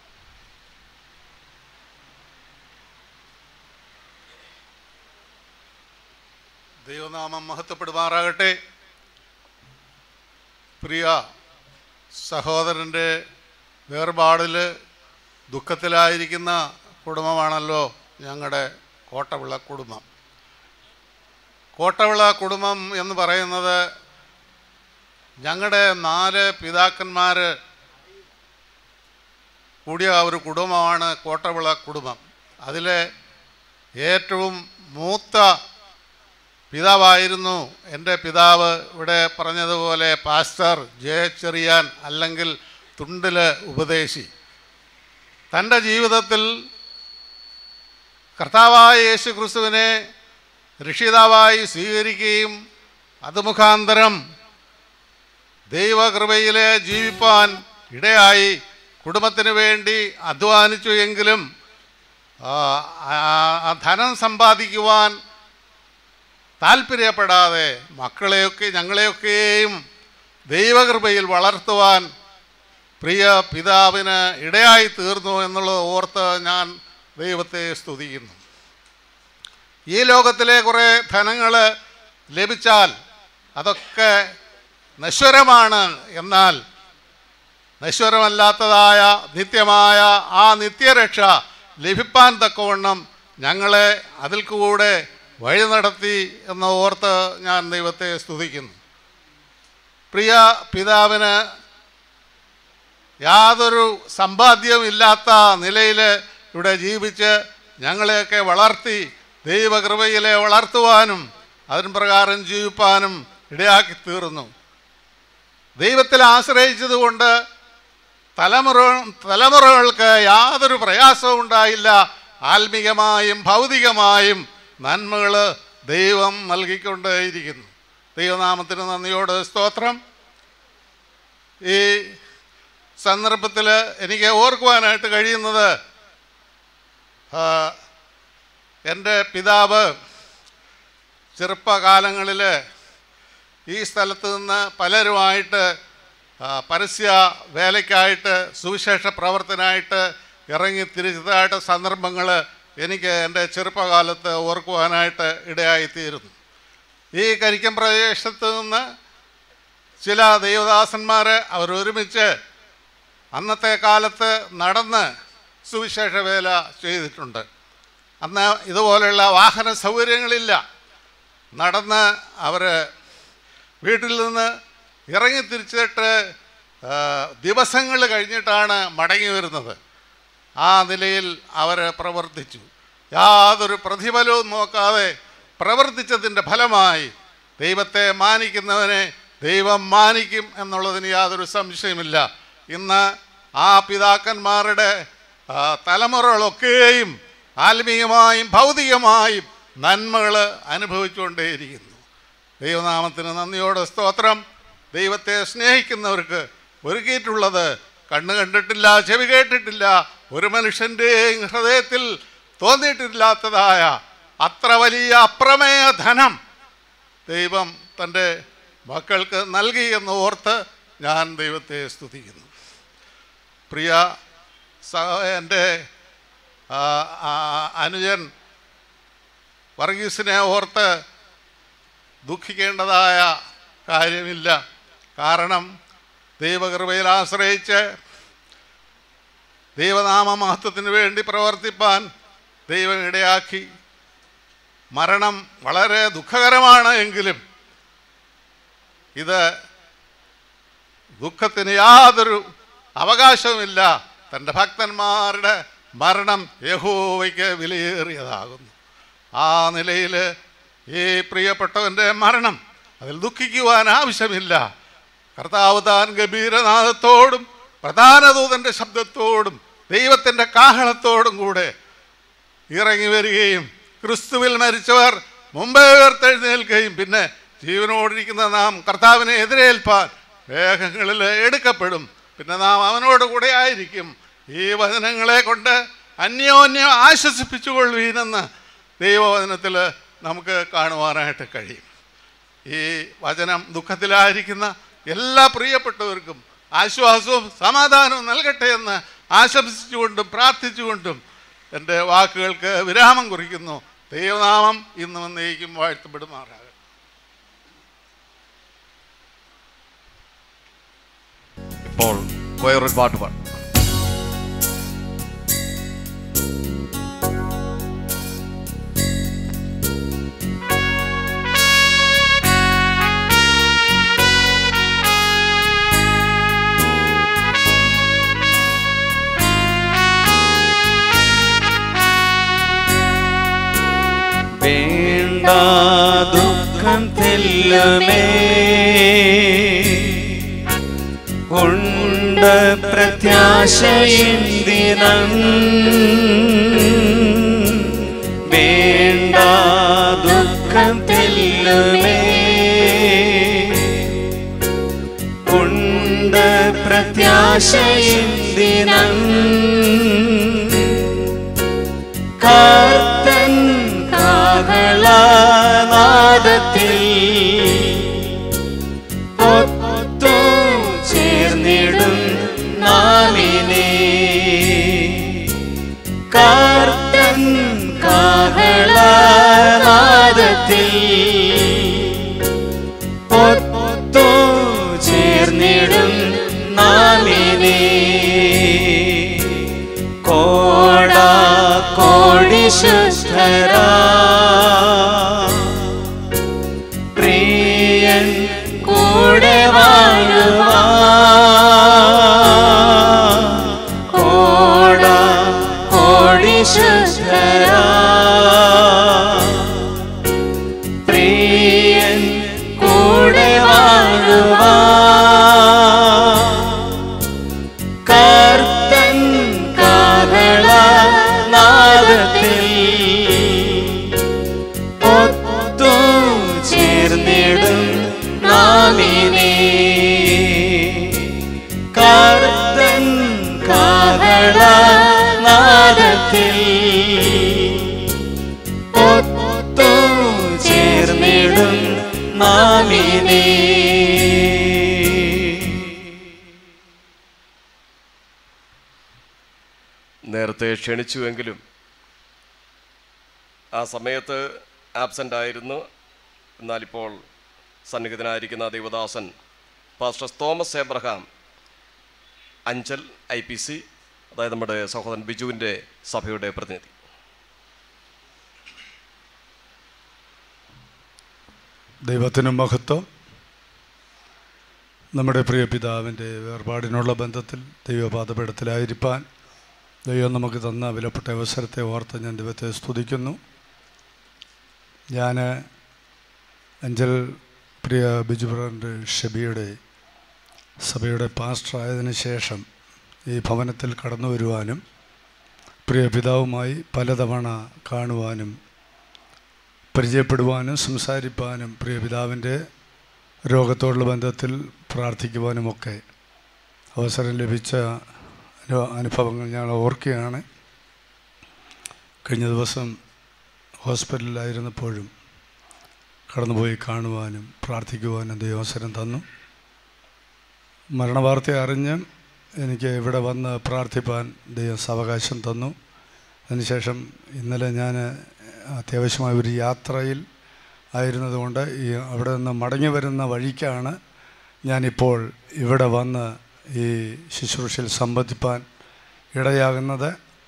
ദൈവനാമം മഹത്വപ്പെടുമാറാകട്ടെ പ്രിയ സഹോദരൻ്റെ വേർപാടിൽ ദുഃഖത്തിലായിരിക്കുന്ന കുടുംബമാണല്ലോ ഞങ്ങളുടെ കോട്ടവിള കുടുംബം കോട്ടവിള കുടുംബം എന്ന് പറയുന്നത് ഞങ്ങളുടെ നാല് പിതാക്കന്മാർ കൂടിയ ഒരു കുടുംബമാണ് കോട്ടവിള കുടുംബം അതിലെ ഏറ്റവും മൂത്ത പിതാവായിരുന്നു എൻ്റെ പിതാവ് ഇവിടെ പറഞ്ഞതുപോലെ പാസ്റ്റർ ജെ ചെറിയാൻ അല്ലെങ്കിൽ തുണ്ടിൽ ഉപദേശി തൻ്റെ ജീവിതത്തിൽ കർത്താവായ യേശു ക്രിസ്തുവിനെ രക്ഷിതാവായി സ്വീകരിക്കുകയും അത് മുഖാന്തരം ദൈവകൃപയിൽ ജീവിപ്പാൻ ഇടയായി കുടുംബത്തിന് വേണ്ടി അധ്വാനിച്ചു എങ്കിലും ആ, ആ ധനം സമ്പാദിക്കുവാൻ താല്പര്യപ്പെടാതെ മക്കളെയൊക്കെ ഞങ്ങളെയൊക്കെയും ദൈവകൃപയിൽ വളർത്തുവാൻ പ്രിയ പിതാവിന് ഇടയായി തീർന്നു എന്നുള്ളത് ഓർത്ത് ഞാൻ ദൈവത്തെ സ്തുതിക്കുന്നു ഈ ലോകത്തിലെ കുറേ ധനങ്ങൾ ലഭിച്ചാൽ അതൊക്കെ നശ്വരമാണ് എന്നാൽ നശ്വരമല്ലാത്തതായ നിത്യമായ ആ നിത്യരക്ഷ ലഭിപ്പാൻ തക്കവണ്ണം ഞങ്ങളെ അതിൽ കൂടെ വഴി നടത്തി എന്ന് ഓർത്ത് ഞാൻ ദൈവത്തെ സ്തുതിക്കുന്നു പ്രിയ പിതാവിന് യാതൊരു സമ്പാദ്യവും ഇല്ലാത്ത നിലയിൽ ഇവിടെ ജീവിച്ച് ഞങ്ങളെയൊക്കെ വളർത്തി ദൈവകൃപയിലെ വളർത്തുവാനും അതിന് പ്രകാരം ജീവിപ്പാനും ഇടയാക്കി തീർന്നു ദൈവത്തിൽ ആശ്രയിച്ചതുകൊണ്ട് തലമുറ തലമുറകൾക്ക് യാതൊരു പ്രയാസവും ഉണ്ടായില്ല ആത്മീയമായും ഭൗതികമായും നന്മകൾ ദൈവം നൽകിക്കൊണ്ടേയിരിക്കുന്നു ദൈവനാമത്തിന് നന്ദിയോട് സ്തോത്രം ഈ സന്ദർഭത്തിൽ എനിക്ക് ഓർക്കുവാനായിട്ട് കഴിയുന്നത് ആ, എൻ്റെ പിതാവ് ചെറുപ്പകാലങ്ങളിൽ ഈ സ്ഥലത്ത് നിന്ന് പലരുമായിട്ട് ആ, പരസ്യ വേലയ്ക്കായിട്ട് സുവിശേഷ പ്രവർത്തനമായിട്ട് ഇറങ്ങി തിരിച്ചതായിട്ട് സന്ദർഭങ്ങൾ എനിക്ക് എൻ്റെ ചെറുപ്പകാലത്ത് ഓർക്കുവാനായിട്ട് ഇടയായിത്തീരുന്നു ഈ കരിക്കം പ്രദേശത്ത് നിന്ന് ചില ദൈവദാസന്മാർ അവരൊരുമിച്ച് അന്നത്തെ കാലത്ത് നടന്ന് സുവിശേഷ വേല ചെയ്തിട്ടുണ്ട് അന്ന് ഇതുപോലെയുള്ള വാഹന സൗകര്യങ്ങളില്ല നടന്ന് അവർ വീട്ടിൽ നിന്ന് ഇറങ്ങി തിരിച്ചിട്ട് ദിവസങ്ങൾ കഴിഞ്ഞിട്ടാണ് മടങ്ങി വരുന്നത് ആ നിലയിൽ അവർ പ്രവർത്തിച്ചു യാതൊരു പ്രതിഫലവും നോക്കാതെ പ്രവർത്തിച്ചതിൻ്റെ ഫലമായി ദൈവത്തെ മാനിക്കുന്നവനെ ദൈവം മാനിക്കും എന്നുള്ളതിന് യാതൊരു സംശയമില്ല ഇന്ന് ആ പിതാക്കന്മാരുടെ ആ, തലമുറകളൊക്കെയും ആത്മീയമായും ഭൗതികമായും നന്മകൾ അനുഭവിച്ചുകൊണ്ടേയിരിക്കുന്നു ദൈവനാമത്തിന് നന്ദിയോടെ സ്തോത്രം ദൈവത്തെ സ്നേഹിക്കുന്നവർക്ക് ഒരുക്കിയിട്ടുള്ളത് കണ്ണ് കണ്ടിട്ടില്ല ചെവി കേട്ടിട്ടില്ല ഒരു മനുഷ്യൻ്റെയും ഹൃദയത്തിൽ തോന്നിയിട്ടില്ലാത്തതായ അത്ര വലിയ അപ്രമേയ ധനം ദൈവം തൻ്റെ മക്കൾക്ക് നൽകി എന്ന് ഓർത്ത് ഞാൻ ദൈവത്തെ സ്തുതിക്കുന്നു പ്രിയ സഹ എൻ്റെ ആ, ആ, അനുജൻ വർഗീസിനെ ഓർത്ത് ദുഃഖിക്കേണ്ടതായ കാര്യമില്ല കാരണം ദൈവകൃപയിൽ ആശ്രയിച്ച് ദൈവനാമ മഹത്വത്തിന് വേണ്ടി പ്രവർത്തിപ്പാൻ ദൈവം ഇടയാക്കി മരണം വളരെ ദുഃഖകരമാണ് എങ്കിലും ഇത് ദുഃഖത്തിന് യാതൊരു അവകാശവുമില്ല തൻ്റെ ഭക്തന്മാരുടെ മരണം യഹോവയ്ക്ക് വിലയേറിയതാകുന്നു ആ നിലയിൽ ഈ പ്രിയപ്പെട്ടവൻ്റെ മരണം അതിൽ ദുഃഖിക്കുവാൻ ആവശ്യമില്ല കർത്താവ് താൻ ഗംഭീരനാഥത്തോടും പ്രധാന ദൂതൻ്റെ ശബ്ദത്തോടും ദൈവത്തിൻ്റെ കാഹളത്തോടും കൂടെ ഇറങ്ങി വരികയും ക്രിസ്തുവിൽ മരിച്ചവർ മുമ്പേ ഉയർത്തെഴുന്നേൽക്കുകയും പിന്നെ ജീവനോടിരിക്കുന്ന നാം കർത്താവിനെ എതിരേൽപ്പാൻ വേഗങ്ങളിൽ എടുക്കപ്പെടും പിന്നെ നാം അവനോട് കൂടെ ആയിരിക്കും ഈ വചനങ്ങളെ കൊണ്ട് അന്യോന്യം ആശ്വസിപ്പിച്ചുകൊള്ളുവീനെന്ന് ദൈവവചനത്തിൽ നമുക്ക് കാണുവാനായിട്ട് കഴിയും ഈ വചനം ദുഃഖത്തിലായിരിക്കുന്ന എല്ലാ പ്രിയപ്പെട്ടവർക്കും ആശ്വാസവും സമാധാനവും നൽകട്ടെ എന്ന് ആശംസിച്ചുകൊണ്ടും പ്രാർത്ഥിച്ചുകൊണ്ടും എൻ്റെ വാക്കുകൾക്ക് വിരാമം കുറിക്കുന്നു ദൈവനാമം ഇന്നും എന്നേക്കും വാഴ്ത്തപ്പെടുമാറാകട്ടെ ഇപ്പോൾ കൊയറൊരു പാട്ട് പാടും വേണ്ട ദുഃഖം തെല്ലുമേ ഉണ്ട് പ്രത്യാശയിന്ദിനം വേണ്ട ദുഃഖം തെല്ലുമേ ഉണ്ട് പ്രത്യാശയിന്ദിനം കർത്തൻ കാഹളനാദത്തിൽ ഒത്തു ചേർന്നിടും നാമിനെ കർത്തൻ കാഹളനാദത്തിൽ ഒത്തു ചേർന്നിടും നാമിനെ കോടാ കോടി ശുദ്ധരാ പ്രിയൻ കൂടെ വാഴുവാ കോടാ കോടി ശുദ്ധരാ പ്രിയൻ കൂടെ വാഴുവാ കർത്തൻ കാഹള നാദത്തിൽ ഒത്തു ചേർന്നിടും നാമിനെ കർത്തൻ കാഹള നാദത്തിൽ ഒത്തു ചേർന്നിടും നാമിനെ നേരത്തെ ക്ഷണിച്ചുവെങ്കിലും ആ സമയത്ത് ആബ്സെൻ്റ് ആയിരുന്നു എന്നാലിപ്പോൾ സന്നിഹിതനായിരിക്കുന്ന ദൈവദാസൻ pastor Thomas Abraham Anchal I P C അതായത് നമ്മുടെ സഹോദരൻ ബിജുവിൻ്റെ സഭയുടെ പ്രതിനിധി ദൈവത്തിന് മഹത്വം നമ്മുടെ പ്രിയ പിതാവിൻ്റെ വേർപാടിനുള്ള ബന്ധത്തിൽ ദൈവപാദപീഠത്തിലായിരിക്കാൻ ദൈവം നമുക്ക് തന്ന വിലപ്പെട്ട അവസരത്തെ ഓർത്ത് ഞാൻ ദൈവത്തെ സ്തുതിക്കുന്നു ഞാൻ അഞ്ചൽ പ്രിയ ബിജുബ്രൻ്റെ ഷബിയുടെ സഭയുടെ പാസ്റ്റർ ആയതിനു ശേഷം ഈ ഭവനത്തിൽ കടന്നു വരുവാനും പ്രിയ പിതാവുമായി പലതവണ കാണുവാനും പരിചയപ്പെടുവാനും സംസാരിപ്പാനും പ്രിയ പിതാവിൻ്റെ രോഗത്തോടുള്ള ബന്ധത്തിൽ പ്രാർത്ഥിക്കുവാനുമൊക്കെ അവസരം ലഭിച്ച അനു- അനുഭവങ്ങൾ ഞങ്ങൾ ഓർക്കുകയാണ് കഴിഞ്ഞ ദിവസം ഹോസ്പിറ്റലിലായിരുന്നപ്പോഴും കടന്നുപോയി കാണുവാനും പ്രാർത്ഥിക്കുവാനും ദൈവം അവസരം തന്നു മരണവാർത്ത അറിഞ്ഞ് എനിക്ക് ഇവിടെ വന്ന് പ്രാർത്ഥിപ്പാൻ ദൈവം സാവകാശം തന്നു അതിനുശേഷം ഇന്നലെ ഞാൻ അത്യാവശ്യമായ ഒരു യാത്രയിൽ ആയിരുന്നതുകൊണ്ട് ഈ അവിടെ നിന്ന് മടങ്ങി വരുന്ന വഴിക്കാണ് ഞാനിപ്പോൾ ഇവിടെ വന്ന് ഈ ശുശ്രൂഷയിൽ സംബന്ധിപ്പാൻ ഇടയാകുന്നത്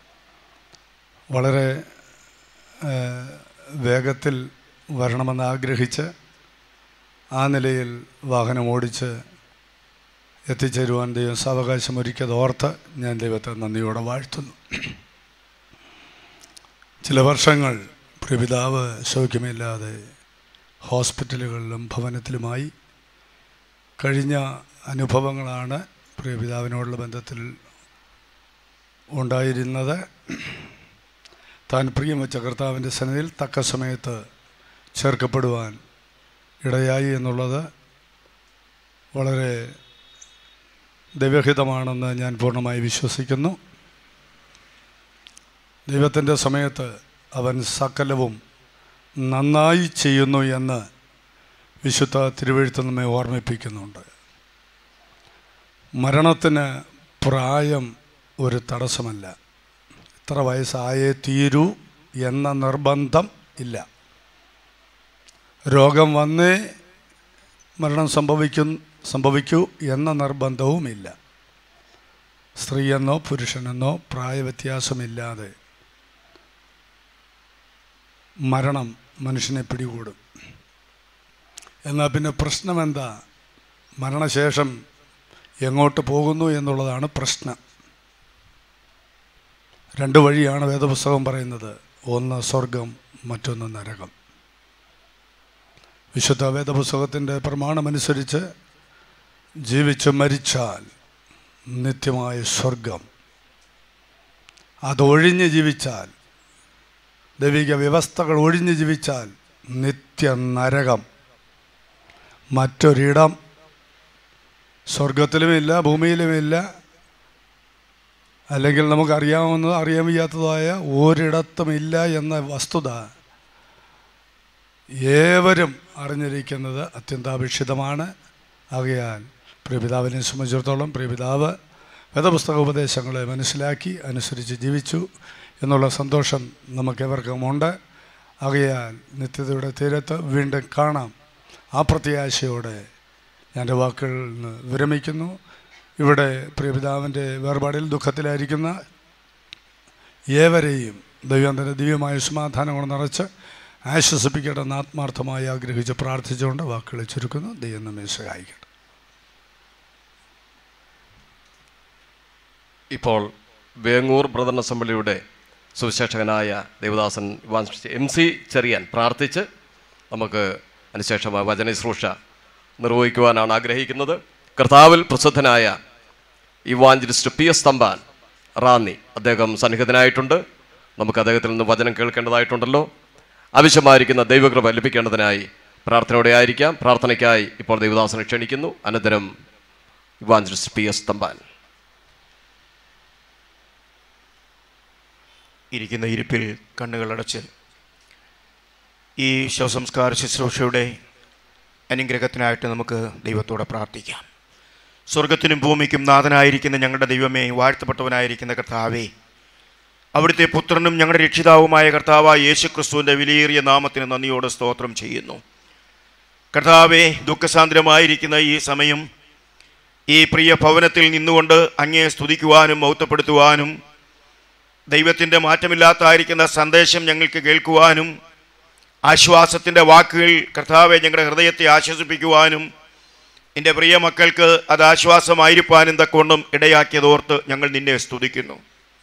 വളരെ ഏഹ്, വേഗത്തിൽ വരണമെന്ന് ആഗ്രഹിച്ച് ആ നിലയിൽ വാഹനം ഓടിച്ച് എത്തിച്ചേരുവാൻ ദൈവം സാവകാശം ഒരുക്കിയത് ഓർത്ത് ഞാൻ ദൈവത്തെ നന്ദിയോടെ വാഴ്ത്തുന്നു ചില വർഷങ്ങൾ പ്രപിതാവ് സൗഖ്യമില്ലാതെ ഹോസ്പിറ്റലുകളിലും ഭവനത്തിലുമായി കഴിഞ്ഞ അനുഭവങ്ങളാണ് പ്രിയപിതാവിനോടുള്ള ബന്ധത്തിൽ ഉണ്ടായിരുന്നത് താൻ പ്രിയം വെച്ച കർത്താവിൻ്റെ സന്നിധിയിൽ തക്ക സമയത്ത് ചേർക്കപ്പെടുവാൻ ഇടയായി എന്നുള്ളത് വളരെ ദൈവഹിതമാണെന്ന് ഞാൻ പൂർണ്ണമായി വിശ്വസിക്കുന്നു ദൈവത്തിൻ്റെ സമയത്ത് അവൻ സകലവും നന്നായി ചെയ്യുന്നു എന്ന് വിശുദ്ധ തിരുവഴുത്ത് നമ്മെ ഓർമ്മിപ്പിക്കുന്നുണ്ട് മരണത്തിന് പ്രായം ഒരു തടസ്സമല്ല എത്ര വയസ്സായേ തീരൂ എന്ന നിർബന്ധം ഇല്ല രോഗം വന്നേ മരണം സംഭവിക്കും സംഭവിക്കൂ എന്ന നിർബന്ധവുമില്ല സ്ത്രീയെന്നോ പുരുഷനെന്നോ പ്രായവ്യത്യാസമില്ലാതെ മരണം മനുഷ്യനെ പിടികൂടും എന്നാൽ പിന്നെ പ്രശ്നം എന്താ മരണശേഷം എങ്ങോട്ട് പോകുന്നു എന്നുള്ളതാണ് പ്രശ്നം രണ്ട് വഴിയാണ് വേദപുസ്തകം പറയുന്നത് ഒന്ന് സ്വർഗം മറ്റൊന്ന് നരകം വിശുദ്ധ വേദപുസ്തകത്തിൻ്റെ പ്രമാണമനുസരിച്ച് ജീവിച്ച് മരിച്ചാൽ നിത്യമായ സ്വർഗം അതൊഴിഞ്ഞ് ജീവിച്ചാൽ ദൈവിക വ്യവസ്ഥകൾ ഒഴിഞ്ഞ് ജീവിച്ചാൽ നിത്യ നരകം മറ്റൊരിടം സ്വർഗത്തിലുമില്ല ഭൂമിയിലുമില്ല അല്ലെങ്കിൽ നമുക്കറിയാവുന്നതോ അറിയാൻ വയ്യാത്തതായ ഒരിടത്തുമില്ല എന്ന വസ്തുത ഏവരും അറിഞ്ഞിരിക്കുന്നത് അത്യന്താപേക്ഷിതമാണ് ആകയാൽ പ്രിയപിതാവിനെ സംബന്ധിച്ചിടത്തോളം പ്രിയപിതാവ് വേദപുസ്തക ഉപദേശങ്ങളെ മനസ്സിലാക്കി അനുസരിച്ച് ജീവിച്ചു എന്നുള്ള സന്തോഷം നമുക്കേവർക്കുമുണ്ട് ആകയാൽ നിത്യതയുടെ തീരത്ത് വീണ്ടും കാണാം ആ പ്രത്യാശയോടെ ഞാൻ എൻ്റെ വാക്കുകളിൽ നിന്ന് വിരമിക്കുന്നു ഇവിടെ പ്രിയപിതാവിൻ്റെ വേർപാടിൽ ദുഃഖത്തിലായിരിക്കുന്ന ഏവരെയും ദൈവത്തിൻ്റെ ദിവ്യമായ സമാധാനം കൊണ്ട് നിറച്ച് ആശ്വസിപ്പിക്കട്ടെ എന്ന് ആത്മാർത്ഥമായി ആഗ്രഹിച്ച് പ്രാർത്ഥിച്ചുകൊണ്ട് വാക്കുകൾ ചുരുക്കുന്നു ദൈവം നമ്മെ സഹായിക്കട്ടെ ഇപ്പോൾ വേങ്ങൂർ ബ്രദർ അസംബ്ലിയുടെ സുവിശേഷകനായ ദേവദാസൻ ഇവാൻ എം സി ചെറിയാൻ പ്രാർത്ഥിച്ച് നമുക്ക് അതിനുശേഷം ആ വചന ശുശ്രൂഷ നിർവഹിക്കുവാനാണ് ആഗ്രഹിക്കുന്നത് കർത്താവിൽ പ്രസിദ്ധനായ evangelist P S Thampan Ranni അദ്ദേഹം സന്നിഹിതനായിട്ടുണ്ട് നമുക്ക് അദ്ദേഹത്തിൽ നിന്ന് വചനം കേൾക്കേണ്ടതായിട്ടുണ്ടല്ലോ ആവശ്യമായിരിക്കുന്ന ദൈവകൃപ ലഭിക്കേണ്ടതിനായി പ്രാർത്ഥനയോടെ ആയിരിക്കാം പ്രാർത്ഥനയ്ക്കായി ഇപ്പോൾ ദൈവദാസനെ ക്ഷണിക്കുന്നു അനന്തരം ഇവാഞ്ചലിസ്റ്റ് പി എസ് തമ്പാൻ ഇരിക്കുന്ന ഇരിപ്പിൽ കണ്ണുകളടച്ച് ഈ ശവസംസ്കാര ശുശ്രൂഷയുടെ അനുഗ്രഹത്തിനായിട്ട് നമുക്ക് ദൈവത്തോടെ പ്രാർത്ഥിക്കാം സ്വർഗത്തിനും ഭൂമിക്കും നാഥനായിരിക്കുന്ന ഞങ്ങളുടെ ദൈവമേ വാഴ്ത്തപ്പെട്ടവനായിരിക്കുന്ന കർത്താവേ അവിടുത്തെ പുത്രനും ഞങ്ങളുടെ രക്ഷിതാവുമായ കർത്താവായ യേശു ക്രിസ്തുവിൻ്റെ വിലയേറിയ നാമത്തിന് നന്ദിയോടെ സ്തോത്രം ചെയ്യുന്നു കർത്താവെ ദുഃഖസാന്ദ്രമായിരിക്കുന്ന ഈ സമയം ഈ പ്രിയ ഭവനത്തിൽ നിന്നുകൊണ്ട് അങ്ങേ സ്തുതിക്കുവാനും മൗത്തപ്പെടുത്തുവാനും ദൈവത്തിൻ്റെ മാറ്റമില്ലാത്തായിരിക്കുന്ന സന്ദേശം ഞങ്ങൾക്ക് കേൾക്കുവാനും ആശ്വാസത്തിൻ്റെ വാക്കുകൾ കർത്താവെ ഞങ്ങളുടെ ഹൃദയത്തെ ആശ്വസിപ്പിക്കുവാനും എൻ്റെ പ്രിയ മക്കൾക്ക് അത് ആശ്വാസമായിരിക്കാനും തക്കൊണ്ടും ഇടയാക്കിയതോർത്ത് ഞങ്ങൾ നിന്നെ സ്തുതിക്കുന്നു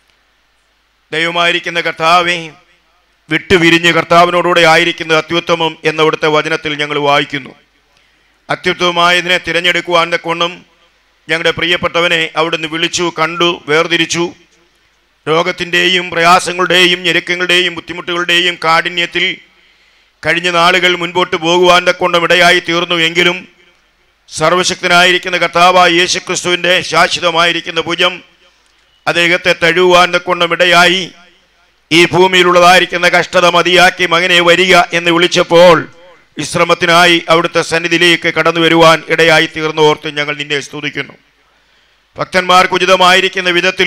ദൈവമായിരിക്കുന്ന കർത്താവെ വിട്ടുവിരിഞ്ഞ് കർത്താവിനോടുകൂടെ ആയിരിക്കുന്ന അത്യുത്തമം എന്നവിടുത്തെ വചനത്തിൽ ഞങ്ങൾ വായിക്കുന്നു അത്യുത്തമമായതിനെ തിരഞ്ഞെടുക്കുവാൻ തക്കൊണ്ടും ഞങ്ങളുടെ പ്രിയപ്പെട്ടവനെ അവിടുന്ന് വിളിച്ചു കണ്ടു വേർതിരിച്ചു രോഗത്തിൻ്റെയും പ്രയാസങ്ങളുടെയും ഞെരുക്കങ്ങളുടെയും ബുദ്ധിമുട്ടുകളുടെയും കാഠിന്യത്തിൽ കഴിഞ്ഞ നാളുകൾ മുൻപോട്ട് പോകുവാൻ തക്കൊണ്ടും ഇടയായി തീർന്നു എങ്കിലും സർവശക്തനായിരിക്കുന്ന കർത്താവായ യേശുക്രിസ്തുവിൻ്റെ ശാശ്വതമായിരിക്കുന്ന ഭുജം അദ്ദേഹത്തെ തഴുവാൻ തക്കൊണ്ടും ഇടയായി ഈ ഭൂമിയിലുള്ളതായിരിക്കുന്ന കഷ്ടത മതിയാക്കി മകനെ വരിക എന്ന് വിളിച്ചപ്പോൾ വിശ്രമത്തിനായി അവിടുത്തെ സന്നിധിയിലേക്ക് കടന്നു വരുവാൻ ഇടയായി തീർന്നോർത്ത് ഞങ്ങൾ നിന്നെ സ്തുതിക്കുന്നു ഭക്തന്മാർക്ക് ഉചിതമായിരിക്കുന്ന വിധത്തിൽ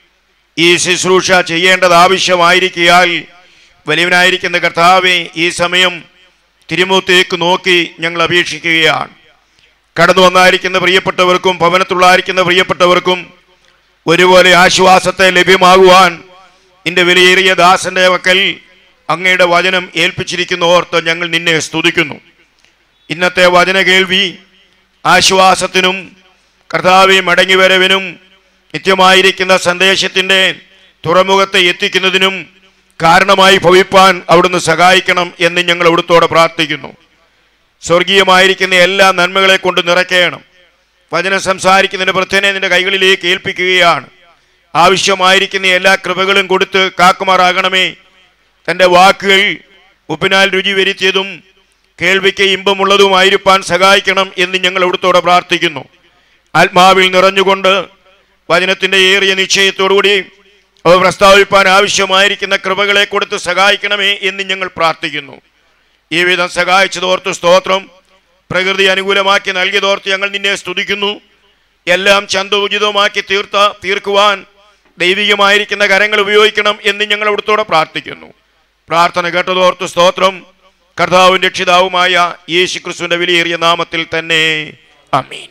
ഈ ശുശ്രൂഷ ചെയ്യേണ്ടത് ആവശ്യമായിരിക്കിയാൽ വലിയവനായിരിക്കുന്ന കർത്താവെ ഈ സമയം തിരുമുഖത്തേക്ക് നോക്കി ഞങ്ങൾ അപേക്ഷിക്കുകയാണ് കടന്നു വന്നായിരിക്കുന്ന പ്രിയപ്പെട്ടവർക്കും ഭവനത്തുള്ളായിരിക്കുന്ന പ്രിയപ്പെട്ടവർക്കും ഒരുപോലെ ആശ്വാസത്തെ ലഭ്യമാകുവാൻ നിന്റെ വിലയേറിയ ദാസന്റെ വക്കൽ അങ്ങയുടെ വചനം ഏൽപ്പിച്ചിരിക്കുന്ന ഓർത്ത് ഞങ്ങൾ നിന്നെ സ്തുതിക്കുന്നു ഇന്നത്തെ വചന കേൾവി ആശ്വാസത്തിനും കർത്താവെ മടങ്ങിവരവിനും നിത്യമായിരിക്കുന്ന സന്ദേശത്തിൻ്റെ തുറമുഖത്തെ എത്തിക്കുന്നതിനും കാരണമായി ഭവിപ്പാൻ അവിടുന്ന് സഹായിക്കണം എന്ന് ഞങ്ങൾ അവിടുത്തോടെ പ്രാർത്ഥിക്കുന്നു സ്വർഗീയമായിരിക്കുന്ന എല്ലാ നന്മകളെ കൊണ്ട് നിറയ്ക്കണം വചനം സംസാരിക്കുന്നതിൻ്റെ പ്രത്യേനെ നിന്റെ കൈകളിലേക്ക് ഏൽപ്പിക്കുകയാണ് ആവശ്യമായിരിക്കുന്ന എല്ലാ കൃപകളും കൊടുത്ത് കാക്കുമാറാകണമേ തൻ്റെ വാക്കുകൾ ഉപ്പിനാൽ രുചി വരുത്തിയതും കേൾവിക്ക് ഇമ്പമുള്ളതുമായിരിക്കാൻ സഹായിക്കണം എന്ന് ഞങ്ങൾ അവിടുത്തോടെ പ്രാർത്ഥിക്കുന്നു ആത്മാവിൽ നിറഞ്ഞുകൊണ്ട് വചനത്തിൻ്റെ ഏറിയ നിശ്ചയത്തോടുകൂടി അവ പ്രസ്താവിപ്പാൻ ആവശ്യമായിരിക്കുന്ന കൃപകളെ കൊടുത്ത് സഹായിക്കണമേ എന്ന് ഞങ്ങൾ പ്രാർത്ഥിക്കുന്നു ഈ വിധം സഹായിച്ചതോർത്ത് സ്തോത്രം പ്രകൃതി അനുകൂലമാക്കി നൽകിയതോർത്ത് ഞങ്ങൾ നിന്നെ സ്തുതിക്കുന്നു എല്ലാം ചന്തോചിതമാക്കി തീർത്ത തീർക്കുവാൻ ദൈവികമായിരിക്കുന്ന കരങ്ങൾ ഉപയോഗിക്കണം എന്ന് ഞങ്ങൾ അവിടുത്തോടെ പ്രാർത്ഥിക്കുന്നു പ്രാർത്ഥന കേട്ടതോർത്ത് സ്തോത്രം കർത്താവും രക്ഷിതാവുമായ യേശു ക്രിസ്തുവിന്റെ വിലയേറിയ നാമത്തിൽ തന്നെ അമീൻ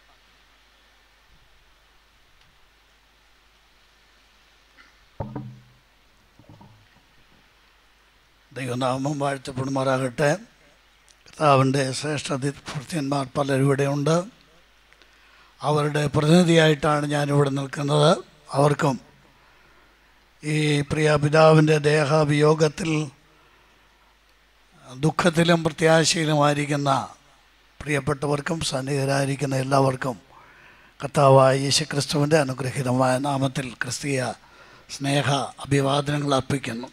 ദൈവനാമം വാഴ്ത്തപ്പെടുമാറാകട്ടെ കർത്താവിൻ്റെ ശ്രേഷ്ഠ ഭൃത്യന്മാർ പലരും ഇവിടെയുണ്ട് അവരുടെ പ്രതിനിധിയായിട്ടാണ് ഞാനിവിടെ നിൽക്കുന്നത് അവർക്കും ഈ പ്രിയ പിതാവിൻ്റെ ദേഹവിയോഗത്തിൽ ദുഃഖത്തിലും പ്രത്യാശയിലുമായിരിക്കുന്ന പ്രിയപ്പെട്ടവർക്കും സന്നിഹിതരായിരിക്കുന്ന എല്ലാവർക്കും കർത്താവായ യേശുക്രിസ്തുവിൻ്റെ അനുഗ്രഹീതമായ നാമത്തിൽ ക്രിസ്തീയ സ്നേഹ അഭിവാദനങ്ങൾ അർപ്പിക്കുന്നു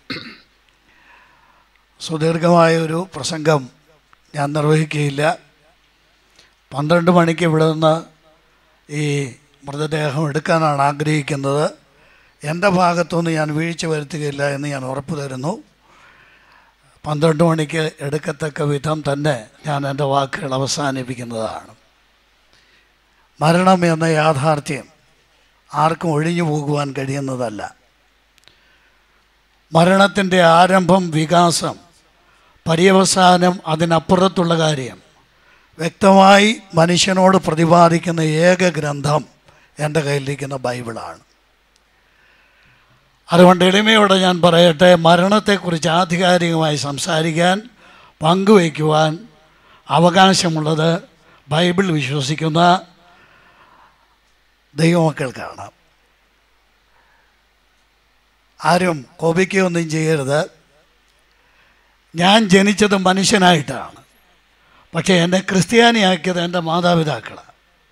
സുദീർഘമായ ഒരു പ്രസംഗം ഞാൻ നിർവഹിക്കുകയില്ല പന്ത്രണ്ട് മണിക്ക് ഇവിടെ നിന്ന് ഈ മൃതദേഹം എടുക്കാനാണ് ആഗ്രഹിക്കുന്നത് എൻ്റെ ഭാഗത്തുനിന്ന് ഞാൻ വീഴ്ച വരുത്തുകയില്ല എന്ന് ഞാൻ ഉറപ്പു തരുന്നു പന്ത്രണ്ട് മണിക്ക് എടുക്കത്തക്ക വിധം തന്നെ ഞാൻ എൻ്റെ വാക്കുകൾ അവസാനിപ്പിക്കുന്നതാണ് മരണം എന്ന യാഥാർത്ഥ്യം ആർക്കും ഒഴിഞ്ഞു പോകുവാൻ കഴിയുന്നതല്ല മരണത്തിൻ്റെ ആരംഭം വികാസം പര്യവസാനം അതിനപ്പുറത്തുള്ള കാര്യം വ്യക്തമായി മനുഷ്യനോട് പ്രതിപാദിക്കുന്ന ഏക ഗ്രന്ഥം എൻ്റെ കയ്യിലിരിക്കുന്ന ബൈബിളാണ് അതുകൊണ്ട് എളിമയോടെ ഞാൻ പറയട്ടെ മരണത്തെക്കുറിച്ച് ആധികാരികമായി സംസാരിക്കാൻ പങ്കുവയ്ക്കുവാൻ അവകാശമുള്ളത് ബൈബിൾ വിശ്വസിക്കുന്ന ദൈവമക്കൾക്കാണ് ആരും കോപിക്കുകയൊന്നും ചെയ്യരുത് ഞാൻ ജനിച്ചത് മനുഷ്യനായിട്ടാണ് പക്ഷേ എന്നെ ക്രിസ്ത്യാനിയാക്കിയത് എൻ്റെ മാതാപിതാക്കളാണ്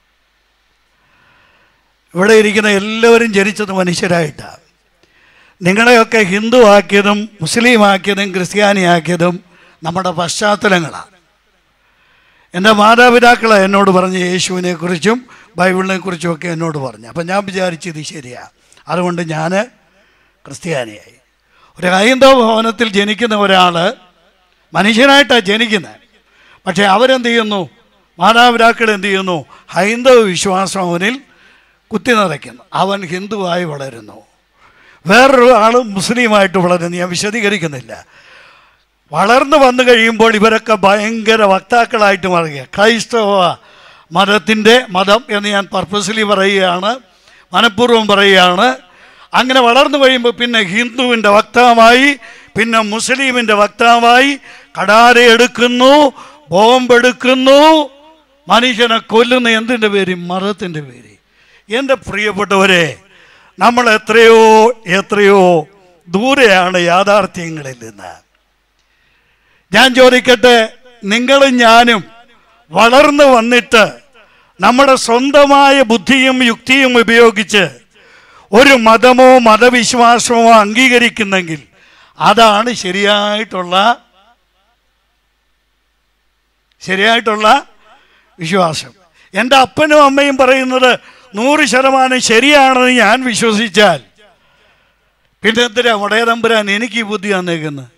ഇവിടെ ഇരിക്കുന്ന എല്ലാവരും ജനിച്ചത് മനുഷ്യരായിട്ടാണ് നിങ്ങളെയൊക്കെ ഹിന്ദു ആക്കിയതും മുസ്ലിം ആക്കിയതും ക്രിസ്ത്യാനിയാക്കിയതും നമ്മുടെ പശ്ചാത്തലങ്ങളാണ് എൻ്റെ മാതാപിതാക്കൾ എന്നോട് പറഞ്ഞ യേശുവിനെ കുറിച്ചും ബൈബിളിനെ കുറിച്ചും ഒക്കെ എന്നോട് പറഞ്ഞു അപ്പം ഞാൻ വിചാരിച്ചു ഇത് ശരിയാണ് അതുകൊണ്ട് ഞാൻ ക്രിസ്ത്യാനിയായി ഒരു ഹൈന്ദവ ഭവനത്തിൽ ജനിക്കുന്ന ഒരാൾ മനുഷ്യനായിട്ടാണ് ജനിക്കുന്നത് പക്ഷേ അവരെന്ത് ചെയ്യുന്നു മാതാപിതാക്കൾ എന്ത് ചെയ്യുന്നു ഹൈന്ദവ വിശ്വാസം അവനിൽ കുത്തി നിറയ്ക്കുന്നു അവൻ ഹിന്ദുവായി വളരുന്നു വേറൊരു ആൾ മുസ്ലിമായിട്ട് വളരുന്നു ഞാൻ വിശദീകരിക്കുന്നില്ല വളർന്നു വന്നു കഴിയുമ്പോൾ ഇവരൊക്കെ ഭയങ്കര വക്താക്കളായിട്ട് മാറുക ക്രൈസ്തവ മതത്തിൻ്റെ മതം എന്ന് ഞാൻ പർപ്പസ്ലി പറയുകയാണ് മനഃപൂർവ്വം പറയുകയാണ് അങ്ങനെ വളർന്നു കഴിയുമ്പോൾ പിന്നെ ഹിന്ദുവിൻ്റെ വക്താവായി പിന്നെ മുസ്ലിമിൻ്റെ വക്താവായി കടാരയെടുക്കുന്നു ബോംബെടുക്കുന്നു മനുഷ്യനെ കൊല്ലുന്ന എന്തിൻ്റെ പേര് മതത്തിൻ്റെ പേര് എൻ്റെ പ്രിയപ്പെട്ടവരെ നമ്മൾ എത്രയോ എത്രയോ ദൂരെയാണ് യാഥാർത്ഥ്യങ്ങളിൽ നിന്ന് ഞാൻ ചോദിക്കട്ടെ നിങ്ങളും ഞാനും വളർന്നു വന്നിട്ട് നമ്മുടെ സ്വന്തമായ ബുദ്ധിയും യുക്തിയും ഉപയോഗിച്ച് ഒരു മതമോ മതവിശ്വാസമോ അംഗീകരിക്കുന്നെങ്കിൽ അതാണ് ശരിയായിട്ടുള്ള ശരിയായിട്ടുള്ള വിശ്വാസം എൻ്റെ അപ്പനും അമ്മയും പറയുന്നത് നൂറ് ശതമാനം ശരിയാണെന്ന് ഞാൻ വിശ്വസിച്ചാൽ പിന്നെ എന്തിനാ വടയതമ്പുരാൻ എനിക്ക് ഈ ബുദ്ധി തന്നേക്കുന്നത്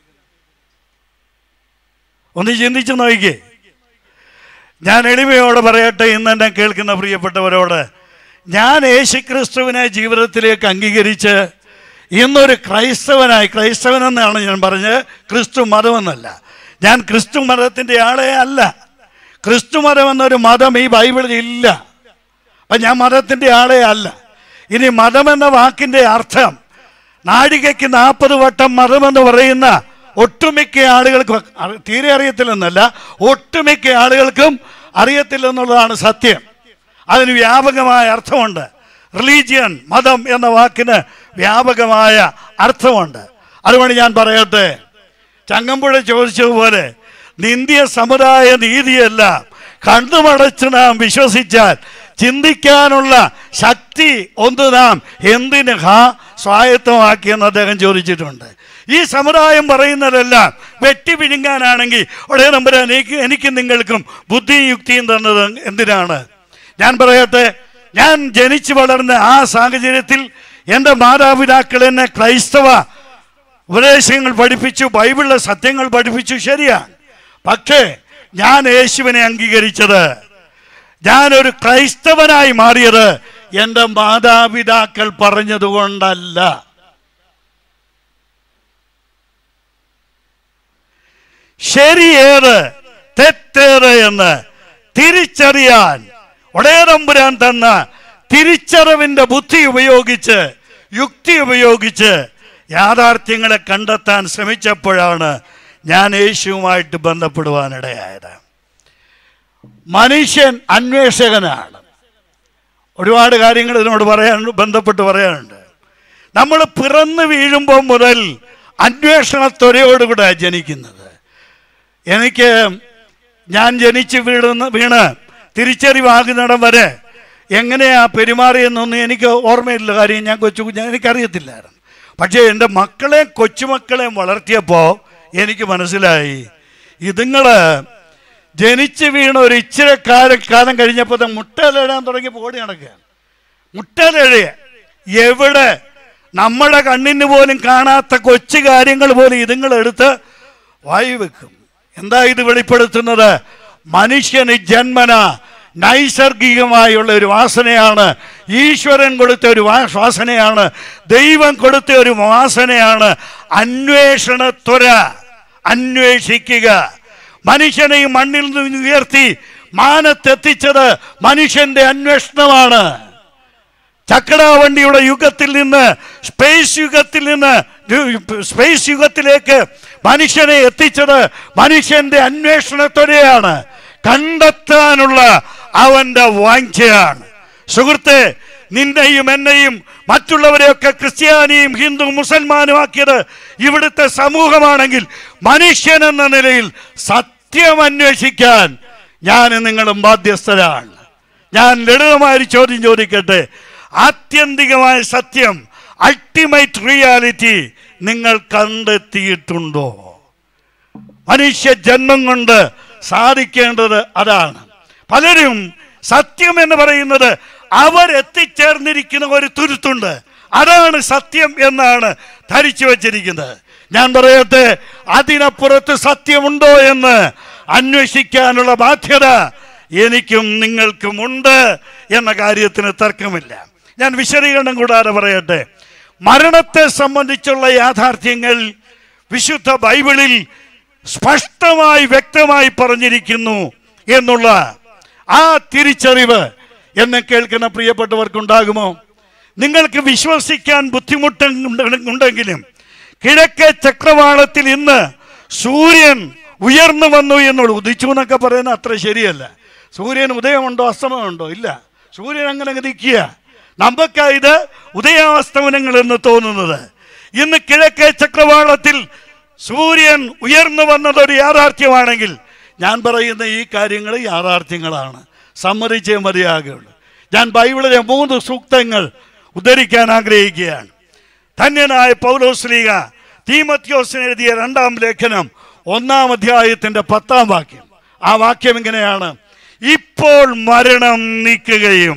ഒന്ന് ചിന്തിച്ചു നോക്കിക്കേ ഞാൻ എളിമയോടെ പറയട്ടെ ഇന്ന് എന്നെ കേൾക്കുന്ന പ്രിയപ്പെട്ടവരോട് ഞാൻ യേശുക്രിസ്തുവിനെ ജീവിതത്തിലേക്ക് അംഗീകരിച്ച് ഇന്നൊരു ക്രൈസ്തവനായി ക്രൈസ്തവൻ എന്നാണ് ഞാൻ പറഞ്ഞത് ക്രിസ്തു മതമെന്നല്ല ഞാൻ ക്രിസ്തു മതത്തിൻ്റെ ആളെ അല്ല ക്രിസ്തു മതം എന്നൊരു മതം ഈ ബൈബിളിൽ ഇല്ല അപ്പം ഞാൻ മതത്തിൻ്റെ ആളെ അല്ല ഇനി മതമെന്ന വാക്കിൻ്റെ അർത്ഥം നാഴികയ്ക്ക് നാൽപ്പത് വട്ടം മതമെന്ന് പറയുന്ന ഒട്ടുമിക്ക ആളുകൾക്കും അറി- തീരെ അറിയത്തില്ലെന്നല്ല ഒട്ടുമിക്ക ആളുകൾക്കും അറിയത്തില്ലെന്നുള്ളതാണ് സത്യം അതിന് വ്യാപകമായ അർത്ഥമുണ്ട് റിലീജിയൻ മതം എന്ന വാക്കിന് വ്യാപകമായ അർത്ഥമുണ്ട് അതുകൊണ്ട് ഞാൻ പറയട്ടെ ചങ്ങമ്പുഴ ചോദിച്ചതുപോലെ നിന്ദ്യ സമുദായ നീതിയെല്ലാം കണ്ണുമടച്ച് നാം വിശ്വസിച്ചാൽ ചിന്തിക്കാനുള്ള ശക്തി ഒന്ന് നാം എന്തിന് ഹാ സ്വായത്തമാക്കിയെന്ന് അദ്ദേഹം ചോദിച്ചിട്ടുണ്ട് ഈ സമുദായം പറയുന്നതെല്ലാം വെട്ടി പിഴുങ്ങാനാണെങ്കിൽ ഉടനെ നമ്പരാൻ എനിക്ക് എനിക്കും നിങ്ങൾക്കും ബുദ്ധിയും യുക്തിയും തന്നത് എന്തിനാണ് ഞാൻ പറയട്ടെ ഞാൻ ജനിച്ചു വളർന്ന ആ സാഹചര്യത്തിൽ എൻ്റെ മാതാപിതാക്കൾ എന്നെ ക്രൈസ്തവ ഉപദേശങ്ങൾ പഠിപ്പിച്ചു ബൈബിളിലെ സത്യങ്ങൾ പഠിപ്പിച്ചു ശരിയാണ് പക്ഷേ ഞാൻ യേശുവിനെ അംഗീകരിച്ചത് ഞാനൊരു ക്രൈസ്തവനായി മാറിയത് എൻ്റെ മാതാപിതാക്കൾ പറഞ്ഞതുകൊണ്ടല്ല ശരിയേത് തെറ്റേത് എന്ന് തിരിച്ചറിയാൻ ഒടേതമ്പുരാൻ തന്ന തിരിച്ചറിവിൻ്റെ ബുദ്ധി ഉപയോഗിച്ച് യുക്തി ഉപയോഗിച്ച് യാഥാർത്ഥ്യങ്ങളെ കണ്ടെത്താൻ ശ്രമിച്ചപ്പോഴാണ് ഞാൻ യേശുവുമായിട്ട് ബന്ധപ്പെടുവാനിടയായത് മനുഷ്യൻ അന്വേഷകനാണ് ഒരുപാട് കാര്യങ്ങൾ ഇതിനോട് പറയാൻ ബന്ധപ്പെട്ട് പറയാനുണ്ട് നമ്മൾ പിറന്നു വീഴുമ്പോൾ മുതൽ അന്വേഷണത്വരയോടുകൂടെ ജനിക്കുന്നത് എനിക്ക് ഞാൻ ജനിച്ച് വീഴുന്ന വീണ് തിരിച്ചറിവാകുന്നിടം വരെ എങ്ങനെയാ പെരുമാറിയെന്നൊന്നും എനിക്ക് ഓർമ്മയില്ല കാര്യം ഞാൻ കൊച്ചു കുഞ്ഞ എനിക്കറിയത്തില്ലായിരുന്നു പക്ഷേ എൻ്റെ മക്കളെ കൊച്ചുമക്കളെയും വളർത്തിയപ്പോൾ എനിക്ക് മനസ്സിലായി ഇതുങ്ങൾ ജനിച്ച് വീണ ഒരു ഇച്ചിരി കാലം കാലം കഴിഞ്ഞപ്പോൾ മുട്ടയിലിടാൻ തുടങ്ങി ഓടി നടക്കുകയാണ് മുട്ടയിലെഴുക എവിടെ നമ്മുടെ കണ്ണിന് പോലും കാണാത്ത കൊച്ചു കാര്യങ്ങൾ പോലും ഇതുങ്ങൾ എടുത്ത് വായി വെക്കും എന്താ ഇത് വെളിപ്പെടുത്തുന്നത് മനുഷ്യന് ജന്മന നൈസർഗികമായുള്ള ഒരു വാസനയാണ് ഈശ്വരൻ കൊടുത്ത ഒരു വാ- വാസനയാണ് ദൈവം കൊടുത്ത ഒരു വാസനയാണ് അന്വേഷണത്വര അന്വേഷിക്കുക മനുഷ്യനെ ഈ മണ്ണിൽ നിന്ന് ഉയർത്തി മാനത്തെത്തിച്ചത് മനുഷ്യന്റെ അന്വേഷണമാണ് ചക്രവണ്ടിയുടെ യുഗത്തിൽ നിന്ന് സ്പേസ് യുഗത്തിൽ നിന്ന് സ്പേസ് യുഗത്തിലേക്ക് മനുഷ്യനെ എത്തിച്ചത് മനുഷ്യന്റെ അന്വേഷണത്തോടെയാണ് കണ്ടെത്താനുള്ള അവന്റെ വാഞ്ചയാണ് സുഹൃത്തെ നിന്നെയും എന്നെയും മറ്റുള്ളവരെയൊക്കെ ക്രിസ്ത്യാനിയും ഹിന്ദു മുസൽമാനും ആക്കിയത് ഇവിടുത്തെ സമൂഹമാണെങ്കിൽ മനുഷ്യൻ എന്ന നിലയിൽ സത്യം അന്വേഷിക്കാൻ ഞാൻ നിങ്ങളും ബാധ്യസ്ഥരാണ് ഞാൻ ലളിതമായൊരു ചോദ്യം ചോദിക്കട്ടെ ആത്യന്തികമായ സത്യം അൾട്ടിമേറ്റ് റിയാലിറ്റി നിങ്ങൾ കണ്ടെത്തിയിട്ടുണ്ടോ മനുഷ്യ ജന്മം കൊണ്ട് സാധിക്കേണ്ടത് അതാണ് പലരും സത്യം എന്ന് പറയുന്നത് അവരെത്തിച്ചേർന്നിരിക്കുന്ന ഒരു തുരുത്തുണ്ട് അതാണ് സത്യം എന്നാണ് ധരിച്ചു വച്ചിരിക്കുന്നത് ഞാൻ പറയട്ടെ അതിനപ്പുറത്ത് സത്യമുണ്ടോ എന്ന് അന്വേഷിക്കാനുള്ള ബാധ്യത എനിക്കും നിങ്ങൾക്കുമുണ്ട് എന്ന കാര്യത്തിന് തർക്കമില്ല ഞാൻ വിശദീകരണം കൂടാതെ പറയട്ടെ മരണത്തെ സംബന്ധിച്ചുള്ള യാഥാർത്ഥ്യങ്ങൾ വിശുദ്ധ ബൈബിളിൽ സ്പഷ്ടമായി വ്യക്തമായി പറഞ്ഞിരിക്കുന്നു എന്നുള്ള ആ തിരിച്ചറിവ് എന്നെ കേൾക്കുന്ന പ്രിയപ്പെട്ടവർക്കുണ്ടാകുമോ നിങ്ങൾക്ക് വിശ്വസിക്കാൻ ബുദ്ധിമുട്ട് ഉണ്ടെങ്കിലും കിഴക്കേ ചക്രവാളത്തിൽ ഇന്ന് സൂര്യൻ ഉയർന്നു വന്നു എന്നുള്ള ഉദിച്ചു എന്നൊക്കെ പറയുന്നത് അത്ര ശരിയല്ല സൂര്യൻ ഉദയമുണ്ടോ അസ്തമയമുണ്ടോ ഇല്ല സൂര്യൻ അങ്ങനെ അങ്ങ് നിൽക്കുക നമുക്ക് ഇത് ഉദയാസ്തമനങ്ങൾ എന്ന് തോന്നുന്നത് ഇന്ന് കിഴക്കേ ചക്രവാളത്തിൽ സൂര്യൻ ഉയർന്നു വന്നത് ഒരു യാഥാർത്ഥ്യമാണെങ്കിൽ ഞാൻ പറയുന്ന ഈ കാര്യങ്ങൾ യാഥാർത്ഥ്യങ്ങളാണ് സമ്മതിച്ചേ മതിയാകുള്ളൂ ഞാൻ ബൈബിളിലെ മൂന്ന് സൂക്തങ്ങൾ ഉദ്ധരിക്കാൻ ആഗ്രഹിക്കുകയാണ് ധന്യനായ പൗലോസ്ലീഗ തീമത്യോസിന് എഴുതിയ രണ്ടാം ലേഖനം ഒന്നാം അധ്യായത്തിന്റെ പത്താം വാക്യം ആ വാക്യം ഇങ്ങനെയാണ് ഇപ്പോൾ മരണം നീക്കുകയും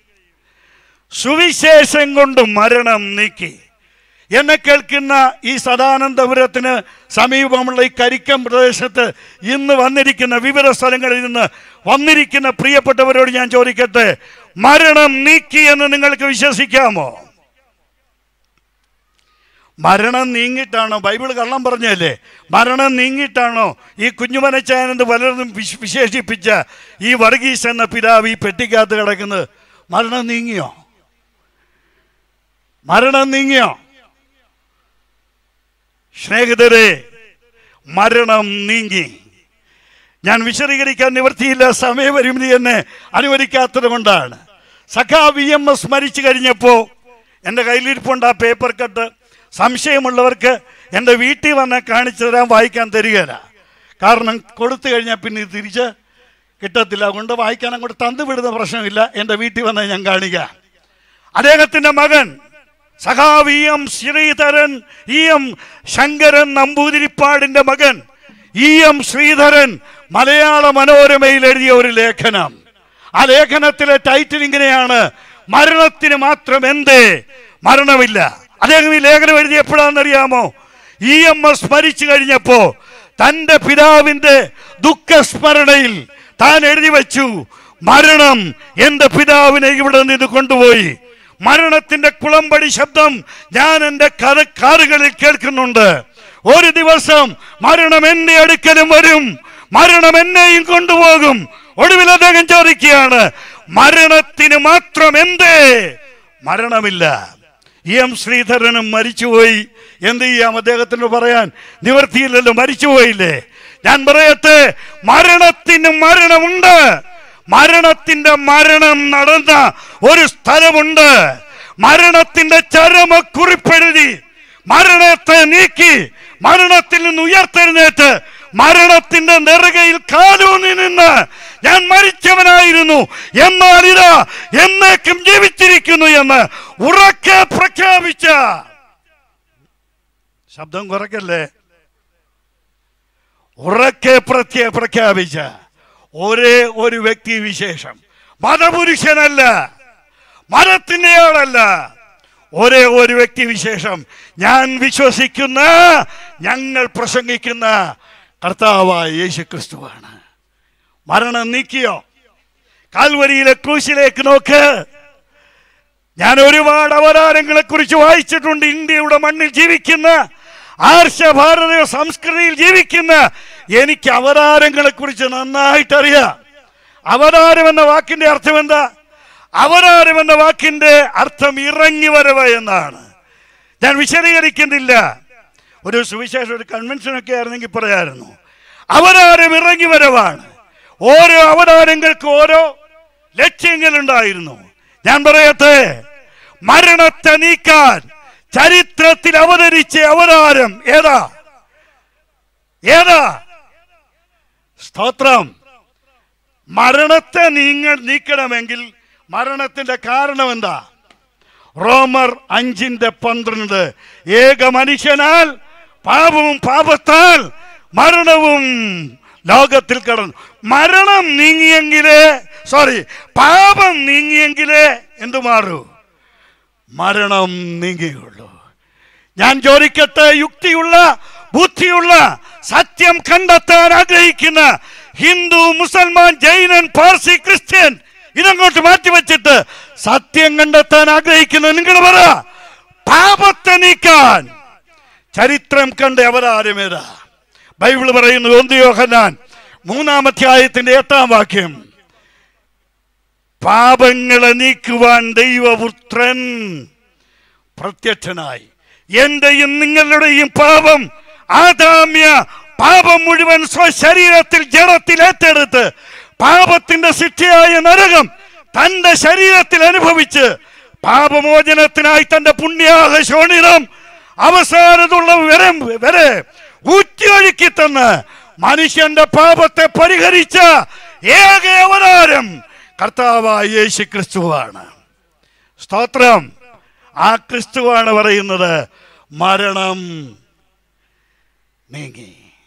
സുവിശേഷം കൊണ്ട് മരണം നീക്കി എന്നെ കേൾക്കുന്ന ഈ സദാനന്ദപുരത്തിന് സമീപമുള്ള ഈ കരിക്കം പ്രദേശത്ത് ഇന്ന് വന്നിരിക്കുന്ന വിവിധ സ്ഥലങ്ങളിൽ നിന്ന് വന്നിരിക്കുന്ന പ്രിയപ്പെട്ടവരോട് ഞാൻ ചോദിക്കട്ടെ മരണം നീക്കി എന്ന് നിങ്ങൾക്ക് വിശ്വസിക്കാമോ മരണം നീങ്ങിയിട്ടാണോ ബൈബിൾ കള്ളം പറഞ്ഞല്ലേ മരണം നീങ്ങിയിട്ടാണോ ഈ കുഞ്ഞുമനച്ചാനന്ത് പലർന്നും വിശ്- വിശേഷിപ്പിച്ച ഈ വർഗീസ് എന്ന പിതാവ് ഈ പെട്ടിക്കകത്ത് കിടക്കുന്നത് മരണം നീങ്ങിയോ മരണം നീങ്ങിയോ സ്നേഹിതരെ മരണം നീങ്ങി ഞാൻ വിശദീകരിക്കാൻ നിവർത്തിയില്ല സമയപരിമിതി എന്നെ അനുവദിക്കാത്തത് കൊണ്ടാണ് സഖാ വി എം എസ് മരിച്ചു കഴിഞ്ഞപ്പോൾ എൻ്റെ കയ്യിലിരിപ്പുണ്ട് ആ പേപ്പർ കട്ട് സംശയമുള്ളവർക്ക് എൻ്റെ വീട്ടിൽ വന്ന് കാണിച്ചു തരാൻ വായിക്കാൻ തരികയില്ല കാരണം കൊടുത്തു കഴിഞ്ഞാൽ പിന്നെ ഇത് തിരിച്ച് കിട്ടത്തില്ല അതുകൊണ്ട് വായിക്കാൻ അങ്ങോട്ട് തന്നു വിടുന്ന പ്രശ്നമില്ല എൻ്റെ വീട്ടിൽ വന്ന് ഞാൻ കാണിക്കാം അദ്ദേഹത്തിൻ്റെ മകൻ സഖാ V M Sreedharan E M Sankaran നമ്പൂതിരിപ്പാടിന്റെ മകൻ ഇ എം ശ്രീധരൻ മലയാള മനോരമയിൽ എഴുതിയ ഒരു ലേഖനം ആ ലേഖനത്തിലെ ടൈറ്റിൽ ഇങ്ങനെയാണ് മരണത്തിന് മാത്രം എന്തേ മരണമില്ല അദ്ദേഹം ഈ ലേഖനം എഴുതിയപ്പോഴാണെന്നറിയാമോ ഇ എം എസ് മരിച്ചു കഴിഞ്ഞപ്പോ തന്റെ പിതാവിന്റെ ദുഃഖസ്മരണയിൽ താൻ എഴുതി വെച്ചു മരണം എന്റെ പിതാവിനെ ഇവിടെ നിന്ന് കൊണ്ടുപോയി മരണത്തിന്റെ കുളമ്പടി ശബ്ദം ഞാൻ എൻ്റെ കഥ കാറുകളിൽ കേൾക്കുന്നുണ്ട് ഒരു ദിവസം മരണം എന്റെ അടുക്കലും വരും മരണം എന്നെയും കൊണ്ടുപോകും ഒടുവിൽ അദ്ദേഹം ചോദിക്കുകയാണ് മരണത്തിന് മാത്രം എന്തേ മരണമില്ല ഇ എം ശ്രീധരനും മരിച്ചുപോയി എന്ത് ചെയ്യാം അദ്ദേഹത്തിന് പറയാൻ നിവർത്തിയില്ലല്ലോ മരിച്ചുപോയില്ലേ ഞാൻ പറയട്ടെ മരണത്തിന് മരണമുണ്ട് മരണത്തിന്റെ മരണം നടന്ന ഒരു സ്ഥലമുണ്ട് മരണത്തിന്റെ ചരമ കുറിപ്പെഴുതി മരണത്തെ നീക്കി മരണത്തിൽ നിന്ന് ഉയർത്തെഴുന്നേറ്റ് മരണത്തിന്റെ നെറുകയിൽ കാലൂന്നി നിന്ന് ഞാൻ മരിച്ചവനായിരുന്നു എന്നാൽ ഇതാ എന്നേക്കും ജീവിച്ചിരിക്കുന്നു എന്ന് ഉറക്കെ പ്രഖ്യാപിച്ച ശബ്ദം കുറയ്ക്കല്ലേ ഉറക്കെ പ്രത്യ പ്രഖ്യാപിച്ച ഒരേ ഒരു വ്യക്തി വിശേഷം മതപുരുഷനല്ല മതത്തിന്റെ ആളല്ല ഒരേ ഒരു വ്യക്തി വിശേഷം ഞാൻ വിശ്വസിക്കുന്ന ഞങ്ങൾ പ്രസംഗിക്കുന്ന കർത്താവായ യേശു ക്രിസ്തുവാണ് മരണം നീക്കിയോ കാൽവരിയിലെ ക്രൂശിലേക്ക് നോക്ക് ഞാൻ ഒരുപാട് അവതാരങ്ങളെ കുറിച്ച് വായിച്ചിട്ടുണ്ട് ഇന്ത്യയുടെ മണ്ണിൽ ജീവിക്കുന്ന ആർഷ ഭാരതീയ സംസ്കൃതിയിൽ ജീവിക്കുന്ന എനിക്ക് അവതാരങ്ങളെ കുറിച്ച് നന്നായിട്ട് അറിയാം അവതാരം എന്ന വാക്കിന്റെ അർത്ഥം എന്താ അവതാരം എന്ന വാക്കിന്റെ അർത്ഥം ഇറങ്ങി വരവ് എന്നാണ് ഞാൻ വിശദീകരിക്കുന്നില്ല ഒരു സുവിശേഷ ഒരു കൺവെൻഷനൊക്കെ ആയിരുന്നെങ്കിൽ പറയായിരുന്നു അവതാരം ഇറങ്ങി വരവാണ് ഓരോ അവതാരങ്ങൾക്ക് ഓരോ ലക്ഷ്യങ്ങളുണ്ടായിരുന്നു ഞാൻ പറയട്ടെ മരണത്തെ നീക്കാൻ ചരിത്രത്തിൽ അവതരിച്ച അവതാരം ഏതാ ഏതാ സ്തോത്രം മരണത്തെ നിങ്ങൾ നീക്കണമെങ്കിൽ മരണത്തിന്റെ കാരണം എന്താ റോമർ അഞ്ചിന്റെ പന്ത്രണ്ട് ഏക മനുഷ്യനാൽ പാപവും പാപത്താൽ മരണവും ലോകത്തിൽ കടന്നു മരണം നീങ്ങിയെങ്കിലേ സോറി പാപം നീങ്ങിയെങ്കിലേ എന്തു മാറൂ മരണം നീങ്ങിയുള്ളൂ ഞാൻ ചോദിക്കട്ടെ യുക്തിയുള്ള ബുദ്ധിയുള്ള സത്യം കണ്ടെത്താൻ ആഗ്രഹിക്കുന്ന ഹിന്ദു മുസൽമാൻ ജൈനൻ പാർസി ക്രിസ്ത്യൻ ഇതങ്ങോട്ട് മാറ്റിവെച്ചിട്ട് സത്യം കണ്ടെത്താൻ ആഗ്രഹിക്കുന്ന നിങ്ങൾ പറ പാപത്തെ നീക്കാൻ ചരിത്രം കണ്ട അവതാരമേതാ ബൈബിൾ പറയുന്നു ഒന്ന് യോഹന്നാൻ മൂന്നാം അധ്യായത്തിന്റെ എട്ടാം വാക്യം പാപങ്ങളെ നീക്കുവാൻ ദൈവപുത്രൻ പ്രത്യക്ഷനായി എന്റെയും നിങ്ങളുടെയും പാപം ആദാമ്യ പാപം മുഴുവൻ സ്വശരീരത്തിൽ ജഡത്തിൽ ഏറ്റെടുത്ത് പാപത്തിന്റെ ശിക്ഷയായ നരകം തന്റെ ശരീരത്തിൽ അനുഭവിച്ച് പാപമോചനത്തിനായി തന്റെ പുണ്യാഹ ശോണിതം അവസാനത്തുള്ള വരെ വരെ ഊറ്റിയൊഴുക്കി തന്ന് മനുഷ്യന്റെ പാപത്തെ പരിഹരിച്ച ഏക അവതാരം കർത്താവായ യേശു ക്രിസ്തുവാണ് സ്തോത്രം ആ ക്രിസ്തുവാണ് പറയുന്നത് മരണം നീങ്ങി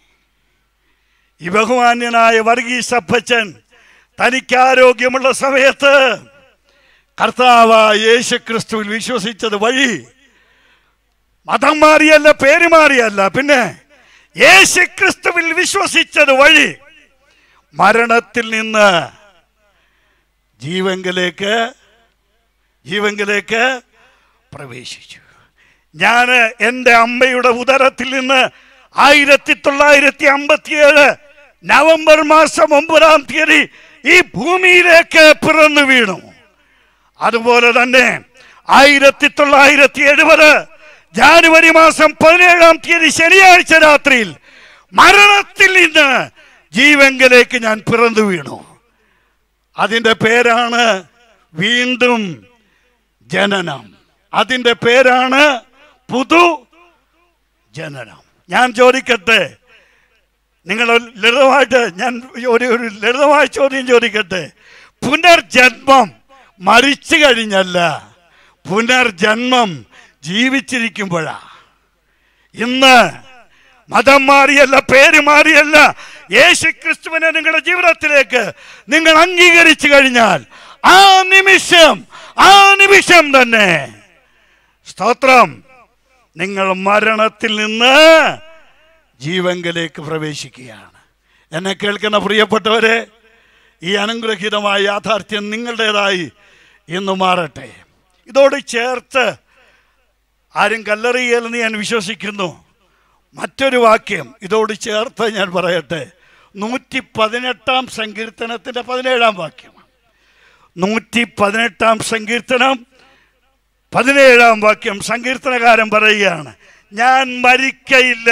ഈ ബഹുമാന്യനായ വർഗീസ് അപ്പച്ചൻ തനിക്ക് ആരോഗ്യമുള്ള സമയത്ത് കർത്താവായ യേശു ക്രിസ്തുവിൽ വിശ്വസിച്ചത് വഴി മതം മാറിയല്ല പേര് മാറിയല്ല പിന്നെ യേശു ക്രിസ്തുവിൽ വിശ്വസിച്ചത് വഴി മരണത്തിൽ നിന്ന് ജീവങ്കിലേക്ക് ജീവങ്കിലേക്ക് പ്രവേശിച്ചു ഞാൻ എൻ്റെ അമ്മയുടെ ഉദരത്തിൽ നിന്ന് ആയിരത്തി തൊള്ളായിരത്തി അമ്പത്തിയേഴ് നവംബർ മാസം ഒമ്പതാം തീയതി ഈ ഭൂമിയിലേക്ക് പിറന്നു വീണു അതുപോലെ തന്നെ ആയിരത്തി തൊള്ളായിരത്തി എഴുപത് ജാനുവരി മാസം പതിനേഴാം തീയതി ശനിയാഴ്ച രാത്രിയിൽ മരണത്തിൽ നിന്ന് ജീവങ്കലേക്ക് ഞാൻ പിറന്നു വീണു അതിൻ്റെ പേരാണ് വീണ്ടും ജനനം അതിൻ്റെ പേരാണ് പുതു ജനനം ഞാൻ ചോദിക്കട്ടെ നിങ്ങൾ ലളിതമായിട്ട് ഞാൻ ഒരു ഒരു ലളിതമായ ചോദ്യം ചോദിക്കട്ടെ പുനർജന്മം മരിച്ചു കഴിഞ്ഞല്ല പുനർജന്മം ജീവിച്ചിരിക്കുമ്പോഴാ ഇന്ന് മതം മാറിയല്ല പേര് മാറിയല്ല യേശു ക്രിസ്തുവിനെ നിങ്ങളുടെ ജീവിതത്തിലേക്ക് നിങ്ങൾ അംഗീകരിച്ചു കഴിഞ്ഞാൽ ആ നിമിഷം ആ നിമിഷം തന്നെ സ്തോത്രം നിങ്ങൾ മരണത്തിൽ നിന്ന് ജീവങ്കലേക്ക് പ്രവേശിക്കുകയാണ് എന്നെ കേൾക്കുന്ന പ്രിയപ്പെട്ടവരെ ഈ അനുഗ്രഹീതമായ യാഥാർത്ഥ്യം നിങ്ങളുടേതായി ഇന്ന് മാറട്ടെ ഇതോട് ചേർത്ത് ആരും കല്ലെറിയലെന്ന് ഞാൻ വിശ്വസിക്കുന്നു മറ്റൊരു വാക്യം ഇതോട് ചേർത്ത് ഞാൻ പറയട്ടെ നൂറ്റി പതിനെട്ടാം സങ്കീർത്തനത്തിൻ്റെ പതിനേഴാം വാക്യം നൂറ്റി പതിനെട്ടാം സങ്കീർത്തനം പതിനേഴാം വാക്യം സങ്കീർത്തനകാരൻ പറയുകയാണ് ഞാൻ മരിക്കയില്ല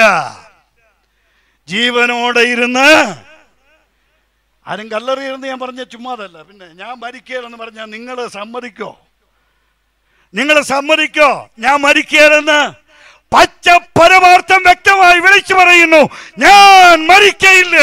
ജീവനോടെ ഇരുന്ന് ആരും കല്ലെറിയരുന്ന് ഞാൻ പറഞ്ഞ ചുമ്മാതല്ല പിന്നെ ഞാൻ മരിക്കുകയെന്ന് പറഞ്ഞാൽ നിങ്ങൾ സമ്മതിക്കോ നിങ്ങൾ സമ്മതിക്കോ ഞാൻ മരിക്കുകയെന്ന് പച്ച പരമാർത്ഥം വ്യക്തമായി വിളിച്ചു പറയുന്നു ഞാൻ മരിക്കയില്ല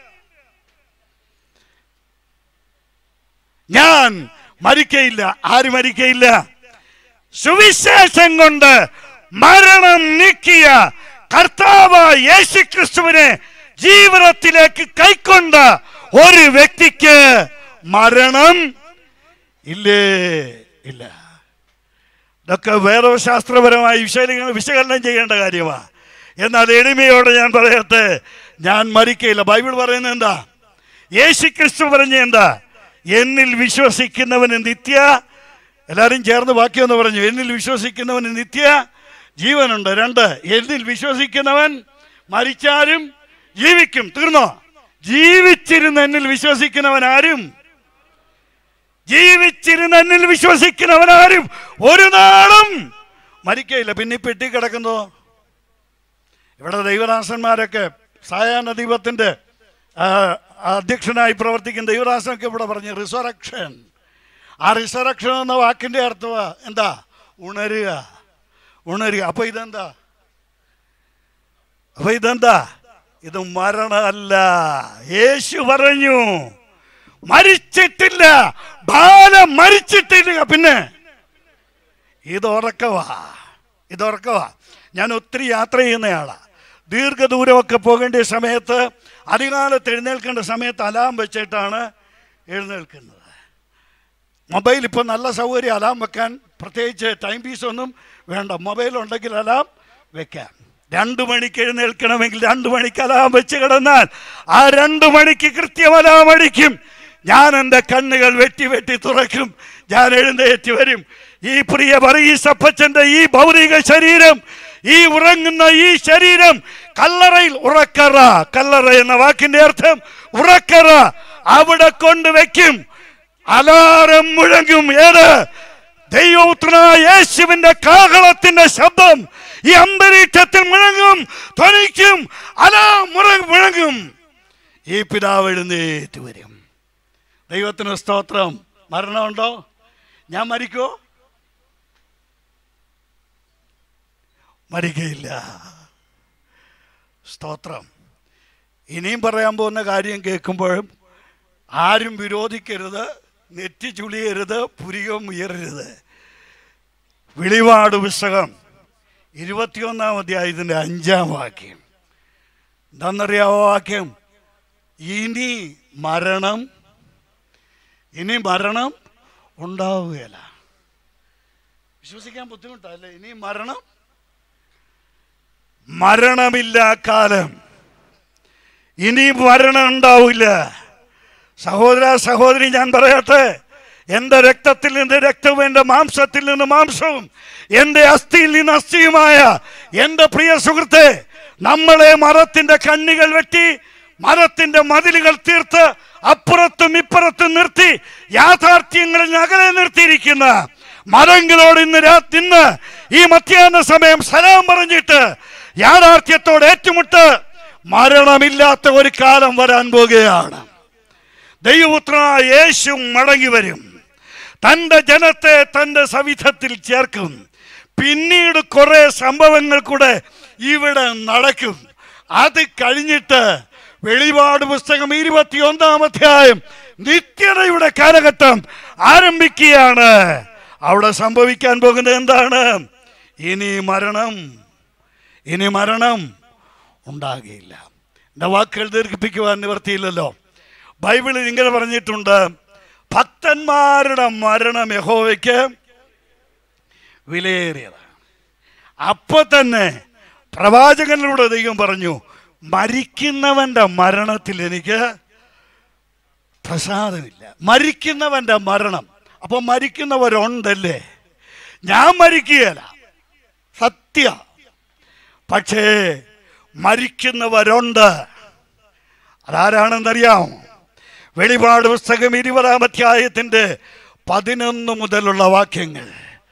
ഞാൻ മരിക്കയില്ല ആര് മരിക്കയില്ല സുവിശേഷം കൊണ്ട് മരണം നീക്കിയ കർത്താവ് യേശു ക്രിസ്തുവിനെ ജീവിതത്തിലേക്ക് കൈക്കൊണ്ട ഒരു വ്യക്തിക്ക് മരണം ഇല്ലേ ഇല്ല ഇതൊക്കെ വേദശാസ്ത്രപരമായി വിശകലനം വിശകലനം ചെയ്യേണ്ട കാര്യമാണ് എന്നാൽ എളിമയോടെ ഞാൻ പറയട്ടെ ഞാൻ മരിക്കയില്ല ബൈബിൾ പറയുന്നത് എന്താ യേശു ക്രിസ്തു പറഞ്ഞ എന്താ എന്നിൽ വിശ്വസിക്കുന്നവന് നിത്യ എല്ലാവരും ചേർന്ന് ബാക്കിയൊന്ന് പറഞ്ഞു എന്നിൽ വിശ്വസിക്കുന്നവന് നിത്യ ജീവനുണ്ട് രണ്ട് എന്നിൽ വിശ്വസിക്കുന്നവൻ മരിച്ചാലും ജീവിക്കും തീർന്നോ ജീവിച്ചിരുന്ന് എന്നിൽ വിശ്വസിക്കുന്നവൻ ആരും ജീവിച്ചിരുന്ന് എന്നിൽ വിശ്വസിക്കുന്നവൻ ആരും ഒരു നാളും മരിക്കയില്ല പിന്നെ ഈ പെട്ടി കിടക്കുന്നതോ ഇവിടെ ദൈവദാസന്മാരൊക്കെ സായാഹ്ന ദീപത്തിൻ്റെ അധ്യക്ഷനായി പ്രവർത്തിക്കുന്ന ദൈവദാസനൊക്കെ ഇവിടെ പറഞ്ഞു റിസറക്ഷൻ ആ റിസറക്ഷൻ എന്ന വാക്കിൻ്റെ അർത്ഥം എന്താ ഉണരുക ഉണരുക അപ്പൊ ഇതെന്താ അപ്പൊ ഇതെന്താ ഇത് മരണമല്ല യേശു പറഞ്ഞു മരിച്ചിട്ടില്ല ബാല മരിച്ചിട്ടില്ല പിന്നെ ഇത് ഉറക്കവാ ഇത് ഉറക്കവാ ഞാൻ ഒത്തിരി യാത്ര ചെയ്യുന്നയാളാ ദീർഘദൂരമൊക്കെ പോകേണ്ട സമയത്ത് അധികാലത്ത് എഴുന്നേൽക്കേണ്ട സമയത്ത് അലാം വെച്ചിട്ടാണ് എഴുന്നേൽക്കുന്നത് മൊബൈൽ ഇപ്പോൾ നല്ല സൗകര്യം അലാം വെക്കാൻ പ്രത്യേകിച്ച് ടൈം പീസ് ഒന്നും വേണ്ട മൊബൈൽ ഉണ്ടെങ്കിൽ അലാം വെക്കാം രണ്ടു മണിക്ക് എഴുന്നേൽക്കണമെങ്കിൽ രണ്ടു മണിക്ക് അലാം വെച്ച് കിടന്നാൽ ആ രണ്ടു മണിക്ക് കൃത്യം അലാം അടിക്കും ഞാൻ എൻ്റെ കണ്ണുകൾ വെട്ടി വെട്ടി തുറക്കും ഞാൻ എഴുന്നേറ്റ് വരും ഈ പ്രിയ പറയീസപ്പച്ചൻ്റെ ഈ ഭൗതിക ശരീരം ഈ ഉറങ്ങുന്ന ഈ ശരീരം കല്ലറയിൽ ഉറക്കറ കല്ലറ എന്ന വാക്കിന്റെ അർത്ഥം ഉറക്കറ അവിടെ കൊണ്ടുവയ്ക്കും അലാരം മുഴങ്ങും ഏത് ദൈവപുത്രനായ യേശുവിന്റെ കാഹളത്തിന്റെ ശബ്ദം ഈ അന്തരീക്ഷത്തിൽ മുഴങ്ങും ധ്വനിക്കും അലാം മുറ- മുഴങ്ങും ഈ പിതാവ് എഴുന്നേറ്റ് വരും ദൈവത്തിന് സ്തോത്രം മരണമുണ്ടോ ഞാൻ മരിക്കോ മരിക്കയില്ല സ്തോത്രം ഇനിയും പറയാൻ പോകുന്ന കാര്യം കേൾക്കുമ്പോഴും ആരും വിരോധിക്കരുത് നെറ്റി ചുളിയരുത് പുരികം ഉയരരുത് വെളിപാട് പുസ്തകം ഇരുപത്തിയൊന്നാം അധ്യായത്തിൻ്റെ അഞ്ചാം വാക്യം എന്താണെന്നറിയാവോ വാക്യം ഇനി മരണം ഇനി മരണം ഉണ്ടാവുകയില്ല വിശ്വസിക്കാൻ ബുദ്ധിമുട്ടല്ലേ ഇനി മരണം മരണമില്ല കാലം ഇനി മരണം ഉണ്ടാവില്ല സഹോദര സഹോദരി ഞാൻ പറയട്ടെ എൻ്റെ രക്തത്തിൽ നിന്ന് രക്തവും എൻ്റെ മാംസത്തിൽ നിന്ന് മാംസവും എൻ്റെ അസ്ഥിയിൽ നിന്ന് അസ്ഥിയുമായ എൻ്റെ പ്രിയ സുഹൃത്തെ നമ്മളെ മരത്തിൻ്റെ കണ്ണികൾ വെട്ടി മരത്തിൻ്റെ മതിലുകൾ തീർത്ത് അപ്പുറത്തും ഇപ്പുറത്തും നിർത്തി യാഥാർത്ഥ്യങ്ങളിൽ അകലെ നിർത്തിയിരിക്കുന്ന മരങ്ങളോട് ഇന്ന് രാ- ഇന്ന് ഈ മധ്യാഹ്ന സമയം സലാം പറഞ്ഞിട്ട് യാഥാർത്ഥ്യത്തോട് ഏറ്റുമുട്ട് മരണമില്ലാത്ത ഒരു കാലം വരാൻ പോകുകയാണ് ദൈവപുത്രനായ യേശു മടങ്ങി വരും തൻ്റെ ജനത്തെ തൻ്റെ സവിധത്തിൽ ചേർക്കും പിന്നീട് കുറെ സംഭവങ്ങൾ കൂടെ ഇവിടെ നടക്കും അത് കഴിഞ്ഞിട്ട് വെളിപാട് പുസ്തകം ഇരുപത്തിയൊന്നാം അധ്യായം നിത്യതയുടെ കാലഘട്ടം ആരംഭിക്കുകയാണ് അവിടെ സംഭവിക്കാൻ പോകുന്നത് എന്താണ് ഇനി മരണം ഇനി മരണം ഉണ്ടാകുകയില്ല എൻ്റെ വാക്കുകൾ ദീർഘിപ്പിക്കുവാൻ നിവർത്തിയില്ലല്ലോ ബൈബിളിൽ ഇങ്ങനെ പറഞ്ഞിട്ടുണ്ട് ഭക്തന്മാരുടെ മരണം യഹോവയ്ക്ക് വിലയേറിയതാണ് അപ്പൊ തന്നെ പ്രവാചകനിലൂടെ ദൈവം പറഞ്ഞു മരിക്കുന്നവന്റെ മരണത്തിൽ എനിക്ക് പ്രസാദമില്ല മരിക്കുന്നവന്റെ മരണം അപ്പൊ മരിക്കുന്നവരുണ്ടല്ലേ ഞാൻ മരിക്കുകയല്ല സത്യ പക്ഷേ മരിക്കുന്നവരുണ്ട് അതാരാണെന്നറിയാം വെളിപാട് പുസ്തകം ഇരുപതാം അധ്യായത്തിൻ്റെ പതിനൊന്ന് മുതലുള്ള വാക്യങ്ങൾ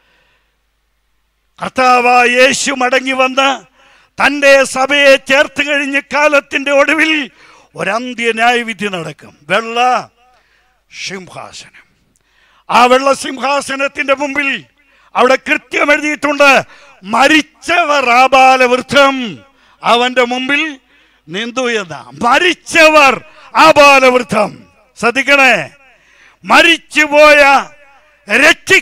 കർത്താവായ യേശു മടങ്ങി വന്ന് തൻ്റെ സഭയെ ചേർത്ത് കഴിഞ്ഞ കാലത്തിൻ്റെ ഒടുവിൽ ഒരന്ത്യ ന്യായവിധി നടക്കും വെള്ള സിംഹാസനം ആ വെള്ള സിംഹാസനത്തിന്റെ മുമ്പിൽ അവിടെ കൃത്യം എഴുതിയിട്ടുണ്ട് മരിച്ചവർ ആബാലവൃദ്ധം അവന്റെ മുമ്പിൽ നിന്തു എന്ന മരിച്ചവർ ആബാലവൃദ്ധം ശ്രദ്ധിക്കണേ മരിച്ചുപോയ രക്ഷി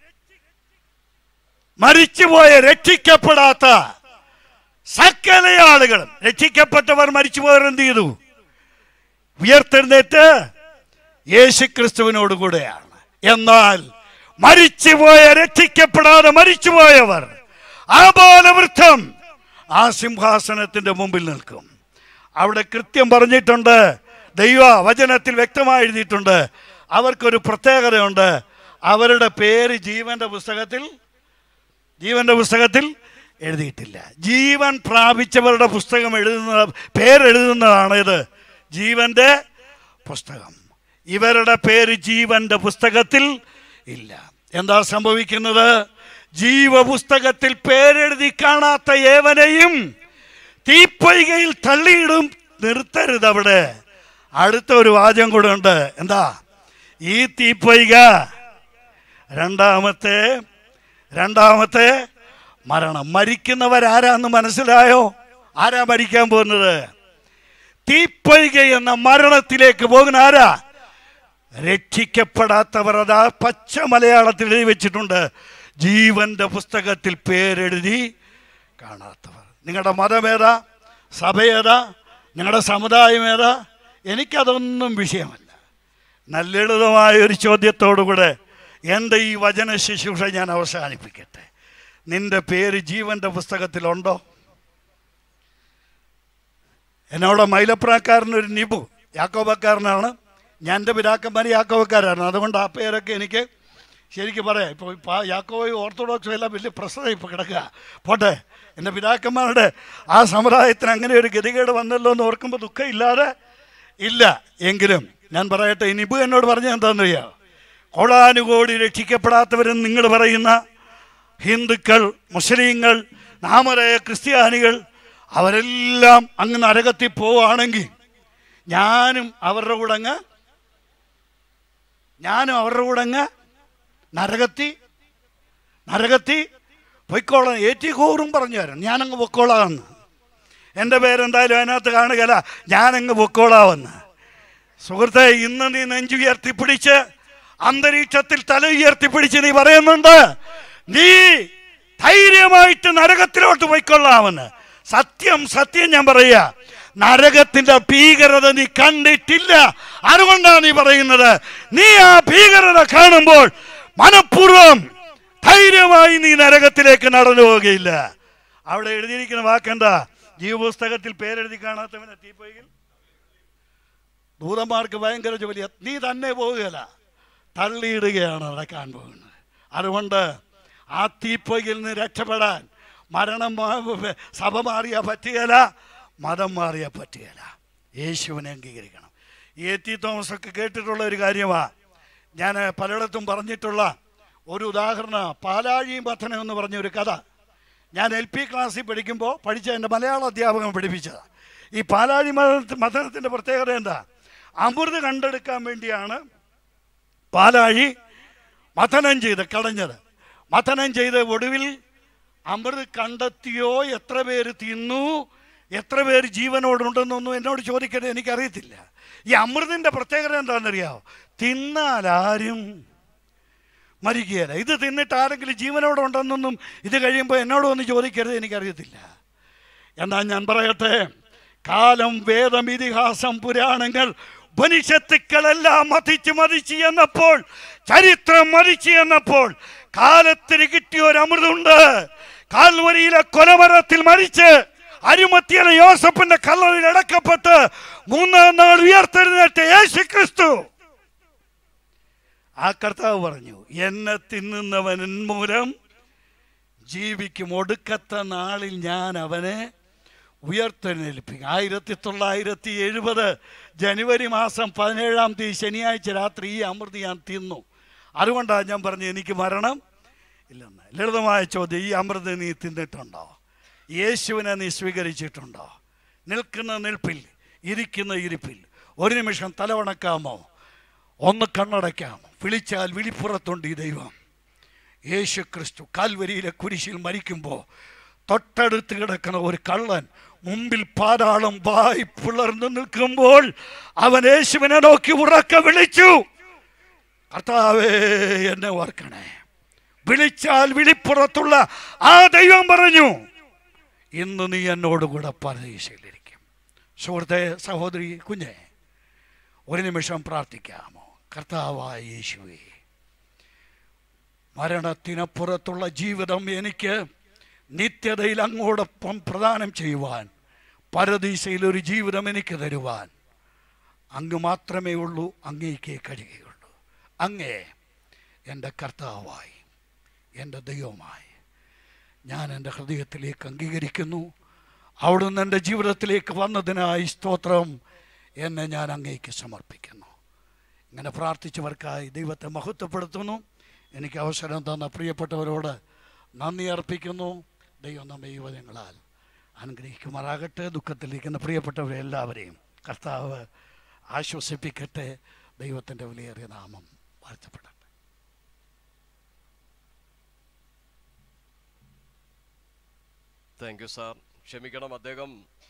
മരിച്ചുപോയ രക്ഷിക്കപ്പെടാത്ത സകല ആളുകളും രക്ഷിക്കപ്പെട്ടവർ മരിച്ചുപോയവർ എന്ത് ചെയ്തു ഉയർത്തെഴുന്നേറ്റ് യേശുക്രിസ്തുവിനോട് കൂടെയാണ് എന്നാൽ മരിച്ചുപോയ രക്ഷിക്കപ്പെടാതെ മരിച്ചുപോയവർ ആബാലവൃദ്ധം ആ സിംഹാസനത്തിന്റെ മുമ്പിൽ നിൽക്കും അവിടെ കൃത്യം പറഞ്ഞിട്ടുണ്ട് ദൈവ വചനത്തിൽ വ്യക്തമായി എഴുതിയിട്ടുണ്ട് അവർക്കൊരു പ്രത്യേകതയുണ്ട് അവരുടെ പേര് ജീവന്റെ പുസ്തകത്തിൽ ജീവന്റെ പുസ്തകത്തിൽ എഴുതിയിട്ടില്ല ജീവൻ പ്രാപിച്ചവരുടെ പുസ്തകം എഴുതുന്ന പേരെഴുതുന്നതാണ് ഇത് ജീവന്റെ പുസ്തകം ഇവരുടെ പേര് ജീവന്റെ പുസ്തകത്തിൽ ഇല്ല എന്താ സംഭവിക്കുന്നത് ജീവപുസ്തകത്തിൽ പേരെഴുതി കാണാത്ത ഏവനെയും തീപ്പൊയ്കയിൽ തള്ളിയിടും നിർത്തരുത് അവിടെ അടുത്ത ഒരു വാചകം കൂടെ ഉണ്ട് എന്താ ഈ തീപ്പൊയ്ക രണ്ടാമത്തെ രണ്ടാമത്തെ മരണം മരിക്കുന്നവരാരാന്ന് മനസ്സിലായോ ആരാ മരിക്കാൻ പോകുന്നത് തീപ്പൊയ്ക എന്ന മരണത്തിലേക്ക് പോകുന്ന ആരാ രക്ഷിക്കപ്പെടാത്തവർ അതാ പച്ച മലയാളത്തിൽ എഴുതി വെച്ചിട്ടുണ്ട് ജീവന്റെ പുസ്തകത്തിൽ പേരെഴുതി കാണാത്തവർ നിങ്ങളുടെ മതമേതാ സഭയേതാ നിങ്ങളുടെ സമുദായം ഏതാ എനിക്കതൊന്നും വിഷയമല്ല നല്ല ലളിതമായ ഒരു ചോദ്യത്തോടുകൂടെ എൻ്റെ ഈ വചന ശുശ്രൂഷ ഞാൻ അവസാനിപ്പിക്കട്ടെ നിന്റെ പേര് ജീവന്റെ പുസ്തകത്തിലുണ്ടോ എന്നോട് മൈലപ്രാക്കാരനൊരു നിബു യാക്കോബക്കാരനാണ് ഞാൻ എൻ്റെ പിതാക്കന്മാർ യാക്കോബക്കാരാണ് അതുകൊണ്ട് ആ പേരൊക്കെ എനിക്ക് ശരിക്കും പറയാം ഇപ്പോൾ ഇപ്പോൾ യാക്കോബയും ഓർത്തഡോക്സും എല്ലാം വലിയ പ്രശ്നം ഇപ്പോൾ കിടക്കുക പോട്ടെ എൻ്റെ പിതാക്കന്മാരുടെ ആ സമുദായത്തിന് അങ്ങനെ ഒരു ഗതികേട് വന്നല്ലോ എന്ന് ഓർക്കുമ്പോൾ ദുഃഖമില്ലാതെ ഇല്ല എങ്കിലും ഞാൻ പറയട്ടെ ഈ നിബു എന്നോട് പറഞ്ഞ എന്താണെന്നറിയാം കോടാനുകോടി രക്ഷിക്കപ്പെടാത്തവരെന്ന് നിങ്ങൾ പറയുന്ന ഹിന്ദുക്കൾ മുസ്ലിങ്ങൾ നാമരായ ക്രിസ്ത്യാനികൾ അവരെല്ലാം അങ്ങ് നരകത്തിൽ പോവുകയാണെങ്കിൽ ഞാനും അവരുടെ കൂടെ അങ്ങ് ഞാനും അവരുടെ കൂടെ അങ്ങ് നരകത്തി നരകത്തി പൊയ്ക്കോളാം ഏറ്റി കൂറും പറഞ്ഞു തരാം ഞാനങ്ങ് പൊക്കോളാമെന്ന് എൻ്റെ പേരെന്തായാലും അതിനകത്ത് കാണുകയല്ല ഞാനങ്ങ് പൊക്കോളാമെന്ന് സുഹൃത്തെ ഇന്ന് നീ നെഞ്ചുയർത്തി പിടിച്ച് അന്തരീക്ഷത്തിൽ തല ഉയർത്തിപ്പിടിച്ച് നീ പറയുന്നുണ്ട് നീ ധൈര്യമായിട്ട് നരകത്തിലോട്ട് പോയിക്കൊള്ളാമെന്ന് സത്യം സത്യം ഞാൻ പറയുക നരകത്തിന്റെ ഭീകരത നീ കണ്ടിട്ടില്ല അതുകൊണ്ടാണ് നീ പറയുന്നത് നീ ആ ഭീകരത കാണുമ്പോൾ മനഃപൂർവ്വം ധൈര്യമായി നീ നരകത്തിലേക്ക് നടന്നു പോവുകയില്ല അവിടെ എഴുതിയിരിക്കുന്ന വാക്കെന്താ ജീവപുസ്തകത്തിൽ പേരെഴുതി കാണാത്തവനെ തീപ്പൊയ്യിൽ ദൂതന്മാർക്ക് ഭയങ്കര ജോലിയാ നീ തന്നെ പോവുകയല്ല തള്ളിയിടുകയാണ് നടക്കാൻ പോകുന്നത് അതുകൊണ്ട് ആ തീപ്പൊയ്യിൽ നിന്ന് രക്ഷപ്പെടാൻ മരണം മാ- സഭ മാറിയാൽ പറ്റുകയില്ല മതം മാറിയാൽ പറ്റുകയില്ല യേശുവിനെ അംഗീകരിക്കണം എ ടി തോമസ് ഒക്കെ കേട്ടിട്ടുള്ള ഒരു കാര്യമാണ് ഞാൻ പലയിടത്തും പറഞ്ഞിട്ടുള്ള ഒരു ഉദാഹരണ പാലാഴിയും പത്തനം എന്ന് പറഞ്ഞ ഒരു കഥ ഞാൻ എൽ പി ക്ലാസ്സിൽ പഠിക്കുമ്പോൾ പഠിച്ച എൻ്റെ മലയാള അധ്യാപകൻ പഠിപ്പിച്ചതാണ് ഈ പാലാഴി മത മതനത്തിൻ്റെ പ്രത്യേകത എന്താ അമൃത് കണ്ടെടുക്കാൻ വേണ്ടിയാണ് പാലാഴി മഥനം ചെയ്ത് കളഞ്ഞത് മഥനം ചെയ്ത് ഒടുവിൽ അമൃത് കണ്ടെത്തിയോ എത്ര പേര് തിന്നു എത്ര പേര് ജീവനോടുണ്ടെന്നൊന്നും എന്നോട് ചോദിക്കരുത് എനിക്കറിയത്തില്ല ഈ അമൃതിൻ്റെ പ്രത്യേകത എന്താണെന്നറിയാമോ തിന്നാൽ ആരും മരിക്കുകയില്ല ഇത് തിന്നിട്ട് ആരെങ്കിലും ജീവനോടെ ഉണ്ടെന്നൊന്നും ഇത് കഴിയുമ്പോൾ എന്നോട് ഒന്ന് ചോദിക്കരുത് എനിക്കറിയത്തില്ല എന്നാൽ ഞാൻ പറയട്ടെ കാലം വേദം ഇതിഹാസം പുരാണങ്ങൾ ഉപനിഷത്തുക്കളെല്ലാം മതിച്ച് മതിച്ച് എന്നപ്പോൾ ചരിത്രം മതിച്ച് എന്നപ്പോൾ കാലത്തിന് കിട്ടിയ ഒരു അമൃതുണ്ട് കാൽവരിയിലെ കൊലമരത്തിൽ മരിച്ച് അരിമത്തിയിലെ യോസഫിന്റെ കല്ലറിൽ അടക്കപ്പെട്ട് മൂന്നാം നാൾ ഉയർത്തെഴുന്നേറ്റ യേശു ക്രിസ്തു ആ കർത്താവ് പറഞ്ഞു എന്നെ തിന്നുന്നവൻ മൂലം ജീവിക്കും ഒടുക്കത്തെ നാളിൽ ഞാൻ അവനെ ഉയർത്തെഴുന്നേൽപ്പിക്കും ആയിരത്തി തൊള്ളായിരത്തി എഴുപത് ജനുവരി മാസം പതിനേഴാം തീയതി ശനിയാഴ്ച രാത്രി ഈ അമൃത് ഞാൻ തിന്നു അതുകൊണ്ടാണ് ഞാൻ പറഞ്ഞു എനിക്ക് മരണം ഇല്ലെന്ന് ലളിതമായ ചോദ്യം ഈ അമൃത് നീ തിന്നിട്ടുണ്ടോ യേശുവിനെ നീ സ്വീകരിച്ചിട്ടുണ്ടോ നിൽക്കുന്ന നിൽപ്പിൽ ഇരിക്കുന്ന ഇരിപ്പിൽ ഒരു നിമിഷം തലവണക്കാമോ ഒന്ന് കണ്ണടയ്ക്കാമോ വിളിച്ചാൽ വിളിപ്പുറത്തുണ്ട് ഈ ദൈവം യേശു ക്രിസ്തു കാൽവരിയിലെ കുരിശിൽ മരിക്കുമ്പോൾ തൊട്ടടുത്ത് കിടക്കുന്ന ഒരു കള്ളൻ മുമ്പിൽ പാതാളം വായി പിളർന്നു നിൽക്കുമ്പോൾ അവൻ യേശുവിനെ നോക്കി ഉറക്കെ വിളിച്ചു കർത്താവേ എന്നെ ഓർക്കണേ വിളിച്ചാൽ വിളിപ്പുറത്തുള്ള ആ ദൈവം പറഞ്ഞു ഇന്ന് നീ എന്നോടുകൂടെ പരദീശയിലിരിക്കും സുഹൃത്തെ സഹോദരി കുഞ്ഞെ ഒരു നിമിഷം പ്രാർത്ഥിക്കാമോ കർത്താവായ യേശുവേ മരണത്തിനപ്പുറത്തുള്ള ജീവിതം എനിക്ക് നിത്യതയിൽ അങ്ങോടൊപ്പം പ്രദാനം ചെയ്യുവാൻ പരദീശയിൽ ഒരു ജീവിതം എനിക്ക് തരുവാൻ അങ്ങ് മാത്രമേ ഉള്ളൂ അങ്ങേക്കേ കഴിയുകയുള്ളൂ അങ്ങേ എൻ്റെ കർത്താവായി എൻ്റെ ദൈവമായി ഞാൻ എൻ്റെ ഹൃദയത്തിലേക്ക് അംഗീകരിക്കുന്നു അവിടുന്ന് എൻ്റെ ജീവിതത്തിലേക്ക് വന്നതിനായി സ്തോത്രം എന്നെ ഞാൻ അങ്ങേക്ക് സമർപ്പിക്കുന്നു ഇങ്ങനെ പ്രാർത്ഥിച്ചവർക്കായി ദൈവത്തെ മഹത്വപ്പെടുത്തുന്നു എനിക്ക് അവസരം തന്ന പ്രിയപ്പെട്ടവരോട് നന്ദി അർപ്പിക്കുന്നു ദൈവം നമ്മെ യുവജങ്ങളാൽ അനുഗ്രഹിക്കുമാറാകട്ടെ ദുഃഖത്തിലിരിക്കുന്ന പ്രിയപ്പെട്ടവരെ എല്ലാവരെയും കർത്താവ് ആശ്വസിപ്പിക്കട്ടെ ദൈവത്തിൻ്റെ വിലയേറിയ നാമം വാഴ്ത്തപ്പെടട്ടെ താങ്ക് യു സാർ ക്ഷമിക്കണം അദ്ദേഹം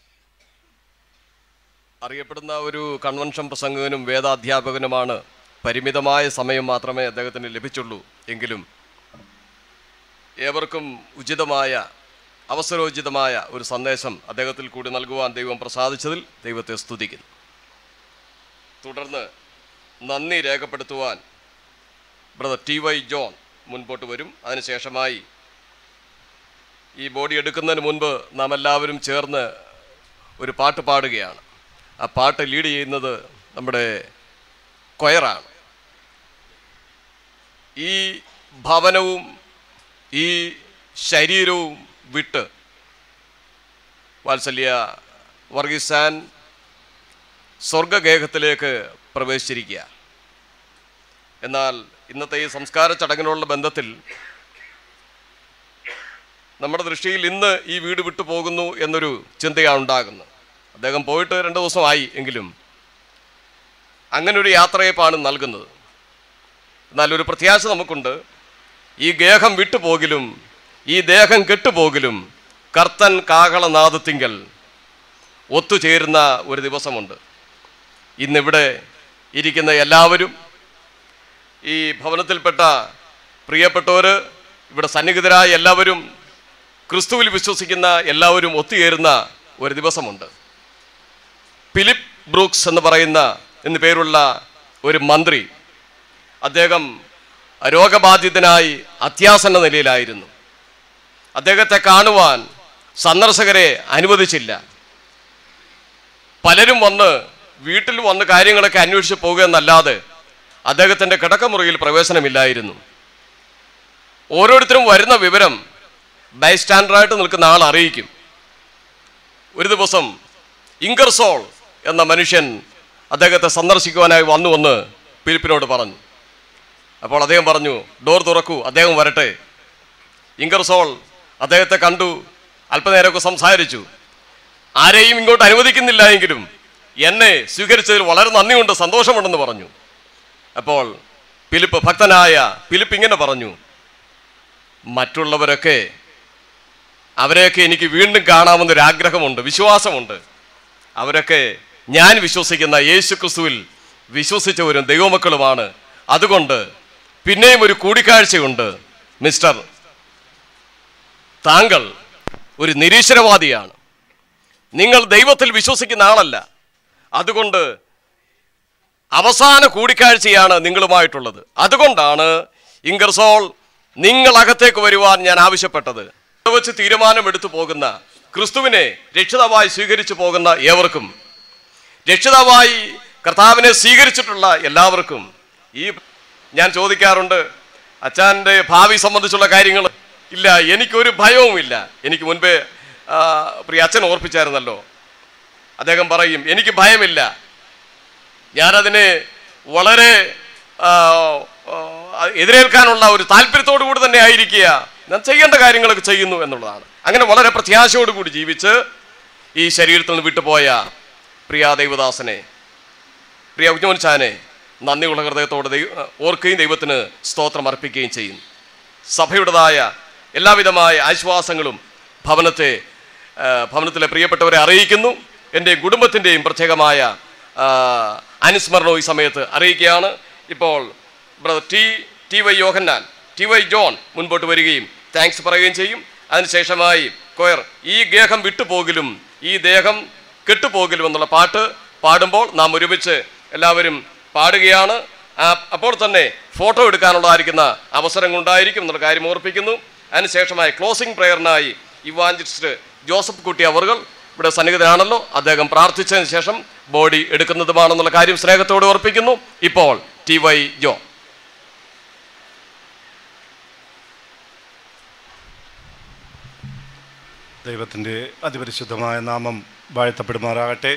അറിയപ്പെടുന്ന ഒരു കൺവെൻഷൻ പ്രസംഗകനും വേദാധ്യാപകനുമാണ് പരിമിതമായ സമയം മാത്രമേ അദ്ദേഹത്തിന് ലഭിച്ചുള്ളൂ എങ്കിലും ഏവർക്കും ഉചിതമായ അവസരോചിതമായ ഒരു സന്ദേശം അദ്ദേഹത്തിൽ കൂടി നൽകുവാൻ ദൈവം പ്രസാദിച്ചതിൽ ദൈവത്തെ സ്തുതിക്കുന്നു തുടർന്ന് നന്ദി രേഖപ്പെടുത്തുവാൻ ബ്രദർ ടി വൈ ജോൺ മുൻപോട്ട് വരും അതിനുശേഷമായി ഈ ബോഡി എടുക്കുന്നതിന് മുൻപ് നാം എല്ലാവരും ചേർന്ന് ഒരു പാട്ട് പാടുകയാണ് ആ പാട്ട് ലീഡ് ചെയ്യുന്നത് നമ്മുടെ കൊയറാണ് ഈ ഭവനവും ഈ ശരീരവും വിട്ട് വാത്സല്യ വർഗീസാൻ സ്വർഗഗേഹത്തിലേക്ക് പ്രവേശിച്ചിരിക്കുക എന്നാൽ ഇന്നത്തെ ഈ സംസ്കാര ചടങ്ങിനോടുള്ള ബന്ധത്തിൽ നമ്മുടെ ദൃഷ്ടിയിൽ ഇന്ന് ഈ വീട് വിട്ടു പോകുന്നു എന്നൊരു ചിന്തയാണ് ഉണ്ടാകുന്നത് അദ്ദേഹം പോയിട്ട് രണ്ട് ദിവസമായി എങ്കിലും അങ്ങനെ ഒരു യാത്രയപ്പാണ് നൽകുന്നത് എന്നാൽ ഒരു പ്രത്യാശ നമുക്കുണ്ട് ഈ ഗേഹം വിട്ടുപോകിലും ഈ ദേഹം കെട്ടുപോകിലും കർത്തൻ കാഹളനാദത്തിങ്കൽ ഒത്തുചേരുന്ന ഒരു ദിവസമുണ്ട് ഇന്നിവിടെ ഇരിക്കുന്ന എല്ലാവരും ഈ ഭവനത്തിൽപ്പെട്ട പ്രിയപ്പെട്ടവർ ഇവിടെ സന്നിഹിതരായ എല്ലാവരും ക്രിസ്തുവിൽ വിശ്വസിക്കുന്ന എല്ലാവരും ഒത്തുചേരുന്ന ഒരു ദിവസമുണ്ട് ഫിലിപ്പ് ബ്രൂക്സ് എന്ന് പറയുന്ന എന്ന് പേരുള്ള ഒരു മന്ത്രി അദ്ദേഹം രോഗബാധിതനായി അത്യാസന്ന നിലയിലായിരുന്നു അദ്ദേഹത്തെ കാണുവാൻ സന്ദർശകരെ അനുവദിച്ചില്ല പലരും വന്ന് വീട്ടിൽ വന്ന് കാര്യങ്ങളൊക്കെ അന്വേഷിച്ച് പോകുക എന്നല്ലാതെ അദ്ദേഹത്തിൻ്റെ കിടക്കമുറിയിൽ പ്രവേശനമില്ലായിരുന്നു ഓരോരുത്തരും വരുന്ന വിവരം ബൈസ്റ്റാൻഡറായിട്ട് നിൽക്കുന്ന ആൾ അറിയിക്കും ഒരു ദിവസം ഇങ്കർസോൾ എന്ന മനുഷ്യൻ അദ്ദേഹത്തെ സന്ദർശിക്കുവാനായി വന്നു എന്ന് ഫിലിപ്പിനോട് പറഞ്ഞു അപ്പോൾ അദ്ദേഹം പറഞ്ഞു ഡോർ തുറക്കൂ അദ്ദേഹം വരട്ടെ ഇങ്കർസോൾ അദ്ദേഹത്തെ കണ്ടു അല്പനേരമൊക്കെ സംസാരിച്ചു ആരെയും ഇങ്ങോട്ട് അനുവദിക്കുന്നില്ല എങ്കിലും എന്നെ സ്വീകരിച്ചതിൽ വളരെ നന്ദിയുണ്ട് സന്തോഷമുണ്ടെന്ന് പറഞ്ഞു അപ്പോൾ ഫിലിപ്പ് ഭക്തനായ ഫിലിപ്പ് ഇങ്ങനെ പറഞ്ഞു മറ്റുള്ളവരൊക്കെ അവരെയൊക്കെ എനിക്ക് വീണ്ടും കാണാമെന്നൊരു ആഗ്രഹമുണ്ട് വിശ്വാസമുണ്ട് അവരൊക്കെ ഞാൻ വിശ്വസിക്കുന്ന യേശു ക്രിസ്തുവിൽ വിശ്വസിച്ചവരും ദൈവമക്കളുമാണ് അതുകൊണ്ട് പിന്നെയും ഒരു കൂടിക്കാഴ്ചയുണ്ട് മിസ്റ്റർ താങ്കൾ ഒരു നിരീശ്വരവാദിയാണ് നിങ്ങൾ ദൈവത്തിൽ വിശ്വസിക്കുന്ന ആളല്ല അതുകൊണ്ട് അവസാന കൂടിക്കാഴ്ചയാണ് നിങ്ങളുമായിട്ടുള്ളത് അതുകൊണ്ടാണ് ഇംഗർസോൾ നിങ്ങൾ അകത്തേക്ക് വരുവാൻ ഞാൻ ആവശ്യപ്പെട്ടത് വെച്ച് തീരുമാനമെടുത്തു പോകുന്ന ക്രിസ്തുവിനെ രക്ഷിതാവായി സ്വീകരിച്ചു പോകുന്ന ഏവർക്കും രക്ഷിതാവായി കർത്താവിനെ സ്വീകരിച്ചിട്ടുള്ള എല്ലാവർക്കും ഈ ഞാൻ ചോദിക്കാറുണ്ട് അച്ഛൻ്റെ ഭാവി സംബന്ധിച്ചുള്ള കാര്യങ്ങൾ ഇല്ല എനിക്കൊരു ഭയവുമില്ല എനിക്ക് മുൻപേ ആ, പ്രിയ അച്ഛൻ ഓർപ്പിച്ചായിരുന്നല്ലോ അദ്ദേഹം പറയും എനിക്ക് ഭയമില്ല ഞാനതിനെ വളരെ ആ, ആ, എതിരേൽക്കാനുള്ള ഒരു താല്പര്യത്തോടു കൂടി തന്നെ ആയിരിക്കുക ഞാൻ ചെയ്യേണ്ട കാര്യങ്ങളൊക്കെ ചെയ്യുന്നു എന്നുള്ളതാണ് അങ്ങനെ വളരെ പ്രത്യാശയോടുകൂടി ജീവിച്ച് ഈ ശരീരത്തിൽ നിന്ന് വിട്ടുപോയ പ്രിയ ദൈവദാസനെ പ്രിയ ഉജ്ജമൻചാനെ നന്ദിയുള്ള ഹൃദയത്തോടെ ദൈവ ഓർക്കുകയും ദൈവത്തിന് സ്തോത്രം അർപ്പിക്കുകയും ചെയ്യുന്നു സഭയുടേതായ എല്ലാവിധമായ ആശ്വാസങ്ങളും ഭവനത്തെ ആ, ഭവനത്തിലെ പ്രിയപ്പെട്ടവരെ അറിയിക്കുന്നു എൻ്റെ കുടുംബത്തിൻ്റെയും പ്രത്യേകമായ ആ, അനുസ്മരണവും ഈ സമയത്ത് അറിയിക്കുകയാണ് ഇപ്പോൾ brother T T Y Yohannan T Y John മുൻപോട്ട് വരികയും താങ്ക്സ് പറയുകയും ചെയ്യും അതിനുശേഷമായി കൊയർ ഈ ഗേഹം വിട്ടുപോകിലും ഈ ദേഹം കെട്ടുപോകിലും എന്നുള്ള പാട്ട് പാടുമ്പോൾ നാം ഒരുമിച്ച് എല്ലാവരും പാടുകയാണ് ആ- അപ്പോൾ തന്നെ ഫോട്ടോ എടുക്കാനുള്ളതായിരിക്കുന്ന അവസരങ്ങൾ ഉണ്ടായിരിക്കും എന്നുള്ള കാര്യം ഓർപ്പിക്കുന്നു അതിനുശേഷമായി ക്ലോസിംഗ് പ്രെയറിനായി ഇവാഞ്ചലിസ്റ്റ് ജോസഫ് കുട്ടി അവർകൾ ഇവിടെ സന്നിഹിതനാണല്ലോ അദ്ദേഹം പ്രാർത്ഥിച്ചതിന് ശേഷം ബോഡി എടുക്കുന്നതുമാണെന്നുള്ള കാര്യം സ്നേഹത്തോടെ ഓർപ്പിക്കുന്നു ഇപ്പോൾ ടി വൈ ജോ ദൈവത്തിൻ്റെ അതിപരിശുദ്ധമായ നാമം വാഴ്ത്തപ്പെടുമാറാകട്ടെ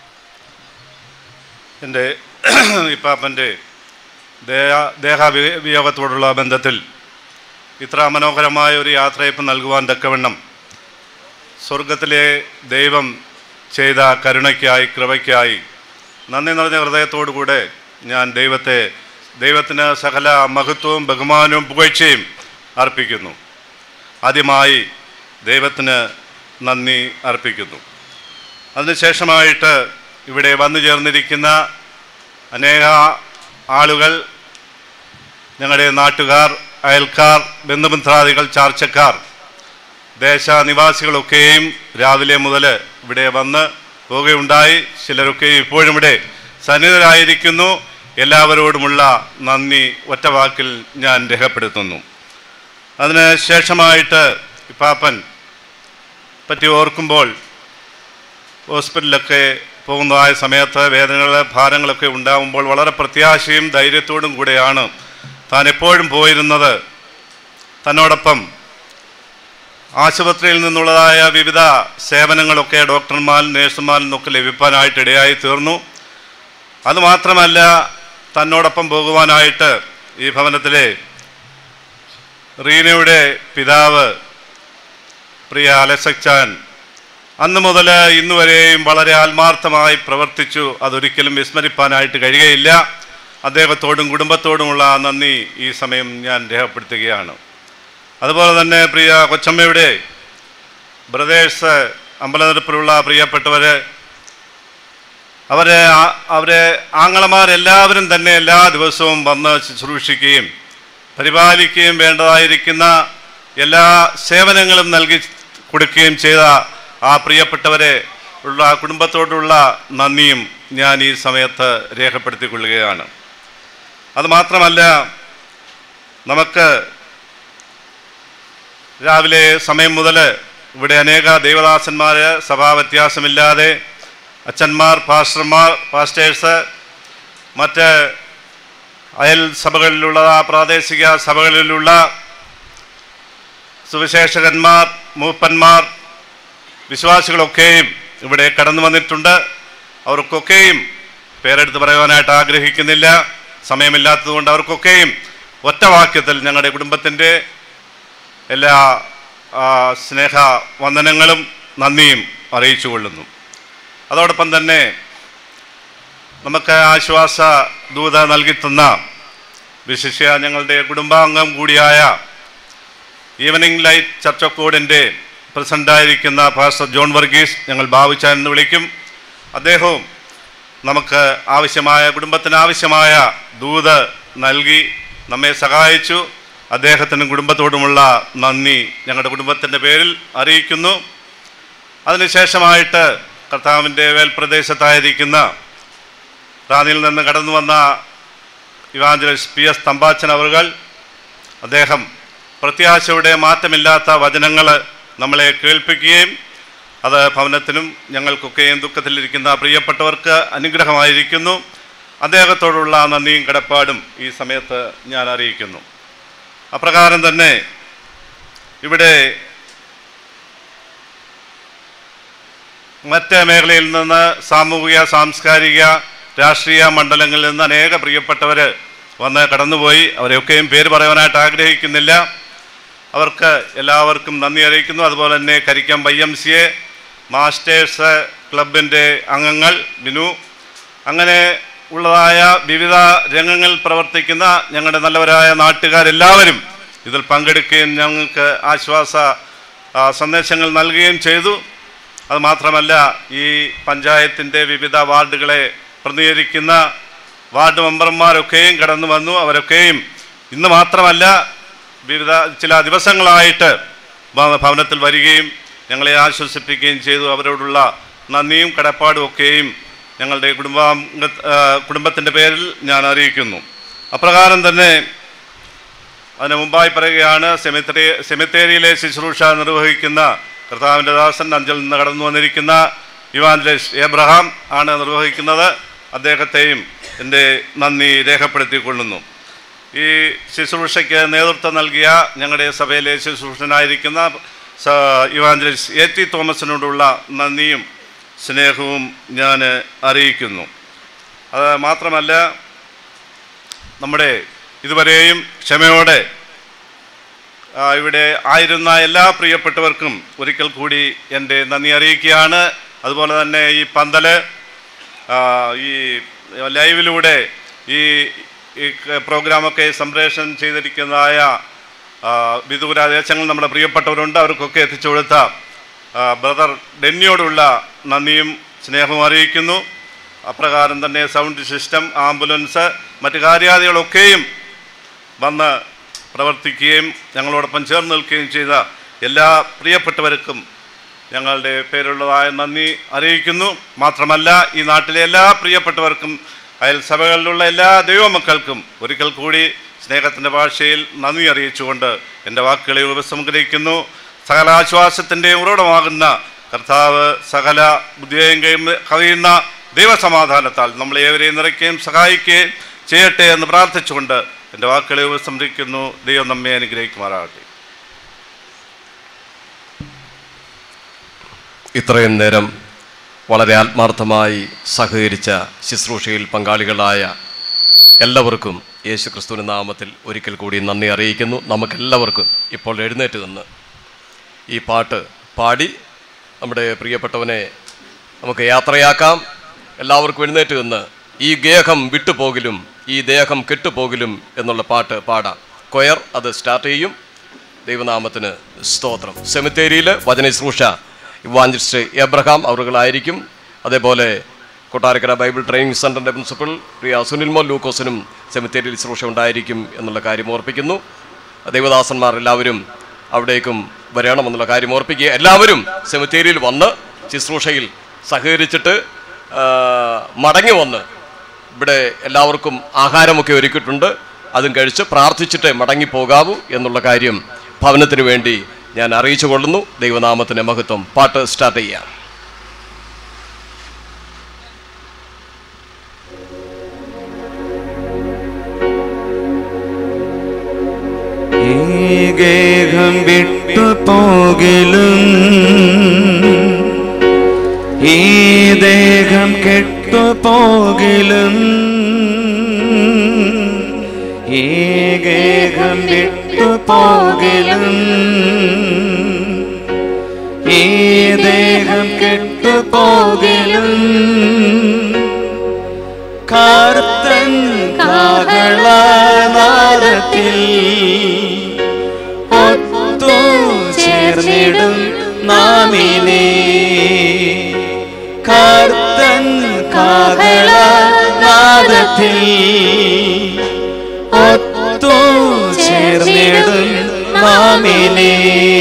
എൻ്റെ ഇപ്പാപ്പൻ്റെ ദേഹ ദേഹവിയോഗത്തോടുള്ള ബന്ധത്തിൽ ഇത്ര മനോഹരമായ ഒരു യാത്രയപ്പ് നൽകുവാൻ തക്കവണ്ണം സ്വർഗത്തിലെ ദൈവം ചെയ്ത കരുണയ്ക്കായി കൃപയ്ക്കായി നന്ദി നിറഞ്ഞ ഹൃദയത്തോടുകൂടെ ഞാൻ ദൈവത്തെ ദൈവത്തിന് സകല മഹത്വവും ബഹുമാനവും പുകഴ്ചയും അർപ്പിക്കുന്നു ആദ്യമായി ദൈവത്തിന് നന്ദി അർപ്പിക്കുന്നു അതിനുശേഷമായിട്ട് ഇവിടെ വന്നു ചേർന്നിരിക്കുന്ന അനേക ആളുകൾ ഞങ്ങളുടെ നാട്ടുകാർ അയൽക്കാർ ബന്ധുമിത്രാദികൾ ചാർച്ചക്കാർ ദേശനിവാസികളൊക്കെയും രാവിലെ മുതൽ ഇവിടെ വന്ന് പോവുകയുണ്ടായി ചിലരൊക്കെയും ഇപ്പോഴും ഇവിടെ സന്നിധരായിരിക്കുന്നു എല്ലാവരോടുമുള്ള നന്ദി ഒറ്റ വാക്കിൽ ഞാൻ രേഖപ്പെടുത്തുന്നു അതിന് ശേഷമായിട്ട് ഇപ്പാപ്പൻ പറ്റി ഓർക്കുമ്പോൾ ഹോസ്പിറ്റലിലൊക്കെ പോകുന്നതായ സമയത്ത് വേദനകൾ ഭാരങ്ങളൊക്കെ ഉണ്ടാകുമ്പോൾ വളരെ പ്രത്യാശയും ധൈര്യത്തോടും കൂടെയാണ് താൻ എപ്പോഴും പോയിരുന്നത് തന്നോടൊപ്പം ആശുപത്രിയിൽ നിന്നുള്ളതായ വിവിധ സേവനങ്ങളൊക്കെ ഡോക്ടർമാർ നേഴ്സുമാരിൽ നിന്നൊക്കെ ലഭിക്കാനായിട്ട് ഇടയായി തീർന്നു അതുമാത്രമല്ല തന്നോടൊപ്പം പോകുവാനായിട്ട് ഈ ഭവനത്തിലെ റീനയുടെ പിതാവ് പ്രിയ അലസച്ചാൻ അന്ന് മുതൽ ഇന്ന് വരെയും വളരെ ആത്മാർത്ഥമായി പ്രവർത്തിച്ചു അതൊരിക്കലും വിസ്മരിപ്പാനായിട്ട് കഴിയുകയില്ല അദ്ദേഹത്തോടും കുടുംബത്തോടുമുള്ള ആ നന്ദി ഈ സമയം ഞാൻ രേഖപ്പെടുത്തുകയാണ് അതുപോലെ തന്നെ പ്രിയ കൊച്ചമ്മയുടെ ബ്രദേഴ്സ് അമ്പലനിരപ്പിലുള്ള പ്രിയപ്പെട്ടവർ അവരെ ആ- അവരെ ആങ്ങളമാരെല്ലാവരും തന്നെ എല്ലാ ദിവസവും വന്ന് ശുശ്രൂഷിക്കുകയും പരിപാലിക്കുകയും വേണ്ടതായിരിക്കുന്ന എല്ലാ സേവനങ്ങളും നൽകി കൊടുക്കുകയും ചെയ്ത ആ പ്രിയപ്പെട്ടവരെ ഉള്ള ആ കുടുംബത്തോടുള്ള നന്ദിയും ഞാൻ ഈ സമയത്ത് രേഖപ്പെടുത്തിക്കൊള്ളുകയാണ് അതുമാത്രമല്ല നമുക്ക് രാവിലെ സമയം മുതൽ ഇവിടെ അനേക ദൈവദാസന്മാർ സഭാ വ്യത്യാസമില്ലാതെ അച്ഛന്മാർ പാസ്റ്റർമാർ പാസ്റ്റേഴ്സ് മറ്റ് അയൽ സഭകളിലുള്ള പ്രാദേശിക സഭകളിലുള്ള സുവിശേഷകന്മാർ മൂപ്പന്മാർ വിശ്വാസികളൊക്കെയും ഇവിടെ കടന്നു വന്നിട്ടുണ്ട് അവർക്കൊക്കെയും പേരെടുത്ത് പറയുവാനായിട്ട് ആഗ്രഹിക്കുന്നില്ല സമയമില്ലാത്തതുകൊണ്ട് അവർക്കൊക്കെയും ഒറ്റ വാക്യത്തിൽ ഞങ്ങളുടെ കുടുംബത്തിൻ്റെ എല്ലാ ആ, സ്നേഹ വന്ദനങ്ങളും നന്ദിയും അറിയിച്ചു കൊള്ളുന്നു അതോടൊപ്പം തന്നെ നമുക്ക് ആശ്വാസ ദൂത നൽകിത്തന്ന വിശിഷ്യ ഞങ്ങളുടെ കുടുംബാംഗം കൂടിയായ ഈവനിങ് ലൈറ്റ് ചർച്ച് ഓഫ് ഗോഡിൻ്റെ പ്രസിഡൻ്റായിരിക്കുന്ന ഫാസ്റ്റർ ജോൺ വർഗീസ് ഞങ്ങൾ ഭാവിച്ചാൻ എന്ന് വിളിക്കും അദ്ദേഹവും നമുക്ക് ആവശ്യമായ കുടുംബത്തിന് ആവശ്യമായ ദൂത് നൽകി നമ്മെ സഹായിച്ചു അദ്ദേഹത്തിനും കുടുംബത്തോടുമുള്ള നന്ദി ഞങ്ങളുടെ കുടുംബത്തിൻ്റെ പേരിൽ അറിയിക്കുന്നു അതിനുശേഷമായിട്ട് കർത്താവിൻ്റെ വേൽപ്രദേശത്തായിരിക്കുന്ന റാന്നിയിൽ നിന്ന് കടന്നു വന്ന ഇവാഞ്ചലിസ്റ്റ് പി എസ് തമ്പാച്ചൻ അവറുകൾ അദ്ദേഹം പ്രത്യാശയുടെ മാറ്റമില്ലാത്ത വചനങ്ങൾ നമ്മളെ കേൾപ്പിക്കുകയും അത് ഭവനത്തിനും ഞങ്ങൾക്കൊക്കെയും ദുഃഖത്തിലിരിക്കുന്ന പ്രിയപ്പെട്ടവർക്ക് അനുഗ്രഹമായിരിക്കുന്നു അദ്ദേഹത്തോടുള്ള നന്ദിയും കടപ്പാടും ഈ സമയത്ത് ഞാൻ അറിയിക്കുന്നു അപ്രകാരം തന്നെ ഇവിടെ മറ്റ് മേഖലയിൽ നിന്ന് സാമൂഹിക സാംസ്കാരിക രാഷ്ട്രീയ മണ്ഡലങ്ങളിൽ നിന്ന് അനേക പ്രിയപ്പെട്ടവർ വന്ന് കടന്നുപോയി അവരെയൊക്കെയും പേര് പറയാനായിട്ട് ആഗ്രഹിക്കുന്നില്ല അവർക്ക് എല്ലാവർക്കും നന്ദി അറിയിക്കുന്നു അതുപോലെ തന്നെ Karikkam Y M C A masters ക്ലബിൻ്റെ അംഗങ്ങൾ ബിനു അങ്ങനെ ഉള്ളതായ വിവിധ രംഗങ്ങളിൽ പ്രവർത്തിക്കുന്ന ഞങ്ങളുടെ നല്ലവരായ നാട്ടുകാരെല്ലാവരും ഇതിൽ പങ്കെടുക്കുകയും ഞങ്ങൾക്ക് ആശ്വാസ ആ, സന്ദേശങ്ങൾ നൽകുകയും ചെയ്തു അത് മാത്രമല്ല ഈ പഞ്ചായത്തിൻ്റെ വിവിധ വാർഡുകളെ പ്രതിനിധീകരിക്കുന്ന വാർഡ് മെമ്പർമാരൊക്കെയും കടന്നു വന്നു അവരൊക്കെയും ഇന്ന് മാത്രമല്ല വിവിധ ചില ദിവസങ്ങളായിട്ട് ഭ- ഭവനത്തിൽ വരികയും ഞങ്ങളെ ആശ്വസിപ്പിക്കുകയും ചെയ്തു അവരോടുള്ള നന്ദിയും കടപ്പാടും ഒക്കെയും ഞങ്ങളുടെ കുടുംബാംഗ ആ, കുടുംബത്തിൻ്റെ പേരിൽ ഞാൻ അറിയിക്കുന്നു അപ്രകാരം തന്നെ അതിന് മുമ്പായി പറയുകയാണ് സെമിത്തേരി സെമിത്തേരിയിലെ ശുശ്രൂഷ നിർവഹിക്കുന്ന കർത്താവിൻ്റെ ദാസൻ അഞ്ചൽ നിന്ന് കടന്നു വന്നിരിക്കുന്ന ഇവാഞ്ചലിസ് എബ്രഹാം ആണ് നിർവഹിക്കുന്നത് അദ്ദേഹത്തെയും എൻ്റെ നന്ദി രേഖപ്പെടുത്തിക്കൊള്ളുന്നു ഈ ശുശ്രൂഷയ്ക്ക് നേതൃത്വം നൽകിയ ഞങ്ങളുടെ സഭയിലെ ശുശ്രൂഷനായിരിക്കുന്ന സ- ഇവാഞ്ചലിസ് എ ടി തോമസിനോടുള്ള നന്ദിയും സ്നേഹവും ഞാൻ അറിയിക്കുന്നു അത് മാത്രമല്ല നമ്മുടെ ഇതുവരെയും ക്ഷമയോടെ ആ, ഇവിടെ ആയിരുന്ന എല്ലാ പ്രിയപ്പെട്ടവർക്കും ഒരിക്കൽ കൂടി എൻ്റെ നന്ദി അറിയിക്കുകയാണ് അതുപോലെ തന്നെ ഈ പന്തല് ആ, ഈ ലൈവിലൂടെ ഈ ഈ ക- പ്രോഗ്രാമൊക്കെ സംപ്രേഷണം ചെയ്തിരിക്കുന്നതായ ആ, വിദൂര ദേശങ്ങൾ നമ്മുടെ പ്രിയപ്പെട്ടവരുണ്ട് അവർക്കൊക്കെ എത്തിച്ചു കൊടുത്ത ആ, ബ്രദർ ഡെന്നിയോടുള്ള നന്ദിയും സ്നേഹവും അറിയിക്കുന്നു അപ്രകാരം തന്നെ സൗണ്ട് സിസ്റ്റം ആംബുലൻസ് മറ്റു കാര്യാദികളൊക്കെയും വന്ന് പ്രവർത്തിക്കുകയും ഞങ്ങളോടൊപ്പം ചേർന്ന് നിൽക്കുകയും ചെയ്ത എല്ലാ പ്രിയപ്പെട്ടവർക്കും ഞങ്ങളുടെ പേരുള്ളതായ നന്ദി അറിയിക്കുന്നു മാത്രമല്ല ഈ നാട്ടിലെ എല്ലാ പ്രിയപ്പെട്ടവർക്കും അയൽ സഭകളിലുള്ള എല്ലാ ദൈവമക്കൾക്കും ഒരിക്കൽ കൂടി സ്നേഹത്തിൻ്റെ ഭാഷയിൽ നന്ദി അറിയിച്ചുകൊണ്ട് എൻ്റെ വാക്കുകളെ ഉപസംഗ്രഹിക്കുന്നു സകല ആശ്വാസത്തിൻ്റെ ഉറവിടമാകുന്ന കർത്താവ് സകല ബുദ്ധിയും കവിയുന്ന ദൈവസമാധാനത്താൽ നമ്മളെ ഏവരെയും നിറയ്ക്കുകയും സഹായിക്കുകയും ചെയ്യട്ടെ എന്ന് പ്രാർത്ഥിച്ചുകൊണ്ട് എൻ്റെ വാക്കുകളെ ഉപസംഹരിക്കുന്നു ദൈവം നമ്മെ അനുഗ്രഹിക്കുമാറാകട്ടെ ഇത്രയും നേരം വളരെ ആത്മാർത്ഥമായി സഹകരിച്ച ശുശ്രൂഷയിൽ പങ്കാളികളായ എല്ലാവർക്കും യേശു ക്രിസ്തുവിൻ്റെ നാമത്തിൽ ഒരിക്കൽ കൂടി നന്ദി അറിയിക്കുന്നു നമുക്കെല്ലാവർക്കും ഇപ്പോൾ എഴുന്നേറ്റ് നിന്ന് ഈ പാട്ട് പാടി നമ്മുടെ പ്രിയപ്പെട്ടവനെ നമുക്ക് യാത്രയാക്കാം എല്ലാവർക്കും എഴുന്നേറ്റ് നിന്ന് ഈ ഗേഹം വിട്ടുപോകിലും ഈ ദേഹം കെട്ടുപോകിലും എന്നുള്ള പാട്ട് പാടാം കൊയർ അത് സ്റ്റാർട്ട് ചെയ്യും ദൈവനാമത്തിന് സ്തോത്രം സെമിത്തേരിയിൽ വചന ശുശ്രൂഷ ഇവാഞ്ചലിസ്റ്റ് എബ്രഹാം അവറുകളായിരിക്കും അതേപോലെ കൊട്ടാരക്കര ബൈബിൾ ട്രെയിനിങ് സെൻ്ററിൻ്റെ പ്രിൻസിപ്പൽ പ്രിയ സുനിൽമോ ലൂക്കോസിനും സെമിത്തേരിയിൽ ശുശ്രൂഷ ഉണ്ടായിരിക്കും എന്നുള്ള കാര്യം ഓർപ്പിക്കുന്നു ദൈവദാസന്മാർ എല്ലാവരും അവിടേക്കും വരണമെന്നുള്ള കാര്യം ഓർപ്പിക്കുക എല്ലാവരും സെമിത്തേരിയിൽ വന്ന് ശുശ്രൂഷയിൽ സഹകരിച്ചിട്ട് ആ, മടങ്ങി വന്ന് ഇവിടെ എല്ലാവർക്കും ആഹാരമൊക്കെ ഒരുക്കിയിട്ടുണ്ട് അതും കഴിച്ച് പ്രാർത്ഥിച്ചിട്ട് മടങ്ങി പോകാവൂ എന്നുള്ള കാര്യം ഭവനത്തിന് വേണ്ടി ഞാൻ അറിയിച്ചു കൊള്ളുന്നു ദൈവനാമത്തിൻ്റെ മഹത്വം പാട്ട് സ്റ്റാർട്ട് ചെയ്യാം ഈ ഗേഹം വിട്ടു പോകിലും ഈ ദേഹം കെട്ടു പോകിലും ഈ ഗേഹം വിട്ടു പോകിലും ഈ ദേഹം കെട്ടു പോകിലും കാർത്തൻ കാകളനാദത്തിൽ ഒത്തു ചേർന്നിടും നാമിനെ കാർത്തൻ കാകളനാദത്തിൽ ഒത്തു ചേർന്നിടും നാമിനെ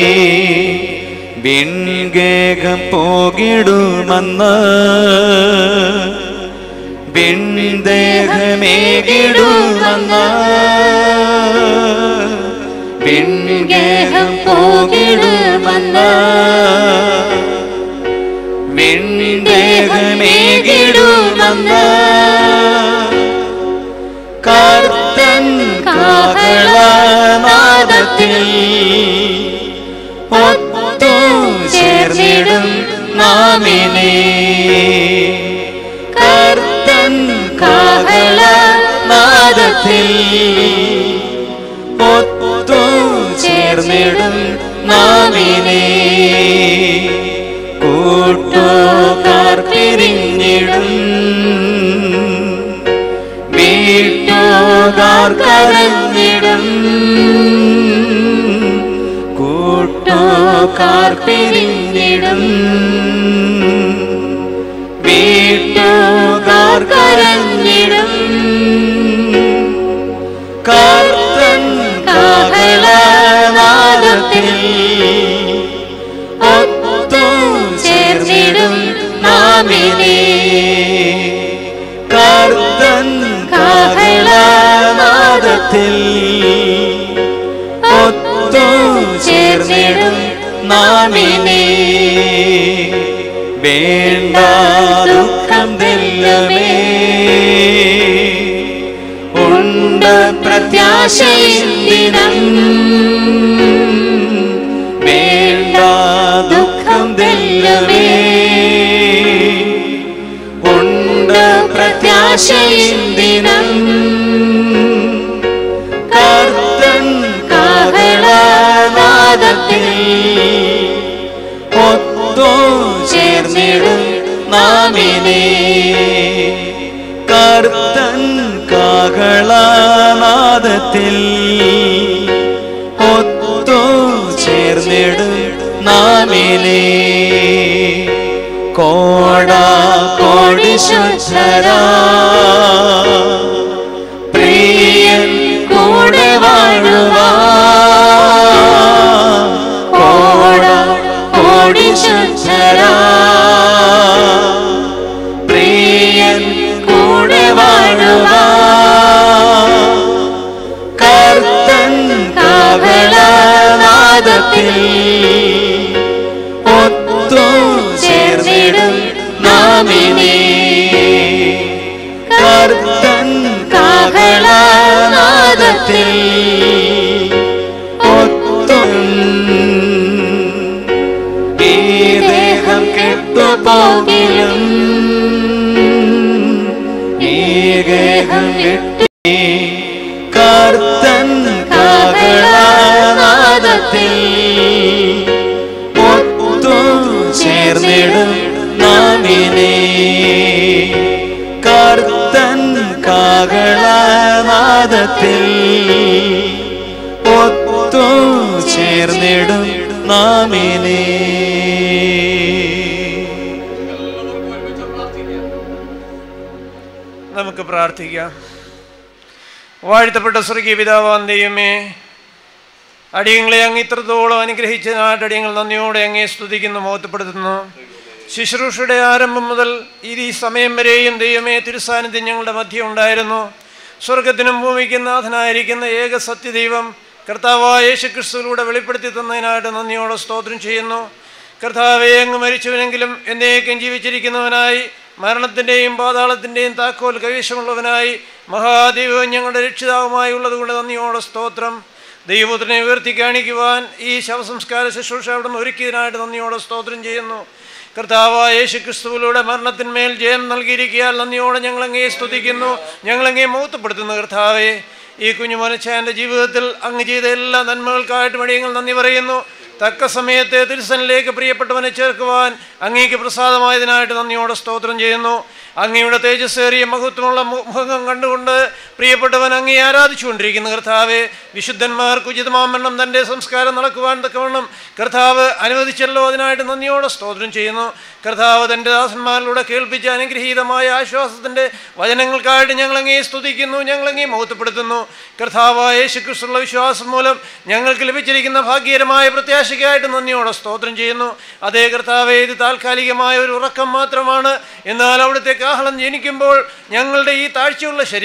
വിൺഗേഹം പോകിടുമെന്ന് വിൺദേഹമേകിടുമെന്ന് വിൺ വിൺഗേഹം പോകിടുമെന്ന് വിൺദേഹമേകിടുമെന്ന് കർത്തൻ കാഹളനാദത്തിൽ ഒത്തു ചേർന്നിടും നാമിനെ കർത്തൻ കാഹളനാദത്തിൽ ഒത്തു ചേർന്നിടും നാമിനെ കൂട്ടുകാർ പിരിഞ്ഞിടും വീട്ടുകാർ കരഞ്ഞിടും കൂട്ടുകാർ പിരിഞ്ഞിടും വീട്ടുകാർ കരഞ്ഞിടും കർത്തൻ കാഹളനാദത്തിൽ ഒത്തു ചേർന്നിടും നാമിനെ കർത്തൻ കാഹളനാദത്തിൽ ഒത്തു ചേർന്നിടും നാമിനെ വേണ്ട ദുഃഖം തെല്ലമേ ഉണ്ട് പ്രത്യാശയിന്ദിനം വേണ്ട ദുഃഖം തെല്ലമേ ഉണ്ട് പ്രത്യാശയിന്ദിനം കർത്തൻ കാഹളനാദത്തിൽ ഒത്തു ചേർന്നിടും നാമിനെ കർത്തൻ കാഹളനാദത്തിൽ ഒത്തു ചേർന്നിടും നാമിനെ കോട കോടി ശുദ്ധരാ പ്രിയൻ കൂടെ വാഴുവാ കോട കോടി ശുദ്ധരാ പ്രിയൻ കൂടെ വാഴുവാ കർത്തൻ കാവളനാദത്തിൽ ഒത്തു ചേർന്നിടും നാമിനെ കർത്തൻ കാഹളനാദത്തിൽ ഒത്തും ഈ ദേഹം കെട്ടുപോകിലും ഈ ഗേഹം വിട്ടി കർത്തൻ കാഹളനാദത്തിൽ ഒത്തു ചേർന്നിടും നാമിനെ കർത്തൻ കാഹളനാദത്തിൽ ഒത്തു ചേർന്നിടും നാമിനെ നമുക്ക് പ്രാർത്ഥിക്കാം വാഴ്ത്തപ്പെട്ട സ്വർഗീയ പിതാവാൻ ദൈവമേ അടിയങ്ങളെ അങ്ങ് ഇത്രത്തോളം അനുഗ്രഹിച്ചതിനായിട്ട് അടിയങ്ങൾ നന്ദിയോടെ അങ്ങേ സ്തുതിക്കുന്നു മോത്തപ്പെടുത്തുന്നു ശുശ്രൂഷയുടെ ആരംഭം മുതൽ ഈ സമയം വരെയും ദൈവമേ തിരുസാന്നിധ്യം ഞങ്ങളുടെ മധ്യം ഉണ്ടായിരുന്നു സ്വർഗത്തിനും ഭൂമിക്കും നാഥനായിരിക്കുന്ന ഏക സത്യദൈവം കർത്താവായ യേശു ക്രിസ്തുവിലൂടെ വെളിപ്പെടുത്തി തന്നതിനായിട്ട് നന്ദിയോടെ സ്തോത്രം ചെയ്യുന്നു കർത്താവെ അങ്ങ് മരിച്ചവനെങ്കിലും എന്നേക്കും ജീവിച്ചിരിക്കുന്നവനായി മരണത്തിൻ്റെയും പാതാളത്തിൻ്റെയും താക്കോൽ കൈവശമുള്ളവനായി മഹാദൈവം ഞങ്ങളുടെ രക്ഷിതാവുമായി ഉള്ളതുകൊണ്ട് നന്ദിയോടെ സ്തോത്രം ദൈവത്തിനെ ഉയർത്തി കാണിക്കുവാൻ ഈ ശവസംസ്കാര ശുശ്രൂഷ അവിടെ നിന്ന് ഒരുക്കിയതിനായിട്ട് നന്ദിയോടെ സ്തോത്രം ചെയ്യുന്നു കർത്താവായ യേശു ക്രിസ്തുവിലൂടെ മരണത്തിന്മേൽ ജയം നൽകിയിരിക്കിയാൽ നന്ദിയോടെ ഞങ്ങളങ്ങേ സ്തുതിക്കുന്നു ഞങ്ങളങ്ങേ മൗത്തപ്പെടുത്തുന്നു കർത്താവെ ഈ കുഞ്ഞു മനച്ചാൻ്റെ ജീവിതത്തിൽ അങ്ങ് ചെയ്ത എല്ലാ നന്മകൾക്കായിട്ട് മടിയങ്ങൾ നന്ദി പറയുന്നു തക്ക സമയത്ത് തിരുസനിലേക്ക് പ്രിയപ്പെട്ടവനെ ചേർക്കുവാൻ അങ്ങേക്ക് പ്രസാദമായതിനായിട്ട് നന്ദിയോടെ സ്തോത്രം ചെയ്യുന്നു അങ്ങയുടെ തേജസ്സേറിയ മഹത്വമുള്ള മു- മുഖം കണ്ടുകൊണ്ട് പ്രിയപ്പെട്ടവൻ അങ്ങേ ആരാധിച്ചുകൊണ്ടിരിക്കുന്ന കർത്താവെ വിശുദ്ധന്മാർക്ക് ഉചിതമാമണ്ണം തൻ്റെ സംസ്കാരം നടക്കുവാൻ തക്കവണ്ണം കർത്താവ് അനുവദിച്ചല്ലോ അതിനായിട്ട് നന്ദിയോടെ സ്തോത്രം ചെയ്യുന്നു കർത്താവ് തൻ്റെ ദാസന്മാരിലൂടെ കേൾപ്പിച്ച അനുഗ്രഹീതമായ ആശ്വാസത്തിൻ്റെ വചനങ്ങൾക്കായിട്ട് ഞങ്ങളങ്ങേ സ്തുതിക്കുന്നു ഞങ്ങളങ്ങേ മഹത്വപ്പെടുത്തുന്നു കർത്താവായ യേശുക്രിസ്തുള്ള വിശ്വാസം മൂലം ഞങ്ങൾക്ക് ലഭിച്ചിരിക്കുന്ന ഭാഗ്യകരമായ പ്രത്യാശയ്ക്കായിട്ട് നന്ദിയോടെ സ്തോത്രം ചെയ്യുന്നു അതേ കർത്താവെ ഇത് താൽക്കാലികമായ ഒരു ഉറക്കം മാത്രമാണ് എന്നാൽ അവിടുത്തെ കാഹളം ജനിക്കുമ്പോൾ ഞങ്ങളുടെ ഈ താഴ്ചയുള്ള ശരീരം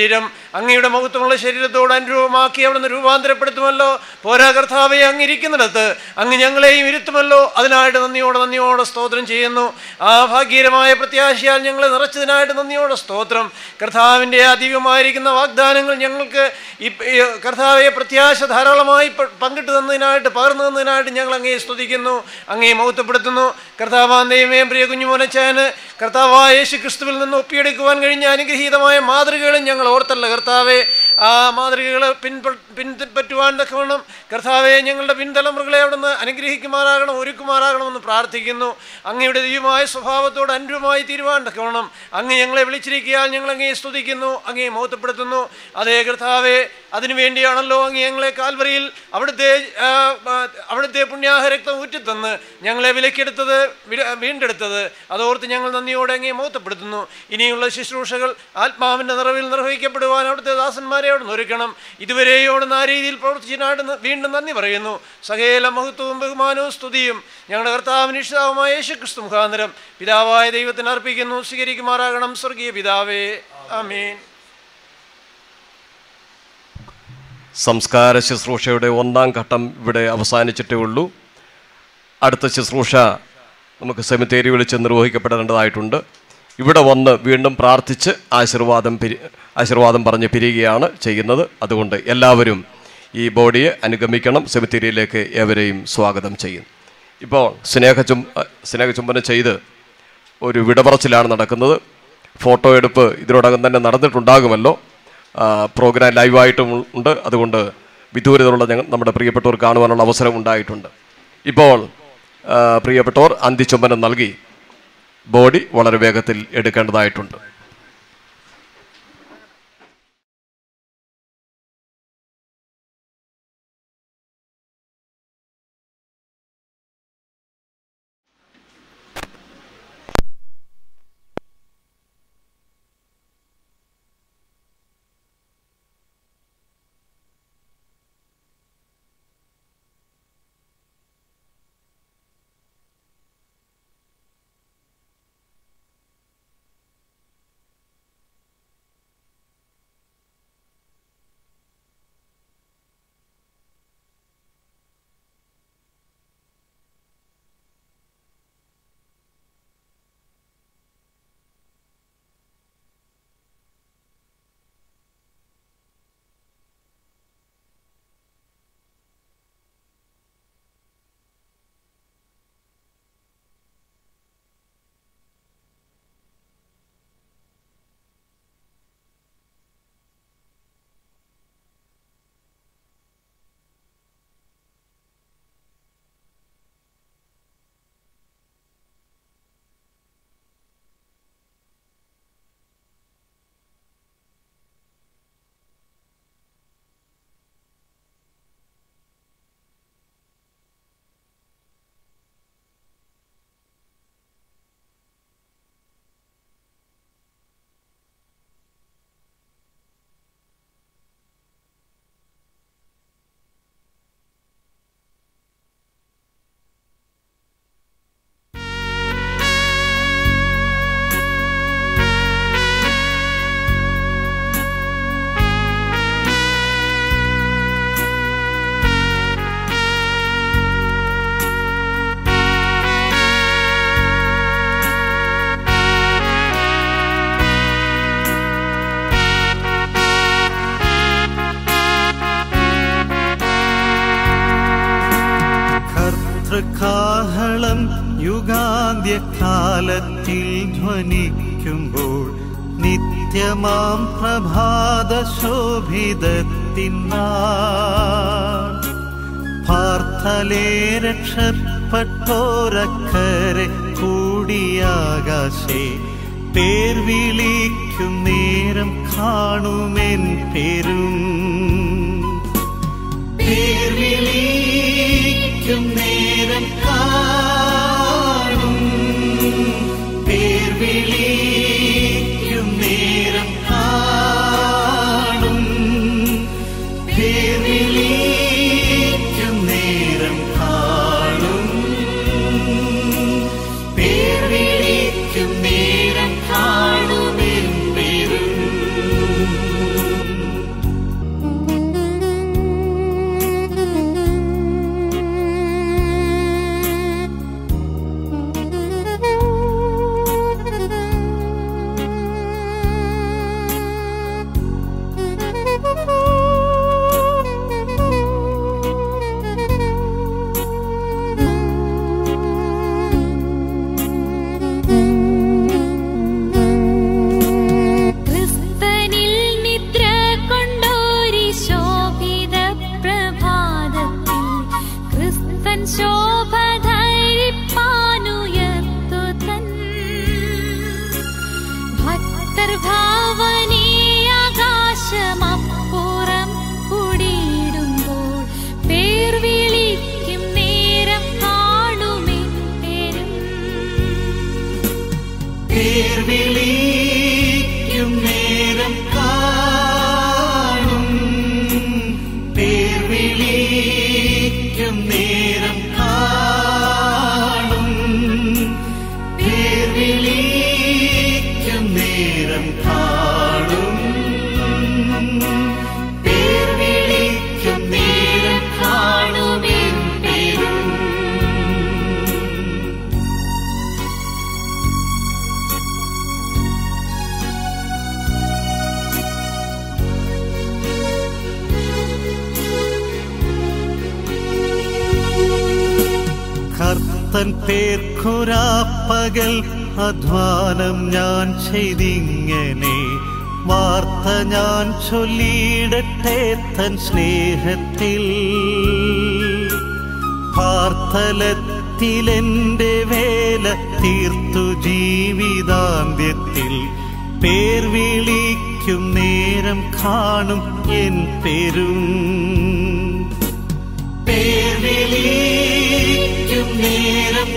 അങ്ങയുടെ മഹത്വമുള്ള ശരീരത്തോട് അനുരൂപമാക്കി അവിടുന്ന് രൂപാന്തരപ്പെടുത്തുമല്ലോ പോരാ കർത്താവെ അങ്ങിരിക്കുന്നിടത്ത് അങ്ങ് ഞങ്ങളെയും ഇരുത്തുമല്ലോ അതിനായിട്ട് നന്ദിയോടെ നന്ദിയോടെ സ്തോത്രം ചെയ്യുന്നു ആ ഭാഗ്യകരമായ പ്രത്യാശയാൽ ഞങ്ങളെ നിറച്ചതിനായിട്ട് നന്ദിയോടെ സ്തോത്രം കർത്താവിൻ്റെ അധികമായിരിക്കുന്ന വാഗ്ദാനങ്ങൾ ഞങ്ങൾക്ക് ഈ ഈ കർത്താവെ പ്രത്യാശ ധാരാളമായി പ- പങ്കിട്ട് തന്നതിനായിട്ട് പകർന്നു തന്നതിനായിട്ട് ഞങ്ങൾ അങ്ങേ സ്തുതിക്കുന്നു അങ്ങേ മഹത്വപ്പെടുത്തുന്നു കർത്താവാൻ ദൈവമേ പ്രിയ കുഞ്ഞുമോനച്ചാന് കർത്താവായ യേശു ക്രിസ്തുവിൽ നിന്ന് ഒപ്പിയെടുക്കുവാൻ കഴിഞ്ഞ അനുഗ്രഹീതമായ മാതൃകകളും ഞങ്ങൾ ഓർത്തല്ല കർത്താവെ ആ മാതൃകകൾ പിൻപ പിൻപറ്റുവാൻ തക്കവണ്ണം കർത്താവെ ഞങ്ങളുടെ പിൻതലമുറകളെ അവിടുന്ന് അനുഗ്രഹിക്കുമാറാകണം ഒരുക്കുമാറാകണമെന്ന് പ്രാർത്ഥിക്കുന്നു അങ്ങയുടെ ദൈവമായ സ്വഭാവത്തോട് അനുരൂപമായി തീരുവാൻ തക്കവണ്ണം അങ്ങ് ഞങ്ങളെ വിളിച്ചിരിക്കാൻ ഞങ്ങൾ അങ്ങേ സ്തുതിക്കുന്നു അങ്ങേ മഹത്വപ്പെടുത്തുന്നു അതേ കർത്താവെ അതിനുവേണ്ടിയാണല്ലോ അങ്ങ് ഞങ്ങളെ കാൽവറിയിൽ അവിടുത്തെ ആ, ആ, അവിടുത്തെ പുണ്യാഹ രക്തം ഊറ്റിത്തന്ന് ഞങ്ങളെ വിലക്കെടുത്തത് വില- വീണ്ടെടുത്തത് അതോർത്ത് ഞങ്ങൾ നന്ദിയോടെ അങ്ങേ മഹത്വപ്പെടുത്തുന്നു ഇനിയുള്ള ശുശ്രൂഷകൾ ആത്മാവിൻ്റെ നിറവിൽ നിർവഹിക്കപ്പെടുവാൻ അവിടുത്തെ ദാസന്മാരെ അവിടെ ഒരുക്കണം ഇതുവരെയും അവിടുന്ന് ആ രീതിയിൽ പ്രവർത്തിച്ചതിനായിട്ട് ന- വീണ്ടും നന്ദി പറയുന്നു സകേല മഹത്വവും ബഹുമാനവും സ്തുതിയും ഞങ്ങളുടെ കർത്താവിന് ഇഷ്ടവുമായ യേശു ക്രിസ്തു മുഖാന്തരം പിതാവായ ദൈവത്തിന് അർപ്പിക്കുന്നു സ്വീകരിക്കുമാറാകണം സ്വർഗീയ പിതാവേ ആമീൻ സംസ്കാര ശുശ്രൂഷയുടെ ഒന്നാം ഘട്ടം ഇവിടെ അവസാനിച്ചിട്ടേ ഉള്ളൂ അടുത്ത ശുശ്രൂഷ നമുക്ക് സെമിത്തേരി വിളിച്ച് നിർവഹിക്കപ്പെടേണ്ടതായിട്ടുണ്ട് ഇവിടെ വന്ന് വീണ്ടും പ്രാർത്ഥിച്ച് ആശീർവാദം പിരി ആശീർവാദം പറഞ്ഞ് പിരിയുകയാണ് ചെയ്യുന്നത് അതുകൊണ്ട് എല്ലാവരും ഈ ബോഡിയെ അനുഗമിക്കണം സെമിത്തേരിയിലേക്ക് ഏവരെയും സ്വാഗതം ചെയ്യും ഇപ്പോൾ സ്നേഹചും സ്നേഹചുംബനം ചെയ്ത് ഒരു വിടപറച്ചിലാണ് നടക്കുന്നത് ഫോട്ടോ എടുപ്പ് ഇതിനോടകം തന്നെ നടന്നിട്ടുണ്ടാകുമല്ലോ ആ, പ്രോഗ്രാം ലൈവായിട്ടും ഉണ്ട് അതുകൊണ്ട് വിദൂരതയുള്ള ഞങ്ങൾ നമ്മുടെ പ്രിയപ്പെട്ടവർ കാണുവാനുള്ള അവസരം ഉണ്ടായിട്ടുണ്ട് ഇപ്പോൾ ആ, പ്രിയപ്പെട്ടവർ അന്തിചുംബനം നൽകി ബോഡി വളരെ വേഗത്തിൽ എടുക്കേണ്ടതായിട്ടുണ്ട് കർത്തൃകാഹളം യുഗാന്ത്യകാലത്തിൽ ധ്വനിക്കുമ്പോൾ നിത്യമാം പ്രഭാത ശോഭിതത്തിനാൾ പാർത്ഥലേ രക്ഷപ്പെട്ടോരക്കരെ കൂടിയാകാശേ പേർ വിളിക്കും നേരം കാണുമെൻ പേരും പേർ വിളിക്കും നേരം കാണും പേർ വിളിക്കും നേരം കാണും പേർ വിളിക്കും നേരം കാണും പേർ വിളിക്കും നേരം കാണുമെൻ പേരും തൻ പേർക്കുരാപ്പകൽ അധ്വാനം ഞാൻ ചെയ്തിങ്ങനെ വാർത്ത ഞാൻ ചൊല്ലിയിടട്ടെ തൻ സ്നേഹത്തിൽ പാർത്ഥലത്തിലെന്റെ വേല തീർത്തു ജീവിതാന്ത്യത്തിൽ പേർ വിളിക്കും നേരം കാണും എൻ പേരും പേർ വിളിക്കും നേരം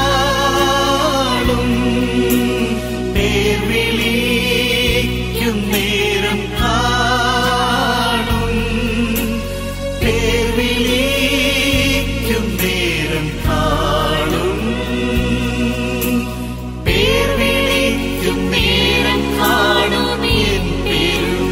കാണും പേർ വിളിക്കും നേരം കാണും പേർ വിളിക്കും നേരം കാണും പേർ വിളിക്കും നേരം കാണും എൻ പേരും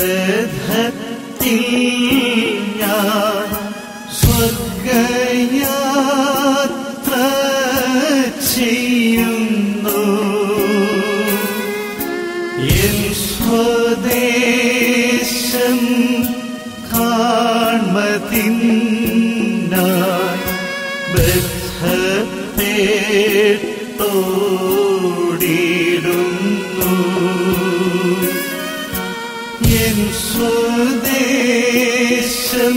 രഥത്തിൽ ഞാൻ സ്വർഗയാത്ര ചെയ്യുന്നു എൻ സ്വദേശം കാൺമതിന്നായി ബദ്ധത്തേട്ടോടിടുന്നു എൻ സ്വദേശം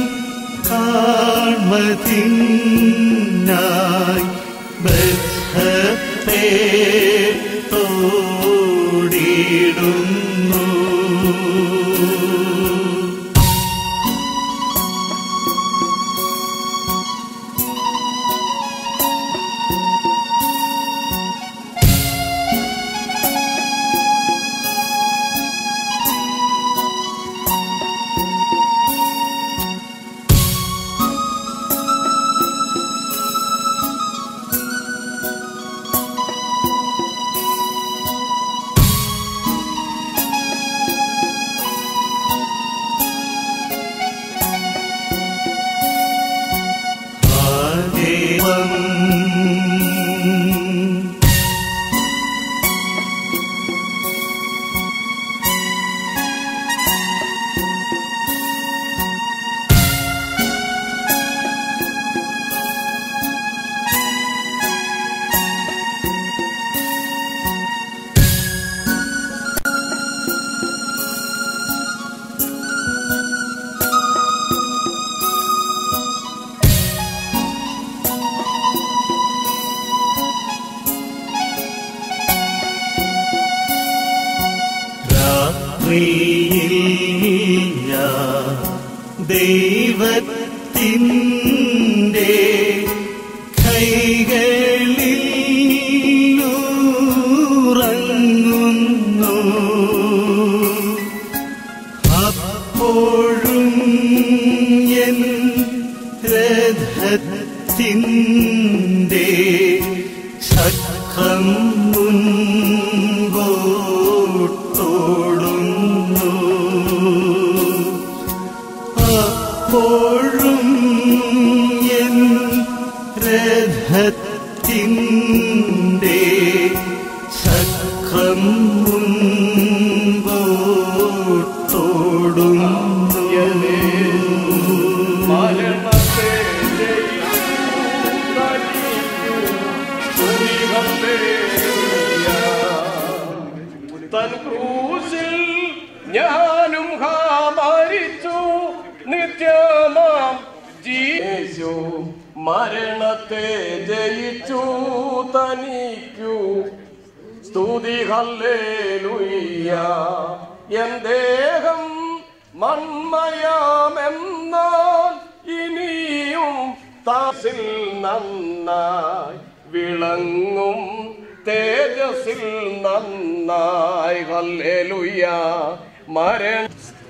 കാൺമതിന്നായി ബദ്ധത്തേട്ടോടിടുന്നു രാത്രിയിൽ ഞാൻ ദൈവത്തിൻ്റെ കൈകളിൽ ഉറങ്ങുന്നു അപ്പോഴും എൻ രഥത്തിൻ്റെ ചക്രം മുൻപോട്ടോടുന്നു അപ്പോഴും എൻ രഥത്തിൻ്റെ ചക്രം തൻ ക്രൂശിൽ ഞാനും ഹാ മരിച്ചു നിത്യമാം ജീശു മരണത്തെ ജയിച്ചു തനിക്കു സ്തുതി ഹല്ലേലൂയ്യ എൻ ദേഹം മൺമയാമെന്നാൽ ഇനിയും താസിൽ നന്നായി വിളങ്ങും തേജസിൽ നന്നായി ഹല്ലേലൂയ്യ മരണ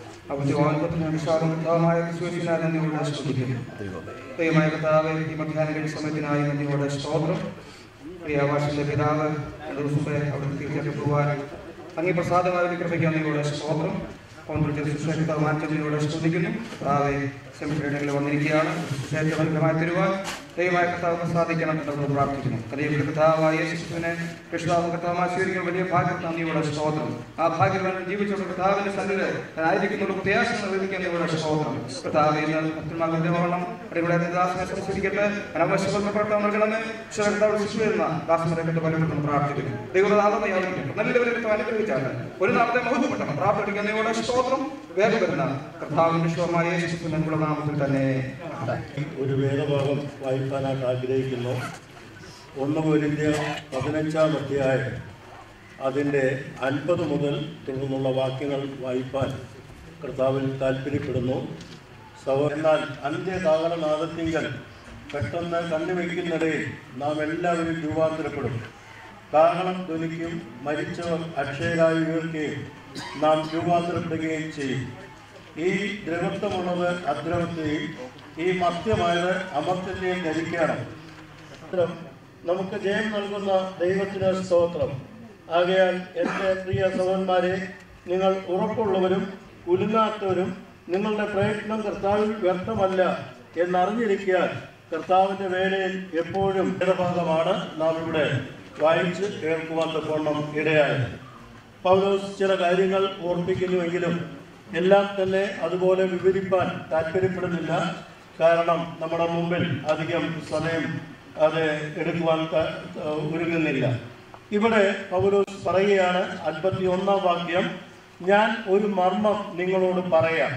ദൈവമായ കർത്താവ് ഈ മധ്യാഹ്ന സമയത്തിനായി നന്ദിയോടെ സ്തോത്രം പ്രിയാവാസിന്റെ പിതാവ് രണ്ടു ദിവസം മുമ്പേ അവിടെ തീർച്ചയായിട്ടുവാൻ അങ്ങേ പ്രസാദമായ കൃപയ്ക്ക് നന്ദിയോടെ സ്തോത്രം മാറ്റത്തിലൂടെ സ്തുതിക്കുന്നു കർത്താവെ സെമിറ്ററികളിൽ വന്നിരിക്കുകയാണ് ഫലമായി തരുവാൻ ദൈവമായ കർത്താവ് പ്രസാദിക്കണം എന്ന് നമ്മൾ പ്രാർത്ഥിക്കുന്നു കഥയുടെ കർത്താവായ യേശുവിനെ കൃഷ്ണാവ് കർത്താവ് സ്വീകരിക്കുന്ന വലിയ ഭാഗ്യം നന്ദിയുടെ സ്തോത്രം ആ ഭാഗ്യം ജീവിച്ചുകൊണ്ട് കർത്താവിന്റെ സന്നിധി ആയിരിക്കുന്ന പ്രത്യാശ നിർവഹിക്കാൻ ഇവിടെ സ്തോത്രം കർത്താവ് ഇന്ന് ഭക്തന്മാരുടെ വണ്ണം ഇവിടെ ദാസനെ സംസ്കരിക്കട്ടെ അനാവശ്യപ്പെട്ട നൽകണമേ കർത്താവ് ശിശുവെന്ന ദാസനെ കണ്ട് പലരും പ്രാർത്ഥിക്കുന്നു ദൈവനാഥമേ നല്ലവരെ അനുഗ്രഹിച്ചാണ് ഒരു നാമത്തെ മഹത്വപ്പെട്ട പ്രാർത്ഥിക്കുന്ന ദൈവയുടെ സ്തോത്രം വേഗം വരുന്ന കർത്താവിന്റെ ശോമായ യേശുവിനുള്ള നാമത്തിൽ തന്നെ ഒരു വേദഭാഗം വായിക്കാനായിട്ട് ആഗ്രഹിക്കുന്നു ഒന്ന് പോരിൻ്റെ പതിനഞ്ചാം അധ്യായം അതിൻ്റെ അൻപത് മുതൽ തുടർന്നുള്ള വാക്യങ്ങൾ വായിപ്പാൻ കർത്താവിൽ താല്പര്യപ്പെടുന്നു സഹോ എന്നാൽ അന്ത്യകാലനാദത്തിങ്കൽ പെട്ടെന്ന് കണ്ണുവയ്ക്കുന്നിടയിൽ നാം എല്ലാവരും രൂപാന്തരപ്പെടും കാഹളം ധ്വനിക്കും മരിച്ചവർ അക്ഷയരായി ഉയർക്കുകയും നാം രൂപാന്തരപ്പെടുകയും ചെയ്യും ഈ ദ്രവത്വമുള്ളത് അദ്രവത്തെയും ഈ മധ്യമായത് അമർത്യത്തെയും ധരിക്കണം സ്തോത്രം നമുക്ക് ജയം നൽകുന്ന ദൈവത്തിന് സ്തോത്രം ആകയാൽ എൻ്റെ പ്രിയ സഹോദരന്മാരെ നിങ്ങൾ ഉറപ്പുള്ളവരും ഉലുങ്ങാത്തവരും നിങ്ങളുടെ പ്രയത്നം കർത്താവിൽ വ്യർത്ഥമല്ല എന്നറിഞ്ഞിരിക്കാൻ കർത്താവിൻ്റെ വേലയിൽ എപ്പോഴും ഭേദഭാഗമാണ് നാം ഇവിടെ വായിച്ച് കേൾക്കുവാൻ തക്കോണം ഇടയായത് പൗലോസ് ചില കാര്യങ്ങൾ ഓർപ്പിക്കുന്നുവെങ്കിലും എല്ലാം തന്നെ അതുപോലെ വിവരിപ്പാൻ താല്പര്യപ്പെടുന്നില്ല കാരണം നമ്മുടെ മുമ്പിൽ അധികം സമയം അത് എടുക്കുവാൻ ത- ഒരുങ്ങുന്നില്ല ഇവിടെ പൗലോസ് പറയുകയാണ് അൻപത്തി ഒന്നാം വാക്യം ഞാൻ ഒരു മർമ്മം നിങ്ങളോട് പറയാം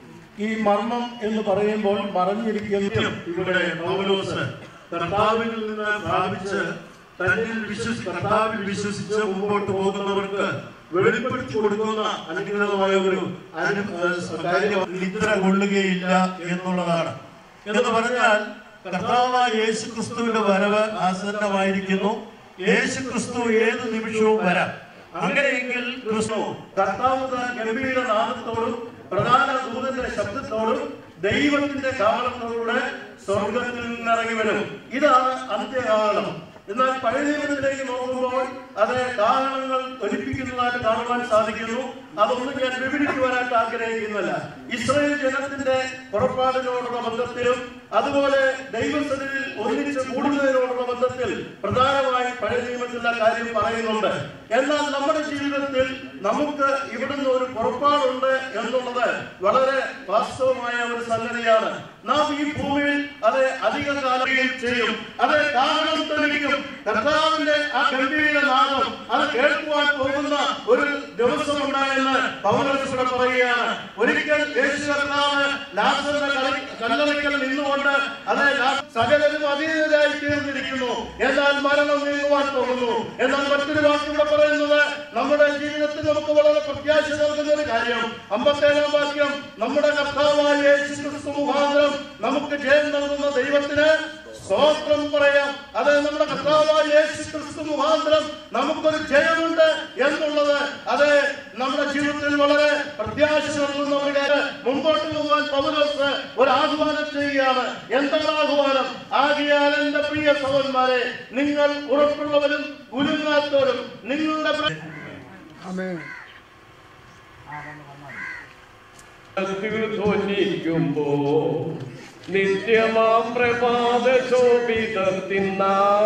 ഈ മർമ്മം എന്ന് പറയുമ്പോൾ മറഞ്ഞിരിക്കുന്ന ഇവിടെ പൗലോസ് കർത്താവിൽ നിന്ന് പ്രാപിച്ച് തന്നിൽ വിശ്വസി കർത്താവിൽ വിശ്വസിച്ച് മുമ്പോട്ട് പോകുന്നവർക്ക് വെളിപ്പെടുത്തി കൊടുക്കുന്ന അനുഗ്രഹമായ ഒരു അനു ഏഹ് കാര്യം നിദ്ര കൊള്ളുകയില്ല എന്നുള്ളതാണ് എന്ന് പറഞ്ഞാൽ കർത്താവായ യേശു ക്രിസ്തുവിന്റെ വരവ് ആസന്നമായിരിക്കുന്നു യേശു ക്രിസ്തു ഏത് നിമിഷവും വരാം അങ്ങനെയെങ്കിൽ ക്രിസ്തു കർത്താവ് താൻ ഗംഭീര നാമത്തോടും പ്രധാന ദൂതന്റെ ശബ്ദത്തോടും ദൈവത്തിന്റെ കാലത്തോടെ സ്വർഗത്തിൽ നിന്നിറങ്ങി വരും ഇതാണ് അന്ത്യകാലം എന്നാൽ പഴയ നിയമത്തിലേക്ക് നോക്കുമ്പോൾ അത് കാരണങ്ങൾ ഒലിപ്പിക്കുന്നതായിട്ട് കാണുവാൻ സാധിക്കുന്നു അതൊന്നും ഞാൻ വിവരിക്കുവാനായിട്ട് ആഗ്രഹിക്കുന്നില്ല ഇസ്രായേൽ ജനത്തിന്റെ പുറപ്പാടിനോടുള്ള ബന്ധത്തിലും അതുപോലെ ദൈവസന്നിധിയിൽ ഒന്നിച്ച് കൂടുന്നതിനോടുള്ള ബന്ധത്തിൽ പ്രധാനമായി പഴയ നിയമത്തിലുള്ള കാര്യം പറയുന്നുണ്ട് എന്നാൽ നമ്മുടെ ജീവിതത്തിൽ നമുക്ക് ഇവിടുന്ന് ഒരു പുറപ്പാടുണ്ട് എന്നുള്ളത് വളരെ വാസ്തവമായ ഒരു സംഗതിയാണ് നാം ഈ ഭൂമിയിൽ അത് അധിക കാലം ചെയ്യും അത് കാരണം തെളിയിക്കും കർത്താവിന്റെ ആ ഗംഭീര നാദം അത് കേൾക്കുവാൻ പോകുന്ന ഒരു ദിവസം ഉണ്ടായെന്ന് പൗലോസിലൂടെ പറയുകയാണ് ഒരിക്കൽ യേശു കർത്താവ് ലാസറിന്റെ കളി- കല്ലറയ്ക്കൽ നിന്നുകൊണ്ട് അത് ലാ- സകലരും അതീതരായി തീർന്നിരിക്കുന്നു എന്നാൽ മരണം നീങ്ങുവാൻ പോകുന്നു എന്നാൽ മറ്റൊരു വാക്കിലൂടെ പറയുന്നത് നമ്മുടെ ജീവിതത്തിൽ നമുക്ക് വളരെ പ്രത്യാശ നൽകുന്ന ഒരു കാര്യം അമ്പത്തേഴാം വാക്യം നമ്മുടെ കർത്താവായ യേശു ക്രിസ്തു മുഖാന്തരം നമുക്ക് ജയം നൽകുന്ന ദൈവത്തിന് സ്തോത്രം പറയാം അത് നമ്മുടെ കർത്താവായ യേശു ക്രിസ്തു മുഖാന്തരം നമുക്കൊരു ജയമുണ്ട് എന്നുള്ളത് അത് നമ്മുടെ ജീവിതത്തിൽ വളരെ പ്രത്യാശ നൽകുന്ന ഒരു കാര്യം മുമ്പോട്ട് പോകാൻ പൗലോസ് ഒരു ആഹ്വാനം ചെയ്യുകയാണ് എന്താണ് ആഹ്വാനം ആകിയാൽ എന്റെ പ്രിയ സഹോദരന്മാരെ നിങ്ങൾ ഉറപ്പുള്ളവരും ഉരുങ്ങാത്തവരും നിങ്ങളുടെ പ്ര- ധ്വനിക്കുമ്പോ നിത്യമാം പ്രഭാത ശോഭിതത്തിന്ന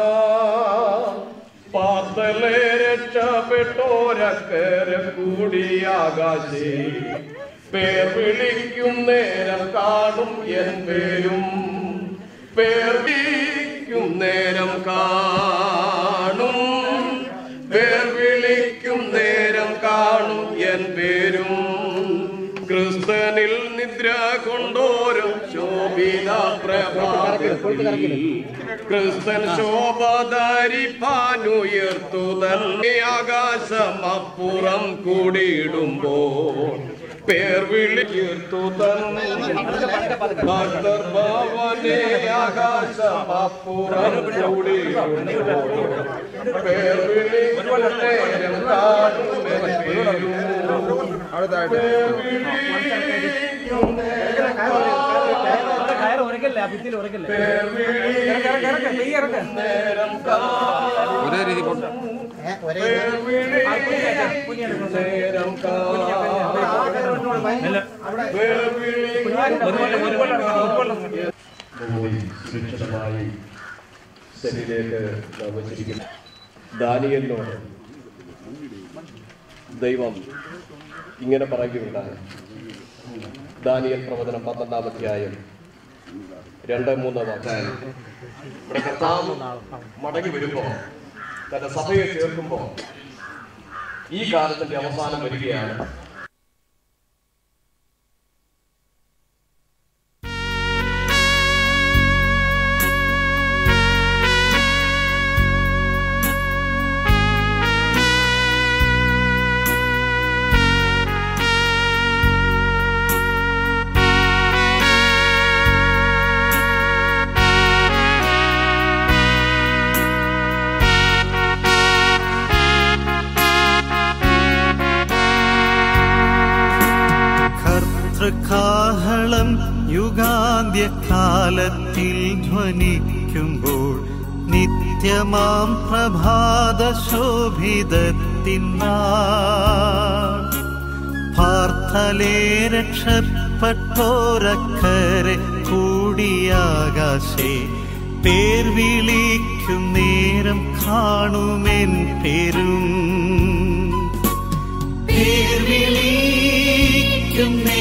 പാർത്തലെ രക്ഷപ്പെട്ടോരക്കര കൂടി ആകാശേ പേർ വിളിക്കും നേരം കാണും എൻ പേരും പേർ വിളിക്കും നേരം കാണും പേർ വിളിക്കും നേരം കാണും എൻ പേരും ക്രിസ്തനിൽ നിദ്ര കൊണ്ടോരും ശോഭിത പ്രഭാതത്തിൽ ക്രിസ്തൻ ശോഭ ധരിപ്പാനുയർത്തു തന്നെ ആകാശമപ്പുറം കൂടിയിടുമ്പോൾ പേർ വിളിയർത്തു തന്നെ ഭക്തർ ഭവനെ ആകാശമപ്പുറം കൂടിയിടുമ്പോൾ പേർ വിളിക്കും നേരം കാണും എൻ പേരും ഒരേ രീതി കൊണ്ട് പോയി സുരക്ഷിതമായി ശരിയിലേക്ക് നാം വച്ചിരിക്കുന്നു ദാനിയലിനോട് ദൈവം ഇങ്ങനെ പറയുകയുണ്ടായി ദാനിയൽ പ്രവചനം പന്ത്രണ്ടാം അധ്യായം രണ്ട് മൂന്ന് വാക്കായി ഇവിടെ കർത്താവ് മടങ്ങി വരുമ്പോ തന്റെ സഭയെ ചേർക്കുമ്പോ ഈ കാലത്തിന്റെ അവസാനം വരികയാണ് കർത്തൃകാഹളം യുഗാന്ത്യകാലത്തിൽ ധ്വനിക്കുമ്പോൾ നിത്യമാം പ്രഭാത ശോഭിതത്തിനാൾ പാർത്ഥ ഹലേ രക്ഷപ്പെട്ടോരക്കരെ കൂടിയാകാശേ പേർ വിളിക്കും നേരം കാണുമെൻ പേരും പേർ വിളിക്കും